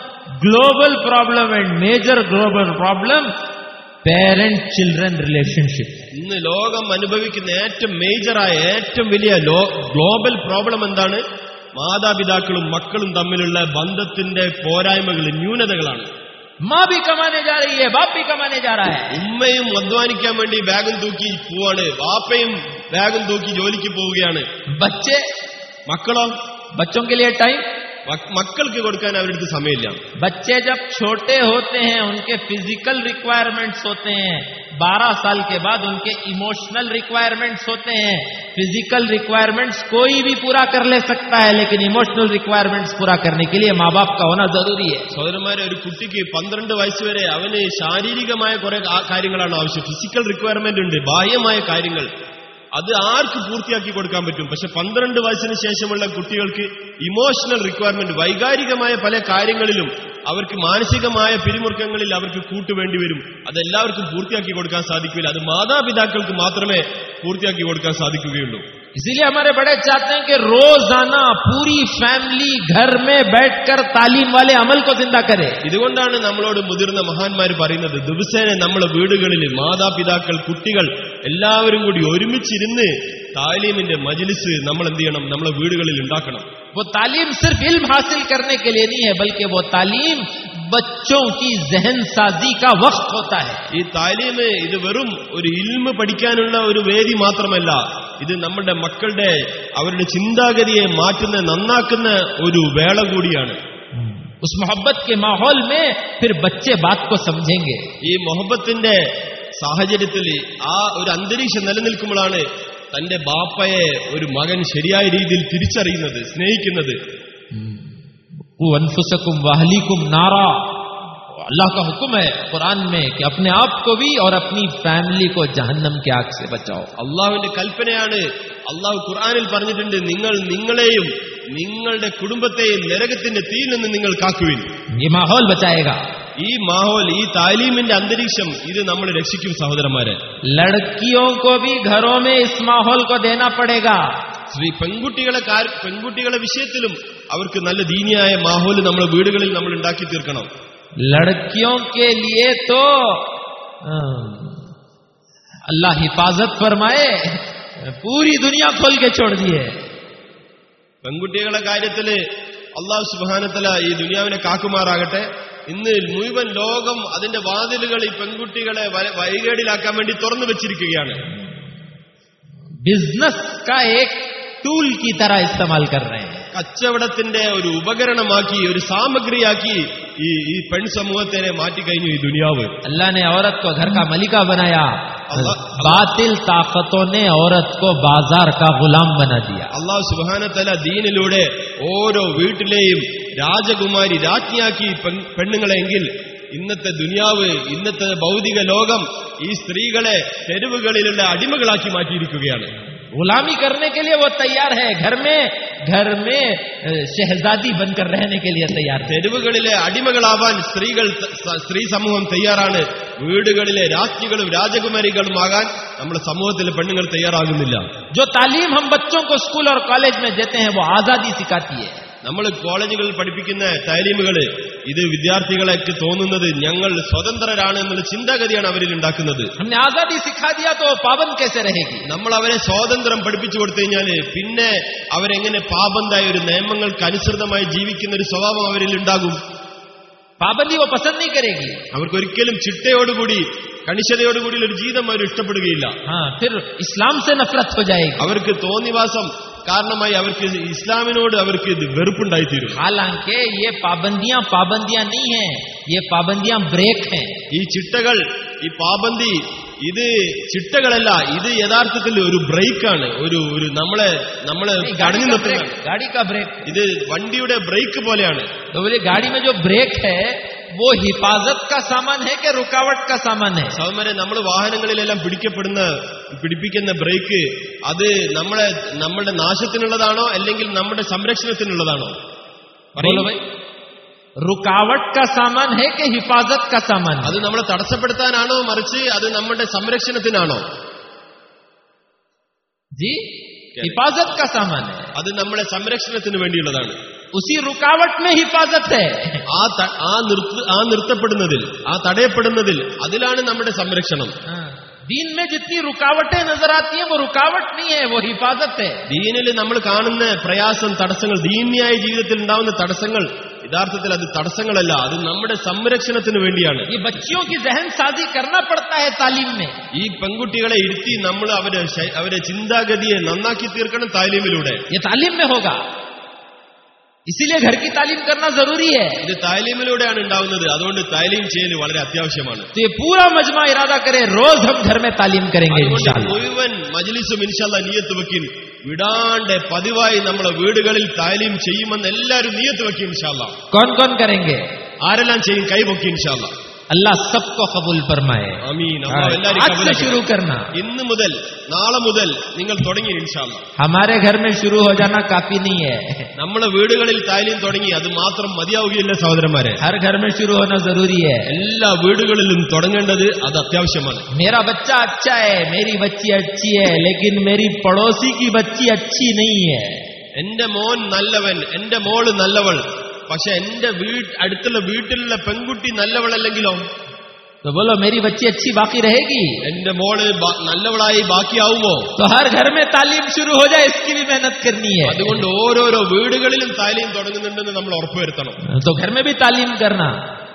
global problem and major global problem parent children relationship ഇന്ന് ലോകം അനുഭവിക്കുന്ന ഏറ്റവും മേജറായ ഏറ്റവും വലിയ ലോ ഗ്ലോബൽ പ്രോബ്ലം എന്താണ് മാതാപിതാക്കളും മക്കളും തമ്മിലുള്ള ബന്ധത്തിന്റെ പോരായ്മകൾ ന്യൂനതകളാണ് माँ भी कमाने जा रही है बाप भी कमाने जा रहा है ഉമ്മയും അധ്വാനിക്കാൻ വേണ്ടി ബാഗും തൂക്കി പോവാണ് വാപ്പയും ബാഗും തൂക്കി ജോലിക്ക് പോവുകയാണ് बच्चे മക്കളോ बच्चों के लिए टाइम മക്ക- മക്കൾക്ക് കൊടുക്കാൻ അവരുടെ അടുത്ത് സമയമില്ല बच्चे जब छोटे होते हैं उनके फिजिकल रिक्वायरमेंट्स होते हैं 12 साल के बाद उनके इमोशनल रिक्वायरमेंट्स होते हैं फिजिकल रिक्वायरमेंट्स कोई भी पूरा कर ले सकता है लेकिन इमोशनल रिक्वायरमेंट्स पूरा करने के लिए माँ बाप का होना जरूरी है സഹോദരന്മാരെ ഒരു കുട്ടിക്ക് പന്ത്രണ്ട് വയസ്സ് വരെ അവന് ശാരീരികമായ കുറെ ആ- കാര്യങ്ങളാണ് ആവശ്യം ഫിസിക്കൽ റിക്വയർമെന്റ് ഉണ്ട് ബാഹ്യമായ കാര്യങ്ങൾ അത് ആർക്ക് പൂർത്തിയാക്കി കൊടുക്കാൻ പറ്റും പക്ഷെ പന്ത്രണ്ട് വയസ്സിന് ശേഷമുള്ള കുട്ടികൾക്ക് ഇമോഷണൽ റിക്വയർമെന്റ് വൈകാരികമായ പല കാര്യങ്ങളിലും അവർക്ക് മാനസികമായ പിരിമുറുക്കങ്ങളിൽ അവർക്ക് കൂട്ടുവേണ്ടി വരും അതെല്ലാവർക്കും പൂർത്തിയാക്കി കൊടുക്കാൻ സാധിക്കില്ല അത് മാതാപിതാക്കൾക്ക് മാത്രമേ പൂർത്തിയാക്കി കൊടുക്കാൻ സാധിക്കുകയുള്ളൂ इसीलिए हमारे बड़े चाहते हैं कि रोजाना पूरी फैमिली घर में बैठकर तालीम वाले अमल को जिंदा करे ഇതുകൊണ്ടാണ് നമ്മളോട് മുതിർന്ന മഹാന്മാർ പറയുന്നത് ദിവസേന നമ്മളെ വീടുകളിൽ മാതാപിതാക്കൾ കുട്ടികൾ എല്ലാവരും കൂടി ഒരുമിച്ചിരുന്ന് താലീമിന്റെ മജിലിസ് നമ്മൾ എന്ത് ചെയ്യണം നമ്മളെ വീടുകളിൽ ഉണ്ടാക്കണം वो तालीम सिर्फ इल्म हासिल करने के लिए नहीं है बल्कि वो तालीम बच्चों की जहन साजी का वक्त होता है ഈ താലീമ് ഇത് വെറും ഒരു ഇൽമ പഠിക്കാനുള്ള ഒരു വേദി മാത്രമല്ല ഇത് നമ്മുടെ മക്കളുടെ അവരുടെ ചിന്താഗതിയെ മാറ്റുന്ന നന്നാക്കുന്ന ഒരു വേള കൂടിയാണ് उस मोहब्बत के माहौल में फिर बच्चे बात को समझेंगे ഈ മൊഹബത്തിന്റെ സാഹചര്യത്തിൽ ആ ഒരു അന്തരീക്ഷം നിലനിൽക്കുമ്പോഴാണ് തന്റെ ബാപ്പയെ ഒരു മകൻ ശരിയായ രീതിയിൽ തിരിച്ചറിയുന്നത് സ്നേഹിക്കുന്നത് वो अनफुसकुम वाहलीकुम नारा अल्लाह का हुक्म है कुरान में कि अपने आप को भी और अपनी फैमिली को जहन्नम की आग से बचाओ അള്ളാഹുവിന്റെ കൽപ്പനയാണ് അള്ളാഹു ഖുർആനിൽ പറഞ്ഞിട്ടുണ്ട് നിങ്ങൾ നിങ്ങളെയും നിങ്ങളുടെ കുടുംബത്തെയും നരകത്തിന്റെ തീയിൽ നിന്ന് നിങ്ങൾ കാക്കുവിൻ ये माहौल बचाएगा ഈ മാഹോൽ ഈ താലീമിന്റെ അന്തരീക്ഷം ഇത് നമ്മൾ രക്ഷിക്കും സഹോദരന്മാരെ लड़कियों को भी घरों में इस माहौल को देना पड़ेगा സ്ത്രീ പെൺകുട്ടികളെ കാര്- പെൺകുട്ടികളെ വിഷയത്തിലും അവർക്ക് നല്ല ദീനിയായ മാഹോൽ നമ്മുടെ വീടുകളിൽ നമ്മൾ ഉണ്ടാക്കി തീർക്കണം लड़कियों के लिए तो अम, अल्लाह हिफाजत फरमाए पूरी दुनिया खोल के छोड़ दिए പെൺകുട്ടികളെ കാര്യത്തില് അള്ളാഹു സുബാനത്തല ഈ ദുനിയാവിനെ കാക്കുമാറാകട്ടെ ഇന്ന് മുഴുവൻ ലോകം അതിന്റെ വാതിലുകൾ ഈ പെൺകുട്ടികളെ വ- വഴികേടിലാക്കാൻ വേണ്ടി തുറന്നു വെച്ചിരിക്കുകയാണ് बिजनेस का एक टूल की तरह इस्तेमाल कर रहे हैं കച്ചവടത്തിന്റെ ഒരു ഉപകരണമാക്കി ഒരു സാമഗ്രിയാക്കി ഈ ഈ പെൺ സമൂഹത്തെ മാറ്റിക്കഴിഞ്ഞു ഈ ദുനിയാവ് अल्लाह ने औरत को घर का मलिका बनाया अल्लाह- बातिल ताकतों ने औरत को बाजार का गुलाम बना दिया അള്ളാഹു സുബാനത്തല ദീനിലൂടെ ഓരോ വീട്ടിലെയും രാജകുമാരി രാജ്ഞിയാക്കി പെൺ- പെണ്ണുങ്ങളെങ്കിൽ ഇന്നത്തെ ദുനിയാവ് ഇന്നത്തെ ഭൗതിക ലോകം ഈ സ്ത്രീകളെ തെരുവുകളിലുള്ള അടിമകളാക്കി മാറ്റിയിരിക്കുകയാണ് गुलामी करने के लिए वो तैयार है घर में घर में अ, शहजादी बनकर रहने के लिए तैयार है തെരുവുകളിലെ അടിമകളാവാൻ സ്ത്രീകൾ സ- സ്ത്രീ സമൂഹം തയ്യാറാണ് വീടുകളിലെ രാജ്ഞികളും രാജകുമാരികളുമാകാൻ നമ്മുടെ സമൂഹത്തിലെ പെണ്ണുങ്ങൾ തയ്യാറാകുന്നില്ല जो तालीम हम बच्चों को स्कूल और कॉलेज में देते हैं वो आजादी सिखाती है നമ്മൾ കോളേജുകളിൽ പഠിപ്പിക്കുന്ന താലീമുകൾ ഇത് വിദ്യാർത്ഥികളെക്ക് തോന്നുന്നത് ഞങ്ങൾ സ്വതന്ത്രരാണ് എന്നുള്ള ചിന്താഗതിയാണ് അവരിൽ ഉണ്ടാക്കുന്നത് हमने आजादी सिखा दिया तो वो पाबंद कैसे रहेगी നമ്മൾ അവരെ സ്വാതന്ത്ര്യം പഠിപ്പിച്ചു കൊടുത്തു കഴിഞ്ഞാല് പിന്നെ അവരെങ്ങനെ പാബന്തായ ഒരു നിയമങ്ങൾക്ക് അനുസൃതമായി ജീവിക്കുന്ന ഒരു സ്വഭാവം അവരിൽ ഉണ്ടാകും पाबंदी वो पसंद नहीं करेगी അവർക്കൊരിക്കലും ചിട്ടയോടുകൂടി കണിശതയോടുകൂടി ഒരു ജീവിതം അവർ ഇഷ്ടപ്പെടുകയില്ല हाँ फिर इस्लाम से नफरत हो जाएगी അവർക്ക് തോന്നിവാസം കാരണമായി അവർക്ക് ഇസ്ലാമിനോട് അവർക്ക് ഇത് വെറുപ്പുണ്ടായിത്തീരും हालांकि ये पाबंदियां पाबंदियां नहीं हैं ये पाबंदियां ब्रेक हैं ഈ ചിട്ടകൾ ഈ പാബന്തി ഇത് ചിട്ടകളല്ല ഇത് യഥാർത്ഥത്തിൽ ഒരു ബ്രേക്കാണ് ഒരു ഒരു നമ്മളെ നമ്മളെ नहीं, गाड़ी തടഞ്ഞു का നിർത്തുന്ന ब्रेक गाड़ी का ब्रेक ഇത് വണ്ടിയുടെ ബ്രേക്ക് പോലെയാണ് तो बोले गाड़ी में जो ब्रेक है वो हिफाजत का सामान है कि रुकावट का सामान है സൗമരെ നമ്മൾ വാഹനങ്ങളിലെല്ലാം പിടിക്കപ്പെടുന്ന പിടിപ്പിക്കുന്ന ബ്രേക്ക് അത് നമ്മളെ നമ്മുടെ നാശത്തിനുള്ളതാണോ അല്ലെങ്കിൽ നമ്മുടെ സംരക്ഷണത്തിനുള്ളതാണോ बोलो भाई रुकावट का सामान है कि हिफाजत का सामान है അത് നമ്മളെ തടസ്സപ്പെടുത്താനാണോ മറിച്ച് അത് നമ്മുടെ സംരക്ഷണത്തിനാണോ जी हिफाजत का सामान है അത് നമ്മുടെ സംരക്ഷണത്തിന് വേണ്ടിയുള്ളതാണ് उसी रुकावट में हिफाजत है ആ ത- ആ നിർത്ത ആ നിർത്തപ്പെടുന്നതിൽ ആ തടയപ്പെടുന്നതിൽ അതിലാണ് നമ്മുടെ സംരക്ഷണം हाँ, दीन में जितनी रुकावटें नजर आती हैं वो रुकावट नहीं है वो हिफाजत है ദീനിൽ നമ്മൾ കാണുന്ന പ്രയാസം തടസ്സങ്ങൾ ദീന്യായ ജീവിതത്തിൽ ഉണ്ടാവുന്ന തടസ്സങ്ങൾ യഥാർത്ഥത്തിൽ അത് തടസ്സങ്ങളല്ല അത് നമ്മുടെ സംരക്ഷണത്തിന് വേണ്ടിയാണ് ये बच्चियों की जहन साजी करना पड़ता है तालीम में ഈ പെൺകുട്ടികളെ ഇരുത്തി നമ്മൾ അവരെ ശ- അവരെ ചിന്താഗതിയെ നന്നാക്കി തീർക്കണം താലീമിലൂടെ ये तालीम में होगा इसीलिए घर की तालीम करना जरूरी है ഇത് താലീമിലൂടെയാണ് ഉണ്ടാവുന്നത് അതുകൊണ്ട് താലീം ചെയ്യൽ വളരെ അത്യാവശ്യമാണ് तो ये पूरा मजमा इरादा करे रोज हम घर में तालीम करेंगे അതുകൊണ്ട് इंशाल्लाह മുഴുവൻ മജ്ലിസും ഇൻഷല്ല നിയത്ത് വെക്കിൻ വിടാണ്ട് പതിവായി നമ്മളെ വീടുകളിൽ താലീം ചെയ്യുമെന്ന് എല്ലാവരും നിയത്ത് വെക്കും ഇൻഷാല്ല कौन कौन करेंगे ആരെല്ലാം ചെയ്യും കൈപൊക്കി ഇൻഷാല്ല अल्लाह सबको कबूल फरमाए അമീൻ हाँ, അള്ളാഹു എല്ലാവരും आज से കബൂലാക്കട്ടെ. शुरू करना ഇന്ന് മുതൽ നാളെ മുതൽ നിങ്ങൾ തുടങ്ങി ഇൻഷാല്ല हमारे घर में शुरू हो जाना काफी नहीं है നമ്മളെ വീടുകളിൽ താലീം തുടങ്ങി അത് മാത്രം മതിയാവുകയില്ല സഹോദരന്മാരെ हर घर में शुरू होना जरूरी है എല്ലാ വീടുകളിലും തുടങ്ങേണ്ടത് അത് അത്യാവശ്യമാണ് मेरा बच्चा अच्छा है मेरी बच्ची अच्छी है लेकिन मेरी पड़ोसी की बच्ची अच्छी नहीं है എന്റെ മോൻ നല്ലവൻ എന്റെ മോള് നല്ലവൾ പക്ഷെ എന്റെ വീട്ട് അടുത്തുള്ള വീട്ടിലുള്ള പെൺകുട്ടി നല്ലവളല്ലെങ്കിലോ तो बोलो मेरी बच्ची अच्छी बाकी रहेगी എന്റെ മോള് ബ- നല്ലവളായി ബാക്കിയാവുമോ तो हर घर में तालीम शुरू हो जाए इसकी भी मेहनत करनी है അതുകൊണ്ട് ഓരോരോ വീടുകളിലും താലീം തുടങ്ങുന്നുണ്ടെന്ന് നമ്മൾ ഉറപ്പുവരുത്തണം तो घर में भी तालीम करना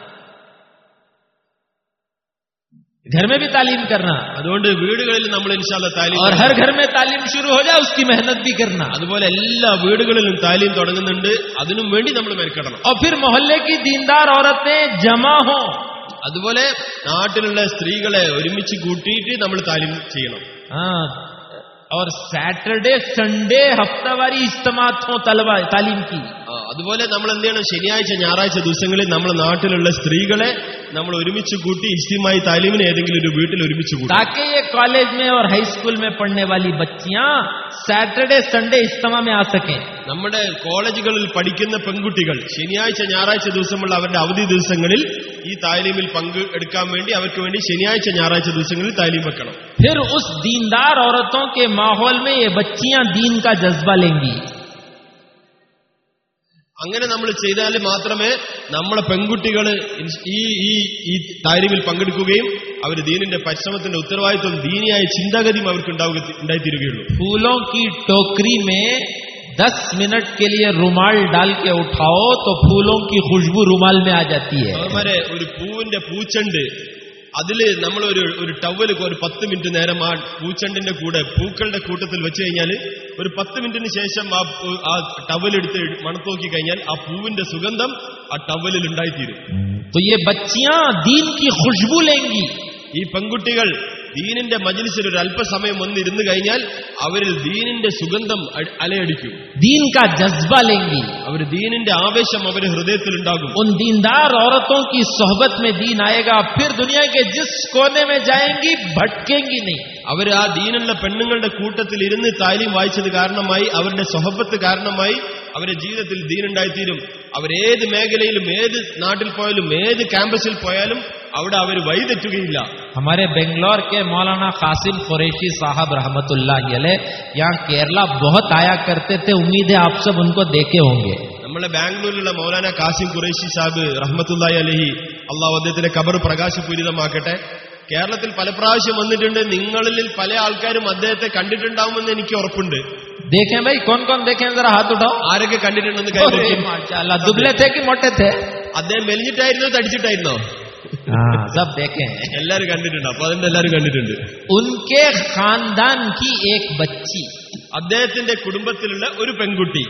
घर में भी तालीम करना അതുകൊണ്ട് വീടുകളിൽ നമ്മൾ ഇൻഷാല്ല താലീം और हर घर में तालीम शुरू हो जाए उसकी मेहनत भी करना അതുപോലെ എല്ലാ വീടുകളിലും താലീം തുടങ്ങുന്നുണ്ട് അതിനും വേണ്ടി നമ്മൾ മെനക്കെടണം और फिर मोहल्ले की दीनदार औरतें जमा हो അതുപോലെ നാട്ടിലുള്ള സ്ത്രീകളെ ഒരുമിച്ച് കൂട്ടിയിട്ട് നമ്മൾ താലീം ചെയ്യണം हाँ और सैटरडे संडे हफ्तावारी इज्तमात हो तलवा तालीम की ആ, അതുപോലെ നമ്മൾ എന്ത് ചെയ്യണം ശനിയാഴ്ച ഞായറാഴ്ച ദിവസങ്ങളിൽ നമ്മുടെ നാട്ടിലുള്ള സ്ത്രീകളെ നമ്മൾ ഒരുമിച്ച് കൂട്ടി ഇസ്തിമായി താലീമിനെ ഏതെങ്കിലും ഒരു വീട്ടിൽ ഒരുമിച്ച് കൂട്ടി ताकि ये कॉलेज में और हाई स्कूल में पढ़ने वाली बच्चियां सैटरडे संडे इज्तमा में आ सकें നമ്മുടെ കോളേജുകളിൽ പഠിക്കുന്ന പെൺകുട്ടികൾ ശനിയാഴ്ച ഞായറാഴ്ച ദിവസമുള്ള അവരുടെ അവധി ദിവസങ്ങളിൽ ഈ താലീമിൽ പങ്ക് എടുക്കാൻ വേണ്ടി അവർക്ക് വേണ്ടി ശനിയാഴ്ച ഞായറാഴ്ച ദിവസങ്ങളിൽ താലീം വെക്കണം फिर उस दीनदार औरतों के माहौल में ये बच्चियां दीन का जज्बा लेंगी അങ്ങനെ നമ്മൾ ചെയ്താൽ മാത്രമേ നമ്മുടെ പെൺകുട്ടികൾ ഈ ഈ ഈ താലീമിൽ പങ്കെടുക്കുകയും അവർ ദീനിന്റെ പരിശ്രമത്തിന്റെ ഉത്തരവാദിത്വം ദീനിയായ ചിന്താഗതിയും അവർക്ക് ഉണ്ടാവുക ഉണ്ടായിത്തീരുകയുള്ളൂ फूलों की टोकरी में दस मिनट के लिए रुमाल डाल के उठाओ तो फूलों की खुशबू रुमाल में आ जाती है അവന്മാരെ ഒരു പൂവിന്റെ പൂച്ചണ്ട് അതില് നമ്മൾ ഒരു ഒരു ടവല് ഒരു പത്ത് മിനിറ്റ് നേരം ആ പൂച്ചണ്ടിന്റെ കൂടെ പൂക്കളുടെ കൂട്ടത്തിൽ വെച്ച് കഴിഞ്ഞാൽ ഒരു പത്ത് മിനിറ്റിന് ശേഷം ആ പൂ- ആ ടവലെടുത്ത് മണത്ത് നോക്കി കഴിഞ്ഞാൽ ആ പൂവിന്റെ സുഗന്ധം ആ ടവലിൽ ഉണ്ടായിത്തീരും तो ये बच्चियां दीन की खुशबू लेंगी ഈ പെൺകുട്ടികൾ ദീനിന്റെ മജിലിസിൽ ഒരു അല്പസമയം വന്നിരുന്നു കഴിഞ്ഞാൽ അവരിൽ ദീനിന്റെ സുഗന്ധം അ- അലയടിക്കും दीन का जज्बा लेंगी അവർ ദീനിന്റെ ആവേശം അവരുടെ ഹൃദയത്തിലുണ്ടാകും उन दीनदार औरतों की सोहबत में दीन आएगा फिर दुनिया के जिस कोने में जाएंगी भटकेंगी नहीं അവർ ആ ദീനുള്ള പെണ്ണുങ്ങളുടെ കൂട്ടത്തിൽ ഇരുന്ന് താലീം വായിച്ചത് കാരണമായി അവരുടെ സ്വഹബത്ത് കാരണമായി അവരുടെ ജീവിതത്തിൽ ദീനുണ്ടായിത്തീരും അവരേത് മേഖലയിലും ഏത് നാട്ടിൽ പോയാലും ഏത് ക്യാമ്പസിൽ പോയാലും അവിടെ അവർ വഴിതെറ്റുകയില്ല हमारे बेंगलोर के मौलाना कासिम कुरैशी साहब रहमतुल्लाह अलैह यहाँ केरला बहुत आया करते थे उम्मीद है आप सब उनको देखे होंगे നമ്മളെ ബാംഗ്ലൂരിലുള്ള മൗലാന കാസിം ഖുറൈശി സാബ് റഹ്മത്തുല്ലായി അലഹി അള്ളാഹു അദ്ദേഹത്തിന്റെ കബർ പ്രകാശപൂരിതമാക്കട്ടെ കേരളത്തിൽ പല പ്രാവശ്യം വന്നിട്ടുണ്ട് നിങ്ങളിൽ പല ആൾക്കാരും അദ്ദേഹത്തെ കണ്ടിട്ടുണ്ടാവുമെന്ന് എനിക്ക് ഉറപ്പുണ്ട് देखें भाई कौन कौन देखें जरा हाथ उठाओ ആരൊക്കെ കണ്ടിട്ടുണ്ടെന്ന് കൈ अरे നോക്കി. माशाल्लाह दुबले थे कि मोटे थे അദ്ദേഹം മെലിഞ്ഞിട്ടായിരുന്നോ തടിച്ചിട്ടായിരുന്നോ हाँ सब देखे हैं എല്ലാരും കണ്ടിട്ടുണ്ട് അപ്പൊ അതിന്റെ എല്ലാരും കണ്ടിട്ടുണ്ട് उनके खानदान की एक बच्ची അദ്ദേഹത്തിന്റെ കുടുംബത്തിലുള്ള ഒരു പെൺകുട്ടി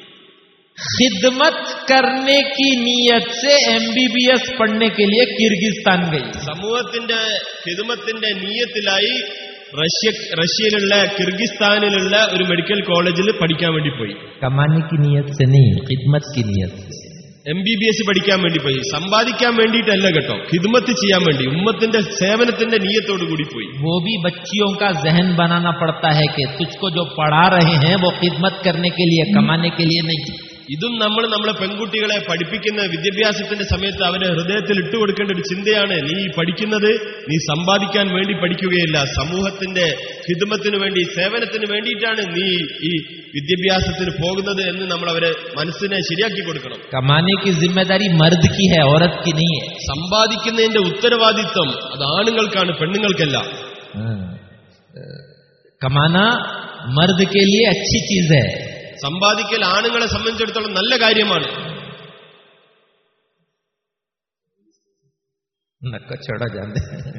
खिदमत करने की नीयत से एमबीबीएस पढ़ने के लिए किर्गिस्तान गई സമൂഹത്തിന്റെ ഹിദമത്തിന്റെ നീയത്തിലായി റഷ്യ റഷ്യയിലുള്ള കിർഗിസ്ഥാനിലുള്ള ഒരു മെഡിക്കൽ കോളേജിൽ പഠിക്കാൻ വേണ്ടി പോയി कमाने की नीयत से नहीं खिदमत की नीयत से എം ബി ബി എസ് പഠിക്കാൻ വേണ്ടി പോയി സമ്പാദിക്കാൻ വേണ്ടിയിട്ടല്ല കേട്ടോ ഹിദമത്ത് ചെയ്യാൻ വേണ്ടി ഉമ്മത്തിന്റെ സേവനത്തിന്റെ നീയത്തോടു കൂടി പോയി वो भी बच्चियों का जहन बनाना पड़ता है कि तुझको जो पढ़ा रहे हैं वो खिदमत करने के लिए कमाने के लिए नहीं ഇതും നമ്മൾ നമ്മളെ പെൺകുട്ടികളെ പഠിപ്പിക്കുന്ന വിദ്യാഭ്യാസത്തിന്റെ സമയത്ത് അവരെ ഹൃദയത്തിൽ ഇട്ടുകൊടുക്കേണ്ട ഒരു ചിന്തയാണ് നീ ഈ പഠിക്കുന്നത് നീ സമ്പാദിക്കാൻ വേണ്ടി പഠിക്കുകയില്ല സമൂഹത്തിന്റെ ഹിദമത്തിന് വേണ്ടി സേവനത്തിന് വേണ്ടിയിട്ടാണ് നീ ഈ വിദ്യാഭ്യാസത്തിന് പോകുന്നത് എന്ന് നമ്മൾ അവരെ മനസ്സിനെ ശരിയാക്കി കൊടുക്കണം कमाने की जिम्मेदारी मर्द की है औरत की नहीं है സമ്പാദിക്കുന്നതിന്റെ ഉത്തരവാദിത്വം അത് ആണുങ്ങൾക്കാണ് പെണ്ണുങ്ങൾക്കല്ല हाँ। कमाना मर्द के लिए अच्छी चीज है സമ്പാദിക്കൽ ആണുങ്ങളെ സംബന്ധിച്ചിടത്തോളം നല്ല കാര്യമാണ് नक्का छोड़ा जाते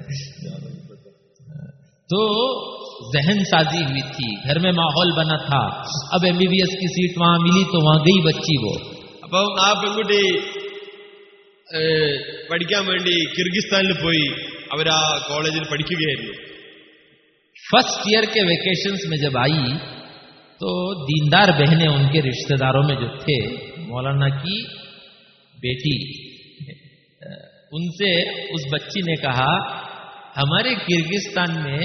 तो जहन साजी हुई थी घर में माहौल बना था अब एमबीबीएस की सीट वहां मिली तो वहां गई बच्ची वो അപ്പം ആ പെൺകുട്ടി ഏ, പഠിക്കാൻ വേണ്ടി കിർഗിസ്ഥാനിൽ പോയി അവർ ആ കോളേജിൽ പഠിക്കുകയായിരുന്നു फर्स्ट ईयर के वेकेशंस में जब आई तो दीनदार बहनें उनके रिश्तेदारों में जो थे मौलाना की बेटी अ, उनसे उस बच्ची ने कहा हमारे किर्गिस्तान में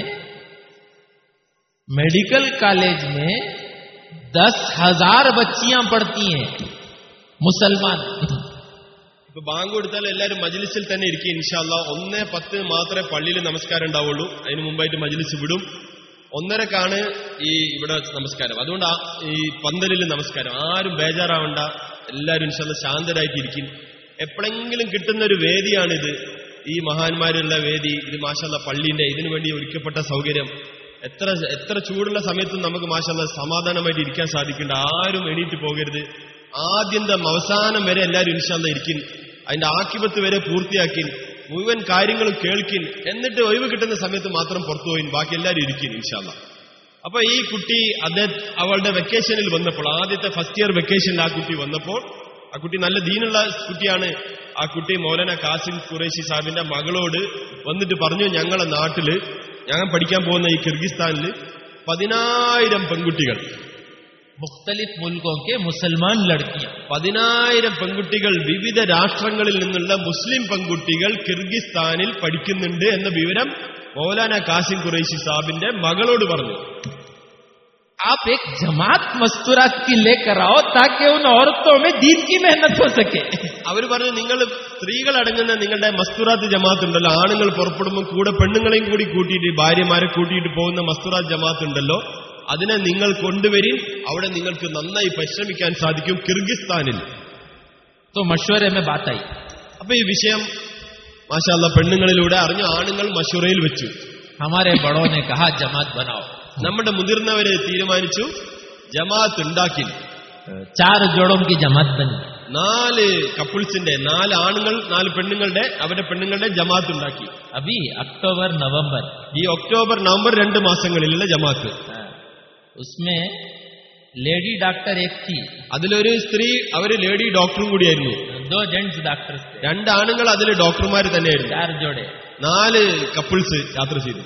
मेडिकल कॉलेज में दस हजार बच्चियां पढ़ती हैं मुसलमान ഇപ്പൊ ബാങ്ക് കൊടുത്താൽ എല്ലാവരും മജ്ലിസിൽ തന്നെ ഇരിക്കും ഇൻഷാല്ല ഒന്ന് പത്ത് മാത്രമേ പള്ളിയിൽ നമസ്കാരം ഉണ്ടാവുള്ളൂ അതിന് മുമ്പായിട്ട് മജ്ലിസ് വിടും ഒന്നരക്കാണ് ഈ ഇവിടെ നമസ്കാരം അതുകൊണ്ട് ആ ഈ പന്തലിൽ നമസ്കാരം ആരും ബേജാറാവണ്ട എല്ലാവരും ഇൻഷാല്ല ശാന്തരായിട്ടിരിക്കും എപ്പോഴെങ്കിലും കിട്ടുന്ന ഒരു വേദിയാണിത് ഈ മഹാന്മാരുള്ള വേദി ഇത് മാഷല്ല പള്ളിന്റെ ഇതിനു വേണ്ടി ഒരുക്കപ്പെട്ട സൗകര്യം എത്ര എത്ര ചൂടുള്ള സമയത്തും നമുക്ക് മാഷല്ല സമാധാനമായിട്ട് ഇരിക്കാൻ സാധിക്കേണ്ട ആരും എണീറ്റ് പോകരുത് ആദ്യന്തം അവസാനം വരെ എല്ലാവരും ഇൻഷാല്ല ഇരിക്കും അതിന്റെ ആക്കിപത്ത് വരെ പൂർത്തിയാക്കി മുഴുവൻ കാര്യങ്ങളും കേൾക്കിൻ എന്നിട്ട് ഒഴിവ് കിട്ടുന്ന സമയത്ത് മാത്രം പുറത്തു പോയിൻ ബാക്കി എല്ലാവരും ഇരിക്കും ഇൻഷാല്ല അപ്പൊ ഈ കുട്ടി അദ്ദേഹം അവളുടെ വെക്കേഷനിൽ വന്നപ്പോൾ ആദ്യത്തെ ഫസ്റ്റ് ഇയർ വെക്കേഷനിൽ ആ കുട്ടി വന്നപ്പോൾ ആ കുട്ടി നല്ല ദീനുള്ള കുട്ടിയാണ് ആ കുട്ടി മൗലാന കാസിം ഖുറേഷി സാഹിബിന്റെ മകളോട് വന്നിട്ട് പറഞ്ഞു ഞങ്ങളെ നാട്ടില് ഞാൻ പഠിക്കാൻ പോകുന്ന ഈ കിർഗിസ്ഥാനിൽ പതിനായിരം പെൺകുട്ടികൾ मुख्तलिफ मुल्कों के मुसलमान लड़कियां പതിനായിരം പെൺകുട്ടികൾ വിവിധ രാഷ്ട്രങ്ങളിൽ നിന്നുള്ള മുസ്ലിം പെൺകുട്ടികൾ കിർഗിസ്ഥാനിൽ പഠിക്കുന്നുണ്ട് എന്ന വിവരം മൗലാന കാസിം ഖുറൈശി സാബിന്റെ മകളോട് പറഞ്ഞു आप एक जमात मस्तूरात की लेकर आओ ताकि उन औरतों में दीन की मेहनत हो सके അവർ പറഞ്ഞു നിങ്ങൾ സ്ത്രീകൾ അടങ്ങുന്ന നിങ്ങളുടെ മസ്തുറാത്ത് ജമാഅത്ത് ഉണ്ടല്ലോ ആണുങ്ങൾ പുറപ്പെടുമ്പോൾ കൂടെ പെണ്ണുങ്ങളെയും കൂടി കൂട്ടിയിട്ട് ഭാര്യമാരെ കൂട്ടിയിട്ട് പോകുന്ന മസ്തുറാത്ത് ജമാഅത്ത് ഉണ്ടല്ലോ അതിനെ നിങ്ങൾ കൊണ്ടുവരിൻ അവിടെ നിങ്ങൾക്ക് നന്നായി പരിശ്രമിക്കാൻ സാധിക്കും കിർഗിസ്ഥാനിൽ तो मशवरे में बात आई അപ്പൊ ഈ വിഷയം മാഷാല്ല പെണ്ണുങ്ങളിലൂടെ അറിഞ്ഞു ആണുങ്ങൾ മഷൂറയിൽ വെച്ചു हमारे बड़ों ने कहा जमात बनाओ നമ്മുടെ മുതിർന്നവര് തീരുമാനിച്ചു ജമാഅത്ത് ഉണ്ടാക്കി चार जोड़ों की जमात बनी നാല് കപ്പിൾസിന്റെ നാല് ആണുങ്ങൾ നാല് പെണ്ണുങ്ങളുടെ അവരുടെ പെണ്ണുങ്ങളുടെ ജമാഅത്ത് ഉണ്ടാക്കി अभी अक्टूबर नवंबर ഈ ഒക്ടോബർ നവംബർ രണ്ട് മാസങ്ങളിലുള്ള ജമാഅത്ത് उसमें लेडी डॉक्टर एक थी അതിലൊരു സ്ത്രീ അവര് ലേഡി ഡോക്ടറും കൂടിയായിരുന്നു दो जेंट्स डॉक्टर थे രണ്ട് ആണുങ്ങൾ അതിൽ ഡോക്ടർമാർ തന്നെയായിരുന്നു चार जोड़े നാല് കപ്പിൾസ് യാത്ര ചെയ്തു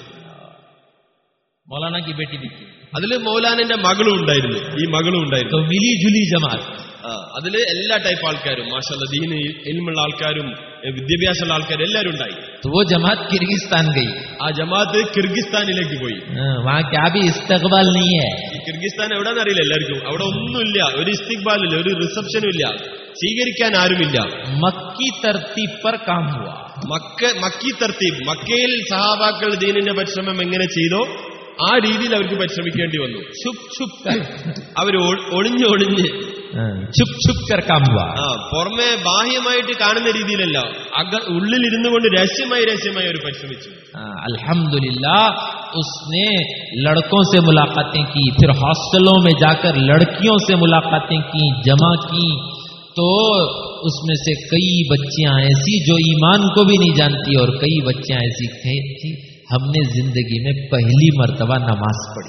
मौलाना की बेटी भी थी അതിൽ മൗലാനന്റെ മകളും ഉണ്ടായിരുന്നു ഈ മകളും ഉണ്ടായിരുന്നു तो मिली जुली जमात ആ, അതില് എല്ലാ ടൈപ്പ് ആൾക്കാരും മാഷല്ല ദീന് ഇൽമുള്ള ആൾക്കാരും എ, വിദ്യാഭ്യാസമുള്ള ആൾക്കാരും എല്ലാവരും ഉണ്ടായി तो वो जमात किर्गिस्तान गई ആ ജമാഅത്ത് കിർഗിസ്ഥാനിലേക്ക് പോയി हाँ, वहाँ क्या भी इस्तकबाल नहीं है ഈ കിർഗിസ്ഥാൻ എവിടെന്ന് അറിയില്ല എല്ലാവർക്കും അവിടെ ഒന്നുമില്ല ഒരു ഇസ്തിക്ബാലില്ല ഒരു റിസപ്ഷനും ഇല്ല സ്വീകരിക്കാൻ ആരുമില്ല मक्की तरतीब पर काम हुआ മക്ക മക്കി തർത്തീബ് മക്കയിൽ സഹാബാക്കൾ ദീനിന്റെ പരിശ്രമം എങ്ങനെ ചെയ്തോ ആ രീതിയിൽ അവർക്ക് പരിശ്രമിക്കേണ്ടി വന്നു छुप छुप कर അവർ ഒളിഞ്ഞ് ഒളിഞ്ഞ് हाँ, छुप छुप कर काम हुआ ആ പുറമെ ബാഹ്യമായിട്ട് കാണുന്ന രീതിയിലല്ല അക ഉള്ളിലിരുന്നു കൊണ്ട് രഹസ്യമായി രഹസ്യമായി അവർ പരിശ്രമിച്ചു हाँ, अल्हम्दुलिल्लाह उसने लड़कों से मुलाकातें की फिर हॉस्टलों में जाकर लड़कियों से मुलाकातें की जमा की तो उसमें से कई बच्चियां ऐसी जो ईमान को भी नहीं जानती और कई बच्चियां ऐसी थी हमने जिंदगी में पहली मर्तबा नमाज पढ़ी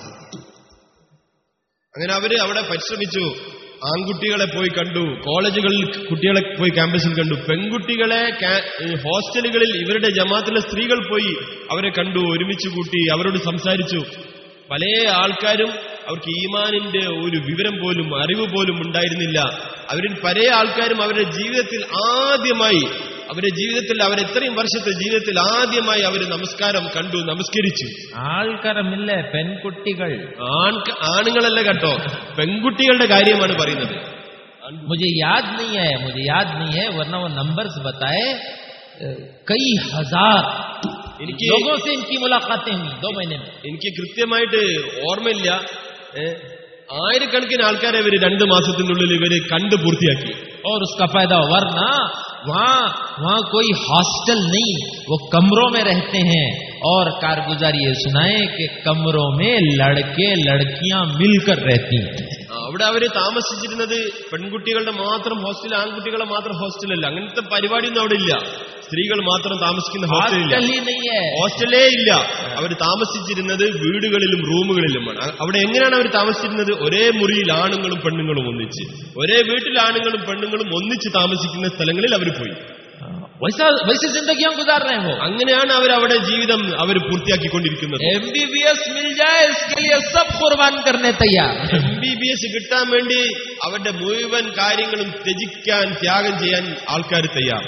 അങ്ങനെ അവര് അവിടെ പരിശ്രമിച്ചു ആൺകുട്ടികളെ പോയി കണ്ടു കോളേജുകളിൽ കുട്ടികളെ പോയി ക്യാമ്പസിൽ കണ്ടു പെൺകുട്ടികളെ കാ- ഏ, ഹോസ്റ്റലുകളിൽ ഇവരുടെ ജമാത്തിലെ സ്ത്രീകൾ പോയി അവരെ കണ്ടു ഒരുമിച്ച് കൂട്ടി അവരോട് സംസാരിച്ചു പല ആൾക്കാരും അവർക്ക് ഈമാനിന്റെ ഒരു വിവരം പോലും അറിവ് പോലും ഉണ്ടായിരുന്നില്ല അവരിൽ പല ആൾക്കാരും അവരുടെ ജീവിതത്തിൽ ആദ്യമായി അവരുടെ ജീവിതത്തിൽ അവർ ഇത്രയും വർഷത്തെ ജീവിതത്തിൽ ആദ്യമായി അവർ നമസ്കാരം കണ്ടു നമസ്കരിച്ചു ആൾക്കാരമില്ലേ പെൺകുട്ടികൾ ആൺക ആണുങ്ങളല്ല കേട്ടോ പെൺകുട്ടികളുടെ കാര്യമാണ് പറയുന്നത് मुझे याद नहीं है मुझे याद नहीं है वरना वो नंबर्स बताए अ, कई हजार എനിക്ക് लोगों से इनकी मुलाकातें हुई दो महीने में എനിക്ക് കൃത്യമായിട്ട് ഓർമ്മയില്ല ഏ, ആയിരക്കണക്കിന് ആൾക്കാരെ ഇവര് രണ്ട് മാസത്തിനുള്ളിൽ ഇവര് കണ്ട് പൂർത്തിയാക്കി और उसका फायदा वरना वहां वहां कोई हॉस्टल नहीं वो कमरों में रहते हैं और कारगुजारी ये सुनाए कि कमरों में लड़के लड़कियां मिलकर रहती हैं ആ, അവിടെ അവര് താമസിച്ചിരുന്നത് പെൺകുട്ടികളുടെ മാത്രം ഹോസ്റ്റൽ ആൺകുട്ടികളെ മാത്രം ഹോസ്റ്റലല്ല അങ്ങനത്തെ പരിപാടിയൊന്നും അവിടെ ഇല്ല സ്ത്രീകൾ മാത്രം താമസിക്കുന്ന ഹോസ്റ്റലില്ല हॉस्टल ही नहीं है ഹോസ്റ്റലേ ഇല്ല അവർ താമസിച്ചിരുന്നത് വീടുകളിലും റൂമുകളിലുമാണ് അ- അവിടെ എങ്ങനെയാണ് അവർ താമസിച്ചിരുന്നത് ഒരേ മുറിയിൽ ആണുങ്ങളും പെണ്ണുങ്ങളും ഒന്നിച്ച് ഒരേ വീട്ടിൽ ആണുങ്ങളും പെണ്ണുങ്ങളും ഒന്നിച്ച് താമസിക്കുന്ന സ്ഥലങ്ങളിൽ അവർ പോയി वैसा वैसी जिंदगियां गुजार रहे हैं वो അങ്ങനെയാണ് അവർ അവിടെ ജീവിതം അവർ പൂർത്തിയാക്കിക്കൊണ്ടിരിക്കുന്നത് एमबीबीएस मिल जाए इसके लिए सब कुर्बान करने तैयार എം ബി ബി എസ് കിട്ടാൻ വേണ്ടി അവരുടെ മുഴുവൻ കാര്യങ്ങളും ത്യജിക്കാൻ ത്യാഗം ചെയ്യാൻ ആൾക്കാർ തയ്യാർ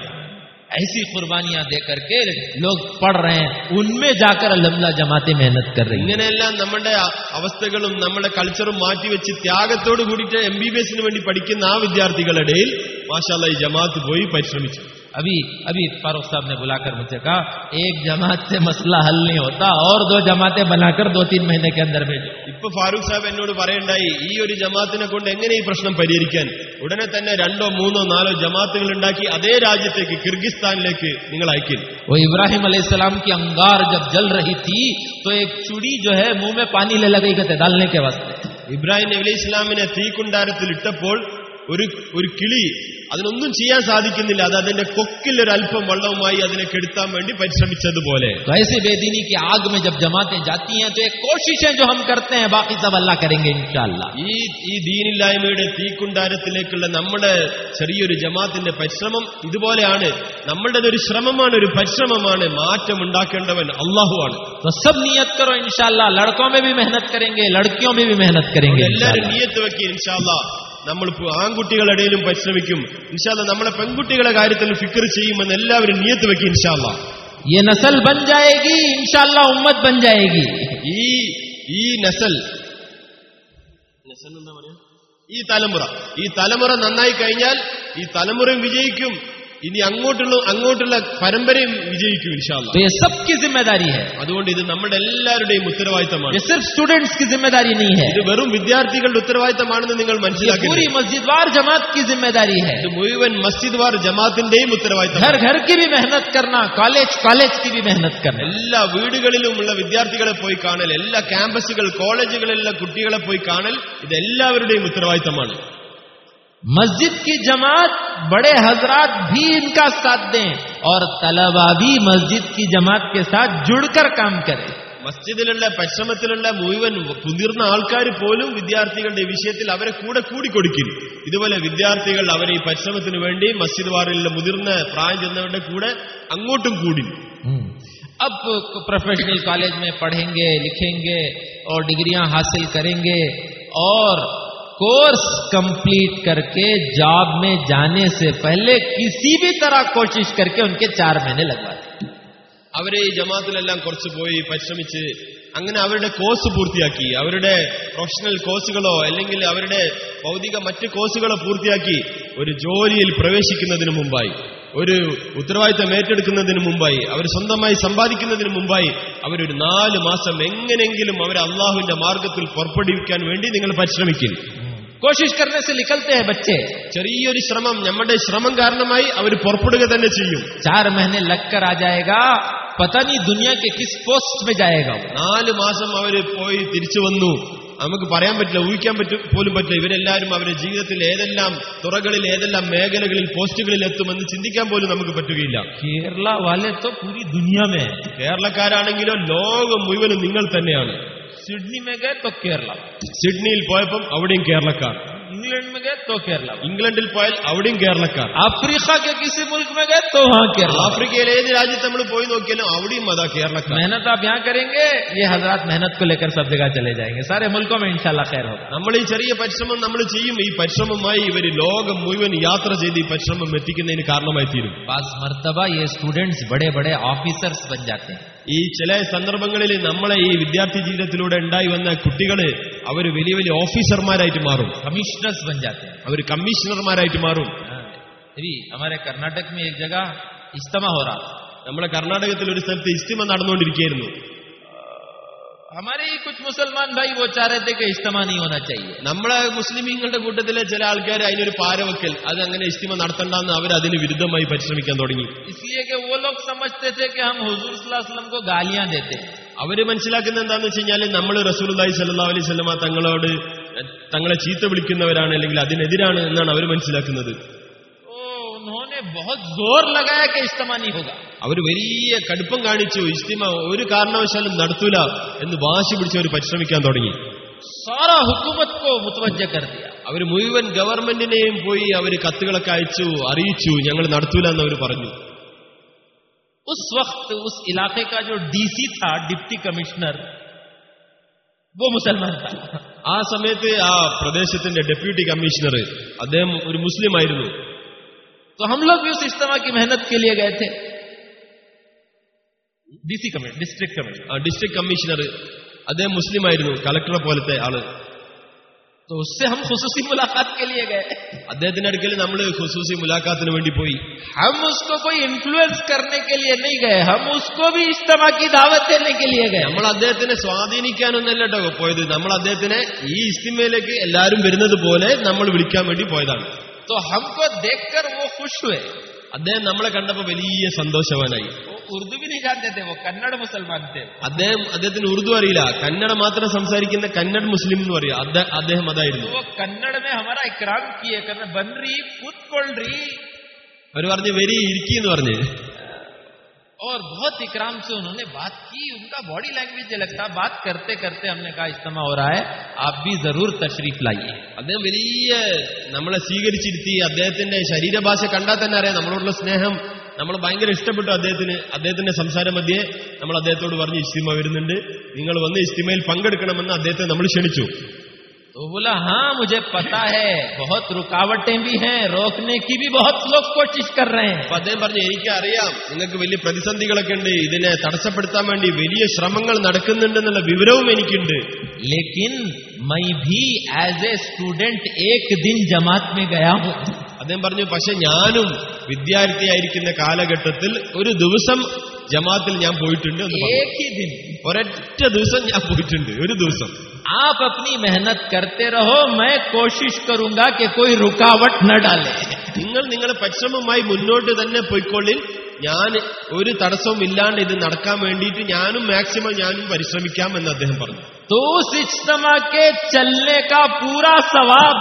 ऐसी कुर्बानियां दे करके लोग पढ़ रहे हैं उनमें जाकर अल्हम्दुलिल्लाह जमातें मेहनत कर रही हैं ഇങ്ങനെയെല്ലാം നമ്മുടെ അ- അവസ്ഥകളും നമ്മുടെ കൾച്ചറും മാറ്റിവെച്ച് ത്യാഗത്തോട് കൂടിയിട്ട് എം ബി ബി എസിന് വേണ്ടി പഠിക്കുന്ന ആ വിദ്യാർത്ഥികളുടെ ഇടയിൽ മാഷാല്ല ഈ ജമാഅത്ത് പോയി പരിശ്രമിച്ചു अभी अभी फारूक साहब ने बुलाकर मुझे कहा एक जमात से मसला हल नहीं होता और दो जमातें बनाकर दो तीन महीने के अंदर भेजो ഇപ്പൊ ഫാറൂഖ് സാഹബ് എന്നോട് പറയണ്ടായി ഈ ഒരു ജമാഅത്തിനെ കൊണ്ട് എങ്ങനെ ഈ പ്രശ്നം പരിഹരിക്കാൻ ഉടനെ തന്നെ രണ്ടോ മൂന്നോ നാലോ ജമാഅത്തുകൾ ഉണ്ടാക്കി അതേ രാജ്യത്തേക്ക് കിർഗിസ്ഥാനിലേക്ക് നിങ്ങൾ അയക്കും वो इब्राहिम अलैहिस्सलाम की अंगार जब जल रही थी तो एक चूड़ी जो है मुंह में पानी ले लगी कहते डालने के वास्ते ഇബ്രാഹിം നബി അലൈഹി ഇസ്ലാമിനെ തീക്കുണ്ടാരത്തിൽ ഇട്ടപ്പോൾ ഒരു ഒരു കിളി അതിനൊന്നും ചെയ്യാൻ സാധിക്കുന്നില്ല അത് അതിന്റെ കൊക്കിൽ ഒരു അല്പം വെള്ളവുമായി അതിനെ കെടുത്താൻ വേണ്ടി പരിശ്രമിച്ചതുപോലെ तो ऐसे बेदीनी की आग में जब जमातें जाती हैं तो ये कोशिशें जो हम करते हैं बाकी सब अल्लाह करेंगे इंशाअल्लाह ഈ ഈ ദീനില്ലായ്മയുടെ തീക്കുണ്ടാരത്തിലേക്കുള്ള നമ്മുടെ ചെറിയൊരു ജമാത്തിന്റെ പരിശ്രമം ഇതുപോലെയാണ് നമ്മുടേതൊരു ശ്രമമാണ് ഒരു പരിശ്രമമാണ് മാറ്റം ഉണ്ടാക്കേണ്ടവൻ അള്ളാഹുവാണ് तो सब नियत करो इंशाअल्लाह लड़कों में भी मेहनत करेंगे लड़कियों में भी मेहनत करेंगे എല്ലാവരും इंशाअल्लाह। നീയത്ത് വെക്കി ഇൻഷാല്ല നമ്മൾ ആൺകുട്ടികളുടെ ഇടയിലും പരിശ്രമിക്കും ഇൻഷാല്ല നമ്മളെ പെൺകുട്ടികളുടെ കാര്യത്തിൽ ഫിക്കർ ചെയ്യുമെന്ന് എല്ലാവരും നീയത്ത് വെക്കി ഇൻഷാല്ല ये नस्ल बन जाएगी इंशाअल्लाह उम्मत बन जाएगी ഈ ഈ നസൽ നസൽ എന്താ പറയാ ഈ തലമുറ ഈ തലമുറ നന്നായി കഴിഞ്ഞാൽ ഈ തലമുറയും വിജയിക്കും ഇനി അങ്ങോട്ടുള്ള അങ്ങോട്ടുള്ള പരമ്പരയും വിജയിക്കും ഇൻഷാല്ല तो ये सबकी जिम्मेदारी है അതുകൊണ്ട് ഇത് നമ്മുടെ എല്ലാവരുടെയും ഉത്തരവാദിത്തമാണ് ये सिर्फ स्टूडेंट्स की जिम्मेदारी नहीं है ഇത് വെറും വിദ്യാർത്ഥികളുടെ ഉത്തരവാദിത്തമാണെന്ന് നിങ്ങൾ ये മനസ്സിലാക്കി पूरी मस्जिदवार जमात की जिम्मेदारी है ഇത് മുഴുവൻ മസ്ജിദ് വാർ ജമാത്തിന്റെയും ഉത്തരവാദിത്തം घर घर की भी मेहनत करना कॉलेज कॉलेज की भी मेहनत करना എല്ലാ വീടുകളിലുമുള്ള വിദ്യാർത്ഥികളെ പോയി കാണൽ എല്ലാ ക്യാമ്പസുകൾ കോളേജുകളിലുള്ള കുട്ടികളെ പോയി കാണൽ ഇത് എല്ലാവരുടെയും ഉത്തരവാദിത്തമാണ് मस्जिद की जमात बड़े हजरात भी इनका साथ दें और तलबा भी मस्जिद की जमात के साथ जुड़कर काम करें മസ്ജിദിലുള്ള പരിശ്രമത്തിലുള്ള മുഴുവൻ മുതിർന്ന ആൾക്കാർ പോലും വിദ്യാർത്ഥികളുടെ വിഷയത്തിൽ അവരെ കൂടെ കൂടിക്കൊടുക്കും ഇതുപോലെ വിദ്യാർത്ഥികൾ അവരെ ഈ പരിശ്രമത്തിന് വേണ്ടി മസ്ജിദ് വാറിലുള്ള മുതിർന്ന പ്രായം ചെന്നവരുടെ കൂടെ അങ്ങോട്ടും കൂടി अब प्रोफेशनल कॉलेज में पढ़ेंगे लिखेंगे और डिग्रियां हासिल करेंगे और कोर्स कंप्लीट करके जॉब में जाने से पहले किसी भी तरह कोशिश करके उनके चार महीने लगवा दें അവരെ ഈ ജമാത്തിലെല്ലാം കുറച്ച് പോയി പരിശ്രമിച്ച് അങ്ങനെ അവരുടെ കോഴ്സ് പൂർത്തിയാക്കി അവരുടെ പ്രൊഫഷണൽ കോഴ്സുകളോ അല്ലെങ്കിൽ അവരുടെ ഭൗതിക മറ്റ് കോഴ്സുകളോ പൂർത്തിയാക്കി ഒരു ജോലിയിൽ പ്രവേശിക്കുന്നതിന് മുമ്പായി ഒരു ഉത്തരവാദിത്തം ഏറ്റെടുക്കുന്നതിന് മുമ്പായി അവർ സ്വന്തമായി സമ്പാദിക്കുന്നതിന് മുമ്പായി അവരൊരു നാല് മാസം എങ്ങനെങ്കിലും അവരെ അള്ളാഹുവിന്റെ മാർഗത്തിൽ പുറപ്പെടുവിക്കാൻ വേണ്ടി നിങ്ങൾ പരിശ്രമിക്കും कोशिश करने से निकलते हैं बच्चे ചെറിയൊരു ശ്രമം നമ്മുടെ ശ്രമം കാരണമായി അവർ പുറപ്പെടുക തന്നെ ചെയ്യും चार महीने लगकर आ जाएगा पता नहीं दुनिया के किस पोस्ट में जाएगा वो നാല് മാസം അവര് പോയി തിരിച്ചു വന്നു നമുക്ക് പറയാൻ പറ്റില്ല ഊഹിക്കാൻ പറ്റും പോലും പറ്റില്ല ഇവരെല്ലാവരും അവരുടെ ജീവിതത്തിൽ ഏതെല്ലാം തുറകളിൽ ഏതെല്ലാം മേഖലകളിൽ പോസ്റ്റുകളിൽ എത്തുമെന്ന് ചിന്തിക്കാൻ പോലും നമുക്ക് പറ്റുകയില്ല केरला वाले तो पूरी दुनिया में है കേരളക്കാരാണെങ്കിലോ ലോകം മുഴുവനും നിങ്ങൾ തന്നെയാണ് सिडनी में गए तो केरला സിഡ്നിയിൽ പോയപ്പം അവിടെയും കേരളക്കാർ इंग्लैंड में गए तो केरला ഇംഗ്ലണ്ടിൽ പോയാൽ അവിടെയും കേരളക്കാർ अफ्रीका के किसी मुल्क में गए तो वहां केरला ആഫ്രിക്കയിൽ ഏത് രാജ്യത്ത് നമ്മൾ പോയി നോക്കിയാലും അവിടെയും അതാ കേരളക്കാർ मेहनत आप यहाँ करेंगे ये हजरात मेहनत को लेकर सब जगह चले जाएंगे सारे मुल्कों में इंशाल्लाह खैर होगा നമ്മൾ ഈ ചെറിയ പരിശ്രമം നമ്മൾ ചെയ്യും ഈ പരിശ്രമമായി ഇവർ ലോകം മുഴുവൻ യാത്ര ചെയ്ത് ഈ പരിശ്രമം എത്തിക്കുന്നതിന് കാരണമായി തീരും पास मर्तबा ये स्टूडेंट्स बड़े बड़े ऑफिसर्स बन जाते हैं ഈ ചില സന്ദർഭങ്ങളിൽ നമ്മളെ ഈ വിദ്യാർത്ഥി ജീവിതത്തിലൂടെ ഉണ്ടായി വന്ന കുട്ടികള് അവർ വലിയ വലിയ ഓഫീസർമാരായിട്ട് മാറും कमिश्नर्स बन जाते हैं അവർ കമ്മീഷണർമാരായിട്ട് മാറും हाँ, अभी हमारे कर्नाटक में एक जगह इज्तमा हो रहा था നമ്മളെ കർണാടകത്തിൽ ഒരു സ്ഥലത്ത് ഇസ്തിമ നടന്നുകൊണ്ടിരിക്കുകയായിരുന്നു हमारे ही कुछ मुसलमान भाई वो चाह रहे थे कि इज्तमा नहीं होना चाहिए നമ്മളെ മുസ്ലിമീങ്ങളുടെ കൂട്ടത്തിലെ ചില ആൾക്കാർ അതിനൊരു പാരവെക്കൽ അത് അങ്ങനെ ഇസ്തിമ നടത്തണ്ടെന്ന് അവർ അതിന് വിരുദ്ധമായി പരിശ്രമിക്കാൻ തുടങ്ങി इसलिए कि वो लोग समझते थे कि हम हुजूर सल्लल्लाहु अलैहि वसल्लम को गालियां देते हैं അവര് മനസ്സിലാക്കുന്നത് എന്താന്ന് വെച്ച് കഴിഞ്ഞാൽ നമ്മൾ റസൂലുല്ലാഹി സല്ലാ അലൈഹി സ്വലമ തങ്ങളോട് തങ്ങളെ ചീത്ത വിളിക്കുന്നവരാണ് അല്ലെങ്കിൽ അതിനെതിരാണ് എന്നാണ് അവർ മനസ്സിലാക്കുന്നത് तो उन्होंने बहुत जोर लगाया कि इज्तमा नहीं होगा അവർ വലിയ കടുപ്പം കാണിച്ചു ഇസ്തിമ ഒരു കാരണവശാലും നടത്തൂല എന്ന് വാശി പിടിച്ച് അവർ പരിശ്രമിക്കാൻ തുടങ്ങി सारा हुकूमत को मुतवज्ज कर दिया അവർ മുഴുവൻ ഗവൺമെന്റിനെയും പോയി അവർ കത്തുകളൊക്കെ അയച്ചു അറിയിച്ചു ഞങ്ങൾ നടത്തൂല എന്ന് അവർ പറഞ്ഞു उस वक्त उस इलाके का जो डीसी था डिप्टी कमिश्नर वो मुसलमान था ആ സമയത്ത് ആ പ്രദേശത്തിന്റെ ഡെപ്യൂട്ടി കമ്മീഷണർ അദ്ദേഹം ഒരു മുസ്ലിം ആയിരുന്നു तो हम लोग भी उस इज्तमा की मेहनत के लिए गए थे डीसी कमिश्नर डिस्ट्रिक्ट कमिश्नर ആ ഡിസ്ട്രിക്ട് കമ്മീഷണർ അദ്ദേഹം മുസ്ലിം ആയിരുന്നു കളക്ടറെ പോലത്തെ ആള് तो उससे हम खुसूसी मुलाकात के लिए गए അദ്ദേഹത്തിന്റെ അടുക്കൽ നമ്മൾ ഖുസൂസി മുലാഖാത്തിന് വേണ്ടി പോയി हम उसको कोई इन्फ्लुएंस करने के लिए नहीं गए हम उसको भी इज्तमा की दावत देने के लिए गए നമ്മൾ അദ്ദേഹത്തിനെ സ്വാധീനിക്കാനൊന്നല്ല കേട്ടോ പോയത് നമ്മൾ അദ്ദേഹത്തിനെ ഈ ഇസ്തിമയിലേക്ക് എല്ലാവരും വരുന്നത് പോലെ നമ്മൾ വിളിക്കാൻ വേണ്ടി പോയതാണ് तो हमको देखकर वो खुश हुए അദ്ദേഹം നമ്മളെ കണ്ടപ്പോ വലിയ സന്തോഷവാനായി वो उर्दू भी नहीं जानते थे वो कन्नड़ मुसलमान थे അദ്ദേഹം അദ്ദേഹത്തിന് ഉറുദു അറിയില്ല കന്നഡ മാത്രം സംസാരിക്കുന്ന കന്നഡ മുസ്ലിം എന്ന് പറയാം അദ്ദേ- അദ്ദേഹം तो അതായിരുന്നു वो कन्नड़ में हमारा इकराम किए करना बन रही खुद कोल रही അവർ പറഞ്ഞു വരി ഇരിക്കി എന്ന് പറഞ്ഞ് और बहुत इकराम से उन्होंने बात की उनका बॉडी लैंग्वेज अलग था बात करते करते हमने कहा इज्तमा हो रहा है आप भी जरूर तशरीफ लाइए അദ്ദേഹം വലിയ നമ്മളെ സ്വീകരിച്ചിരുത്തി അദ്ദേഹത്തിന്റെ ശരീരഭാഷ കണ്ടാൽ തന്നെ അറിയാം നമ്മളോടുള്ള സ്നേഹം നമ്മൾ ഭയങ്കര ഇഷ്ടപ്പെട്ടു അദ്ദേഹത്തിന് അദ്ദേഹത്തിന്റെ സംസാര മധ്യേ നമ്മൾ അദ്ദേഹത്തോട് പറഞ്ഞു ഇസ്തിമ വരുന്നുണ്ട് നിങ്ങൾ വന്ന് ഇസ്തിമയിൽ പങ്കെടുക്കണമെന്ന് അദ്ദേഹത്തെ നമ്മൾ ക്ഷണിച്ചു तो बोला हाँ मुझे पता है बहुत रुकावटें भी हैं रोकने की भी बहुत लोग कोशिश कर रहे हैं അപ്പൊ അദ്ദേഹം പറഞ്ഞു എനിക്ക് അറിയാം നിങ്ങൾക്ക് വലിയ പ്രതിസന്ധികളൊക്കെ ഉണ്ട് ഇതിനെ തടസ്സപ്പെടുത്താൻ വേണ്ടി വലിയ ശ്രമങ്ങൾ നടക്കുന്നുണ്ടെന്നുള്ള വിവരവും എനിക്കുണ്ട് लेकिन मैं भी एज ए स्टूडेंट एक दिन जमात में गया हूँ അദ്ദേഹം പറഞ്ഞു പക്ഷെ ഞാനും വിദ്യാർത്ഥിയായിരിക്കുന്ന കാലഘട്ടത്തിൽ ഒരു ദിവസം ജമാത്തിൽ ഞാൻ പോയിട്ടുണ്ട് എന്ന് പറഞ്ഞു एक ही दिन ഒരൊറ്റ ദിവസം ഞാൻ പോയിട്ടുണ്ട് ഒരു ദിവസം आप अपनी मेहनत करते रहो मैं कोशिश करूंगा कि कोई रुकावट न डाले നിങ്ങൾ നിങ്ങളുടെ പരിശ്രമമായി മുന്നോട്ട് തന്നെ പോയിക്കൊള്ളിൽ ഞാൻ ഒരു തടസ്സവും ഇല്ലാണ്ട് ഇത് നടക്കാൻ വേണ്ടിയിട്ട് ഞാനും മാക്സിമം ഞാനും പരിശ്രമിക്കാം എന്ന് അദ്ദേഹം പറഞ്ഞു तो उस इज्तमा के चलने का पूरा सवाब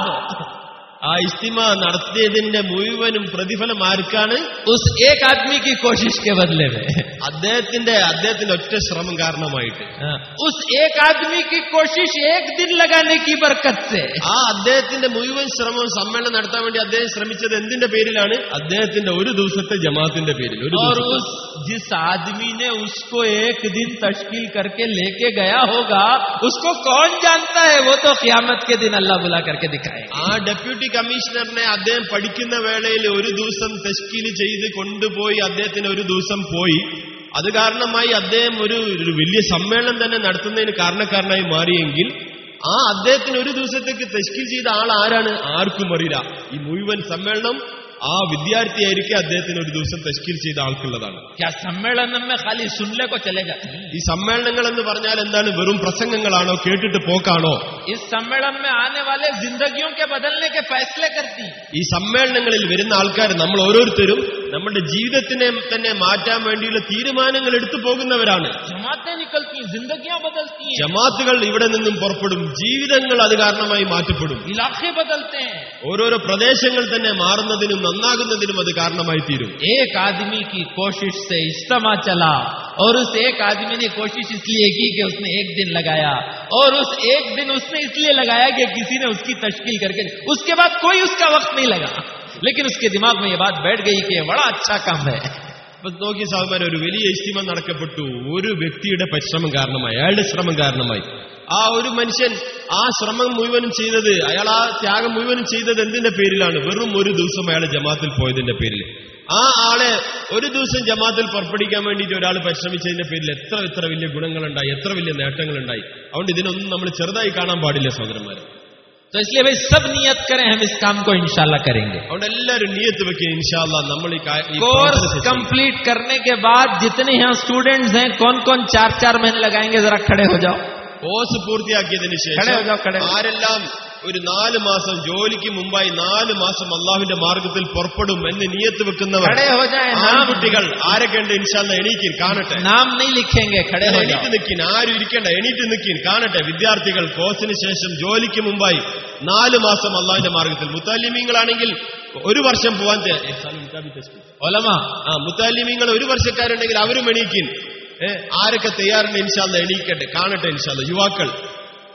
ആ ഇസ്തിമ നടത്തിയതിന്റെ മുഴുവനും പ്രതിഫലം ആർക്കാണ് उस एक आदमी की कोशिश के बदले में അദ്ദേഹത്തിന്റെ അദ്ദേഹത്തിന്റെ ഒറ്റ ശ്രമം കാരണമായിട്ട് उस एक आदमी की कोशिश एक दिन लगाने की बरकत से ആ അദ്ദേഹത്തിന്റെ മുഴുവൻ ശ്രമവും സമ്മേളനം നടത്താൻ വേണ്ടി അദ്ദേഹം ശ്രമിച്ചത് എന്തിന്റെ പേരിലാണ് അദ്ദേഹത്തിന്റെ ഒരു ദിവസത്തെ ജമാഅത്തിന്റെ പേരിൽ ഒരു और ദിവസത്തെ. उस जिस आदमी ने उसको एक दिन तश्कील करके लेके गया होगा उसको कौन जानता है वो तो क्यामत के दिन अल्लाह बुला करके दिखाएगा ആ ഡെപ്യൂട്ടി കമ്മീഷണറിനെ അദ്ദേഹം പഠിക്കുന്ന വേളയിൽ ഒരു ദിവസം തഷ്കീൽ ചെയ്ത് കൊണ്ടുപോയി അദ്ദേഹത്തിന് ഒരു ദിവസം പോയി അത് കാരണമായി അദ്ദേഹം ഒരു ഒരു വലിയ സമ്മേളനം തന്നെ നടത്തുന്നതിന് കാരണക്കാരനായി മാറിയെങ്കിൽ ആ അദ്ദേഹത്തിന് ഒരു ദിവസത്തേക്ക് തഷ്കീൽ ചെയ്ത ആൾ ആരാണ് ആർക്കും അറിയില്ല ഈ മുഴുവൻ സമ്മേളനം ആ വിദ്യാർത്ഥിയായിരിക്കും അദ്ദേഹത്തിന് ഒരു ദിവസം തഷ്കീൽ ചെയ്ത ആൾക്കുള്ളതാണ് क्या सम्मेलन में खाली सुनने को चलेगा ഈ സമ്മേളനങ്ങൾ എന്ന് പറഞ്ഞാൽ എന്താണ് വെറും പ്രസംഗങ്ങളാണോ കേട്ടിട്ട് പോക്കാണോ इस सम्मेलन में आने वाले जिंदगियों के बदलने के फैसले करती हैं। ഈ സമ്മേളനങ്ങളിൽ വരുന്ന ആൾക്കാർ നമ്മൾ ഓരോരുത്തരും നമ്മുടെ ജീവിതത്തിനെ തന്നെ മാറ്റാൻ വേണ്ടിയുള്ള തീരുമാനങ്ങൾ എടുത്തു പോകുന്നവരാണ് जमातें निकलती हैं जिंदगियां बदलती हैं ജമാത്തുകൾ ഇവിടെ നിന്നും പുറപ്പെടും ജീവിതങ്ങൾ അത് കാരണമായി മാറ്റപ്പെടും इलाके बदलते हैं ഓരോരോ പ്രദേശങ്ങൾ തന്നെ മാറുന്നതിനും നന്നാകുന്നതിനും അത് കാരണമായി തീരും एक आदमी की कोशिश से इज्तमा चला और उस एक आदमी ने कोशिश इसलिए की कि उसने एक दिन लगाया और उस एक दिन उसने इसलिए लगाया कि किसी ने उसकी तश्कील करके उसके बाद कोई उसका वक्त नहीं लगा लेकिन उसके दिमाग में ये बात बैठ गई कि ये बड़ा अच्छा काम है അപ്പൊ നോക്കി സാഹുമാരെ ഒരു വലിയ ഇസ്തിമ നടക്കപ്പെട്ടു ഒരു വ്യക്തിയുടെ പരിശ്രമം കാരണമായി അയാളുടെ ശ്രമം കാരണമായി ആ ഒരു മനുഷ്യൻ ആ ശ്രമം മുഴുവനും ചെയ്തത് അയാൾ ആ ത്യാഗം മുഴുവനും ചെയ്തത് എന്തിന്റെ പേരിലാണ് വെറും ഒരു ദിവസം അയാൾ ജമാത്തിൽ പോയതിന്റെ പേരിൽ ആ ആളെ ഒരു ദിവസം ജമാത്തിൽ പുറപ്പെടുവിക്കാൻ വേണ്ടിയിട്ട് ഒരാൾ പരിശ്രമിച്ചതിന്റെ പേരിൽ എത്ര എത്ര വലിയ ഗുണങ്ങളുണ്ടായി എത്ര വലിയ നേട്ടങ്ങളുണ്ടായി അതുകൊണ്ട് ഇതിനൊന്നും നമ്മൾ ചെറുതായി കാണാൻ പാടില്ല സഹോദരന്മാരെ तो इसलिए भाई सब नियत करें हम इस काम को इंशाल्लाह करेंगे അതുകൊണ്ട് എല്ലാവരും നിയത്ത് വെക്കുക ഇൻഷാല്ല നമ്മൾ ഈ കാ- ഈ कोर्स പ്രവർത്തനം ചെയ്യും. कंप्लीट करने के बाद जितने यहाँ स्टूडेंट्स हैं कौन कौन चार चार महीने लगाएंगे जरा खड़े हो जाओ കോഴ്സ് പൂർത്തിയാക്കിയതിന് खड़े हो ശേഷം जाओ खड़े हो जाओ। ആരെല്ലാം ഒരു നാല് മാസം ജോലിക്ക് മുമ്പായി നാല് മാസം അള്ളാഹുവിന്റെ മാർഗത്തിൽ പുറപ്പെടും എന്ന് നിയത്ത് വെക്കുന്നവർ खड़े हो जाए नाम ആൺകുട്ടികൾ ആരൊക്കെ ഉണ്ട് ഇൻഷാല്ല എണീക്കിൻ കാണട്ടെ नाम नहीं लिखेंगे खड़े हो എണീറ്റ് जाओ നിൽക്കിൻ ആരും ഇരിക്കണ്ട എണീറ്റ് നിൽക്കിൻ കാണട്ടെ വിദ്യാർത്ഥികൾ കോഴ്സിന് ശേഷം ജോലിക്ക് മുമ്പായി നാല് മാസം അള്ളാഹുവിന്റെ മാർഗത്തിൽ മുത്താലിമീങ്ങളാണെങ്കിൽ ഒരു വർഷം പോവാൻ തയ്യാ- ഏ, സാലം മുത്താബി തസ്ബീഹ്. ओलमा ആ മുത്താലിമീങ്ങൾ ഒരു വർഷക്കാരുണ്ടെങ്കിൽ അവരും എണീക്കിൻ ഏ, ആരൊക്കെ തയ്യാറുണ്ട് ഇൻഷാല്ല എണീക്കട്ടെ കാണട്ടെ ഇൻഷാല്ല യുവാക്കൾ